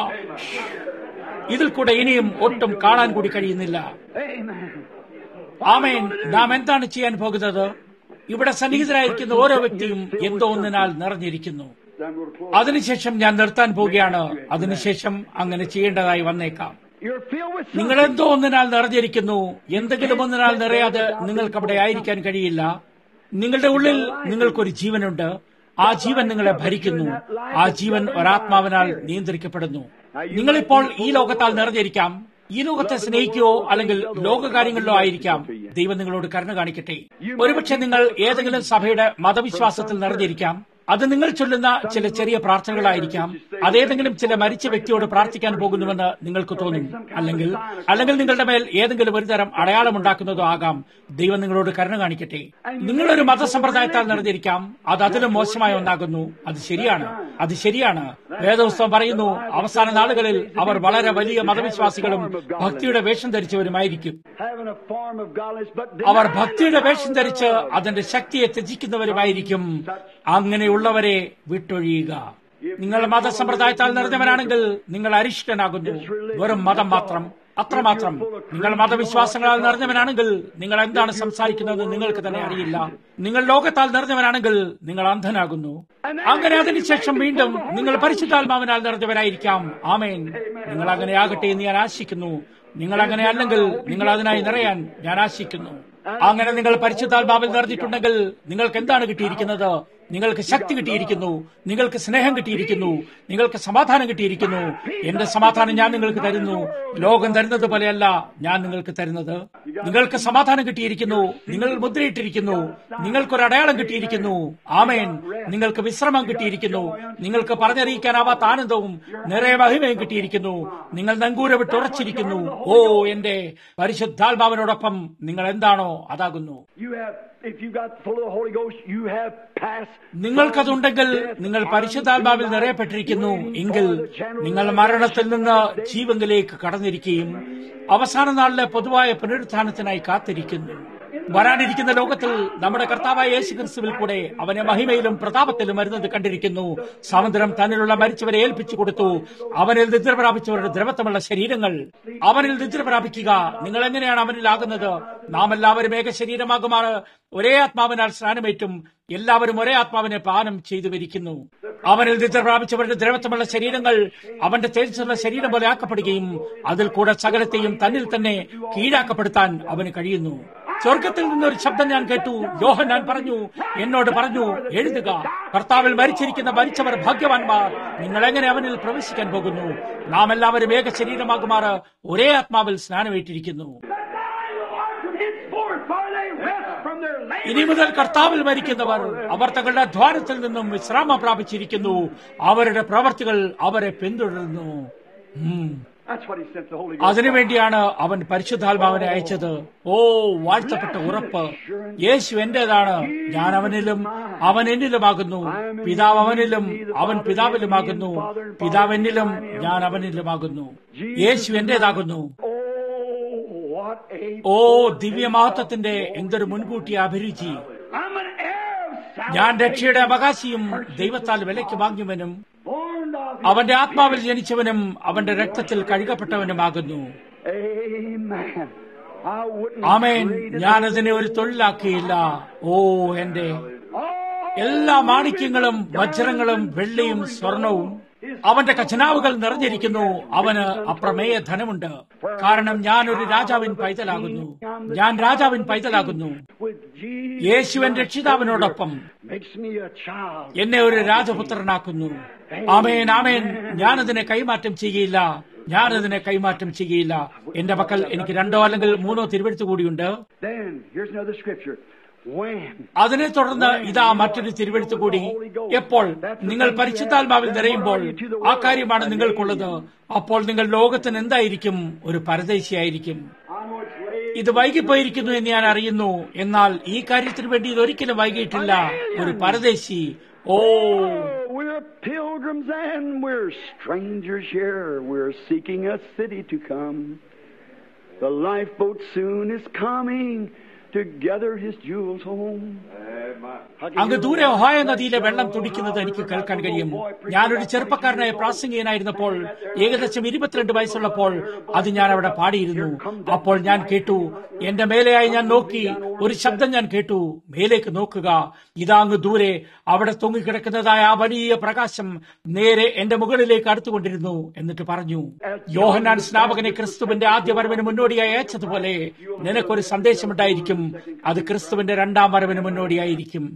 Speaker 2: ഇതിൽ കൂടെ ഇനിയും ഒട്ടും കാണാൻ കൂടി കഴിയുന്നില്ല ആമേൻ നാം എന്താണ് ചെയ്യാൻ പോകുന്നത് ഇവിടെ സന്നിഹിതരായിരിക്കുന്ന ഓരോ വ്യക്തിയും എന്തോ ഒന്നിനാൽ നിറഞ്ഞിരിക്കുന്നു അതിനുശേഷം ഞാൻ നിർത്താൻ പോവുകയാണ് അതിനുശേഷം അങ്ങനെ ചെയ്യേണ്ടതായി വന്നേക്കാം നിങ്ങൾ എന്തോ ഒന്നിനാൽ നിറഞ്ഞിരിക്കുന്നു എന്തെങ്കിലും ഒന്നിനാൽ നിറയാതെ നിങ്ങൾക്ക് അവിടെ ആയിരിക്കാൻ കഴിയില്ല നിങ്ങളുടെ ഉള്ളിൽ നിങ്ങൾക്കൊരു ജീവനുണ്ട് ആ ജീവൻ നിങ്ങളെ ഭരിക്കുന്നു ആ ജീവൻ ഒരാത്മാവിനാൽ നിയന്ത്രിക്കപ്പെടുന്നു നിങ്ങളിപ്പോൾ ഈ ലോകത്താൽ നിറഞ്ഞിരിക്കാം ഈ ലോകത്തെ സ്നേഹിക്കുകയോ അല്ലെങ്കിൽ ലോകകാര്യങ്ങളിലോ ആയിരിക്കാം ദൈവം നിങ്ങളോട് കരുണ കാണിക്കട്ടെ ഒരുപക്ഷെ നിങ്ങൾ ഏതെങ്കിലും സഭയുടെ മതവിശ്വാസത്തിൽ നിറഞ്ഞിരിക്കാം അത് നിങ്ങൾ ചൊല്ലുന്ന ചില ചെറിയ പ്രാർത്ഥനകളായിരിക്കാം അതേതെങ്കിലും ചില മരിച്ച വ്യക്തിയോട് പ്രാർത്ഥിക്കാൻ പോകുന്നുവെന്ന് നിങ്ങൾക്ക് തോന്നും അല്ലെങ്കിൽ അല്ലെങ്കിൽ നിങ്ങളുടെ മേൽ ഏതെങ്കിലും ഒരു തരം അടയാളം ഉണ്ടാക്കുന്നതോ ആകാം ദൈവം നിങ്ങളോട് കരുണ കാണിക്കട്ടെ നിങ്ങളൊരു മതസമ്പ്രദായത്താൽ നിറഞ്ഞിരിക്കാം അത് അതിലും മോശമായ ഒന്നാകുന്നു അത് ശരിയാണ് അത് ശരിയാണ് വേദപുസ്തകം പറയുന്നു അവസാന നാളുകളിൽ അവർ വളരെ വലിയ മതവിശ്വാസികളും ഭക്തിയുടെ വേഷം ധരിച്ചവരുമായിരിക്കും അവർ ഭക്തിയുടെ വേഷം ധരിച്ച് അതിന്റെ ശക്തിയെ ത്യജിക്കുന്നവരുമായിരിക്കും അങ്ങനെയുള്ളവരെ വിട്ടൊഴിയുക നിങ്ങൾ മതസമ്പ്രദായത്താൽ നിറഞ്ഞവരാണെങ്കിൽ നിങ്ങൾ അരിഷ്ടനാകുന്നു വെറും മതം മാത്രം അത്രമാത്രം നിങ്ങൾ മതവിശ്വാസങ്ങളാൽ നിറഞ്ഞവനാണെങ്കിൽ നിങ്ങൾ എന്താണ് സംസാരിക്കുന്നത് നിങ്ങൾക്ക് തന്നെ അറിയില്ല നിങ്ങൾ ലോകത്താൽ നിറഞ്ഞവനാണെങ്കിൽ നിങ്ങൾ അന്ധനാകുന്നു അങ്ങനെ അതിനുശേഷം വീണ്ടും നിങ്ങൾ പരിശുദ്ധാത്മാവിനാൽ നിറഞ്ഞവരായിരിക്കാം ആമേൻ നിങ്ങൾ അങ്ങനെ ആകട്ടെ എന്ന് ഞാൻ ആശിക്കുന്നു നിങ്ങൾ അങ്ങനെ അല്ലെങ്കിൽ നിങ്ങൾ അതിനായി നിറയാൻ ഞാൻ ആശിക്കുന്നു അങ്ങനെ നിങ്ങൾ പരിശുദ്ധാത്മാവിൽ നിറഞ്ഞിട്ടുണ്ടെങ്കിൽ നിങ്ങൾക്ക് എന്താണ് കിട്ടിയിരിക്കുന്നത് നിങ്ങൾക്ക് ശക്തി കിട്ടിയിരിക്കുന്നു നിങ്ങൾക്ക് സ്നേഹം കിട്ടിയിരിക്കുന്നു നിങ്ങൾക്ക് സമാധാനം കിട്ടിയിരിക്കുന്നു എന്റെ സമാധാനം ഞാൻ നിങ്ങൾക്ക് തരുന്നു ലോകം തരുന്നത് പോലെയല്ല ഞാൻ നിങ്ങൾക്ക് തരുന്നത് നിങ്ങൾക്ക് സമാധാനം കിട്ടിയിരിക്കുന്നു നിങ്ങൾ മുദ്രയിട്ടിരിക്കുന്നു നിങ്ങൾക്കൊരു അടയാളം കിട്ടിയിരിക്കുന്നു ആമേൻ നിങ്ങൾക്ക് വിശ്രമം കിട്ടിയിരിക്കുന്നു നിങ്ങൾക്ക് പറഞ്ഞറിയിക്കാനാവാത്ത ആനന്ദവും നിറയെ മഹിമയും കിട്ടിയിരിക്കുന്നു നിങ്ങൾ നങ്കൂര വിട്ടുറച്ചിരിക്കുന്നു ഓ എന്റെ പരിശുദ്ധാത്മാവിനോടൊപ്പം നിങ്ങൾ എന്താണോ അതാകുന്നു നിങ്ങൾക്കതുണ്ടെങ്കിൽ നിങ്ങൾ പരിശുദ്ധാത്മാവിൽ നിറയപ്പെട്ടിരിക്കുന്നു എങ്കിൽ നിങ്ങൾ മരണത്തിൽ നിന്ന് ജീവങ്കിലേക്ക് കടന്നിരിക്കുകയും അവസാന നാളിലെ പൊതുവായ പുനരുത്ഥാനത്തിനായി കാത്തിരിക്കുന്നു വരാനിരിക്കുന്ന ലോകത്തിൽ നമ്മുടെ കർത്താവായ യേശു ക്രിസ്തുവിൽ കൂടെ അവനെ മഹിമയിലും പ്രതാപത്തിലും വരുന്നത് കണ്ടിരിക്കുന്നു സമുദ്രം തന്നിലുള്ള മരിച്ചവരെ ഏൽപ്പിച്ചു കൊടുത്തു അവനിൽ നിദ്ര പ്രാപിച്ചവരുടെ ദ്രവത്വമുള്ള ശരീരങ്ങൾ അവനിൽ നിദ്ര പ്രാപിക്കുക നിങ്ങൾ എങ്ങനെയാണ് അവനിലാകുന്നത് നാം എല്ലാവരും ഏക ശരീരമാകുമാറ് ഒരേ ആത്മാവിനാൽ സ്നാനമേറ്റും എല്ലാവരും ഒരേ ആത്മാവിനെ പാനം ചെയ്തു വരിക്കുന്നു അവനിൽ നിദ്ര പ്രാപിച്ചവരുടെ ദ്രവത്വമുള്ള ശരീരങ്ങൾ അവന്റെ തേജസ്സുള്ള ശരീരം പോലെ ആക്കപ്പെടുകയും അതിൽ കൂടെ സകലത്തെയും തന്നിൽ തന്നെ കീഴാക്കപ്പെടുത്താൻ അവന് കഴിയുന്നു സ്വർഗത്തിൽ നിന്നൊരു ശബ്ദം ഞാൻ കേട്ടു യോഹൻ ഞാൻ പറഞ്ഞു എന്നോട് പറഞ്ഞു എഴുതുക കർത്താവിൽ മരിച്ചിരിക്കുന്ന മരിച്ചവർ ഭാഗ്യവാന്മാർ നിങ്ങൾ എങ്ങനെ അവനിൽ പ്രവേശിക്കാൻ പോകുന്നു നാം എല്ലാവരും ഏക ശരീരമാകുമാറ് ഒരേ ആത്മാവിൽ സ്നാനമേറ്റിരിക്കുന്നു ഇനി മുതൽ കർത്താവിൽ മരിക്കുന്നവർ അവർ തങ്ങളുടെ അധ്വാനത്തിൽ നിന്നും വിശ്രാമം പ്രാപിച്ചിരിക്കുന്നു അവരുടെ പ്രവർത്തികൾ അവരെ പിന്തുടരുന്നു അതിനുവേണ്ടിയാണ് അവൻ പരിശുദ്ധാത്മാവിനെ അയച്ചത് ഓ വാഴ്ത്തപ്പെട്ട ഉറപ്പ് യേശു എന്റേതാണ് ഞാൻ അവനിലും അവൻ എന്നിലുമാകുന്നു പിതാവ് അവനിലും അവൻ പിതാവിലുമാകുന്നു പിതാവ് എന്നിലും ഞാൻ അവനിലുമാകുന്നു യേശു എന്റേതാകുന്നു ഓ ദിവ്യമഹത്വത്തിന്റെ എന്തൊരു മുൻകൂട്ടി അഭിരുചി ഞാൻ രക്ഷയുടെ അവകാശിയും ദൈവത്താൽ വിലയ്ക്ക് വാങ്ങിയവനും അവന്റെ ആത്മാവിൽ ജനിച്ചവനും അവന്റെ രക്തത്തിൽ കഴുകപ്പെട്ടവനുമാകുന്നു ആമേൻ ഞാനതിനെ ഒരു തൊഴിലാക്കിയില്ല ഓ എന്റെ എല്ലാ മാണിക്യങ്ങളും വജ്രങ്ങളും വെള്ളിയും സ്വർണവും അവന്റെ ഖജനാവുകൾ നിറഞ്ഞിരിക്കുന്നു അവന് അപ്രമേയ ധനമുണ്ട് കാരണം ഞാൻ ഒരു രാജാവിൻ പൈതലാകുന്നു ഞാൻ രാജാവിൻ പൈതലാകുന്നു യേശുവൻ രക്ഷിതാവിനോടൊപ്പം എന്നെ ഒരു രാജപുത്രനാക്കുന്നു ആമേൻ ആമേൻ ഞാനതിനെ കൈമാറ്റം ചെയ്യുകയില്ല ഞാനതിനെ കൈമാറ്റം ചെയ്യുകയില്ല എന്റെ മക്കൾ എനിക്ക് രണ്ടോ അല്ലെങ്കിൽ മൂന്നോ തിരുവെടുത്തു കൂടിയുണ്ട് അതിനെ തുടർന്ന് ഇതാ മറ്റൊരു തിരുവെടുത്തു കൂടി എപ്പോൾ നിങ്ങൾ പരിശുദ്ധാത്മാവിൽ നിറയുമ്പോൾ ആ കാര്യമാണ് നിങ്ങൾക്കുള്ളത് അപ്പോൾ നിങ്ങൾ ലോകത്തിന് എന്തായിരിക്കും ഒരു പരദേശിയായിരിക്കും ഇത് വൈകിപ്പോയിരിക്കുന്നു എന്ന് ഞാൻ അറിയുന്നു എന്നാൽ ഈ കാര്യത്തിന് വേണ്ടി ഇത് ഒരിക്കലും വൈകിട്ടില്ല ഒരു പരദേശി ഓ
Speaker 1: We're pilgrims and we're strangers here. We're seeking a city to come. The lifeboat soon is coming to gather his jewels home.
Speaker 2: അങ്ങ് ദൂരെ ഒഹായ നദിയിലെ വെള്ളം തുടിക്കുന്നത് എനിക്ക് കേൾക്കാൻ കഴിയും ഞാനൊരു ചെറുപ്പക്കാരനായ പ്രാസംഗികനായിരുന്നപ്പോൾ ഏകദേശം ഇരുപത്തിരണ്ട് വയസ്സുള്ളപ്പോൾ അത് ഞാൻ അവിടെ പാടിയിരുന്നു അപ്പോൾ ഞാൻ കേട്ടു എന്റെ മേലെയായി ഞാൻ നോക്കി ഒരു ശബ്ദം ഞാൻ കേട്ടു മേലേക്ക് നോക്കുക ഇതാ അങ്ങ് ദൂരെ അവിടെ തൂങ്ങിക്കിടക്കുന്നതായ ആ വലിയ പ്രകാശം നേരെ എന്റെ മുകളിലേക്ക് അടുത്തുകൊണ്ടിരുന്നു എന്നിട്ട് പറഞ്ഞു യോഹന്നാൻ സ്നാപകനെ ക്രിസ്തുവിന്റെ ആദ്യ വരവിന് മുന്നോടിയായി അയച്ചതുപോലെ നിനക്കൊരു സന്ദേശമുണ്ടായിരിക്കും അത് ക്രിസ്തുവിന്റെ രണ്ടാം വരവിന് മുന്നോടിയായിരിക്കും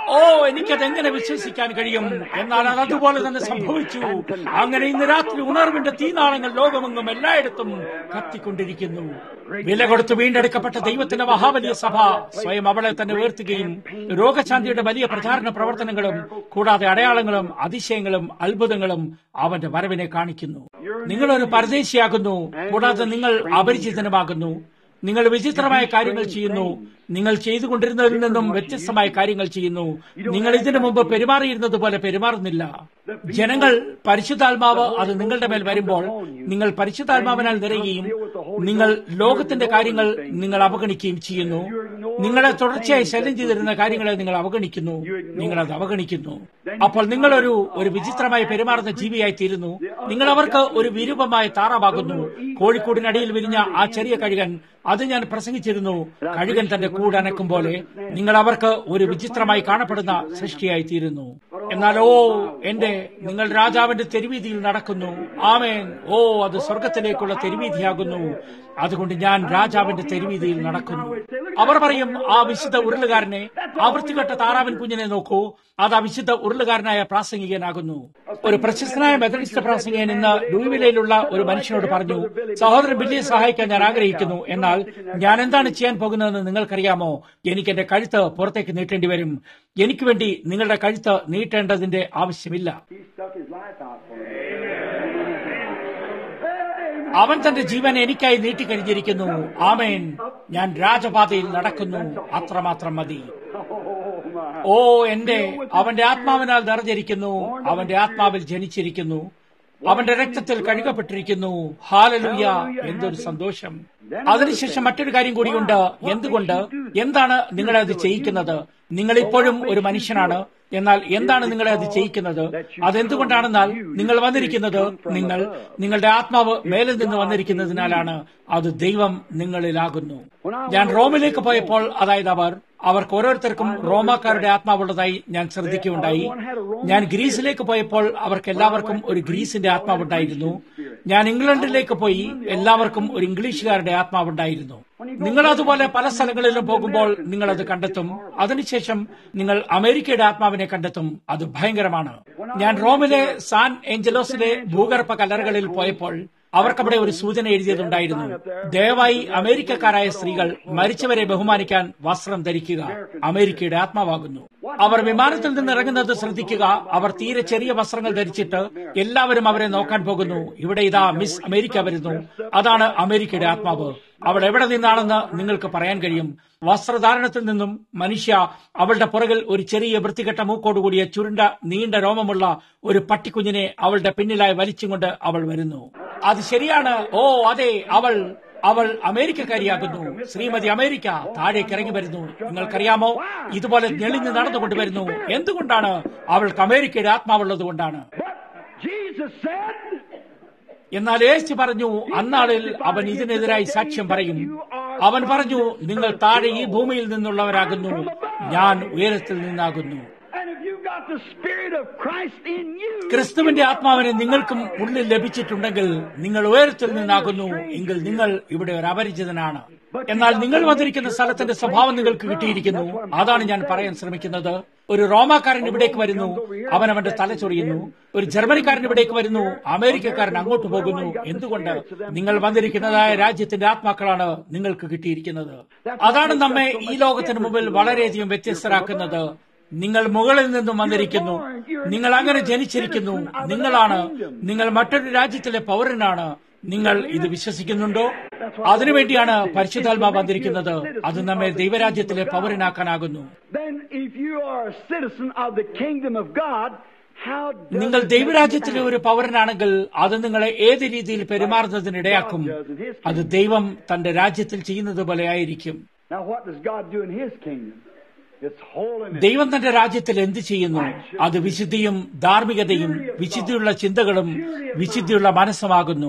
Speaker 2: ഓ എനിക്കതെങ്ങനെ വിശ്വസിക്കാൻ കഴിയും എന്നാൽ അത് അതുപോലെ തന്നെ സംഭവിച്ചു അങ്ങനെ ഇന്ന് രാത്രി ഉണർവിന്റെ തീനാളങ്ങൾ ലോകമെങ്ങും എല്ലായിടത്തും കത്തിക്കൊണ്ടിരിക്കുന്നു വില കൊടുത്ത് വീണ്ടെടുക്കപ്പെട്ട ദൈവത്തിന്റെ മഹാബലിയ സഭ സ്വയം അവളെ തന്നെ ഉയർത്തുകയും രോഗശാന്തിയുടെ വലിയ പ്രചാരണ പ്രവർത്തനങ്ങളും കൂടാതെ അടയാളങ്ങളും അതിശയങ്ങളും അത്ഭുതങ്ങളും അവന്റെ വരവിനെ കാണിക്കുന്നു നിങ്ങളൊരു പരദേശിയാകുന്നു കൂടാതെ നിങ്ങൾ അപരിചിതനുമാകുന്നു നിങ്ങൾ വിചിത്രമായ കാര്യങ്ങൾ ചെയ്യുന്നു നിങ്ങൾ ചെയ്തുകൊണ്ടിരുന്നതിൽ നിന്നും വ്യത്യസ്തമായ കാര്യങ്ങൾ ചെയ്യുന്നു നിങ്ങൾ ഇതിനു മുമ്പ് പെരുമാറിയിരുന്നത് പോലെ പെരുമാറുന്നില്ല ജനങ്ങൾ പരിശുദ്ധാത്മാവ് അത് നിങ്ങളുടെ മേൽ വരുമ്പോൾ നിങ്ങൾ പരിശുദ്ധാത്മാവിനാൽ നിറയുകയും നിങ്ങൾ ലോകത്തിന്റെ കാര്യങ്ങൾ നിങ്ങൾ അവഗണിക്കുകയും ചെയ്യുന്നു നിങ്ങളെ തുടർച്ചയായി ശല്യം ചെയ്തിരുന്ന കാര്യങ്ങളെ നിങ്ങൾ അവഗണിക്കുന്നു നിങ്ങൾ അത് അവഗണിക്കുന്നു അപ്പോൾ നിങ്ങളൊരു ഒരു വിചിത്രമായി പെരുമാറുന്ന ജീവിയായി തീരുന്നു നിങ്ങൾ അവർക്ക് ഒരു വിരൂപമായ താറാവാകുന്നു കോഴിക്കോടിനടിയിൽ വിരിഞ്ഞ ആ ചെറിയ കഴുകൻ അത് ഞാൻ പ്രസംഗിച്ചിരുന്നു കഴുകൻ തന്റെ കൂടനക്കും പോലെ നിങ്ങൾ അവർക്ക് ഒരു വിചിത്രമായി കാണപ്പെടുന്ന സൃഷ്ടിയായി തീരുന്നു എന്നാൽ ഓ എന്റെ നിങ്ങൾ രാജാവിന്റെ തെരുവീതിയിൽ നടക്കുന്നു ആമേൻ ഓ അത് സ്വർഗത്തിലേക്കുള്ള തെരുവീതിയാകുന്നു അതുകൊണ്ട് ഞാൻ രാജാവിന്റെ തെരുവീതിയിൽ നടക്കുന്നു അവർ പറയും ആ വിശുദ്ധ ഉരുളുകാരനെ ആ വൃത്തികെട്ട താറാവൻ കുഞ്ഞിനെ നോക്കൂ അത് ആ വിശുദ്ധ ഉരുളുകാരനായ പ്രാസംഗികനാകുന്നു ഒരു പ്രശസ്തനായ മെത്തഡിസ്റ്റ് പ്രാസംഗികൻ ഇന്ന് ലൂവിലയിലുള്ള ഒരു മനുഷ്യനോട് പറഞ്ഞു സഹോദരൻ ബില്ലിയെ സഹായിക്കാൻ ഞാൻ ആഗ്രഹിക്കുന്നു എന്നാൽ ഞാൻ എന്താണ് ചെയ്യാൻ പോകുന്നതെന്ന് നിങ്ങൾക്കറിയാമോ എനിക്ക് എന്റെ കഴുത്ത് പുറത്തേക്ക് നീട്ടേണ്ടി വരും എനിക്ക് വേണ്ടി നിങ്ങളുടെ കഴുത്ത് നീട്ടേണ്ടതിന്റെ ആവശ്യമില്ല അവൻ തന്റെ ജീവൻ എനിക്കായി നീട്ടിക്കഴിഞ്ഞിരിക്കുന്നു ആമേൻ ഞാൻ രാജപാതയിൽ നടക്കുന്നു അത്രമാത്രം മതി ഓ എന്റെ അവന്റെ ആത്മാവിനാൽ നിറഞ്ഞിരിക്കുന്നു അവന്റെ ആത്മാവിൽ ജനിച്ചിരിക്കുന്നു അവന്റെ രക്തത്തിൽ കഴുകപ്പെട്ടിരിക്കുന്നു ഹാലലുയ എന്തൊരു സന്തോഷം അതിനുശേഷം മറ്റൊരു കാര്യം കൂടിയുണ്ട് എന്തുകൊണ്ട് എന്താണ് നിങ്ങളെ അത് ചെയ്യിക്കുന്നത് നിങ്ങൾ ഇപ്പോഴും ഒരു മനുഷ്യനാണ് എന്നാൽ എന്താണ് നിങ്ങളെ അത് ചെയ്യിക്കുന്നത് അതെന്തുകൊണ്ടാണെന്നാൽ നിങ്ങൾ വന്നിരിക്കുന്നത് നിങ്ങൾ നിങ്ങളുടെ ആത്മാവ് മേലിൽ നിന്ന് വന്നിരിക്കുന്നതിനാലാണ് അത് ദൈവം നിങ്ങളിലാകുന്നു ഞാൻ റോമിലേക്ക് പോയപ്പോൾ അതായത് അവർ അവർക്ക് ഓരോരുത്തർക്കും റോമാക്കാരുടെ ആത്മാവുള്ളതായി ഞാൻ ശ്രദ്ധിക്കുകയുണ്ടായി ഞാൻ ഗ്രീസിലേക്ക് പോയപ്പോൾ അവർക്ക് എല്ലാവർക്കും ഒരു ഗ്രീസിന്റെ ആത്മാവുണ്ടായിരുന്നു ഞാൻ ഇംഗ്ലണ്ടിലേക്ക് പോയി എല്ലാവർക്കും ഒരു ഇംഗ്ലീഷുകാരുടെ ആത്മാവുണ്ടായിരുന്നു നിങ്ങൾ അതുപോലെ പല സ്ഥലങ്ങളിലും പോകുമ്പോൾ നിങ്ങൾ അത് കണ്ടെത്തും അതിനുശേഷം നിങ്ങൾ അമേരിക്കയുടെ ആത്മാവിനെ കണ്ടെത്തും അത് ഭയങ്കരമാണ് ഞാൻ റോമിലെ സാൻ ഏഞ്ചലോസിലെ ഭൂഗർഭ കല്ലറകളിൽ പോയപ്പോൾ അവർക്കവിടെ ഒരു സൂചന എഴുതിയതുണ്ടായിരുന്നു ദയവായി അമേരിക്കക്കാരായ സ്ത്രീകൾ മരിച്ചവരെ ബഹുമാനിക്കാൻ വസ്ത്രം ധരിക്കുക അമേരിക്കയുടെ ആത്മാവാകുന്നു അവർ വിമാനത്തിൽ നിന്ന് ഇറങ്ങുന്നത് ശ്രദ്ധിക്കുക അവർ തീരെ ചെറിയ വസ്ത്രങ്ങൾ ധരിച്ചിട്ട് എല്ലാവരും അവരെ നോക്കാൻ പോകുന്നു ഇവിടെ ഇതാ മിസ് അമേരിക്ക വരുന്നു അതാണ് അമേരിക്കയുടെ ആത്മാവ് അവൾ എവിടെ നിന്നാണെന്ന് നിങ്ങൾക്ക് പറയാൻ കഴിയും വസ്ത്രധാരണത്തിൽ നിന്നും മനുഷ്യ അവളുടെ പുറകിൽ ഒരു ചെറിയ വൃത്തികെട്ട മൂക്കോടുകൂടിയ ചുരുണ്ട നീണ്ട രോമമുള്ള ഒരു പട്ടിക്കുഞ്ഞിനെ അവളുടെ പിന്നിലായി വലിച്ചുകൊണ്ട് അവൾ വരുന്നു അത് ശരിയാണ് ഓ അതെ അവൾ അവൾ അമേരിക്കക്കാരിയാകുന്നു ശ്രീമതി അമേരിക്ക താഴേക്ക് ഇറങ്ങി വരുന്നു നിങ്ങൾക്കറിയാമോ ഇതുപോലെ ഞെളിഞ്ഞ് നടന്നുകൊണ്ട് വരുന്നു എന്തുകൊണ്ടാണ് അവൾക്ക് അമേരിക്കയുടെ ആത്മാവുള്ളത് കൊണ്ടാണ് എന്നാൽ യേശു പറഞ്ഞു അന്നാളിൽ അവൻ ഇതിനെതിരായി സാക്ഷ്യം പറയും അവൻ പറഞ്ഞു നിങ്ങൾ താഴെ ഈ ഭൂമിയിൽ നിന്നുള്ളവരാകുന്നു ഞാൻ ഉയരത്തിൽ നിന്നാകുന്നു ക്രിസ്തുവിന്റെ ആത്മാവിനെ നിങ്ങൾക്കും ഉള്ളിൽ ലഭിച്ചിട്ടുണ്ടെങ്കിൽ നിങ്ങൾ ഉയരത്തിൽ നിന്നാകുന്നു എങ്കിൽ നിങ്ങൾ ഇവിടെ ഒരു അപരിചിതനാണ് എന്നാൽ നിങ്ങൾ വന്നിരിക്കുന്ന സ്ഥലത്തിന്റെ സ്വഭാവം നിങ്ങൾക്ക് കിട്ടിയിരിക്കുന്നു അതാണ് ഞാൻ പറയാൻ ശ്രമിക്കുന്നത് ഒരു റോമാക്കാരൻ ഇവിടേക്ക് വരുന്നു അവൻ അവന്റെ തല ചൊറിയുന്നു ഒരു ജർമ്മനിക്കാരൻ ഇവിടേക്ക് വരുന്നു അമേരിക്കക്കാരൻ അങ്ങോട്ട് പോകുന്നു എന്തുകൊണ്ട് നിങ്ങൾ വന്നിരിക്കുന്നതായ രാജ്യത്തിന്റെ ആത്മാക്കളാണ് നിങ്ങൾക്ക് കിട്ടിയിരിക്കുന്നത് അതാണ് നമ്മെ ഈ ലോകത്തിന് മുമ്പിൽ വളരെയധികം വ്യത്യസ്തരാക്കുന്നത് നിങ്ങൾ മുകളിൽ നിന്നും വന്നിരിക്കുന്നു നിങ്ങൾ അങ്ങനെ ജനിച്ചിരിക്കുന്നു നിങ്ങളാണ് നിങ്ങൾ മറ്റൊരു രാജ്യത്തിലെ പൗരനാണ് നിങ്ങൾ ഇത് വിശ്വസിക്കുന്നുണ്ടോ അതിനുവേണ്ടിയാണ് പരിശുദ്ധാത്മാവ് വന്നിരിക്കുന്നത് അത് നമ്മെ ദൈവരാജ്യത്തിലെ പൗരനാക്കാനാകുന്നു നിങ്ങൾ ദൈവരാജ്യത്തിലെ ഒരു പൗരനാണെങ്കിൽ അത് നിങ്ങളെ ഏത് രീതിയിൽ പെരുമാറുന്നതിനിടയാക്കും അത് ദൈവം തന്റെ രാജ്യത്തിൽ ചെയ്യുന്നത് പോലെ ആയിരിക്കും ദൈവം തന്റെ രാജ്യത്തിൽ എന്ത് ചെയ്യുന്നു അത് വിശുദ്ധിയും ധാർമ്മികതയും വിശുദ്ധിയുള്ള ചിന്തകളും വിശുദ്ധിയുള്ള മനസ്സുമാകുന്നു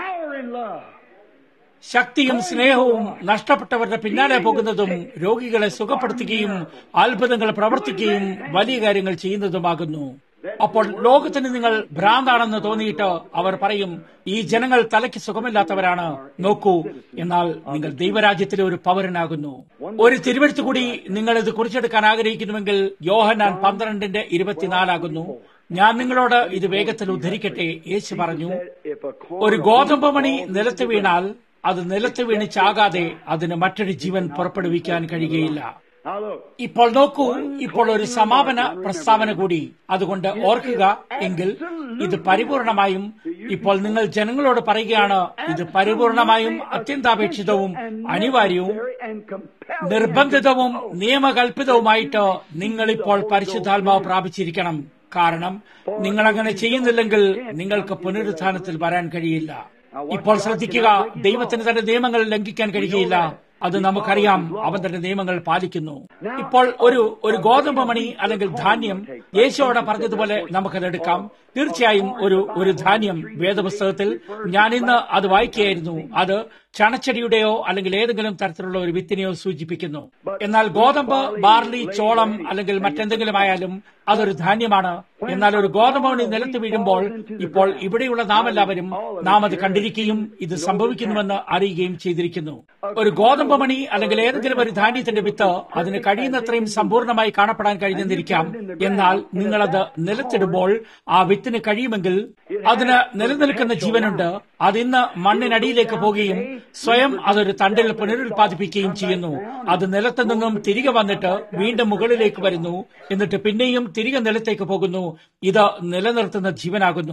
Speaker 2: ശക്തിയും സ്നേഹവും നഷ്ടപ്പെട്ടവരുടെ പിന്നാലെ പോകുന്നതും രോഗികളെ സുഖപ്പെടുത്തുകയും അത്ഭുതങ്ങൾ പ്രവർത്തിക്കുകയും വലിയ കാര്യങ്ങൾ ചെയ്യുന്നതുമാകുന്നു അപ്പോൾ ലോകത്തിന് നിങ്ങൾ ഭ്രാന്താണെന്ന് തോന്നിയിട്ട് അവർ പറയും ഈ ജനങ്ങൾ തലയ്ക്ക് സുഖമില്ലാത്തവരാണ് നോക്കൂ എന്നാൽ നിങ്ങൾ ദൈവരാജ്യത്തിലെ ഒരു പൗരനാകുന്നു ഒരു തിരുവഴുത്ത് കൂടി നിങ്ങൾ ഇത് കുറിച്ചെടുക്കാൻ ആഗ്രഹിക്കുന്നുവെങ്കിൽ യോഹനാൻ പന്ത്രണ്ടിന്റെ ഇരുപത്തിനാലാകുന്നു ഞാൻ നിങ്ങളോട് ഇത് വേഗത്തിൽ ഉദ്ധരിക്കട്ടെ യേശു പറഞ്ഞു ഒരു ഗോതമ്പ് മണി നിലത്ത് വീണാൽ അത് നിലത്ത് വീണ് ചാകാതെ അതിന് മറ്റൊരു ജീവൻ പുറപ്പെടുവിക്കാൻ കഴിയുകയില്ല ഇപ്പോൾ നോക്കൂ ഇപ്പോൾ ഒരു സമാപന പ്രസ്താവന കൂടി അതുകൊണ്ട് ഓർക്കുക എങ്കിൽ ഇത് പരിപൂർണമായും ഇപ്പോൾ നിങ്ങൾ ജനങ്ങളോട് പറയുകയാണ് ഇത് പരിപൂർണമായും അത്യന്താപേക്ഷിതവും അനിവാര്യവും നിർബന്ധിതവും നിയമകൽപിതവുമായിട്ട് നിങ്ങൾ ഇപ്പോൾ പരിശുദ്ധാത്മാവ് പ്രാപിച്ചിരിക്കണം കാരണം നിങ്ങൾ അങ്ങനെ ചെയ്യുന്നില്ലെങ്കിൽ നിങ്ങൾക്ക് പുനരുത്ഥാനത്തിൽ വരാൻ കഴിയില്ല ഇപ്പോൾ ശ്രദ്ധിക്കുക ദൈവത്തിന് തന്റെ നിയമങ്ങൾ ലംഘിക്കാൻ കഴിയുകയില്ല അത് നമുക്കറിയാം അവൻ തന്റെ നിയമങ്ങൾ പാലിക്കുന്നു ഇപ്പോൾ ഒരു ഒരു ഗോതമ്പ് മണി അല്ലെങ്കിൽ ധാന്യം യേശോടെ പറഞ്ഞതുപോലെ നമുക്കത് എടുക്കാം തീർച്ചയായും ഒരു ഒരു ധാന്യം വേദപുസ്തകത്തിൽ ഞാൻ ഇന്ന് അത് വായിക്കുകയായിരുന്നു അത് ചണച്ചെടിയുടെയോ അല്ലെങ്കിൽ ഏതെങ്കിലും തരത്തിലുള്ള ഒരു വിത്തിനെയോ സൂചിപ്പിക്കുന്നു എന്നാൽ ഗോതമ്പ് ബാർലി ചോളം അല്ലെങ്കിൽ മറ്റെന്തെങ്കിലും ആയാലും അതൊരു ധാന്യമാണ് എന്നാൽ ഒരു ഗോതമ്പ് മണി നിലത്ത് വീഴുമ്പോൾ ഇപ്പോൾ ഇവിടെയുള്ള നാം എല്ലാവരും നാം അത് കണ്ടിരിക്കുകയും ഇത് സംഭവിക്കുന്നുവെന്ന് അറിയുകയും ചെയ്തിരിക്കുന്നു ഒരു ഗോതമ്പ് മണി അല്ലെങ്കിൽ ഏതെങ്കിലും ഒരു ധാന്യത്തിന്റെ വിത്ത് അതിന് കഴിയുന്നത്രയും സമ്പൂർണ്ണമായി കാണപ്പെടാൻ കഴിഞ്ഞെന്നിരിക്കാം എന്നാൽ നിങ്ങളത് നിലത്തിടുമ്പോൾ ആ വിത്തിന് കഴിയുമെങ്കിൽ അതിന് നിലനിൽക്കുന്ന ജീവനുണ്ട് അതിന്ന് മണ്ണിനടിയിലേക്ക് പോകുകയും സ്വയം അതൊരു തണ്ടിൽ പുനരുത്പാദിപ്പിക്കുകയും ചെയ്യുന്നു അത് നിലത്തു നിന്നും തിരികെ വന്നിട്ട് വീണ്ടും മുകളിലേക്ക് വരുന്നു എന്നിട്ട് പിന്നെയും തിരികെ നിലത്തേക്ക് പോകുന്നു ഇത് നിലനിർത്തുന്ന ജീവനാകുന്നു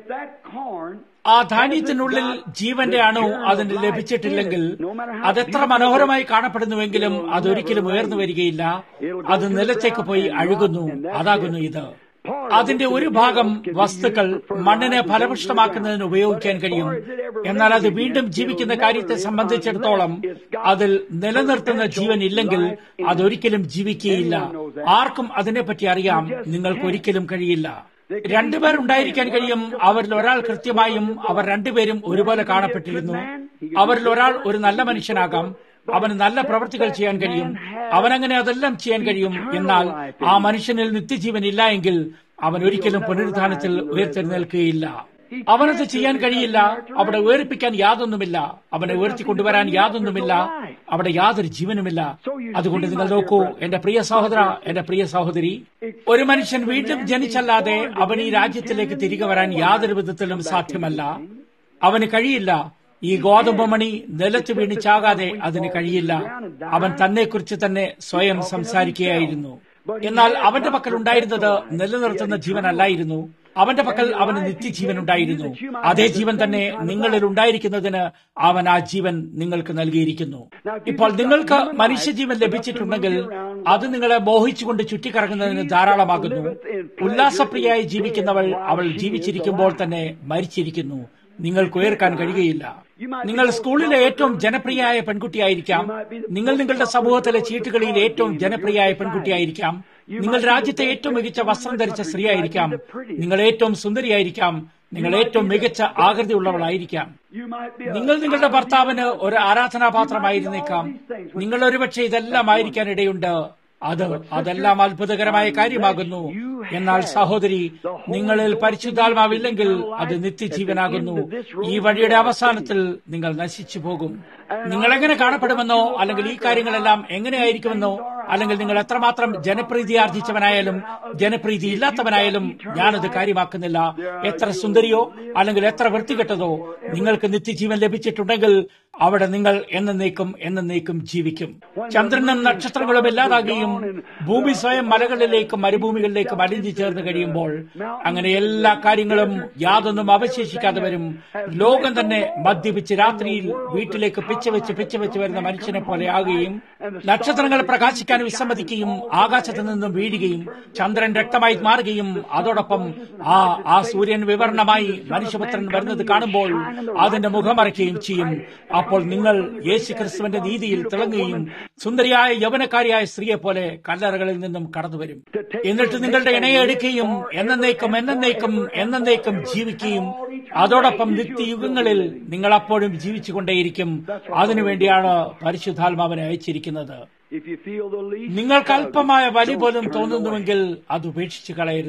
Speaker 2: ആ ധാന്യത്തിനുള്ളിൽ ജീവന്റെ അണു അതിന് ലഭിച്ചിട്ടില്ലെങ്കിൽ അതെത്ര മനോഹരമായി കാണപ്പെടുന്നുവെങ്കിലും അതൊരിക്കലും ഉയർന്നു വരികയില്ല അത് നിലത്തേക്ക് പോയി അഴുകുന്നു അതാകുന്നു ഇത് അതിന്റെ ഒരു ഭാഗം വസ്തുക്കൾ മണ്ണിനെ ഫലപുഷ്ടമാക്കുന്നതിന് ഉപയോഗിക്കാൻ കഴിയും എന്നാൽ അത് വീണ്ടും ജീവിക്കുന്ന കാര്യത്തെ സംബന്ധിച്ചിടത്തോളം അതിൽ നിലനിർത്തുന്ന ജീവൻ ഇല്ലെങ്കിൽ അതൊരിക്കലും ജീവിക്കുകയില്ല ആർക്കും അതിനെപ്പറ്റി അറിയാം നിങ്ങൾക്ക് ഒരിക്കലും കഴിയില്ല രണ്ടുപേർ ഉണ്ടായിരിക്കാൻ കഴിയും അവരിൽ ഒരാൾ കൃത്യമായും അവർ രണ്ടുപേരും ഒരുപോലെ കാണപ്പെട്ടിരുന്നു അവരിൽ ഒരാൾ ഒരു നല്ല മനുഷ്യനാകാം അവന് നല്ല പ്രവൃത്തികൾ ചെയ്യാൻ കഴിയും അവനങ്ങനെ അതെല്ലാം ചെയ്യാൻ കഴിയും എന്നാൽ ആ മനുഷ്യനിൽ നിത്യജീവൻ ഇല്ല എങ്കിൽ അവൻ ഒരിക്കലും പുനരുദ്ധാനത്തിൽ ഉയർത്തെഴുന്നേൽക്കുകയില്ല അവനത് ചെയ്യാൻ കഴിയില്ല അവിടെ ഉയർപ്പിക്കാൻ യാതൊന്നുമില്ല അവനെ ഉയർത്തിക്കൊണ്ടുവരാൻ യാതൊന്നുമില്ല അവിടെ യാതൊരു ജീവനുമില്ല അതുകൊണ്ട് നിങ്ങൾ നോക്കൂ എന്റെ പ്രിയ സഹോദര എന്റെ പ്രിയ സഹോദരി ഒരു മനുഷ്യൻ വീണ്ടും ജനിച്ചല്ലാതെ അവൻ ഈ രാജ്യത്തിലേക്ക് തിരികെ വരാൻ യാതൊരു വിധത്തിലും സാധ്യമല്ല അവന് കഴിയില്ല ഈ ഗോതമ്പ് മണി നിലത്ത് വീണിച്ചാകാതെ അതിന് കഴിയില്ല അവൻ തന്നെക്കുറിച്ച് തന്നെ സ്വയം സംസാരിക്കുകയായിരുന്നു എന്നാൽ അവന്റെ പക്കൽ ഉണ്ടായിരുന്നത് നിലനിർത്തുന്ന ജീവനല്ലായിരുന്നു അവന്റെ പക്കൽ അവന് നിത്യജീവൻ ഉണ്ടായിരുന്നു അതേ ജീവൻ തന്നെ നിങ്ങളിൽ ഉണ്ടായിരിക്കുന്നതിന് അവൻ ആ ജീവൻ നിങ്ങൾക്ക് നൽകിയിരിക്കുന്നു ഇപ്പോൾ നിങ്ങൾക്ക് മനുഷ്യജീവൻ ലഭിച്ചിട്ടുണ്ടെങ്കിൽ അത് നിങ്ങളെ മോഹിച്ചുകൊണ്ട് ചുറ്റിക്കറങ്ങുന്നതിന് ധാരാളമാകുന്നു ഉല്ലാസപ്രിയായി ജീവിക്കുന്നവൾ അവൾ ജീവിച്ചിരിക്കുമ്പോൾ തന്നെ മരിച്ചിരിക്കുന്നു നിങ്ങൾക്ക് ഉയർക്കാൻ കഴിയുകയില്ല നിങ്ങൾ സ്കൂളിലെ ഏറ്റവും ജനപ്രിയയായ പെൺകുട്ടിയായിരിക്കാം നിങ്ങൾ നിങ്ങളുടെ സമൂഹത്തിലെ ചീട്ടുകളിൽ ഏറ്റവും ജനപ്രിയയായ പെൺകുട്ടിയായിരിക്കാം നിങ്ങൾ രാജ്യത്തെ ഏറ്റവും മികച്ച വസ്ത്രം ധരിച്ച സ്ത്രീയായിരിക്കാം നിങ്ങൾ ഏറ്റവും സുന്ദരിയായിരിക്കാം നിങ്ങൾ ഏറ്റവും മികച്ച ആകൃതിയുള്ളവളായിരിക്കാം നിങ്ങൾ നിങ്ങളുടെ ഭർത്താവിന് ഒരു ആരാധനാപാത്രമായിരുന്നേക്കാം നിങ്ങൾ ഒരുപക്ഷെ ഇതെല്ലാം ആയിരിക്കാൻ ഇടയുണ്ട് അത് അതെല്ലാം അത്ഭുതകരമായ കാര്യമാകുന്നു എന്നാൽ സഹോദരി നിങ്ങളിൽ പരിശുദ്ധാത്മാവില്ലെങ്കിൽ അത് നിത്യജീവനാകുന്നു ഈ വഴിയുടെ അവസാനത്തിൽ നിങ്ങൾ നശിച്ചു പോകും നിങ്ങൾ എങ്ങനെ കാണപ്പെടുമെന്നോ അല്ലെങ്കിൽ ഈ കാര്യങ്ങളെല്ലാം എങ്ങനെയായിരിക്കുമെന്നോ അല്ലെങ്കിൽ നിങ്ങൾ എത്രമാത്രം ജനപ്രീതി ആർജിച്ചവനായാലും ജനപ്രീതി ഇല്ലാത്തവനായാലും ഞാനത് കാര്യമാക്കുന്നില്ല എത്ര സുന്ദരിയോ അല്ലെങ്കിൽ എത്ര വൃത്തികെട്ടതോ നിങ്ങൾക്ക് നിത്യജീവൻ ലഭിച്ചിട്ടുണ്ടെങ്കിൽ അവിടെ നിങ്ങൾ എന്നേക്കും എന്നേക്കും ജീവിക്കും ചന്ദ്രനും നക്ഷത്രങ്ങളും ഇല്ലാതാകുകയും ഭൂമി സ്വയം മലകളിലേക്കും മരുഭൂമികളിലേക്കും അലിഞ്ഞു ചേർന്ന് കഴിയുമ്പോൾ അങ്ങനെ എല്ലാ കാര്യങ്ങളും യാതൊന്നും അവശേഷിക്കാതെ വരും ലോകം തന്നെ മദ്യപിച്ച് രാത്രിയിൽ വീട്ടിലേക്ക് പിച്ചവെച്ച് പിച്ചവെച്ച് വരുന്ന മനുഷ്യനെ പോലെ ആകുകയും നക്ഷത്രങ്ങൾ പ്രകാശിക്കാൻ വിസമ്മതിക്കുകയും ആകാശത്ത് നിന്നും വീഴുകയും ചന്ദ്രൻ രക്തമായി മാറുകയും അതോടൊപ്പം ആ ആ സൂര്യൻ വിവരണമായി മനുഷ്യപുത്രൻ വരുന്നത് കാണുമ്പോൾ അതിന്റെ മുഖമറയ്ക്കുകയും ചെയ്യും അപ്പോൾ നിങ്ങൾ യേശു ക്രിസ്തുവിന്റെ നീതിയിൽ തിളങ്ങുകയും സുന്ദരിയായ യൗവനക്കാരിയായ സ്ത്രീയെ പോലെ കല്ലറകളിൽ നിന്നും കടന്നുവരും എന്നിട്ട് നിങ്ങളുടെ ഇണയെ എടുക്കുകയും എന്നേക്കും എന്നേക്കും എന്നേക്കും ജീവിക്കുകയും അതോടൊപ്പം നിത്യയുഗങ്ങളിൽ നിങ്ങൾ അപ്പോഴും ജീവിച്ചുകൊണ്ടേയിരിക്കും അതിനുവേണ്ടിയാണ് പരിശുദ്ധാത്മാവിനെ അയച്ചിരിക്കുന്നത് നിങ്ങൾക്ക് അല്പമായ വലി പോലും തോന്നുന്നുവെങ്കിൽ അത് ഉപേക്ഷിച്ചു കളയരുത്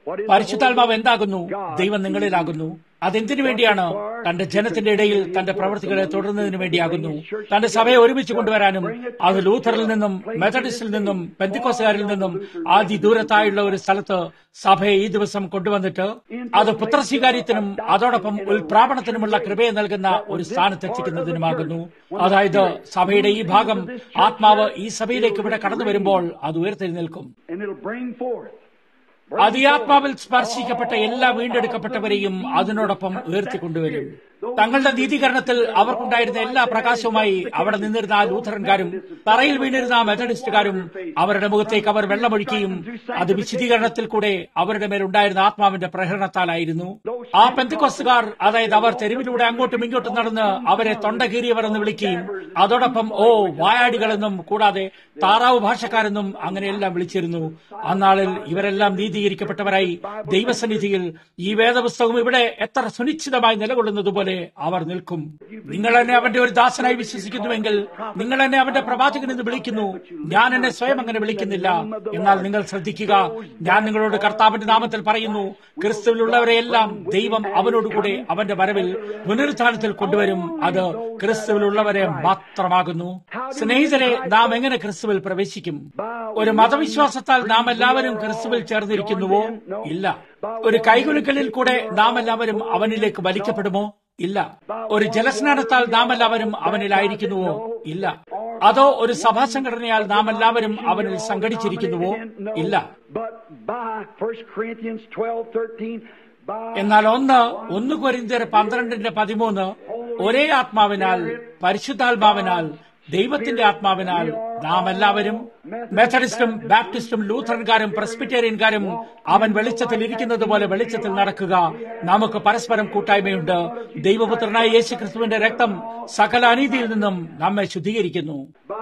Speaker 2: പരിശുദ്ധാത്മാവ് എന്താകുന്നു ദൈവം നിങ്ങളിലാകുന്നു അതെന്തിനു വേണ്ടിയാണ് തന്റെ ജനത്തിന്റെ ഇടയിൽ തന്റെ പ്രവൃത്തികളെ തുടരുന്നതിന് വേണ്ടിയാകുന്നു തന്റെ സഭയെ ഒരുമിച്ച് കൊണ്ടുവരാനും അത് ലൂഥറിൽ നിന്നും മെത്തഡിസ്റ്റിൽ നിന്നും പെന്തിക്കോസുകാരിൽ നിന്നും ആദ്യ ദൂരത്തായുള്ള ഒരു സ്ഥലത്ത് സഭയെ ഈ ദിവസം കൊണ്ടുവന്നിട്ട് അത് പുത്രസ്വീകാര്യത്തിനും അതോടൊപ്പം ഉൽപ്രാപണത്തിനുമുള്ള കൃപയെ നൽകുന്ന ഒരു സ്ഥാനത്തെത്തിക്കുന്നതിനുമാകുന്നു അതായത് സഭയുടെ ഈ ഭാഗം ആത്മാവ് ഈ സഭയിലേക്ക് ഇവിടെ കടന്നു വരുമ്പോൾ അത് ഉയർത്തെഴുന്നേൽക്കും അത് ഈ ആത്മാവിൽ സ്പർശിക്കപ്പെട്ട എല്ലാ വീണ്ടെടുക്കപ്പെട്ടവരെയും അതിനോടൊപ്പം ഉയർത്തിക്കൊണ്ടുവരും തങ്ങളുടെ നീതീകരണത്തിൽ അവർക്കുണ്ടായിരുന്ന എല്ലാ പ്രകാശവുമായി അവിടെ നിന്നിരുന്ന ആ ലൂഥറൻകാരും തറയിൽ വീണിരുന്ന മെത്തഡിസ്റ്റുകാരും അവരുടെ മുഖത്തേക്ക് അവർ വെള്ളമൊഴിക്കുകയും അത് വിശദീകരണത്തിൽ കൂടെ അവരുടെ മേലുണ്ടായിരുന്ന ആത്മാവിന്റെ പ്രഹരണത്താലായിരുന്നു ആ പെന്തിക്കൊസ്തുകാർ അതായത് അവർ തെരുവിലൂടെ അങ്ങോട്ടും ഇങ്ങോട്ടും നടന്ന് അവരെ തൊണ്ട കീറിയവർ എന്ന് വിളിക്കുകയും അതോടൊപ്പം ഓ വായാടികളെന്നും കൂടാതെ താറാവ് ഭാഷക്കാരെന്നും അങ്ങനെയെല്ലാം വിളിച്ചിരുന്നു അന്നാളിൽ ഇവരെല്ലാം നീതീകരിക്കപ്പെട്ടവരായി ദൈവസന്നിധിയിൽ ഈ വേദപുസ്തകം ഇവിടെ എത്ര സുനിശ്ചിതമായി നിലകൊള്ളുന്നതുപോലെ അവർ നിൽക്കും നിങ്ങൾ എന്നെ അവന്റെ ഒരു ദാസനായി വിശ്വസിക്കുന്നുവെങ്കിൽ നിങ്ങൾ എന്നെ അവന്റെ പ്രവാചകൻ എന്ന് വിളിക്കുന്നു ഞാൻ എന്നെ സ്വയം അങ്ങനെ വിളിക്കുന്നില്ല എന്നാൽ നിങ്ങൾ ശ്രദ്ധിക്കുക ഞാൻ നിങ്ങളോട് കർത്താവിന്റെ നാമത്തിൽ പറയുന്നു ക്രിസ്തുവിലുള്ളവരെയെല്ലാം ദൈവം അവനോടുകൂടെ അവന്റെ വരവിൽ പുനരുത്ഥാനത്തിൽ കൊണ്ടുവരും അത് ക്രിസ്തുവിലുള്ളവരെ മാത്രമാകുന്നു സ്നേഹിതരെ നാം എങ്ങനെ ക്രിസ്തുവിൽ പ്രവേശിക്കും ഒരു മതവിശ്വാസത്താൽ നാം എല്ലാവരും ക്രിസ്തുവിൽ ചേർന്നിരിക്കുന്നുവോ ഇല്ല ഒരു കൈകുലുക്കലിൽ കൂടെ നാം എല്ലാവരും അവനിലേക്ക് വലിക്കപ്പെടുമോ ഇല്ല ഒരു ജലസ്നാനത്താൽ നാം എല്ലാവരും അവനിലായിരിക്കുന്നുവോ ഇല്ല അതോ ഒരു സഭാ സംഘടനയാൽ നാം എല്ലാവരും അവനിൽ സംഘടിച്ചിരിക്കുന്നുവോ ഇല്ല എന്നാൽ ഒന്ന് ഒന്ന് കൊരിന്തിയർ പന്ത്രണ്ടിന്റെ പതിമൂന്ന് ഒരേ ആത്മാവിനാൽ പരിശുദ്ധാത്മാവിനാൽ ദൈവത്തിന്റെ ആത്മാവിനാൽ നാം എല്ലാവരും മെത്തഡിസ്റ്റും ബാപ്റ്റിസ്റ്റും ലൂഥറൻകാരും പ്രസ്ബിറ്റേറിയൻകാരും അവൻ വെളിച്ചത്തിൽ ഇരിക്കുന്നത് പോലെ വെളിച്ചത്തിൽ നടക്കുക നമുക്ക് പരസ്പരം കൂട്ടായ്മയുണ്ട് ദൈവപുത്രനായ യേശു ക്രിസ്തുവിന്റെ രക്തം സകല അനീതിയിൽ നിന്നും നമ്മെ ശുദ്ധീകരിക്കുന്നു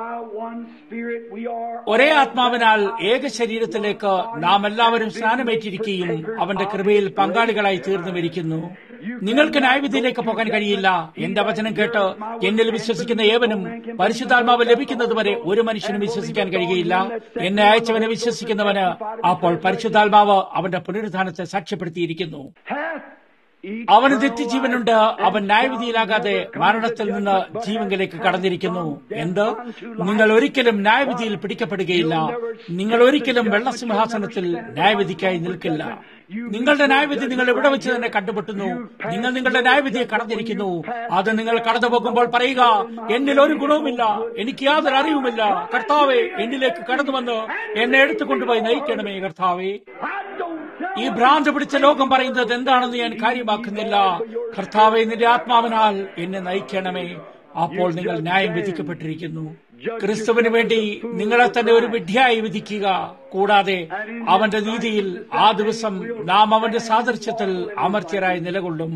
Speaker 2: ഒരേ ആത്മാവിനാൽ ഏക ശരീരത്തിലേക്ക് നാം എല്ലാവരും സ്നാനമേറ്റിരിക്കുകയും അവന്റെ കൃപയിൽ പങ്കാളികളായി തീർന്നു വരിക്കുന്നു നിങ്ങൾക്ക് ന്യായവിധിയിലേക്ക് പോകാൻ കഴിയില്ല എന്റെ വചനം കേട്ട് എന്നിൽ വിശ്വസിക്കുന്ന ഏവനും പരിശുദ്ധാത്മാവ് ലഭിക്കുന്നതുവരെ ഒരു മനുഷ്യനും വിശ്വസിക്കാൻ കഴിയുകയില്ല എന്നെ അയച്ചവനെ വിശ്വസിക്കുന്നവന് അപ്പോൾ പരിശുദ്ധാത്മാവ് അവന്റെ പുനരുദ്ധാനത്തെ സാക്ഷ്യപ്പെടുത്തിയിരിക്കുന്നു അവന് നിത്യജീവനുണ്ട് അവൻ ന്യായവിധിയിലാകാതെ മരണത്തിൽ നിന്ന് ജീവങ്കിലേക്ക് കടന്നിരിക്കുന്നു എന്ത് നിങ്ങൾ ഒരിക്കലും ന്യായവിധിയിൽ പിടിക്കപ്പെടുകയില്ല നിങ്ങൾ ഒരിക്കലും വെള്ളസിംഹാസനത്തിൽ ന്യായവിധിക്കായി നിൽക്കില്ല നിങ്ങളുടെ ന്യായവിധി നിങ്ങൾ ഇവിടെ വെച്ച് തന്നെ കണ്ടുപെട്ടുന്നു നിങ്ങൾ നിങ്ങളുടെ ന്യായവിധിയെ കടന്നിരിക്കുന്നു അത് നിങ്ങൾ കടന്നു പോകുമ്പോൾ പറയുക എന്നിൽ ഒരു ഗുണവുമില്ല എനിക്ക് യാതൊരു അറിവുമില്ല കർത്താവെ എന്നിലേക്ക് കടന്നു വന്ന് എന്നെ എടുത്തുകൊണ്ടുപോയി നയിക്കണമേ കർത്താവെ ഈ ഭ്രാന്ത് പിടിച്ച ലോകം പറയുന്നത് എന്താണെന്ന് ഞാൻ കാര്യമാക്കുന്നില്ല കർത്താവെ നിന്റെ ആത്മാവിനാൽ എന്നെ നയിക്കണമേ അപ്പോൾ നിങ്ങൾ ന്യായം വിധിക്കപ്പെട്ടിരിക്കുന്നു ക്രിസ്തുവിന് വേണ്ടി നിങ്ങളെ തന്നെ ഒരു വിഡ്ഢിയായി വിധിക്കുക കൂടാതെ അവന്റെ നീതിയിൽ ആ ദിവസം നാം അവന്റെ സാദൃശ്യത്തിൽ അമർത്യരായി നിലകൊള്ളും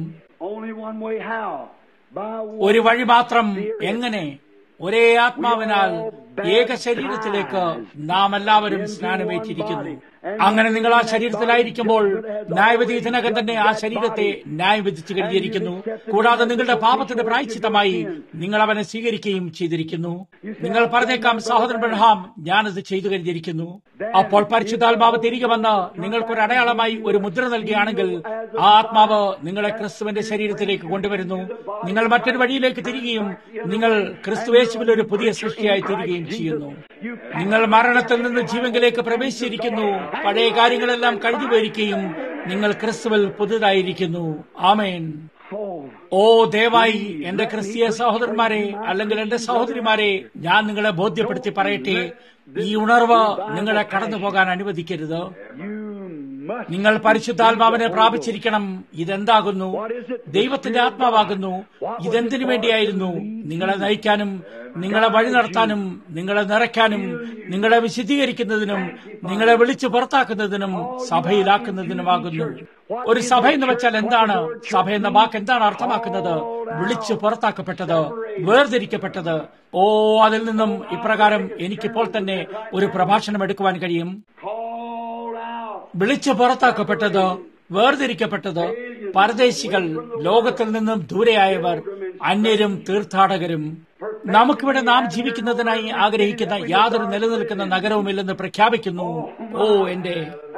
Speaker 2: ഒരു വഴി മാത്രം എങ്ങനെ ഒരേ ആത്മാവിനാൽ ഏക ശരീരത്തിലേക്ക് നാം എല്ലാവരും സ്നാനമേറ്റിരിക്കുന്നു അങ്ങനെ നിങ്ങൾ ആ ശരീരത്തിലായിരിക്കുമ്പോൾ ന്യായവിധി ഇതിനകം തന്നെ ആ ശരീരത്തെ ന്യായവിധിച്ചു കഴിഞ്ഞിരിക്കുന്നു കൂടാതെ നിങ്ങളുടെ പാപത്തിന്റെ പ്രായച്ചിത്തമായി നിങ്ങൾ അവനെ സ്വീകരിക്കുകയും ചെയ്തിരിക്കുന്നു നിങ്ങൾ പറഞ്ഞേക്കാം സഹോദരൻ ബ്രഹാം ഞാനത് ചെയ്തു കഴിഞ്ഞിരിക്കുന്നു അപ്പോൾ പരിശുദ്ധാത്മാവ് തിരികെ വന്ന് നിങ്ങൾക്കൊരു അടയാളമായി ഒരു മുദ്ര നൽകുകയാണെങ്കിൽ ആ ആത്മാവ് നിങ്ങളെ ക്രിസ്തുവിന്റെ ശരീരത്തിലേക്ക് കൊണ്ടുവരുന്നു നിങ്ങൾ മറ്റൊരു വഴിയിലേക്ക് തിരികുകയും നിങ്ങൾ ക്രിസ്തുവേശുവിൽ ഒരു പുതിയ സൃഷ്ടിയായി തീരുകയും ചെയ്യുന്നു നിങ്ങൾ മരണത്തിൽ നിന്ന് ജീവങ്കിലേക്ക് പ്രവേശിച്ചിരിക്കുന്നു പഴയ കാര്യങ്ങളെല്ലാം കഴിഞ്ഞു പോയിരിക്കുകയും നിങ്ങൾ ക്രിസ്തുവിൽ പുതുതായിരിക്കുന്നു ആമേൻ ഓ ദയവായി എന്റെ ക്രിസ്തീയ സഹോദരന്മാരെ അല്ലെങ്കിൽ എന്റെ സഹോദരിമാരെ ഞാൻ നിങ്ങളെ ബോധ്യപ്പെടുത്തി പറയട്ടെ ഈ ഉണർവ് നിങ്ങളെ കടന്നു പോകാൻ അനുവദിക്കരുത് നിങ്ങൾ പരിശുദ്ധാത്മാവിനെ പ്രാപിച്ചിരിക്കണം ഇതെന്താകുന്നു ദൈവത്തിന്റെ ആത്മാവാകുന്നു ഇതെന്തിനു വേണ്ടിയായിരുന്നു നിങ്ങളെ നയിക്കാനും നിങ്ങളെ വഴി നടത്താനും നിങ്ങളെ നിറയ്ക്കാനും നിങ്ങളെ വിശദീകരിക്കുന്നതിനും നിങ്ങളെ വിളിച്ചു പുറത്താക്കുന്നതിനും സഭയിലാക്കുന്നതിനുമാകുന്നു ഒരു സഭ എന്ന് വെച്ചാൽ എന്താണ് സഭ എന്ന വാക്ക് എന്താണ് അർത്ഥമാക്കുന്നത് വിളിച്ചു പുറത്താക്കപ്പെട്ടത് വേർതിരിക്കപ്പെട്ടത് ഓ അതിൽ നിന്നും ഇപ്രകാരം എനിക്കിപ്പോൾ തന്നെ ഒരു പ്രഭാഷണം എടുക്കുവാൻ കഴിയും വിളിച്ചു പുറത്താക്കപ്പെട്ടത് വേർതിരിക്കപ്പെട്ടത് പരദേശികൾ ലോകത്തിൽ നിന്നും ദൂരെയായവർ അന്യരും തീർത്ഥാടകരും നമുക്കിവിടെ നാം ജീവിക്കുന്നതിനായി ആഗ്രഹിക്കുന്ന യാതൊരു നിലനിൽക്കുന്ന നഗരവുമില്ലെന്ന് പ്രഖ്യാപിക്കുന്നു ഓ എന്റെ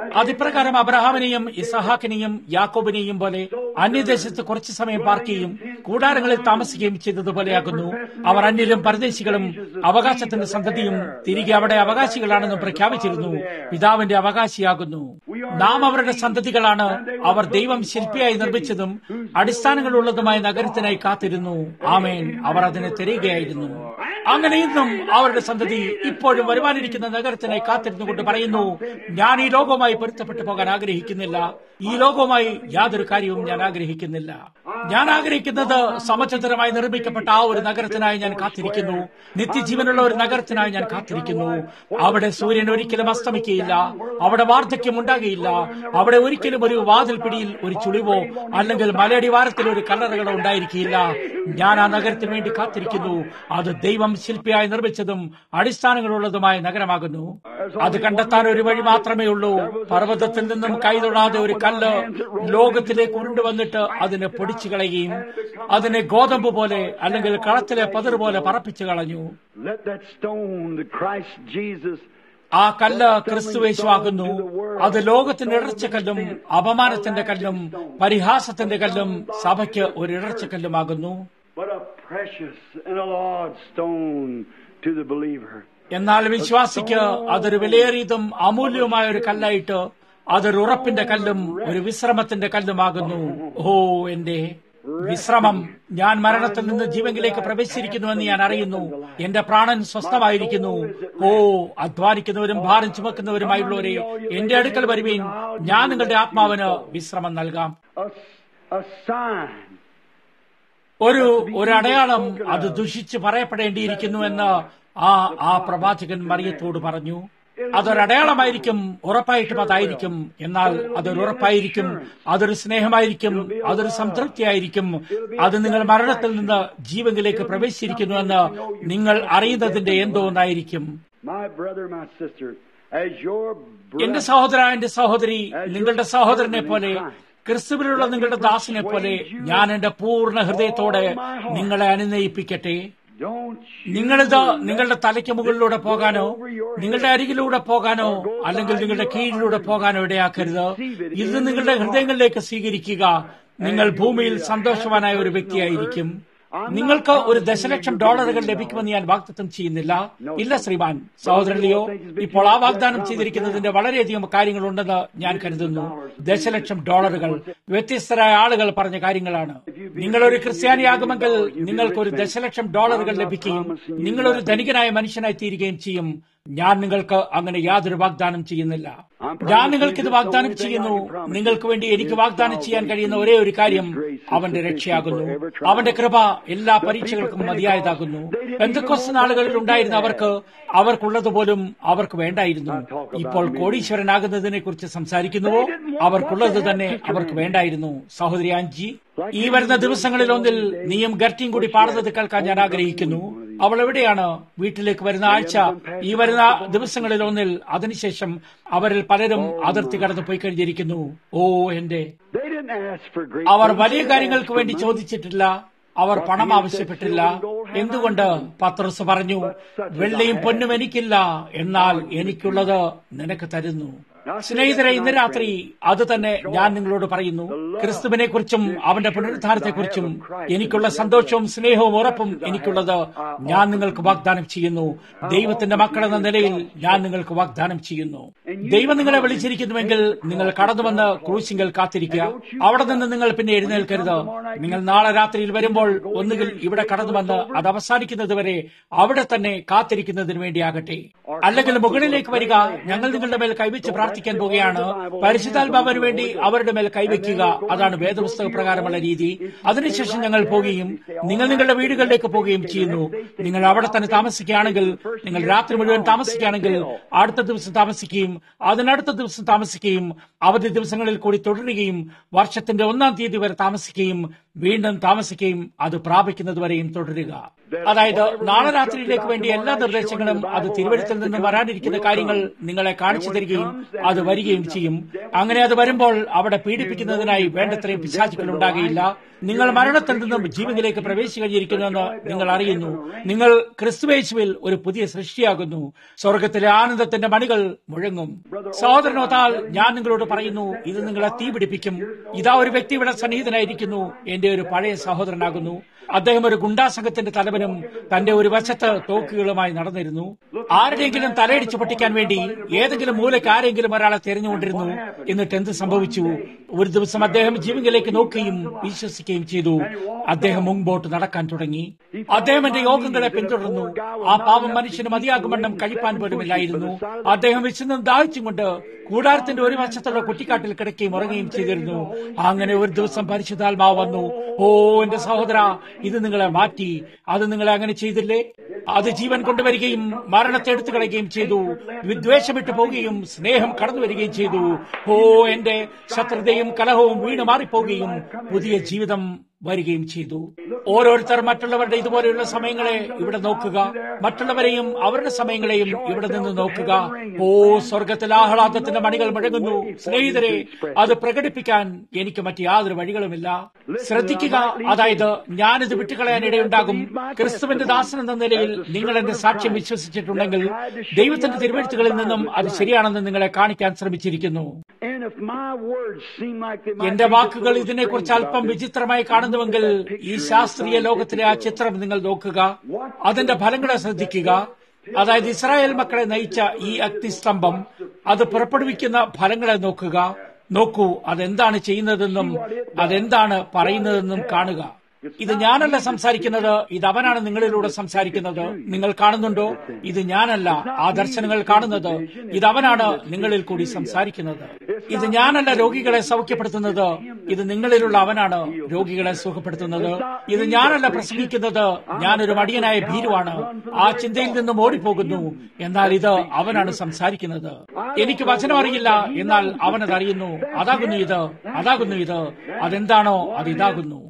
Speaker 2: അതിപ്രകാരം അബ്രഹാമിനെയും ഇസഹാക്കിനെയും യാക്കോബിനെയും പോലെ അന്യദേശത്ത് കുറച്ചു സമയം പാർക്കുകയും കൂടാരങ്ങളിൽ താമസിക്കുകയും ചെയ്തതുപോലെയാകുന്നു അവർ അന്യരും പരദേശികളും അവകാശത്തിന്റെ സന്തതിയും തിരികെ അവിടെ അവകാശികളാണെന്ന് പ്രഖ്യാപിച്ചിരുന്നു പിതാവിന്റെ അവകാശിയാകുന്നു നാം അവരുടെ സന്തതികളാണ് അവർ ദൈവം ശില്പിയായി നിർമ്മിച്ചതും അടിസ്ഥാനങ്ങളുള്ളതുമായ നഗരത്തിനായി കാത്തിരുന്നു ആമേൻ അവർ അതിനെ തിരയുകയായിരുന്നു അങ്ങനെ ഇന്നും അവരുടെ സന്തതി ഇപ്പോഴും വരുവാനിരിക്കുന്ന നഗരത്തിനായി കാത്തിരുന്നു കൊണ്ട് പറയുന്നു ഞാൻ ഈ ലോകവുമായി പൊരുത്തപ്പെട്ടു പോകാൻ ആഗ്രഹിക്കുന്നില്ല ഈ ലോകവുമായി യാതൊരു കാര്യവും ഞാൻ ആഗ്രഹിക്കുന്നില്ല ഞാൻ ആഗ്രഹിക്കുന്നത് സമചതുരമായി നിർമ്മിക്കപ്പെട്ട ആ ഒരു നഗരത്തിനായി ഞാൻ കാത്തിരിക്കുന്നു നിത്യജീവനുള്ള ഒരു നഗരത്തിനായി ഞാൻ കാത്തിരിക്കുന്നു അവിടെ സൂര്യൻ ഒരിക്കലും അസ്തമിക്കുകയില്ല അവിടെ വാർദ്ധക്യം ഉണ്ടാകുകയില്ല അവിടെ ഒരിക്കലും ഒരു വാതിൽ പിടിയിൽ ഒരു ചുളിവോ അല്ലെങ്കിൽ മലയടിവാരത്തിൽ ഒരു കല്ലറകളോ ഉണ്ടായിരിക്കില്ല ഞാൻ ആ നഗരത്തിന് വേണ്ടി കാത്തിരിക്കുന്നു അത് ദൈവം ശില്പിയായി നിർമ്മിച്ചതും അടിസ്ഥാനങ്ങളുള്ളതുമായ നഗരമാകുന്നു അത് കണ്ടെത്താൻ ഒരു വഴി മാത്രമേ ഉള്ളൂ പർവ്വതത്തിൽ നിന്നും കൈതൊടാതെ ഒരു കല്ല് ലോകത്തിലേക്ക് ഉരുണ്ടുവന്നിട്ട് അതിനെ പൊടിച്ചു കളയുകയും അതിനെ ഗോതമ്പ് പോലെ അല്ലെങ്കിൽ കളത്തിലെ പതിർ പോലെ പറപ്പിച്ചു കളഞ്ഞു
Speaker 1: Let that stone, the Christ Jesus,
Speaker 2: ആ കല്ല് ക്രിസ്തുവേശുവാകുന്നു അത് ലോകത്തിന്റെ ഇടർച്ചക്കല്ലും അപമാനത്തിന്റെ കല്ലും പരിഹാസത്തിന്റെ കല്ലും സഭയ്ക്ക് ഒരു ഇടർച്ചക്കല്ലുമാകുന്നു
Speaker 1: but a precious and a large stone to the believer.
Speaker 2: എന്നാൽ വിശ്വാസിക്ക് അതൊരു വിലയേറിയതും അമൂല്യവുമായ ഒരു കല്ലായിട്ട് അതൊരു ഉറപ്പിന്റെ കല്ലും ഒരു വിശ്രമത്തിന്റെ കല്ലുമാകുന്നു ഓ എന്റെ വിശ്രമം ഞാൻ മരണത്തിൽ നിന്ന് ജീവങ്കിലേക്ക് പ്രവേശിച്ചിരിക്കുന്നുവെന്ന് ഞാൻ അറിയുന്നു എന്റെ പ്രാണൻ സ്വസ്ഥമായിരിക്കുന്നു ഓ അധ്വാനിക്കുന്നവരും ഭാരം ചുമക്കുന്നവരുമായുള്ളവരെ എന്റെ അടുക്കൽ വരുവീൻ ഞാൻ നിങ്ങളുടെ ആത്മാവിന് വിശ്രമം നൽകാം
Speaker 1: A, a sign
Speaker 2: ഒരു ഒരു അടയാളം അത് ദുഷിച്ച് പറയപ്പെടേണ്ടിയിരിക്കുന്നു എന്ന് ആ ആ പ്രവാചകൻ മറിയത്തോട് പറഞ്ഞു അതൊരടയാളമായിരിക്കും ഉറപ്പായിട്ടും അതായിരിക്കും എന്നാൽ അതൊരു ഉറപ്പായിരിക്കും അതൊരു സ്നേഹമായിരിക്കും അതൊരു സംതൃപ്തിയായിരിക്കും അത് നിങ്ങൾ മരണത്തിൽ നിന്ന് ജീവങ്കിലേക്ക് പ്രവേശിച്ചിരിക്കുന്നുവെന്ന് നിങ്ങൾ അറിയുന്നതിന്റെ എന്തോ ഒന്നായിരിക്കും
Speaker 1: My brother, my sister, as your
Speaker 2: എന്റെ
Speaker 1: brother,
Speaker 2: സഹോദര എന്റെ സഹോദരി നിങ്ങളുടെ സഹോദരനെ പോലെ ക്രിസ്തുവിലുള്ള നിങ്ങളുടെ ദാസിനെ പോലെ ഞാൻ എന്റെ പൂർണ്ണ ഹൃദയത്തോടെ നിങ്ങളെ അനുനയിപ്പിക്കട്ടെ
Speaker 1: don't you
Speaker 2: നിങ്ങളിത് നിങ്ങളുടെ തലയ്ക്ക് മുകളിലൂടെ പോകാനോ നിങ്ങളുടെ അരികിലൂടെ പോകാനോ അല്ലെങ്കിൽ നിങ്ങളുടെ കീഴിലൂടെ പോകാനോ ഇടയാക്കരുത് ഇത് നിങ്ങളുടെ ഹൃദയങ്ങളിലേക്ക് സ്വീകരിക്കുക നിങ്ങൾ ഭൂമിയിൽ സന്തോഷവാനായ ഒരു വ്യക്തിയായിരിക്കും നിങ്ങൾക്ക് ഒരു ദശലക്ഷം ഡോളറുകൾ ലഭിക്കുമെന്ന് ഞാൻ വാഗ്ദത്തം ചെയ്യുന്നില്ല ഇല്ല ശ്രീമാൻ സഹോദരനിയോ ഇപ്പോൾ ആ വാഗ്ദാനം ചെയ്തിരിക്കുന്നതിന്റെ വളരെയധികം കാര്യങ്ങളുണ്ടെന്ന് ഞാൻ കരുതുന്നു ദശലക്ഷം ഡോളറുകൾ വ്യത്യസ്തരായ ആളുകൾ പറഞ്ഞ കാര്യങ്ങളാണ് നിങ്ങൾ ഒരു ക്രിസ്ത്യാനിയാകുമെങ്കിൽ നിങ്ങൾക്ക് ഒരു ദശലക്ഷം ഡോളറുകൾ ലഭിക്കുകയും നിങ്ങൾ ഒരു ധനികനായ മനുഷ്യനായി തീരുകയും ചെയ്യും ഞാൻ നിങ്ങൾക്ക് അങ്ങനെ യാതൊരു വാഗ്ദാനം ചെയ്യുന്നില്ല ഞാൻ നിങ്ങൾക്ക് ഇത് വാഗ്ദാനം ചെയ്യുന്നു നിങ്ങൾക്ക് വേണ്ടി എനിക്ക് വാഗ്ദാനം ചെയ്യാൻ കഴിയുന്ന ഒരേ ഒരു കാര്യം അവന്റെ രക്ഷയാകുന്നു അവന്റെ കൃപ എല്ലാ പരീക്ഷകൾക്കും മതിയായതാകുന്നു എന്തൊക്കെ നാളുകളിൽ ഉണ്ടായിരുന്ന അവർക്ക് അവർക്കുള്ളതുപോലും അവർക്ക് വേണ്ടായിരുന്നു ഇപ്പോൾ കോടീശ്വരനാകുന്നതിനെ കുറിച്ച് സംസാരിക്കുന്നുവോ അവർക്കുള്ളത് തന്നെ അവർക്ക് വേണ്ടായിരുന്നു സഹോദരി ആൻജി ഈ വരുന്ന ദിവസങ്ങളിൽ ഒന്നിൽ നീയും ഗർട്ടിയും കൂടി പാടുന്നത് കേൾക്കാൻ ഞാൻ ആഗ്രഹിക്കുന്നു അവൾ എവിടെയാണ് വീട്ടിലേക്ക് വരുന്ന ആഴ്ച ഈ വരുന്ന ദിവസങ്ങളിൽ ഒന്നിൽ അതിനുശേഷം അവരിൽ പലരും അതിർത്തി കടന്നു പോയി കഴിഞ്ഞിരിക്കുന്നു ഓ എന്റെ
Speaker 1: They didn't ask for great
Speaker 2: our
Speaker 1: things.
Speaker 2: വലിയ
Speaker 1: They
Speaker 2: കാര്യങ്ങൾക്ക്
Speaker 1: asked
Speaker 2: വേണ്ടി
Speaker 1: for money.
Speaker 2: ചോദിച്ചിട്ടില്ല അവർ പണം ആവശ്യപ്പെട്ടില്ല എന്തുകൊണ്ട് പത്രസ് പറഞ്ഞു വെള്ളിയും പൊന്നും എനിക്കില്ല എന്നാൽ എനിക്കുള്ളത് നിനക്ക് തരുന്നു സ്നേഹിതരെ ഇന്ന് രാത്രി അത് തന്നെ ഞാൻ നിങ്ങളോട് പറയുന്നു ക്രിസ്തുവിനെ കുറിച്ചും അവന്റെ പുനരുദ്ധാരത്തെക്കുറിച്ചും എനിക്കുള്ള സന്തോഷവും സ്നേഹവും ഉറപ്പും എനിക്കുള്ളത് ഞാൻ നിങ്ങൾക്ക് വാഗ്ദാനം ചെയ്യുന്നു ദൈവത്തിന്റെ മക്കളെന്ന നിലയിൽ ഞാൻ നിങ്ങൾക്ക് വാഗ്ദാനം ചെയ്യുന്നു ദൈവം നിങ്ങളെ വിളിച്ചിരിക്കുന്നുവെങ്കിൽ നിങ്ങൾ കടന്നുവന്ന് ക്രൂശിങ്കൽ കാത്തിരിക്കുക അവിടെ നിന്ന് നിങ്ങൾ പിന്നെ എഴുന്നേൽക്കരുത് നിങ്ങൾ നാളെ രാത്രിയിൽ വരുമ്പോൾ ഒന്നുകിൽ ഇവിടെ കടന്നുവന്ന് അത് അവസാനിക്കുന്നത് വരെ അവിടെ തന്നെ കാത്തിരിക്കുന്നതിന് വേണ്ടിയാകട്ടെ അല്ലെങ്കിൽ മുകളിലേക്ക് വരിക ഞങ്ങൾ നിങ്ങളുടെ മേൽ കൈവച്ച് പ്രാർത്ഥിക്കാൻ പോവുകയാണ് പരിശുദ്ധാത്മാവിന് വേണ്ടി അവരുടെ മേൽ കൈവയ്ക്കുക അതാണ് വേദപുസ്തക പ്രകാരമുള്ള രീതി അതിനുശേഷം ഞങ്ങൾ പോവുകയും നിങ്ങൾ നിങ്ങളുടെ വീടുകളിലേക്ക് പോവുകയും ചെയ്യുന്നു നിങ്ങൾ അവിടെ തന്നെ താമസിക്കുകയാണെങ്കിൽ നിങ്ങൾ രാത്രി മുഴുവൻ താമസിക്കുകയാണെങ്കിൽ അടുത്ത ദിവസം താമസിക്കുകയും അതിനടുത്ത ദിവസം താമസിക്കുകയും അവധി ദിവസങ്ങളിൽ കൂടി തുടരുകയും വർഷത്തിന്റെ ഒന്നാം തീയതി വരെ താമസിക്കുകയും വീണ്ടും താമസിക്കുകയും അത് പ്രാപിക്കുന്നതുവരെയും തുടരുക അതായത് നാളെ രാത്രിയിലേക്ക് വേണ്ടി എല്ലാ നിർദ്ദേശങ്ങളും അത് തിരുവഴുത്തിൽ നിന്നും വരാനിരിക്കുന്ന കാര്യങ്ങൾ നിങ്ങളെ കാണിച്ചു തരികയും അത് വരികയും ചെയ്യും അങ്ങനെ അത് വരുമ്പോൾ അവിടെ പീഡിപ്പിക്കുന്നതിനായി വേണ്ടത്രയും പിശാചുക്കൾ ഉണ്ടാകുകയില്ല നിങ്ങൾ മരണത്തിൽ നിന്നും ജീവനിലേക്ക് പ്രവേശിച്ചു കഴിഞ്ഞിരിക്കുന്നുവെന്ന് നിങ്ങൾ അറിയുന്നു നിങ്ങൾ ക്രിസ്തുവേശുവിൽ ഒരു പുതിയ സൃഷ്ടിയാകുന്നു സ്വർഗത്തിലെ ആനന്ദത്തിന്റെ മണികൾ മുഴങ്ങും സഹോദരനോത്താൽ ഞാൻ നിങ്ങളോട് പറയുന്നു ഇത് നിങ്ങളെ തീ പിടിപ്പിക്കും ഇതാ ഒരു വ്യക്തി ഇവിടെ സന്നിഹിതനായിരിക്കുന്നു എന്റെ ഒരു പഴയ സഹോദരനാകുന്നു അദ്ദേഹം ഒരു ഗുണ്ടാസംഘത്തിന്റെ തലവനും തന്റെ ഒരു വശത്ത് തോക്കുകളുമായി നടന്നിരുന്നു ആരുടെയെങ്കിലും തലയിടിച്ചു പൊട്ടിക്കാൻ വേണ്ടി ഏതെങ്കിലും മൂലയ്ക്ക് ആരെങ്കിലും ഒരാളെ തിരഞ്ഞുകൊണ്ടിരുന്നു എന്നിട്ട് എന്ത് സംഭവിച്ചു ഒരു ദിവസം അദ്ദേഹം ജീവനിലേക്ക് നോക്കുകയും വിശ്വസിക്കുകയും ചെയ്തു അദ്ദേഹം മുമ്പോട്ട് നടക്കാൻ തുടങ്ങി അദ്ദേഹം എന്റെ യോഗങ്ങളെ പിന്തുടർന്നു ആ പാവം മനുഷ്യന് മതിയാകുമെണ്ണം കഴിപ്പാൻ പോലുമില്ലായിരുന്നു അദ്ദേഹം വിശന്നും ദാഹിച്ചും കൊണ്ട് കൂടാരത്തിന്റെ ഒരു വശത്തുള്ള കുട്ടിക്കാട്ടിൽ കിടക്കുകയും ഉറങ്ങുകയും ചെയ്തിരുന്നു അങ്ങനെ ഒരു ദിവസം പരിശുദ്ധാത്മാവ് വന്നു ഓ എന്റെ സഹോദര ഇത് നിങ്ങളെ മാറ്റി അത് നിങ്ങളെ അങ്ങനെ ചെയ്തില്ലേ അത് ജീവൻ കൊണ്ടുവരികയും മരണത്തെ എടുത്തു കളയുകയും ചെയ്തു വിദ്വേഷമിട്ട് പോവുകയും സ്നേഹം കടന്നു വരികയും ചെയ്തു ഓ എന്റെ ശത്രുതയും കലഹവും വീണ് മാറിപ്പോവുകയും പുതിയ ജീവിതം വരികയും ചെയ്തു ഓരോരുത്തർ മറ്റുള്ളവരുടെ ഇതുപോലെയുള്ള സമയങ്ങളെ ഇവിടെ നോക്കുക മറ്റുള്ളവരെയും അവരുടെ സമയങ്ങളെയും ഇവിടെ നിന്ന് നോക്കുക ഓ സ്വർഗത്തിൽ ആഹ്ലാദത്തിന്റെ മണികൾ മുഴങ്ങുന്നു സ്നേഹിതരെ അത് പ്രകടിപ്പിക്കാൻ എനിക്ക് മറ്റു യാതൊരു വഴികളുമില്ല ശ്രദ്ധിക്കുക അതായത് ഞാനിത് വിട്ടുകളയാൻ ഇടയുണ്ടാകും ക്രിസ്തുവിന്റെ ദാസൻ എന്ന നിലയിൽ നിങ്ങൾ എന്റെ സാക്ഷ്യം വിശ്വസിച്ചിട്ടുണ്ടെങ്കിൽ ദൈവത്തിന്റെ തിരുവഴുത്തുകളിൽ നിന്നും അത് ശരിയാണെന്ന് നിങ്ങളെ കാണിക്കാൻ ശ്രമിച്ചിരിക്കുന്നു എന്റെ വാക്കുകൾ ഇതിനെക്കുറിച്ച് അല്പം വിചിത്രമായി കാണുന്നുവെങ്കിൽ ഈ ശാസ്ത്രീയ ലോകത്തിലെ ആ ചിത്രം നിങ്ങൾ നോക്കുക അതിന്റെ ഫലങ്ങളെ ശ്രദ്ധിക്കുക അതായത് ഇസ്രായേൽ മക്കളെ നയിച്ച ഈ അഗ്നിസ്തംഭം അത് പുറപ്പെടുവിക്കുന്ന ഫലങ്ങളെ നോക്കുക നോക്കൂ അതെന്താണ് ചെയ്യുന്നതെന്നും അതെന്താണ് പറയുന്നതെന്നും കാണുക ഇത് ഞാനല്ല സംസാരിക്കുന്നത് ഇത് അവനാണ് നിങ്ങളിലൂടെ സംസാരിക്കുന്നത് നിങ്ങൾ കാണുന്നുണ്ടോ ഇത് ഞാനല്ല ആ ദർശനങ്ങൾ കാണുന്നത് ഇത് അവനാണ് നിങ്ങളിൽ കൂടി സംസാരിക്കുന്നത് ഇത് ഞാനല്ല രോഗികളെ സൗഖ്യപ്പെടുത്തുന്നത് ഇത് നിങ്ങളിലുള്ള അവനാണ് രോഗികളെ സുഖപ്പെടുത്തുന്നത് ഇത് ഞാനല്ല പ്രസംഗിക്കുന്നത് ഞാനൊരു മടിയനായ ഭീരുവാണ് ആ ചിന്തയിൽ നിന്നും ഓടിപ്പോകുന്നു എന്നാൽ ഇത് അവനാണ് സംസാരിക്കുന്നത് എനിക്ക് വചനം അറിയില്ല എന്നാൽ അവനത് അറിയുന്നു അതാകുന്നു ഇത് അതാകുന്നു ഇത് അതെന്താണോ അത് ഇതാകുന്നു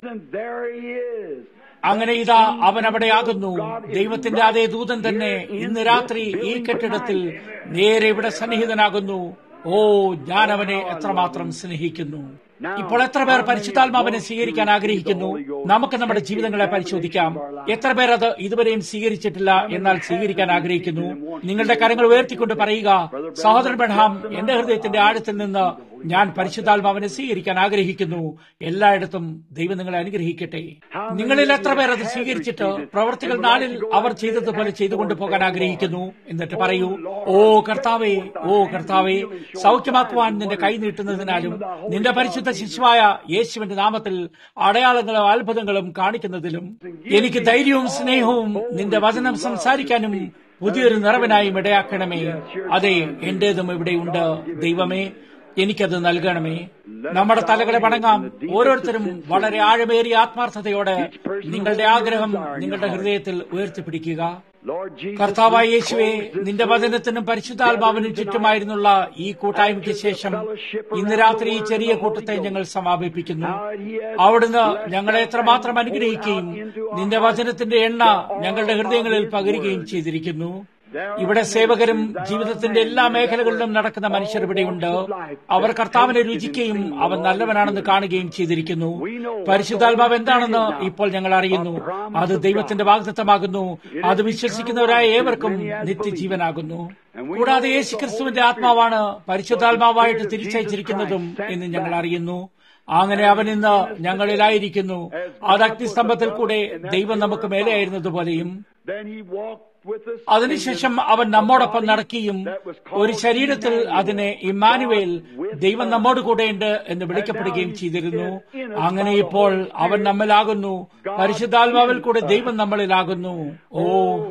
Speaker 2: അങ്ങനെ ഇതാ അവൻ അവിടെയാകുന്നു ദൈവത്തിന്റെ അതേ ദൂതൻ തന്നെ ഇന്ന് രാത്രി ഈ കെട്ടിടത്തിൽ നേരെ ഇവിടെ സന്നിഹിതനാകുന്നു ഓ ഞാൻ അവനെ എത്രമാത്രം സ്നേഹിക്കുന്നു ഇപ്പോൾ എത്ര പേർ പരിശുദ്ധാത്മാവിനെ സ്വീകരിക്കാൻ ആഗ്രഹിക്കുന്നു നമുക്ക് നമ്മുടെ ജീവിതങ്ങളെ പരിശോധിക്കാം എത്ര പേർ അത് ഇതുവരെയും സ്വീകരിച്ചിട്ടില്ല എന്നാൽ സ്വീകരിക്കാൻ ആഗ്രഹിക്കുന്നു നിങ്ങളുടെ കരങ്ങൾ ഉയർത്തിക്കൊണ്ട് പറയുക സഹോദരൻ ബെഡാം എന്റെ ഹൃദയത്തിന്റെ ആഴത്തിൽ നിന്ന് ഞാൻ പരിശുദ്ധാത്മാവിനെ സ്വീകരിക്കാൻ ആഗ്രഹിക്കുന്നു എല്ലായിടത്തും ദൈവം നിങ്ങളെ അനുഗ്രഹിക്കട്ടെ നിങ്ങളിൽ എത്ര പേർ അത് സ്വീകരിച്ചിട്ട് പ്രവർത്തികൾ നാളിൽ അവർ ചെയ്തതുപോലെ ചെയ്തുകൊണ്ട് പോകാൻ ആഗ്രഹിക്കുന്നു എന്നിട്ട് പറയൂ ഓ കർത്താവേ ഓ കർത്താവേ സൗഖ്യമാക്കുവാൻ നിന്റെ കൈ നീട്ടുന്നതിനാലും നിന്റെ പരിശുദ്ധ ശിശുവായ യേശുവിന്റെ നാമത്തിൽ അടയാളങ്ങളും അത്ഭുതങ്ങളും കാണിക്കുന്നതിലും എനിക്ക് ധൈര്യവും സ്നേഹവും നിന്റെ വചനം സംസാരിക്കാനും പുതിയൊരു നിറവിനായും ഇടയാക്കണമേ അതെ എന്റേതും ഇവിടെയുണ്ട് ദൈവമേ എനിക്കത് നൽകണമേ നമ്മുടെ തലകളെ വണങ്ങാം ഓരോരുത്തരും വളരെ ആഴമേറിയ ആത്മാർത്ഥതയോടെ നിങ്ങളുടെ ആഗ്രഹം നിങ്ങളുടെ ഹൃദയത്തിൽ ഉയർത്തിപ്പിടിക്കുക കർത്താവായ യേശുവെ നിന്റെ വചനത്തിനും പരിശുദ്ധാത്മാവിനും ചുറ്റുമായിരുന്നുള്ള ഈ കൂട്ടായ്മയ്ക്ക് ശേഷം ഇന്ന് രാത്രി ഈ ചെറിയ കൂട്ടത്തെ ഞങ്ങൾ സമാപിപ്പിക്കുന്നു അവിടുന്ന് ഞങ്ങളെ എത്രമാത്രം അനുഗ്രഹിക്കുകയും നിന്റെ വചനത്തിന്റെ എണ്ണ ഞങ്ങളുടെ ഹൃദയങ്ങളിൽ പകരുകയും ചെയ്തിരിക്കുന്നു ഇവിടെ സേവകരും ജീവിതത്തിന്റെ എല്ലാ മേഖലകളിലും നടക്കുന്ന മനുഷ്യർ ഇവിടെയുണ്ട് അവർ കർത്താവിനെ രുചിക്കുകയും അവൻ നല്ലവനാണെന്ന് കാണുകയും ചെയ്തിരിക്കുന്നു പരിശുദ്ധാത്മാവ് എന്താണെന്ന് ഇപ്പോൾ ഞങ്ങൾ അറിയുന്നു അത് ദൈവത്തിന്റെ വാഗ്ദത്തമാകുന്നു അത് വിശ്വസിക്കുന്നവരായ ഏവർക്കും നിത്യജീവനാകുന്നു കൂടാതെ യേശു ക്രിസ്തുവിന്റെ ആത്മാവാണ് പരിശുദ്ധാത്മാവായിട്ട് തിരിച്ചയച്ചിരിക്കുന്നതും എന്ന് ഞങ്ങൾ അറിയുന്നു അങ്ങനെ അവൻ ഇന്ന് ഞങ്ങളിലായിരിക്കുന്നു അത് അഗ്നിസ്തംഭത്തിൽ കൂടെ ദൈവം നമുക്ക് മേലെയായിരുന്നതുപോലെയും അതിനുശേഷം അവൻ നമ്മോടൊപ്പം നടക്കുകയും ഒരു ശരീരത്തിൽ അതിനെ ഇമ്മാനുവേൽ ദൈവം നമ്മോട് കൂടെയുണ്ട് എന്ന് വിളിക്കപ്പെടുകയും ചെയ്തിരുന്നു അങ്ങനെ ഇപ്പോൾ അവൻ നമ്മിലാകുന്നു പരിശുദ്ധാത്മാവിൽ കൂടെ ദൈവം നമ്മളിലാകുന്നു ഓ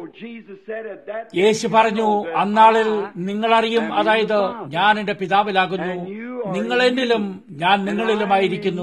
Speaker 2: യേശു പറഞ്ഞു അന്നാളിൽ നിങ്ങളറിയും അതായത് ഞാൻ എന്റെ പിതാവിലാകുന്നു നിങ്ങൾ എന്നിലും ഞാൻ നിങ്ങളിലുമായിരിക്കുന്നു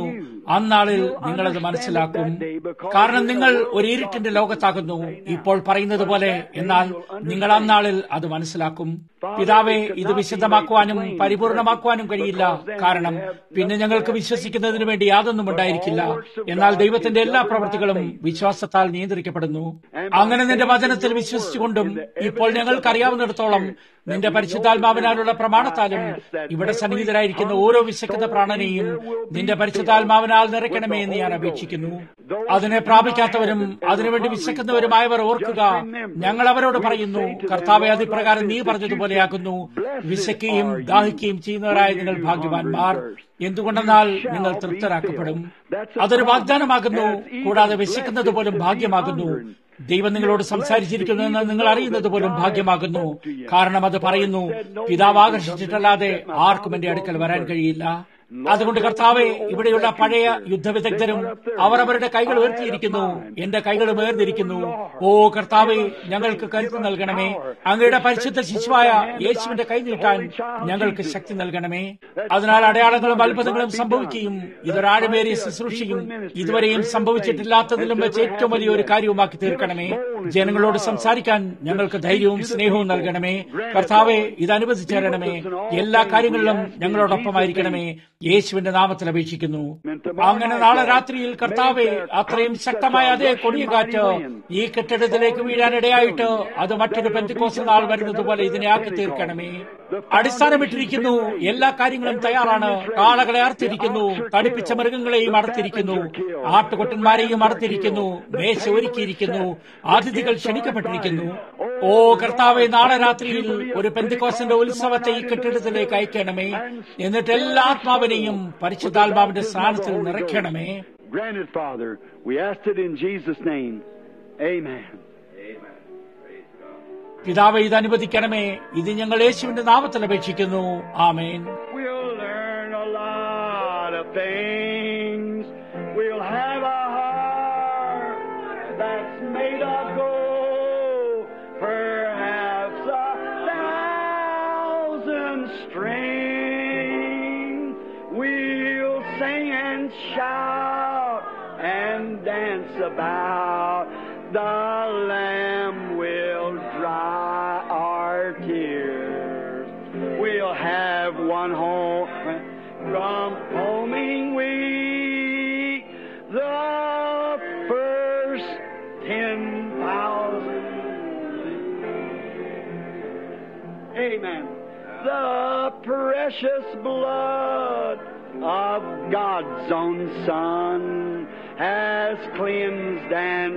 Speaker 2: അന്നാളിൽ നിങ്ങളത് മനസ്സിലാക്കും കാരണം നിങ്ങൾ ഒരു ഇരുട്ടിന്റെ ലോകത്താകുന്നു ഇപ്പോൾ പറയുന്നത് പോലെ എന്നാൽ നിങ്ങൾ അന്നാളിൽ അത് മനസ്സിലാക്കും പിതാവെ ഇത് വിശദമാക്കുവാനും പരിപൂർണമാക്കുവാനും കഴിയില്ല കാരണം പിന്നെ ഞങ്ങൾക്ക് വിശ്വസിക്കുന്നതിന് വേണ്ടി യാതൊന്നും ഉണ്ടായിരിക്കില്ല എന്നാൽ ദൈവത്തിന്റെ എല്ലാ പ്രവൃത്തികളും വിശ്വാസത്താൽ നിയന്ത്രിക്കപ്പെടുന്നു അങ്ങനെ നിന്റെ വചനത്തിൽ വിശ്വസിച്ചുകൊണ്ടും ഇപ്പോൾ ഞങ്ങൾക്കറിയാവുന്നിടത്തോളം നിന്റെ പരിശുദ്ധാത്മാവിനാലുള്ള പ്രമാണത്താലും ഇവിടെ സന്നിഹിതരായിരിക്കുന്ന ഓരോ വിശക്കുന്ന പ്രാണനെയും നിന്റെ പരിശുദ്ധാത്മാവിനാൽ നിറയ്ക്കണമേ എന്ന് ഞാൻ അപേക്ഷിക്കുന്നു അതിനെ പ്രാപിക്കാത്തവരും അതിനുവേണ്ടി വിശക്കുന്നവരുമായവർ ഓർക്കുക ഞങ്ങൾ അവരോട് പറയുന്നു കർത്താവെ അതിപ്രകാരം നീ പറഞ്ഞതുപോലെയാക്കുന്നു വിശക്കുകയും ദാഹിക്കുകയും ചെയ്യുന്നവരായ നിങ്ങൾ ഭാഗ്യവാന്മാർ എന്തുകൊണ്ടെന്നാൽ നിങ്ങൾ തൃപ്തരാക്കപ്പെടും അതൊരു വാഗ്ദാനമാകുന്നു കൂടാതെ വിശക്കുന്നത് പോലും ഭാഗ്യമാകുന്നു ദൈവം നിങ്ങളോട് സംസാരിച്ചിരിക്കുന്നുവെന്ന് നിങ്ങൾ അറിയുന്നത് പോലും ഭാഗ്യമാകുന്നു കാരണം അത് പറയുന്നു പിതാവ് ആകർഷിച്ചിട്ടല്ലാതെ ആർക്കും എന്റെ അടുക്കൽ വരാൻ കഴിയില്ല അതുകൊണ്ട് കർത്താവെ ഇവിടെയുള്ള പഴയ യുദ്ധവിദഗ്ധരും അവർ അവരുടെ കൈകൾ ഉയർത്തിയിരിക്കുന്നു എന്റെ കൈകൾ ഉയർന്നിരിക്കുന്നു ഓ കർത്താവെ ഞങ്ങൾക്ക് കരുത്ത് നൽകണമേ അങ്ങയുടെ പരിശുദ്ധ ശിശുവായ യേശുവിന്റെ കൈ നീട്ടാൻ ഞങ്ങൾക്ക് ശക്തി നൽകണമേ അതിനാൽ അടയാളങ്ങളും അത്ഭുതങ്ങളും സംഭവിക്കുകയും ഇതൊരാഴമേറിയ ശുശ്രൂഷയും ഇതുവരെയും സംഭവിച്ചിട്ടില്ലാത്തതിലും വെച്ച് ഏറ്റവും വലിയ ഒരു കാര്യവുമാക്കി തീർക്കണമേ ജനങ്ങളോട് സംസാരിക്കാൻ ഞങ്ങൾക്ക് ധൈര്യവും സ്നേഹവും നൽകണമേ കർത്താവെ ഇത് അനുവദിച്ചേരണമേ എല്ലാ കാര്യങ്ങളിലും ഞങ്ങളോടൊപ്പമായിരിക്കണമേ യേശുവിന്റെ നാമത്തിൽ അപേക്ഷിക്കുന്നു അങ്ങനെ നാളെ രാത്രിയിൽ കർത്താവെ അത്രയും ശക്തമായ അതേ കൊടിയ കാറ്റ് ഈ കെട്ടിടത്തിലേക്ക് വീഴാനിടയായിട്ട് അത് മറ്റൊരു പെന്തിക്കോസ് നാൾ വരുന്നത് പോലെ ഇതിനെ ആക്കി തീർക്കണമേ അടിസ്ഥാനമിട്ടിരിക്കുന്നു എല്ലാ കാര്യങ്ങളും തയ്യാറാണ് കാളകളെ അർത്തിരിക്കുന്നു തടിപ്പിച്ച മൃഗങ്ങളെയും അടത്തിരിക്കുന്നു ആട്ടുകൊട്ടന്മാരെയും അടത്തിരിക്കുന്നു മേശ ഒരുക്കിയിരിക്കുന്നു അതിഥികൾ ക്ഷണിക്കപ്പെട്ടിരിക്കുന്നു ഓ കർത്താവെ നാളെ രാത്രിയിൽ ഒരു പെന്തിക്കോസിന്റെ ഉത്സവത്തെ ഈ കെട്ടിടത്തിലേക്ക് അയക്കണമേ എന്നിട്ട് എല്ലാ ആത്മാവിനെയും പരിശുദ്ധാത്മാവിന്റെ സ്ഥാനത്തിൽ നിറയ്ക്കണമേ
Speaker 1: Granted, Father, we ask it in Jesus' name. Amen.
Speaker 2: പിതാവെ ഇത് അനുവദിക്കണമേ ഇത് ഞങ്ങൾ യേശുവിന്റെ നാമത്തിൽ അപേക്ഷിക്കുന്നു ആമേൻ
Speaker 1: We'll learn a lot of things. We'll have a heart that's made of gold. Perhaps a thousand strings. We'll sing and shout and dance about. The Lamb will dry our tears. We'll have one home from homing week. The first ten thousand. Amen. The precious blood of God's own Son has cleansed and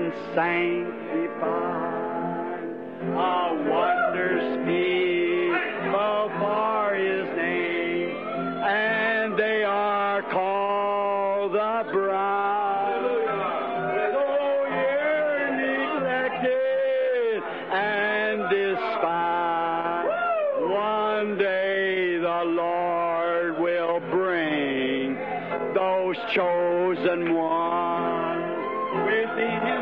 Speaker 1: sanctified. A wonder speakable for His name, and they are called the bride. Though you're neglected and despised, one day the Lord will bring those chosen ones within His